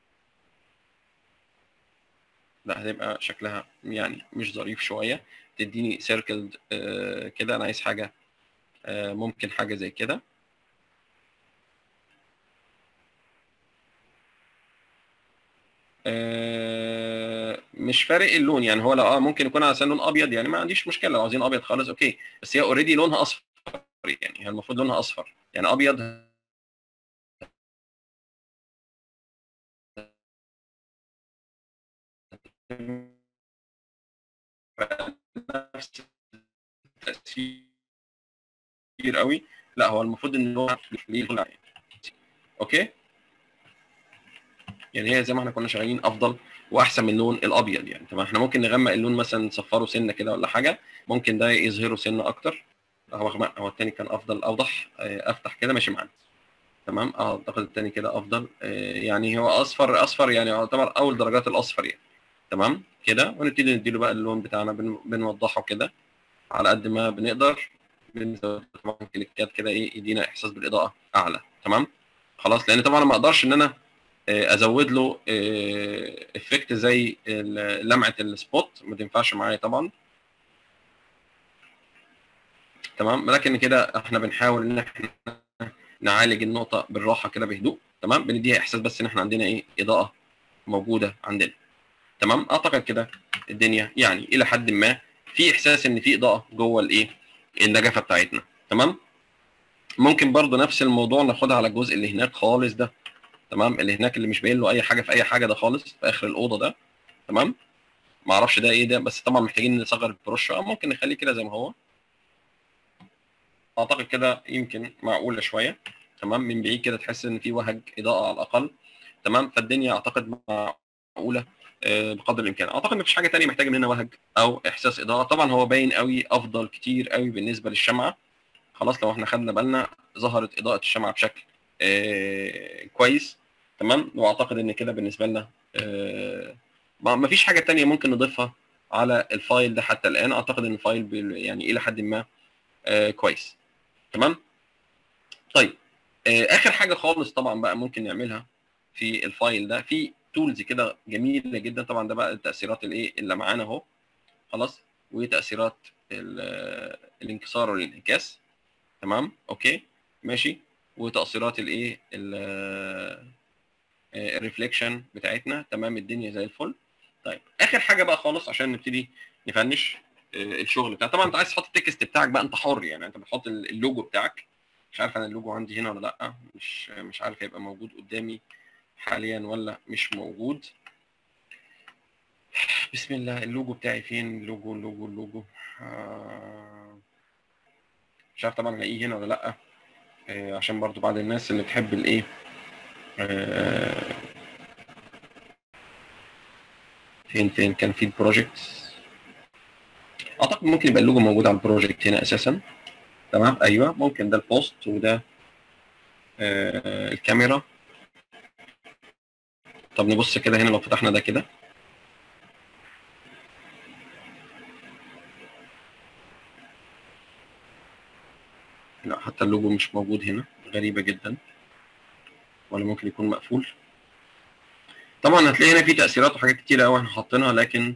لا هتبقى شكلها يعني مش ظريف شويه تديني سيركلد كده انا عايز حاجه آه، ممكن حاجه زي كده آه، مش فارق اللون يعني هو لو اه ممكن يكون على لون ابيض يعني ما عنديش مشكله لو عايزين ابيض خالص اوكي بس هي اوريدي لونها اصفر يعني هي المفروض لونها اصفر يعني ابيض نفس التأثير قوي لا هو المفروض ان هو ليه كل عين. اوكي يعني هي زي ما احنا كنا شغالين افضل واحسن من اللون الابيض يعني طبعا احنا ممكن نغمق اللون مثلا نصفره سنه كده ولا حاجه ممكن ده يظهره سنه اكتر هو غمق هو التاني كان افضل اوضح آه، افتح كده ماشي معانا تمام اه اعتقد التاني كده افضل آه، يعني هو اصفر اصفر يعني يعتبر اول درجات الاصفر يعني تمام كده ونبتدي نديله بقى اللون بتاعنا بن- بنوضحه كده على قد ما بنقدر بنزود طبعا كليكات كده ايه يدينا احساس بالاضاءه اعلى تمام خلاص لان طبعا ما اقدرش ان انا آه، ازود له افكت زي ال- لمعه السبوت ما تنفعش معايا طبعا تمام لكن كده احنا بنحاول ان احنا نعالج النقطه بالراحه كده بهدوء تمام بنديها احساس بس ان احنا عندنا ايه اضاءه موجوده عندنا تمام اعتقد كده الدنيا يعني الى حد ما في احساس ان في اضاءه جوه الايه النجفه بتاعتنا تمام ممكن برضو نفس الموضوع ناخدها على الجزء اللي هناك خالص ده تمام اللي هناك اللي مش باين له اي حاجه في اي حاجه ده خالص في اخر الاوضه ده تمام ما اعرفش ده ايه ده بس طبعا محتاجين نصغر البروش أو ممكن نخليه كده زي ما هو اعتقد كده يمكن معقوله شويه تمام من بعيد كده تحس ان في وهج اضاءه على الاقل تمام فالدنيا اعتقد معقوله آه، بقدر الامكان اعتقد مفيش حاجه تانية محتاجه مننا وهج او احساس اضاءه طبعا هو باين قوي افضل كتير قوي بالنسبه للشمعه خلاص لو احنا خدنا بالنا ظهرت اضاءه الشمعه بشكل آه، كويس تمام واعتقد ان كده بالنسبه لنا آه، ما ما فيش حاجه تانية ممكن نضيفها على الفايل ده حتى الان اعتقد ان الفايل بال- يعني الى حد ما آه كويس تمام طيب آه اخر حاجه خالص طبعا بقى ممكن نعملها في الفايل ده في تولز كده جميله جدا طبعا ده بقى التاثيرات الايه اللي معانا اهو خلاص وتاثيرات ال- الانكسار والانعكاس تمام اوكي ماشي وتاثيرات الايه الريفليكشن بتاعتنا تمام الدنيا زي الفل طيب اخر حاجه بقى خالص عشان نبتدي نفنش آه، الشغل بتاعك طبعا انت عايز تحط التكست بتاعك بقى انت حر يعني انت بتحط ال- اللوجو بتاعك مش عارف انا اللوجو عندي هنا ولا لا مش مش عارف هيبقى موجود قدامي حاليا ولا مش موجود بسم الله اللوجو بتاعي فين اللوجو اللوجو اللوجو آه، مش عارف طبعا الاقيه هنا ولا لا آه، عشان برضو بعض الناس اللي بتحب الايه آه، فين فين كان في البروجكت اعتقد ممكن يبقى اللوجو موجود على البروجكت هنا اساسا تمام ايوه ممكن ده البوست وده آه، الكاميرا طب نبص كده هنا لو فتحنا ده كده لا حتى اللوجو مش موجود هنا غريبة جدا ولا ممكن يكون مقفول طبعا هتلاقي هنا في تأثيرات وحاجات كتيرة قوي احنا حاطينها لكن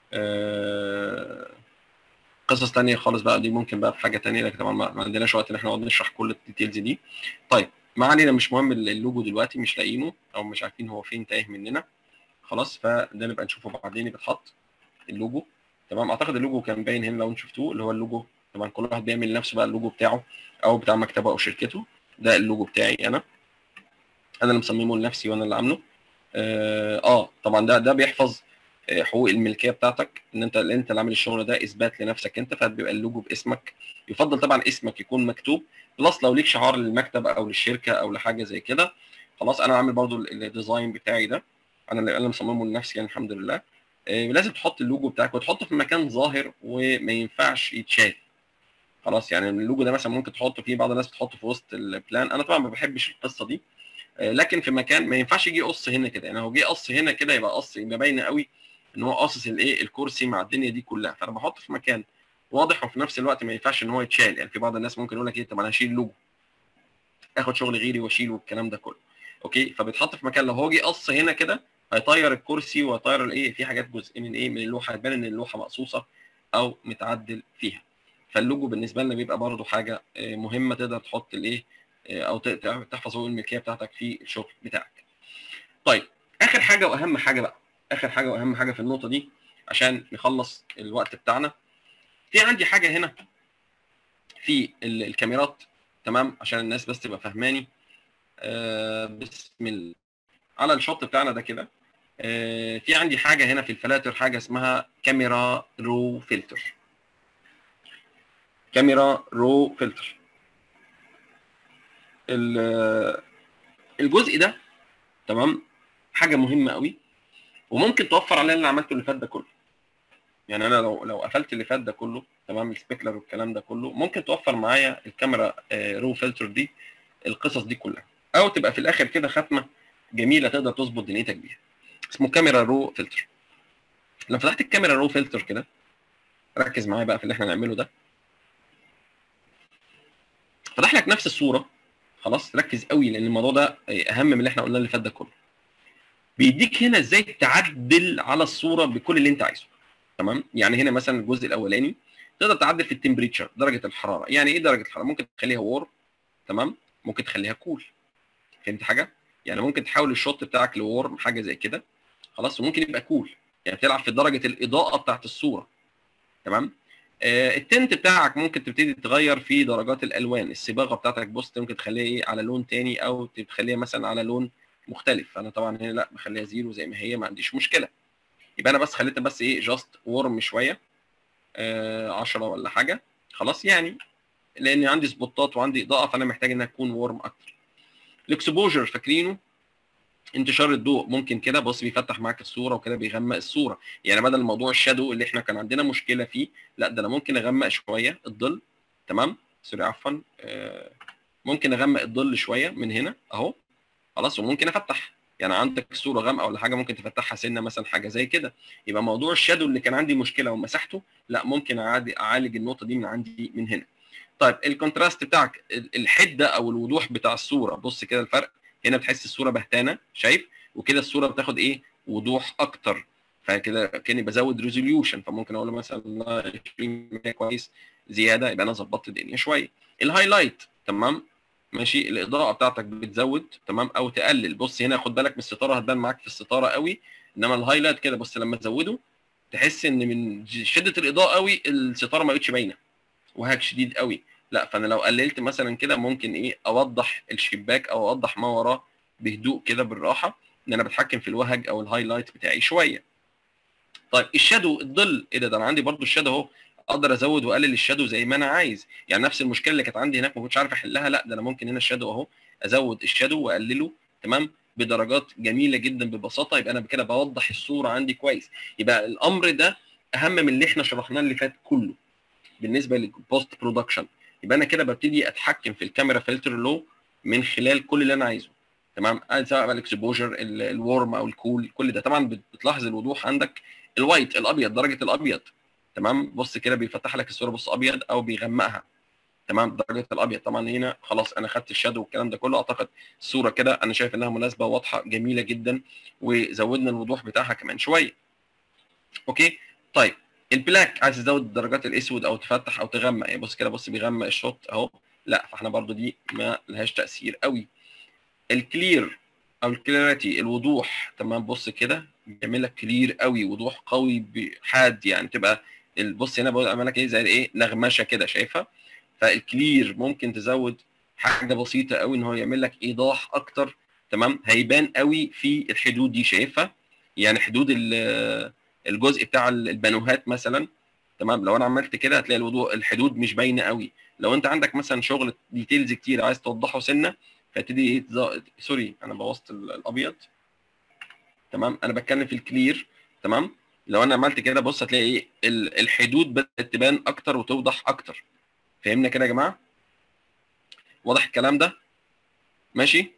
آه، قصص تانية خالص بقى دي ممكن بقى في حاجة تانية لكن طبعا ما ما عندناش وقت ان احنا نقعد نشرح كل الديتيلز دي طيب ما علينا مش مهم اللوجو دلوقتي مش لاقيينه او مش عارفين هو فين تايه مننا خلاص فده نبقى نشوفه بعدين بيتحط اللوجو تمام اعتقد اللوجو كان باين هنا لو انتوا شفتوه اللي هو اللوجو طبعا كل واحد بيعمل لنفسه بقى اللوجو بتاعه او بتاع مكتبه او شركته ده اللوجو بتاعي انا انا اللي مصممه لنفسي وانا اللي عامله اه, آه طبعا ده ده بيحفظ آه، حقوق الملكيه بتاعتك ان انت انت اللي عامل الشغل ده اثبات لنفسك انت فبيبقى اللوجو باسمك يفضل طبعا اسمك يكون مكتوب بلس لو ليك شعار للمكتب او للشركه او لحاجه زي كده خلاص انا عامل برضو ال- الديزاين بتاعي ده انا اللي انا مصممه لنفسي يعني الحمد لله آه، لازم تحط اللوجو بتاعك وتحطه في مكان ظاهر وما ينفعش يتشال خلاص يعني اللوجو ده مثلا ممكن تحطه فيه بعض الناس بتحطه في وسط البلان انا طبعا ما بحبش القصه دي آه، لكن في مكان ما ينفعش يجي قص هنا كده يعني لو جه قص هنا كده يبقى قص يبقى باينه قوي ان هو قاصص الايه الكرسي مع الدنيا دي كلها فانا بحطه في مكان واضح وفي نفس الوقت ما ينفعش ان هو يتشال يعني في بعض الناس ممكن يقول لك ايه طب انا هشيل اللوجو اخد شغل غيري واشيله والكلام ده كله اوكي فبيتحط في مكان لو هو جه قص هنا كده هيطير الكرسي وهيطير الايه في حاجات جزء من ايه من اللوحه هتبان ان اللوحه مقصوصه او متعدل فيها فاللوجو بالنسبه لنا بيبقى برضو حاجه آه، مهمه تقدر تحط الايه آه، او ت- ت- تحفظ حقوق الملكيه بتاعتك في الشغل بتاعك طيب اخر حاجه واهم حاجه بقى اخر حاجه واهم حاجه في النقطه دي عشان نخلص الوقت بتاعنا في عندي حاجه هنا في ال- الكاميرات تمام عشان الناس بس تبقى فهماني آه بسم الله على الشوت بتاعنا ده كده آه في عندي حاجه هنا في الفلاتر حاجه اسمها كاميرا رو فلتر كاميرا رو فلتر ال- الجزء ده تمام حاجه مهمه قوي وممكن توفر عليا اللي أنا عملته اللي فات ده كله يعني انا لو لو قفلت اللي فات ده كله تمام السبيكلر والكلام ده كله ممكن توفر معايا الكاميرا آه، رو فلتر دي القصص دي كلها او تبقى في الاخر كده ختمه جميله تقدر تظبط دنيتك بيها اسمه كاميرا رو فلتر لو فتحت الكاميرا رو فلتر كده ركز معايا بقى في اللي احنا هنعمله ده فتح لك نفس الصوره خلاص ركز قوي لان الموضوع ده اهم من اللي احنا قلناه اللي فات ده كله بيديك هنا ازاي تعدل على الصوره بكل اللي انت عايزه تمام يعني هنا مثلا الجزء الاولاني تقدر تعدل في التمبريتشر درجه الحراره يعني ايه درجه الحراره ممكن تخليها وور تمام ممكن تخليها كول فهمت حاجه يعني ممكن تحول الشوت بتاعك لورم حاجه زي كده خلاص وممكن يبقى كول يعني بتلعب في درجه الاضاءه بتاعت الصوره تمام آه التنت بتاعك ممكن تبتدي تغير في درجات الالوان الصباغه بتاعتك بص ممكن تخليها ايه على لون تاني او تخليها مثلا على لون مختلف انا طبعا هنا لا بخليها زيرو زي ما هي ما عنديش مشكله يبقى انا بس خليتها بس ايه جاست ورم شويه آه 10 ولا حاجه خلاص يعني لان عندي سبوتات وعندي اضاءه فانا محتاج انها تكون ورم اكتر الاكسبوجر فاكرينه انتشار الضوء ممكن كده بص بيفتح معاك الصوره وكده بيغمق الصوره يعني بدل موضوع الشادو اللي احنا كان عندنا مشكله فيه لا ده انا ممكن اغمق شويه الظل تمام سوري عفوا آه ممكن اغمق الظل شويه من هنا اهو خلاص وممكن افتح يعني عندك صوره غامقه ولا حاجه ممكن تفتحها سنه مثلا حاجه زي كده يبقى موضوع الشادو اللي كان عندي مشكله ومسحته لا ممكن اعادي اعالج النقطه دي من عندي من هنا طيب الكونتراست بتاعك ال- الحده او الوضوح بتاع الصوره بص كده الفرق هنا بتحس الصوره بهتانه شايف وكده الصوره بتاخد ايه وضوح اكتر فكده كاني بزود ريزوليوشن فممكن اقول له مثلا لا 20 كويس زياده يبقى انا ظبطت الدنيا شويه الهايلايت تمام ماشي الاضاءه بتاعتك بتزود تمام او تقلل بص هنا خد بالك من الستاره هتبان معاك في الستاره قوي انما الهايلايت كده بص لما تزوده تحس ان من شده الاضاءه قوي الستاره ما بقتش باينه وهاك شديد قوي لا فانا لو قللت مثلا كده ممكن ايه اوضح الشباك او اوضح ما وراه بهدوء كده بالراحه ان انا بتحكم في الوهج او الهايلايت بتاعي شويه طيب الشادو الظل ايه ده ده انا عندي برضو الشادو اهو اقدر ازود واقلل الشادو زي ما انا عايز يعني نفس المشكله اللي كانت عندي هناك ما كنتش عارف احلها لا ده انا ممكن هنا الشادو اهو ازود الشادو واقلله تمام بدرجات جميله جدا ببساطه يبقى انا كده بوضح الصوره عندي كويس يبقى الامر ده اهم من اللي احنا شرحناه اللي فات كله بالنسبه للبوست برودكشن يبقى انا كده ببتدي اتحكم في الكاميرا فلتر لو من خلال كل اللي انا عايزه تمام سواء بقى الاكسبوجر الورم او الكول كل ده طبعا بتلاحظ الوضوح عندك الوايت الابيض درجه الابيض تمام بص كده بيفتح لك الصوره بص ابيض او بيغمقها تمام درجه الابيض طبعا هنا خلاص انا خدت الشادو والكلام ده كله اعتقد الصوره كده انا شايف انها مناسبه واضحه جميله جدا وزودنا الوضوح بتاعها كمان شويه اوكي طيب البلاك عايز تزود درجات الاسود او تفتح او تغمق يعني بص كده بص بيغمق الشوت اهو لا فاحنا برضو دي ما لهاش تاثير قوي الكلير او الكليرتي الوضوح تمام بص كده بيعمل لك كلير قوي وضوح قوي حاد يعني تبقى بص هنا بقول اعمل لك ايه زي ايه نغمشه كده شايفها فالكلير ممكن تزود حاجه بسيطه قوي ان هو يعمل لك ايضاح اكتر تمام هيبان قوي في الحدود دي شايفها يعني حدود الجزء بتاع البانوهات مثلا تمام لو انا عملت كده هتلاقي الوضوح الحدود مش باينه قوي لو انت عندك مثلا شغل ديتيلز كتير عايز توضحه سنه فتبتدي ايه تز... سوري انا بوظت الابيض تمام انا بتكلم في الكلير تمام لو انا عملت كده بص هتلاقي ايه الحدود بدات تبان اكتر وتوضح اكتر فهمنا كده يا جماعه واضح الكلام ده ماشي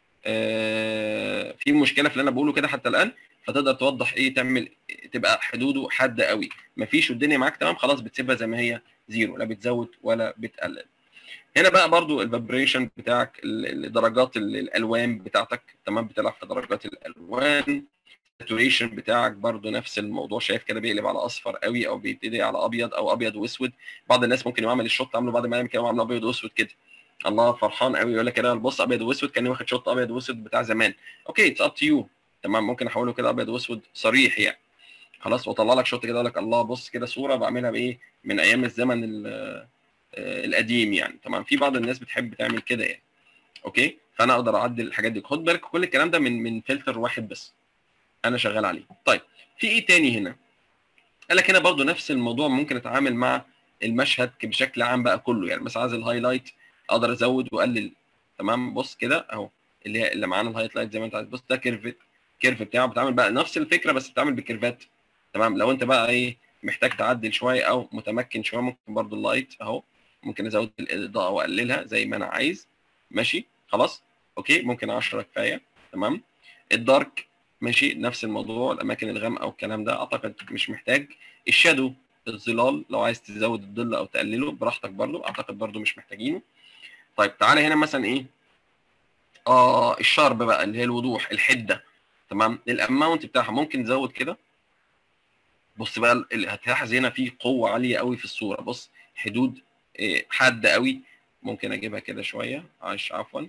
آه في مشكله في اللي انا بقوله كده حتى الان فتقدر توضح ايه تعمل تبقى حدوده حاده قوي مفيش والدنيا معاك تمام خلاص بتسيبها زي ما هي زيرو لا بتزود ولا بتقلل هنا بقى برضو الفابريشن بتاعك درجات الالوان بتاعتك تمام بتلعب في درجات الالوان الساتوريشن بتاعك برضو نفس الموضوع شايف كده بيقلب على اصفر قوي او بيبتدي على ابيض او ابيض واسود بعض الناس ممكن يعمل الشوط عامله بعد ما يعمل كده عامله ابيض واسود كده الله فرحان قوي يقول لك كده بص ابيض واسود كان واخد شوط ابيض واسود بتاع زمان اوكي اتس اب تو يو تمام ممكن احوله كده ابيض واسود صريح يعني خلاص واطلع لك شوط كده اقول لك الله بص كده صوره بعملها بايه من ايام الزمن القديم يعني تمام في بعض الناس بتحب تعمل كده يعني اوكي فانا اقدر اعدل الحاجات دي خد بالك كل الكلام ده من من فلتر واحد بس انا شغال عليه طيب في ايه تاني هنا قال لك هنا برضو نفس الموضوع ممكن اتعامل مع المشهد بشكل عام بقى كله يعني مثلا عايز الهايلايت اقدر ازود واقلل تمام بص كده اهو اللي هي اللي معانا الهايلايت زي ما انت عايز بص ده كيرف كيرف بتاعه بتعمل بقى نفس الفكره بس بتعمل بكيرفات تمام لو انت بقى ايه محتاج تعدل شويه او متمكن شويه ممكن برضو اللايت اهو ممكن ازود الاضاءه واقللها زي ما انا عايز ماشي خلاص اوكي ممكن 10 كفايه تمام الدارك ماشي نفس الموضوع الاماكن الغامقه والكلام ده اعتقد مش محتاج الشادو الظلال لو عايز تزود الظل او تقلله براحتك برضو اعتقد برضو مش محتاجينه طيب تعالى هنا مثلا ايه اه الشارب بقى اللي هي الوضوح الحده تمام الاماونت بتاعها ممكن نزود كده بص بقى هتلاحظ هنا في قوه عاليه قوي في الصوره بص حدود إيه حاده قوي ممكن اجيبها كده شويه عايش عفوا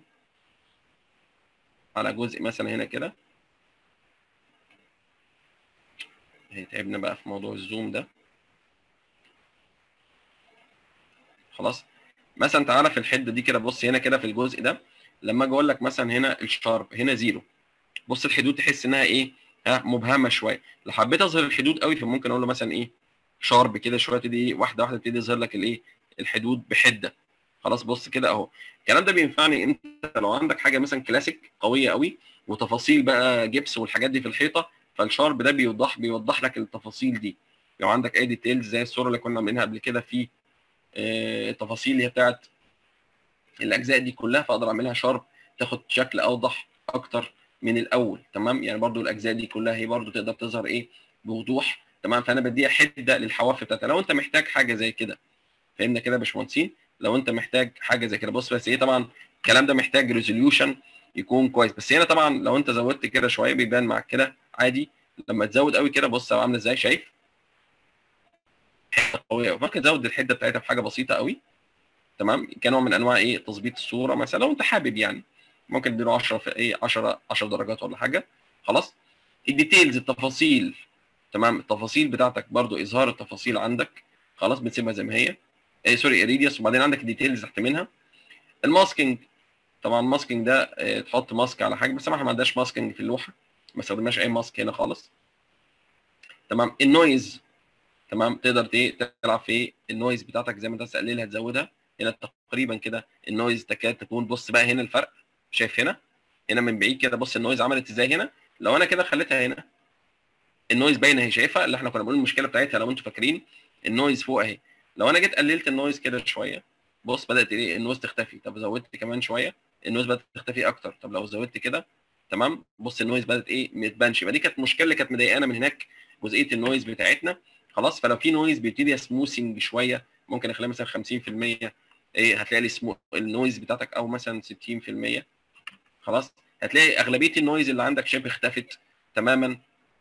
على جزء مثلا هنا كده هيتعبنا بقى في موضوع الزوم ده خلاص مثلا تعالى في الحده دي كده بص هنا كده في الجزء ده لما اجي اقول لك مثلا هنا الشارب هنا زيرو بص الحدود تحس انها ايه ها مبهمه شويه لو حبيت اظهر الحدود قوي فممكن اقول له مثلا ايه شارب كده شويه تبتدي ايه واحده واحده تبتدي يظهر لك الايه الحدود بحده خلاص بص كده اهو الكلام ده بينفعني انت لو عندك حاجه مثلا كلاسيك قويه قوي وتفاصيل بقى جبس والحاجات دي في الحيطه فالشارب ده بيوضح بيوضح لك التفاصيل دي لو عندك اي ديتيلز زي الصوره اللي كنا عاملينها قبل كده في التفاصيل اللي هي بتاعت الاجزاء دي كلها فاقدر اعملها شارب تاخد شكل اوضح اكتر من الاول تمام يعني برضو الاجزاء دي كلها هي برضو تقدر تظهر ايه بوضوح تمام فانا بديها حده للحواف بتاعتها لو انت محتاج حاجه زي كده فهمنا كده يا باشمهندسين لو انت محتاج حاجه زي كده بص بس ايه طبعا الكلام ده محتاج ريزوليوشن يكون كويس بس هنا طبعا لو انت زودت كده شويه بيبان معاك كده عادي لما تزود قوي كده بص عامله ازاي شايف حته قويه ممكن تزود الحده بتاعتها بحاجه بسيطه قوي تمام كنوع من انواع ايه تظبيط الصوره مثلا لو انت حابب يعني ممكن تديله 10 في ايه 10 10 درجات ولا حاجه خلاص الديتيلز التفاصيل تمام التفاصيل بتاعتك برضو اظهار التفاصيل عندك خلاص بتسيبها زي ما هي ايه سوري اريديوس وبعدين عندك الديتيلز تحت منها الماسكينج طبعا الماسكينج ده اه تحط ماسك على حاجه بس احنا ما عندناش ماسكينج في اللوحه ما استخدمناش اي ماسك هنا خالص تمام النويز تمام تقدر ايه تلعب في النويز بتاعتك زي ما انت تقللها تزودها هنا تقريبا كده النويز تكاد تكون بص بقى هنا الفرق شايف هنا هنا من بعيد كده بص النويز عملت ازاي هنا لو انا كده خليتها هنا النويز باينه اهي شايفها اللي احنا كنا بنقول المشكله بتاعتها لو انتوا فاكرين النويز فوق اهي لو انا جيت قللت النويز كده شويه بص بدات ايه النويز تختفي طب زودت كمان شويه النويز بدات تختفي اكتر طب لو زودت كده تمام بص النويز بدات ايه ما تبانش يبقى دي كانت مشكله اللي كانت مضايقانا من هناك جزئيه النويز بتاعتنا خلاص فلو في نويز بيبتدي سموثنج شويه ممكن اخليها مثلا 50% ايه هتلاقي لي سمو النويز بتاعتك او مثلا 60% خلاص هتلاقي اغلبيه النويز اللي عندك شبه اختفت تماما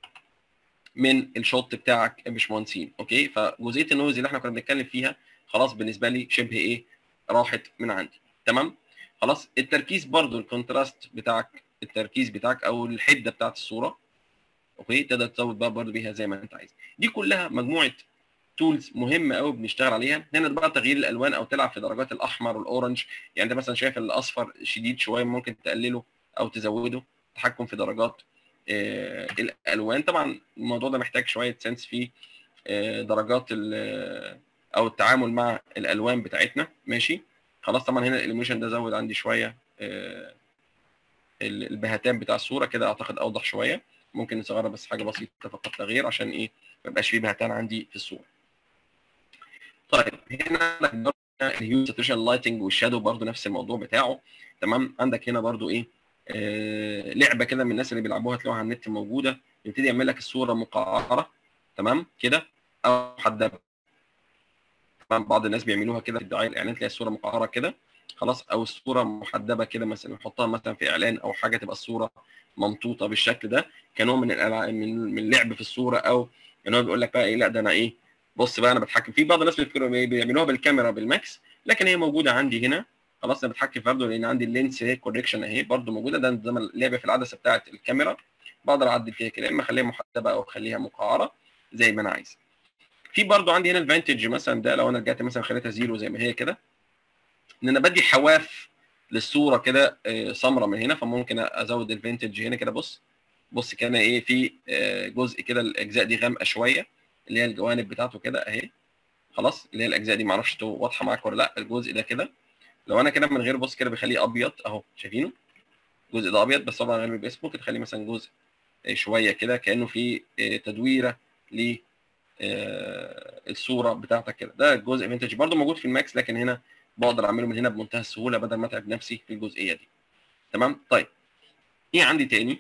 من الشوت بتاعك يا باشمهندسين اوكي فجزئيه النويز اللي احنا كنا بنتكلم فيها خلاص بالنسبه لي شبه ايه راحت من عندي تمام خلاص التركيز برضو الكونتراست بتاعك التركيز بتاعك او الحده بتاعت الصوره اوكي تقدر تزود بقى برضو بيها زي ما انت عايز دي كلها مجموعه تولز مهمه قوي بنشتغل عليها هنا بقى تغيير الالوان او تلعب في درجات الاحمر والاورنج يعني انت مثلا شايف الاصفر شديد شويه ممكن تقلله او تزوده تحكم في درجات آه الالوان طبعا الموضوع ده محتاج شويه سنس في آه درجات او التعامل مع الالوان بتاعتنا ماشي خلاص طبعا هنا الاليميشن ده زود عندي شويه آه البهتان بتاع الصوره كده اعتقد اوضح شويه ممكن نصغرها بس حاجه بسيطه فقط تغيير عشان ايه ما يبقاش فيه بهتان عندي في الصوره طيب هنا عندك الهيو ساتوريشن لايتنج والشادو برضو نفس الموضوع بتاعه تمام عندك هنا برضو ايه آه لعبه كده من الناس اللي بيلعبوها تلاقوها على النت موجوده يبتدي يعمل لك الصوره مقعره تمام كده او محدبه طبعا بعض الناس بيعملوها كده في الدعايه الاعلان تلاقي الصوره مقعره كده خلاص او الصوره محدبه كده مثلا نحطها مثلا في اعلان او حاجه تبقى الصوره ممطوطه بالشكل ده كنوع من الالعاب من من اللعب في الصوره او ان هو بيقول لك بقى ايه لا ده انا ايه بص بقى انا بتحكم في بعض الناس بيعملوها بالكاميرا بالماكس لكن هي موجوده عندي هنا خلاص انا بتحكم برضه لان عندي اللينس اهي كوريكشن اهي برضه موجوده ده زي ما لعبه في العدسه بتاعه الكاميرا بقدر اعدل فيها كده اما اخليها محدبه او اخليها مقعره زي ما انا عايز في برضه عندي هنا الفانتج مثلا ده لو انا رجعت مثلا خليتها زيرو زي ما هي كده ان انا بدي حواف للصوره كده سمراء من هنا فممكن ازود الفانتج هنا كده بص بص كان ايه في جزء كده الاجزاء دي غامقه شويه اللي هي الجوانب بتاعته كده اهي خلاص اللي هي الاجزاء دي معرفش واضحه معاك ولا لا الجزء ده كده لو انا كده من غير بص كده بخليه ابيض اهو شايفينه الجزء ده ابيض بس طبعا غير باسمه كده تخليه مثلا جزء شويه كده كانه في تدويره ل الصوره بتاعتك كده ده الجزء فينتج برده موجود في الماكس لكن هنا بقدر اعمله من هنا بمنتهى السهوله بدل ما اتعب نفسي في الجزئيه دي تمام طيب ايه عندي تاني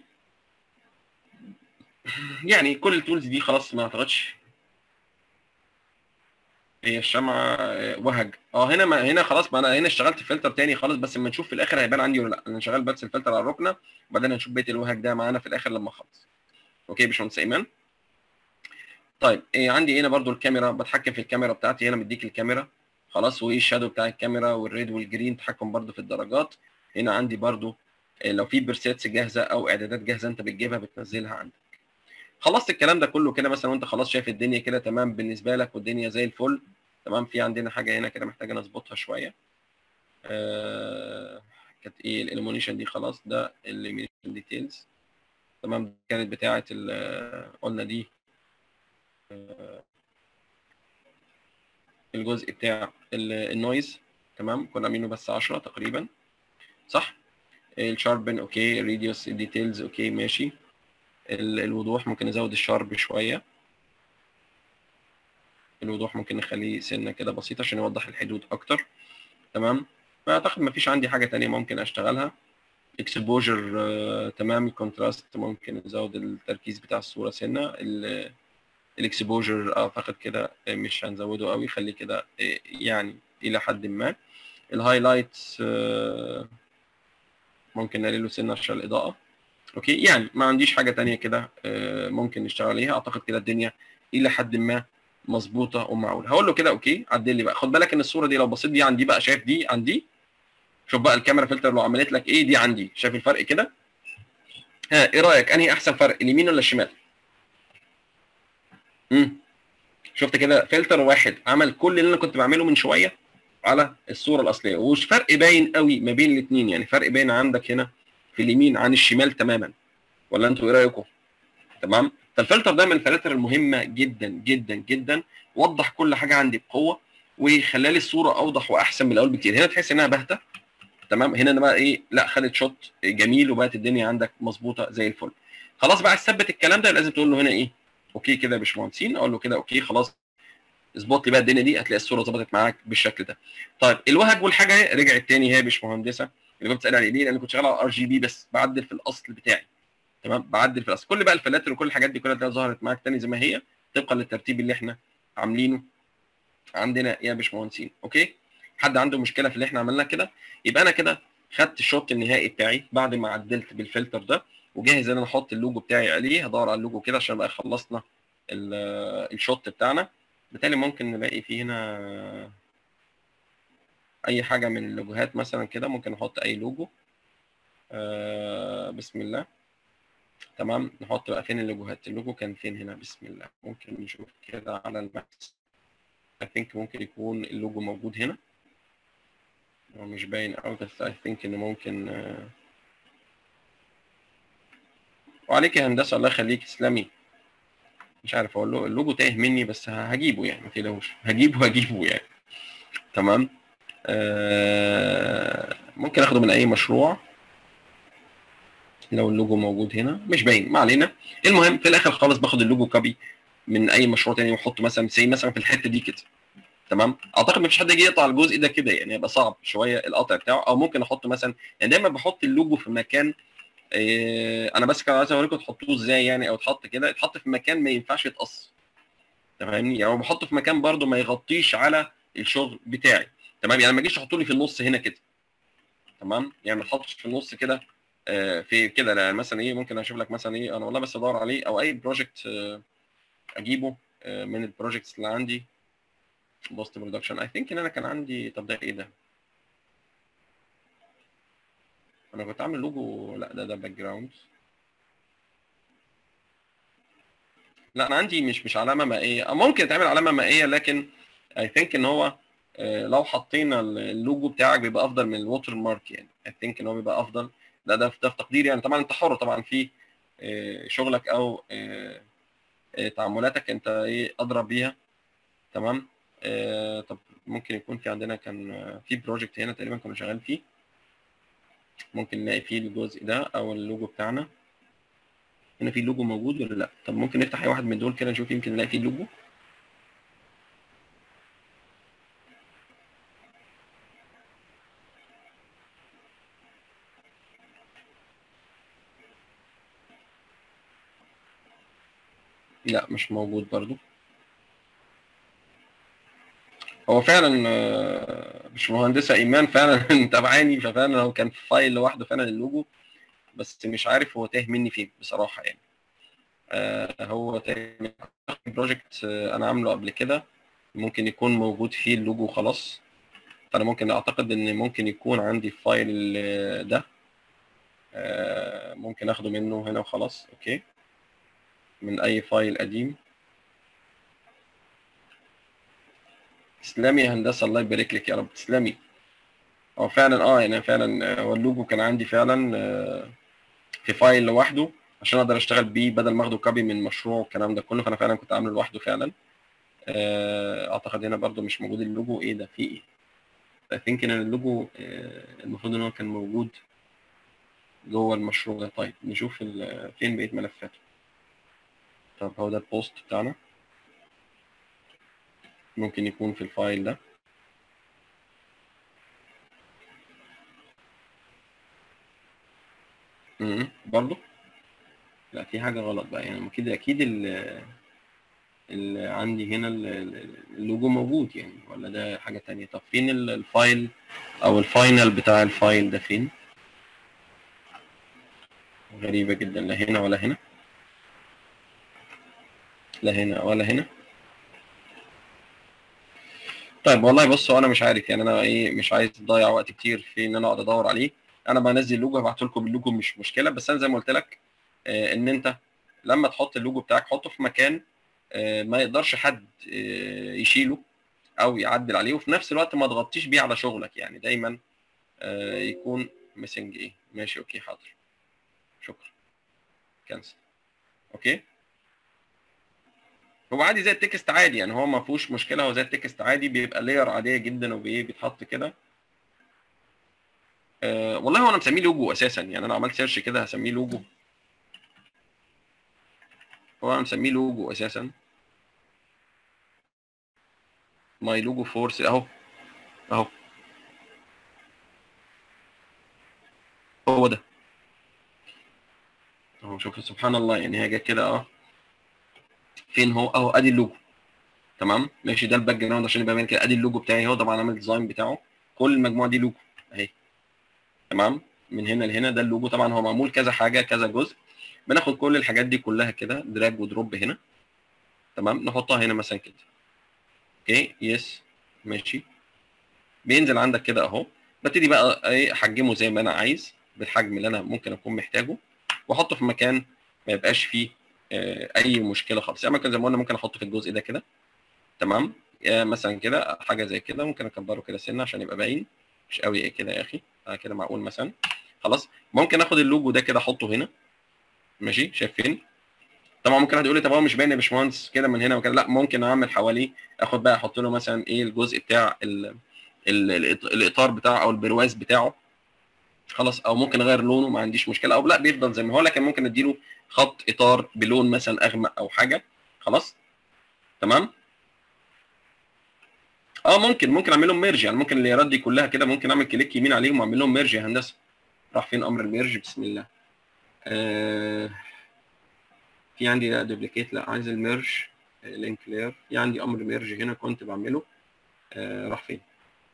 يعني كل التولز دي خلاص ما اعتقدش هي الشمعة وهج اه هنا ما هنا خلاص ما انا هنا اشتغلت فلتر تاني خالص بس اما نشوف في الاخر هيبان عندي ولا لا انا شغال بس الفلتر على الركنه وبعدين هنشوف بقيه الوهج ده معانا في الاخر لما اخلص اوكي يا باشمهندس ايمان طيب إيه عندي هنا برضو الكاميرا بتحكم في الكاميرا بتاعتي هنا مديك الكاميرا خلاص وايه الشادو بتاع الكاميرا والريد والجرين تحكم برضو في الدرجات هنا عندي برضو لو في برسيتس جاهزه او اعدادات جاهزه انت بتجيبها بتنزلها عندك خلصت الكلام ده كله كده مثلا وانت خلاص شايف الدنيا كده تمام بالنسبه لك والدنيا زي الفل تمام في عندنا حاجه هنا كده محتاجه نظبطها شويه آه كانت ايه الاليمونيشن دي خلاص ده الاليمونيشن ديتيلز تمام كانت بتاعه قلنا دي آه الجزء بتاع النويز تمام كنا عاملينه بس 10 تقريبا صح الشاربن اوكي الريديوس الديتيلز اوكي ماشي الوضوح ممكن نزود الشارب شويه الوضوح ممكن نخليه سنه كده بسيطه عشان يوضح الحدود اكتر تمام فاعتقد مفيش عندي حاجه تانية ممكن اشتغلها اكسبوجر تمام الكونتراست ممكن نزود التركيز بتاع الصوره سنه الاكسبوجر اعتقد كده آه، مش هنزوده قوي خليه كده آه، يعني الى حد ما الهايلايتس آه، ممكن نقلله سنه عشان الاضاءه اوكي يعني ما عنديش حاجه تانية كده آه، ممكن نشتغل عليها اعتقد كده الدنيا الى حد ما مظبوطه ومعقوله هقول له كده اوكي عدل لي بقى خد بالك ان الصوره دي لو بصيت دي عندي بقى شايف دي عندي شوف بقى الكاميرا فلتر لو عملت لك ايه دي عندي شايف الفرق كده ها ايه رايك انهي احسن فرق اليمين ولا الشمال امم شفت كده فلتر واحد عمل كل اللي انا كنت بعمله من شويه على الصوره الاصليه ومش فرق باين قوي ما بين الاثنين يعني فرق باين عندك هنا في اليمين عن الشمال تماما ولا انتوا ايه رايكم تمام فالفلتر ده من الفلاتر المهمه جدا جدا جدا وضح كل حاجه عندي بقوه وخلى لي الصوره اوضح واحسن من الاول بكتير هنا تحس انها باهته تمام هنا انا بقى ايه لا خدت شوت جميل وبقت الدنيا عندك مظبوطه زي الفل خلاص بقى تثبت الكلام ده لازم تقول له هنا ايه اوكي كده يا باشمهندسين اقول له كده اوكي خلاص اظبط لي بقى الدنيا دي هتلاقي الصوره ظبطت معاك بالشكل ده طيب الوهج والحاجه اهي رجعت تاني هي يا باشمهندسه اللي كنت بتسال عليه ليه لان كنت شغال على ار جي بي بس بعدل في الاصل بتاعي تمام بعدل في الاصل كل بقى الفلاتر وكل الحاجات دي كلها تلاقيها ظهرت معاك تاني زي ما هي طبقا للترتيب اللي احنا عاملينه عندنا يا باشمهندسين اوكي حد عنده مشكله في اللي احنا عملناه كده يبقى انا كده خدت الشوط النهائي بتاعي بعد ما عدلت بالفلتر ده وجاهز ان انا احط اللوجو بتاعي عليه هدور على اللوجو كده عشان بقى خلصنا ال- الشوت بتاعنا بالتالي ممكن نلاقي فيه هنا اي حاجه من اللوجوهات مثلا كده ممكن نحط اي لوجو آه بسم الله تمام نحط بقى فين اللوجوهات اللوجو كان فين هنا بسم الله ممكن نشوف كده على الماكس I think ممكن يكون اللوجو موجود هنا هو مش باين قوي بس I think ان ممكن آه، وعليك يا هندسه الله يخليك تسلمي مش عارف اقول له اللوجو تايه مني بس ه- هجيبه يعني ما تقلقوش هجيبه هجيبه يعني تمام آه ممكن اخده من اي مشروع لو اللوجو موجود هنا مش باين ما علينا المهم في الاخر خالص باخد اللوجو كوبي من اي مشروع تاني واحطه مثلا زي مثلا في الحته دي كده تمام اعتقد مفيش حد يجي يقطع الجزء ده كده يعني هيبقى صعب شويه القطع بتاعه او ممكن احطه مثلا يعني دايما بحط اللوجو في مكان إيه انا بس كان عايز اوريكم تحطوه ازاي يعني او تحط كده يتحط في مكان ما ينفعش يتقص تمام يعني بحطه في مكان برده ما يغطيش على الشغل بتاعي تمام يعني ما اجيش احطه لي في النص هنا كده تمام يعني ما تحطش في النص كده آه، في كده لا مثلا ايه ممكن اشوف لك مثلا ايه انا والله بس ادور عليه او اي بروجكت اجيبه آه، من البروجكتس اللي عندي بوست برودكشن اي ثينك ان انا كان عندي طب ده ايه ده انا كنت عامل لوجو لا ده ده باك جراوند لا انا عندي مش مش علامه مائيه أو ممكن تعمل علامه مائيه لكن اي ثينك ان هو آه، لو حطينا اللوجو بتاعك بيبقى افضل من الووتر مارك يعني اي ثينك ان هو بيبقى افضل ده ده ده في تقديري يعني طبعا انت حر طبعا في آه، شغلك او آه، آه، تعاملاتك انت ايه ادرى بيها تمام آه، طب ممكن يكون في عندنا كان آه، في بروجكت هنا تقريبا كنا شغال فيه ممكن نلاقي فيه الجزء ده او اللوجو بتاعنا هنا في اللوجو موجود ولا لا طب ممكن نفتح اي واحد من دول كده نشوف يمكن نلاقي فيه اللوجو لا مش موجود برضو هو فعلا آه، مش مهندسة إيمان فعلا متابعاني ففعلا هو كان في فايل لوحده فعلا اللوجو بس مش عارف هو تاه مني فين بصراحة يعني آه، هو تاه مني بروجكت آه، أنا عامله قبل كده ممكن يكون موجود فيه اللوجو خلاص فأنا ممكن أعتقد إن ممكن يكون عندي الفايل آه، ده آه، ممكن أخده منه هنا وخلاص أوكي من أي فايل قديم تسلمي يا هندسه الله يبارك لك يا رب تسلمي هو فعلا اه يعني فعلا آه، هو اللوجو كان عندي فعلا آه، في فايل لوحده عشان اقدر اشتغل بيه بدل ما اخده كوبي من مشروع والكلام ده كله فانا فعلا كنت عامله لوحده فعلا آه، اعتقد هنا برضو مش موجود اللوجو ايه ده في ايه I think ان اللوجو آه، المفروض ان هو كان موجود جوه المشروع ده طيب نشوف ال- فين بقيت ملفاته طب هو ده البوست بتاعنا ممكن يكون في الفايل ده امم برضه لا في حاجه غلط بقى يعني اكيد اكيد ال اللي عندي هنا ال- ال- اللوجو موجود يعني ولا ده حاجه تانية طب فين ال- الفايل او الفاينل بتاع الفايل ده فين غريبه جدا لا هنا ولا هنا لا هنا ولا هنا طيب والله بصوا انا مش عارف يعني انا ايه مش عايز اضيع وقت كتير في ان انا اقعد ادور عليه انا بنزل اللوجو هبعت لكم اللوجو مش مشكله بس انا زي ما قلت لك آه، ان انت لما تحط اللوجو بتاعك حطه في مكان آه، ما يقدرش حد آه، يشيله او يعدل عليه وفي نفس الوقت ما تغطيش بيه على شغلك يعني دايما آه، يكون ميسنج ايه ماشي اوكي حاضر شكرا كنسل اوكي هو عادي زي التكست عادي يعني هو ما فيهوش مشكله هو زي التكست عادي بيبقى لير عاديه جدا وبيتحط كده أه والله هو انا مسميه لوجو اساسا يعني انا عملت سيرش كده هسميه لوجو هو انا مسميه لوجو اساسا ماي لوجو فورس اهو اهو هو ده اهو شوف سبحان الله يعني هي جت كده اه فين هو اهو ادي اللوجو تمام ماشي ده الباك جراوند عشان يبقى باين كده ادي اللوجو بتاعي اهو طبعا عامل الديزاين بتاعه كل المجموعه دي لوجو اهي تمام من هنا لهنا ده اللوجو طبعا هو معمول كذا حاجه كذا جزء بناخد كل الحاجات دي كلها كده دراج ودروب هنا تمام نحطها هنا مثلا كده اوكي يس ماشي بينزل عندك كده اهو ببتدي بقى ايه احجمه زي ما انا عايز بالحجم اللي انا ممكن اكون محتاجه واحطه في مكان ما يبقاش فيه آه، اي مشكله خالص يعني ممكن زي ما قلنا ممكن احطه في الجزء ده كده تمام آه، مثلا كده حاجه زي كده ممكن اكبره كده سنه عشان يبقى باين مش قوي ايه كده يا اخي آه كده معقول مثلا خلاص ممكن اخد اللوجو ده كده احطه هنا ماشي شايفين طبعا ممكن حد يقول لي طب هو مش باين يا باشمهندس كده من هنا وكده لا ممكن اعمل حواليه اخد بقى احط له مثلا ايه الجزء بتاع ال ال ال الاطار بتاعه او البرواز بتاعه خلاص او ممكن اغير لونه ما عنديش مشكله او لا بيفضل زي ما هو لكن ممكن اديله خط اطار بلون مثلا اغمق او حاجه خلاص تمام اه ممكن ممكن اعمل لهم ميرج يعني ممكن الليرات دي كلها كده ممكن اعمل كليك يمين عليهم واعمل لهم ميرج يا هندسه راح فين امر الميرج بسم الله آه في عندي لا دوبليكيت لا عايز الميرج لينك لير في عندي امر ميرج هنا كنت بعمله آه راح فين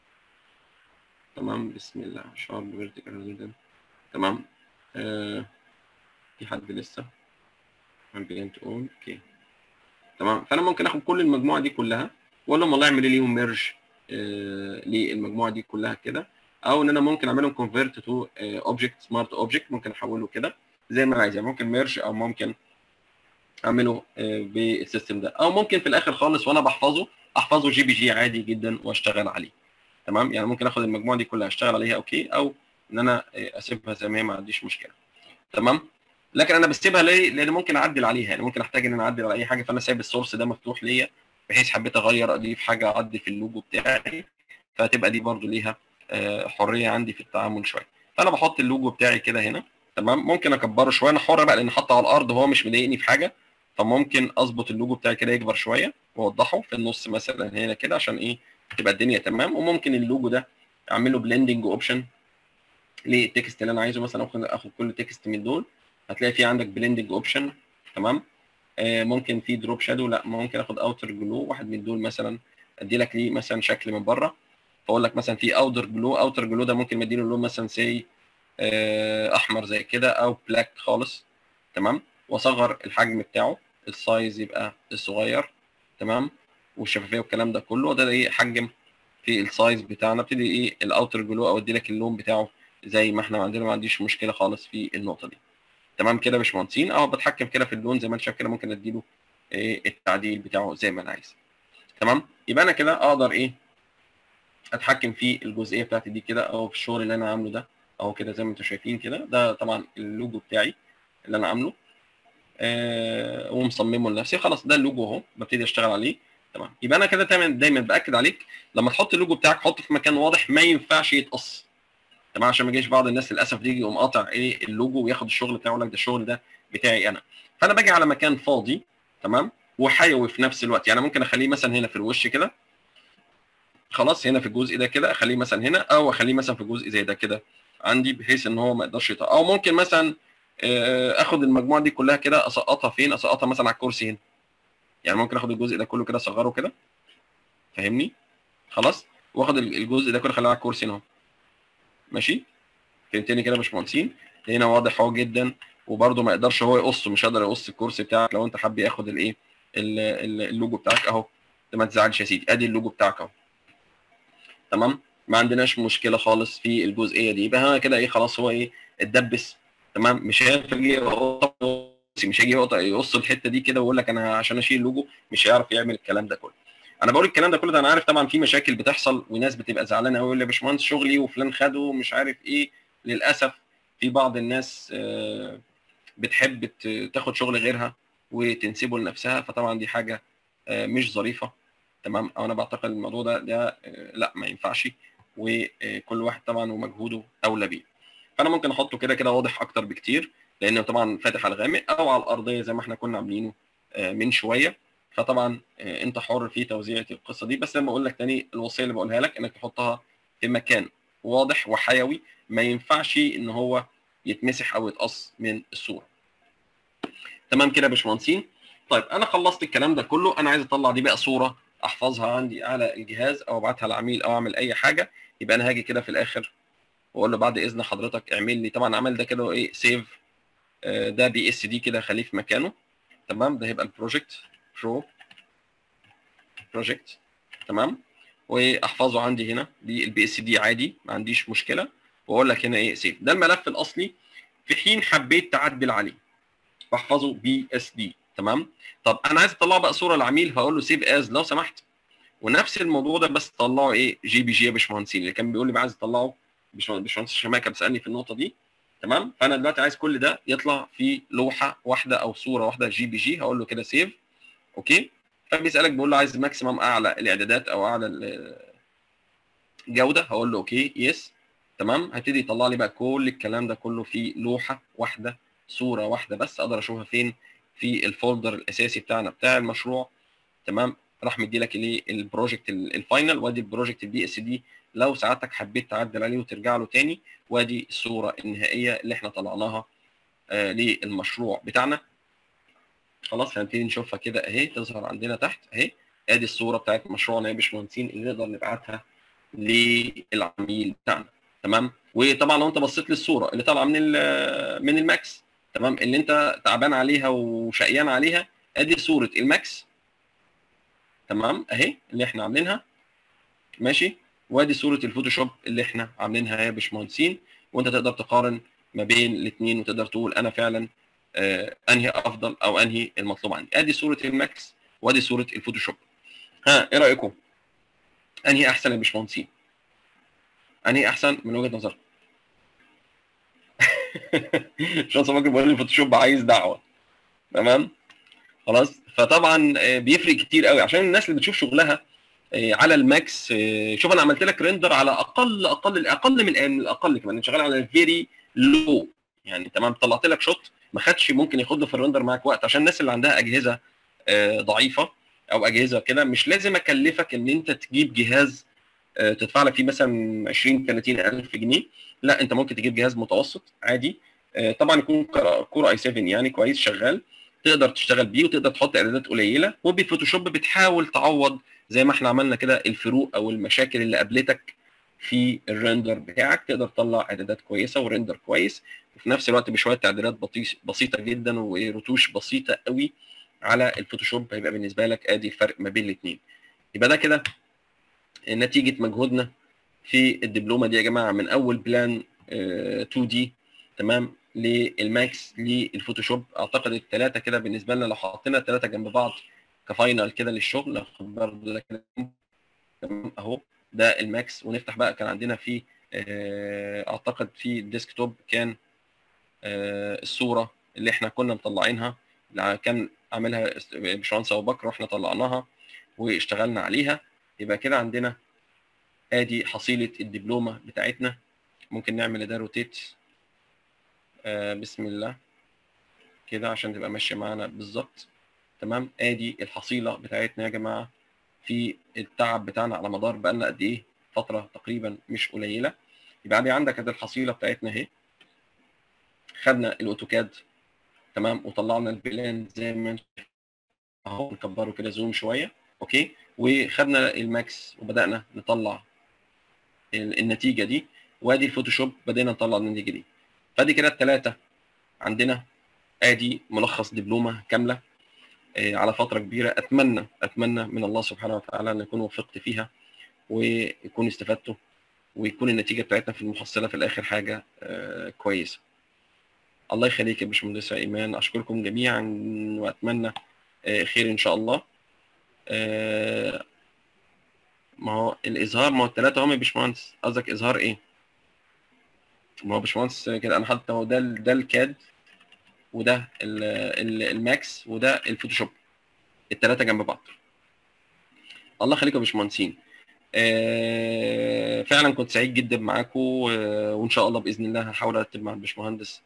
تمام بسم الله شارب فيرتيكال تمام آه في حد لسه ambient اون اوكي تمام فانا ممكن اخد كل المجموعه دي كلها واقول لهم والله اعمل لي ليهم ميرج آه للمجموعه دي كلها كده او ان انا ممكن اعملهم كونفيرت تو اوبجكت سمارت اوبجكت ممكن احوله كده زي ما انا عايز يعني ممكن ميرج او ممكن اعمله آه بالسيستم ده او ممكن في الاخر خالص وانا بحفظه احفظه جي بي جي عادي جدا واشتغل عليه تمام يعني ممكن اخد المجموعه دي كلها اشتغل عليها اوكي او ان انا آه، اسيبها زي ما هي ما عنديش مشكله تمام لكن انا بسيبها ليه؟ لان ممكن اعدل عليها يعني ممكن احتاج ان انا اعدل على اي حاجه فانا سايب السورس ده مفتوح ليا بحيث حبيت اغير اضيف حاجه اعدل في اللوجو بتاعي فتبقى دي برضو ليها آه، حريه عندي في التعامل شويه فانا بحط اللوجو بتاعي كده هنا تمام ممكن اكبره شويه انا حر بقى لان حاطه على الارض وهو مش مضايقني في حاجه فممكن اظبط اللوجو بتاعي كده يكبر شويه واوضحه في النص مثلا هنا كده عشان ايه تبقى الدنيا تمام وممكن اللوجو ده اعمله بلندنج اوبشن للتكست اللي انا عايزه مثلا ممكن اخد كل تكست من دول هتلاقي في عندك بلندنج اوبشن تمام آه ممكن في دروب شادو لا ممكن اخد اوتر جلو واحد من دول مثلا ادي لك ليه مثلا شكل من بره فاقول لك مثلا في اوتر جلو اوتر جلو ده ممكن مديله لون مثلا سي آه احمر زي كده او بلاك خالص تمام واصغر الحجم بتاعه السايز يبقى الصغير تمام والشفافيه والكلام ده كله ده ايه حجم في السايز بتاعنا ابتدي ايه الاوتر جلو او ادي لك اللون بتاعه زي ما احنا عندنا ما عنديش مشكله خالص في النقطه دي تمام كده يا باشمهندسين اهو بتحكم كده في اللون زي ما انت شايف كده ممكن اديله إيه التعديل بتاعه زي ما انا عايز تمام يبقى انا كده اقدر ايه اتحكم في الجزئيه بتاعتي دي كده او في الشغل اللي انا عامله ده اهو كده زي ما انتم شايفين كده ده طبعا اللوجو بتاعي اللي انا عامله آه ومصممه لنفسي خلاص ده اللوجو اهو ببتدي اشتغل عليه تمام يبقى انا كده دايما دايما باكد عليك لما تحط اللوجو بتاعك حطه في مكان واضح ما ينفعش يتقص تمام عشان ما يجيش بعض الناس للاسف يجي يقوم قاطع ايه اللوجو وياخد الشغل بتاعه يقول لك ده الشغل ده بتاعي انا فانا باجي على مكان فاضي تمام وحيوي في نفس الوقت يعني ممكن اخليه مثلا هنا في الوش كده خلاص هنا في الجزء ده كده اخليه مثلا هنا او اخليه مثلا في جزء زي ده كده عندي بحيث ان هو ما يقدرش يطلع او ممكن مثلا آه، اخد المجموعه دي كلها كده اسقطها فين اسقطها مثلا على الكرسي هنا يعني ممكن اخد الجزء ده كله كده اصغره كده فاهمني خلاص واخد ال- الجزء ده كله خليه على الكرسي هنا اهو. ماشي فهمتني كده يا باشمهندسين هنا واضح اهو جدا وبرده ما يقدرش هو يقصه مش هيقدر يقص الكرسي بتاعك لو انت حابب ياخد الايه ال- ال- اللوجو بتاعك اهو انت ما تزعلش يا سيدي ادي اللوجو بتاعك اهو تمام ما عندناش مشكله خالص في الجزئيه دي يبقى هنا كده ايه خلاص هو ايه اتدبس تمام مش هينفع يجي يقص- مش هيجي يقط- يقص الحته دي كده ويقول لك انا عشان اشيل اللوجو مش هيعرف يعمل الكلام ده كله انا بقول الكلام ده كله ده انا عارف طبعا في مشاكل بتحصل وناس بتبقى زعلانه قوي يقول لي يا باشمهندس شغلي وفلان خده ومش عارف ايه للاسف في بعض الناس آه، بتحب ت- تاخد شغل غيرها وتنسبه لنفسها فطبعا دي حاجه آه، مش ظريفه تمام او انا بعتقد الموضوع ده ده آه، لا ما ينفعش وكل واحد طبعا ومجهوده اولى بيه فانا ممكن احطه كده كده واضح اكتر بكتير لانه طبعا فاتح على الغامق او على الارضيه زي ما احنا كنا عاملينه آه، من شويه فطبعا آه، انت حر في توزيع القصه دي بس لما اقول لك تاني الوصيه اللي بقولها لك انك تحطها في مكان واضح وحيوي ما ينفعش ان هو يتمسح او يتقص من الصوره تمام كده يا باشمهندسين طيب انا خلصت الكلام ده كله انا عايز اطلع دي بقى صوره احفظها عندي على الجهاز او ابعتها للعميل او اعمل اي حاجه يبقى انا هاجي كده في الاخر واقول له بعد اذن حضرتك اعمل لي طبعا عمل ده كده ايه سيف ده بي اس دي كده خليه في مكانه تمام ده هيبقى البروجكت برو بروجكت تمام واحفظه عندي هنا بالبي اس دي عادي ما عنديش مشكله واقول لك هنا ايه سيف ده الملف الاصلي في حين حبيت تعدل عليه بحفظه بي اس دي تمام طب انا عايز اطلعه بقى صوره للعميل فاقول له سيف از لو سمحت ونفس الموضوع ده بس طلعه ايه جي بي جي يا باشمهندسين اللي كان بيقول لي بقى عايز اطلعه باشمهندس باشمهندس شماكه بيسالني في النقطه دي تمام فانا دلوقتي عايز كل ده يطلع في لوحه واحده او صوره واحده جي بي جي هقول له كده سيف اوكي فبيسالك بيقول له عايز ماكسيمم اعلى الاعدادات او اعلى ال- الجوده هقول له اوكي يس تمام هيبتدي يطلع لي بقى كل الكلام ده كله في لوحه واحده صوره واحده بس اقدر اشوفها فين في الفولدر الاساسي بتاعنا بتاع المشروع تمام راح مدي لك الايه البروجكت ال- الفاينل وادي البروجكت البي اس دي لو ساعتك حبيت تعدل عليه وترجع له تاني وادي الصوره النهائيه اللي احنا طلعناها آه للمشروع بتاعنا خلاص هنبتدي نشوفها كده اهي تظهر عندنا تحت اهي ادي الصوره بتاعت مشروعنا يا باشمهندسين اللي نقدر نبعتها للعميل بتاعنا تمام وطبعا لو انت بصيت للصوره اللي طالعه من ال- من الماكس تمام اللي انت تعبان عليها وشقيان عليها ادي صوره الماكس تمام اهي اللي احنا عاملينها ماشي وادي صوره الفوتوشوب اللي احنا عاملينها يا باشمهندسين وانت تقدر تقارن ما بين الاثنين وتقدر تقول انا فعلا آه انهي افضل او انهي المطلوب عندي ادي صوره الماكس وادي صوره الفوتوشوب ها ايه رايكم انهي احسن يا باشمهندسين انهي احسن من وجهه نظرك عشان صباك بيقول لي الفوتوشوب عايز دعوه تمام خلاص فطبعا آه، بيفرق كتير قوي عشان الناس اللي بتشوف شغلها آه، على الماكس آه، شوف انا عملت لك ريندر على اقل اقل اقل من من الاقل كمان انت شغال على الفيري لو يعني تمام طلعت لك شوت ما خدش ممكن ياخد له في الريندر معاك وقت عشان الناس اللي عندها اجهزه آه، ضعيفه او اجهزه كده مش لازم اكلفك ان انت تجيب جهاز آه، تدفع لك فيه مثلا 20 30 الف جنيه لا انت ممكن تجيب جهاز متوسط عادي آه، طبعا يكون كور اي 7 يعني كويس شغال تقدر تشتغل بيه وتقدر تحط اعدادات قليله وبفوتوشوب بتحاول تعوض زي ما احنا عملنا كده الفروق او المشاكل اللي قابلتك في الريندر بتاعك تقدر تطلع اعدادات كويسه وريندر كويس وفي نفس الوقت بشويه تعديلات بطيس- بسيطه جدا ورتوش بسيطه قوي على الفوتوشوب هيبقى بالنسبه لك ادي الفرق ما بين الاثنين يبقى ده كده نتيجه مجهودنا في الدبلومه دي يا جماعه من اول بلان آه، 2 دي تمام للماكس للفوتوشوب اعتقد الثلاثه كده بالنسبه لنا لو حطينا الثلاثه جنب بعض كفاينل كده للشغل ناخد برضه ده كده تمام اهو ده الماكس ونفتح بقى كان عندنا في آه، اعتقد في الديسكتوب كان آه، الصوره اللي احنا كنا مطلعينها اللي كان عاملها باشمهندس ابو بكر واحنا طلعناها واشتغلنا عليها يبقى كده عندنا ادي حصيله الدبلومه بتاعتنا ممكن نعمل ده روتيت آه بسم الله كده عشان تبقى ماشيه معانا بالظبط تمام ادي الحصيله بتاعتنا يا جماعه في التعب بتاعنا على مدار بقالنا قد ايه فتره تقريبا مش قليله يبقى عندي عندك ادي الحصيله بتاعتنا اهي خدنا الاوتوكاد تمام وطلعنا البلان زي ما انت شايف. اهو نكبره كده زوم شويه اوكي وخدنا الماكس وبدانا نطلع ال- النتيجه دي وادي الفوتوشوب بدينا نطلع النتيجه دي فادي كده الثلاثه عندنا ادي ملخص دبلومه كامله آه، على فتره كبيره اتمنى اتمنى من الله سبحانه وتعالى ان اكون وفقت فيها ويكون استفدتوا ويكون النتيجه بتاعتنا في المحصله في الاخر حاجه آه، كويسه الله يخليك يا باشمهندسه ايمان اشكركم جميعا واتمنى آه، خير ان شاء الله آه، ما هو الاظهار ما هو الثلاثه هم يا باشمهندس قصدك اظهار ايه ما هو باشمهندس كده انا حاطط اهو ده ال- ده الكاد وده ال- ال- الماكس وده الفوتوشوب الثلاثه جنب بعض الله يخليكم يا باشمهندسين آه، فعلا كنت سعيد جدا معاكم آه، وان شاء الله باذن الله هحاول ارتب مع الباشمهندس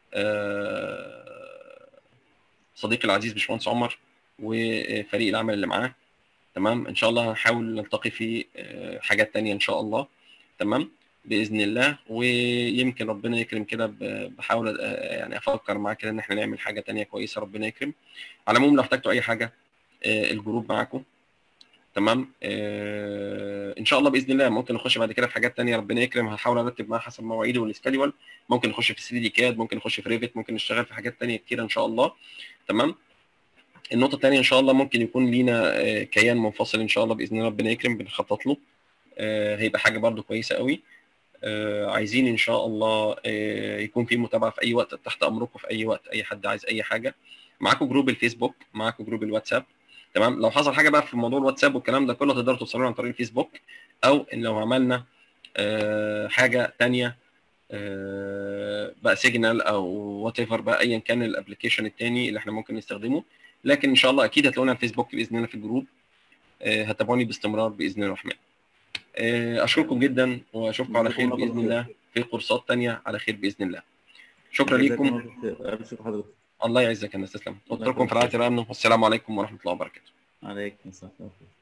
آه، صديقي العزيز باشمهندس عمر وفريق العمل اللي معاه تمام ان شاء الله هنحاول نلتقي في آه، حاجات تانية ان شاء الله تمام باذن الله ويمكن ربنا يكرم كده ب- بحاول آه، يعني افكر معاه كده ان احنا نعمل حاجه تانية كويسه ربنا يكرم على العموم لو احتجتوا اي حاجه آه، الجروب معاكم تمام آه ان شاء الله باذن الله ممكن نخش بعد كده في حاجات تانية ربنا يكرم هحاول ارتب معاها حسب مواعيدي والسكادول ممكن نخش في 3 دي كاد ممكن نخش في ريفت ممكن نشتغل في حاجات تانية كتير ان شاء الله تمام النقطه الثانيه ان شاء الله ممكن يكون لينا آه، كيان منفصل ان شاء الله باذن الله ربنا يكرم بنخطط له آه، هيبقى حاجه برده كويسه قوي آه، عايزين ان شاء الله آه، يكون في متابعه في اي وقت تحت امركم في اي وقت اي حد عايز اي حاجه معاكم جروب الفيسبوك معاكم جروب الواتساب تمام لو حصل حاجه بقى في موضوع الواتساب والكلام ده كله تقدروا توصلوا عن طريق الفيسبوك او ان لو عملنا آه، حاجه تانية آه، بقى سيجنال او وات ايفر بقى ايا كان الابلكيشن التاني اللي احنا ممكن نستخدمه لكن ان شاء الله اكيد هتلاقونا على الفيسبوك باذن الله في الجروب آه، هتابعوني باستمرار باذن الله الرحمن آه، اشكركم جدا واشوفكم على خير باذن الله في كورسات تانية على خير باذن الله شكرا لكم شكرا حضرتك الله يعزك يا ناس تسلم قلت لكم في رعايه الامن والسلام عليكم ورحمه الله وبركاته عليكم السلام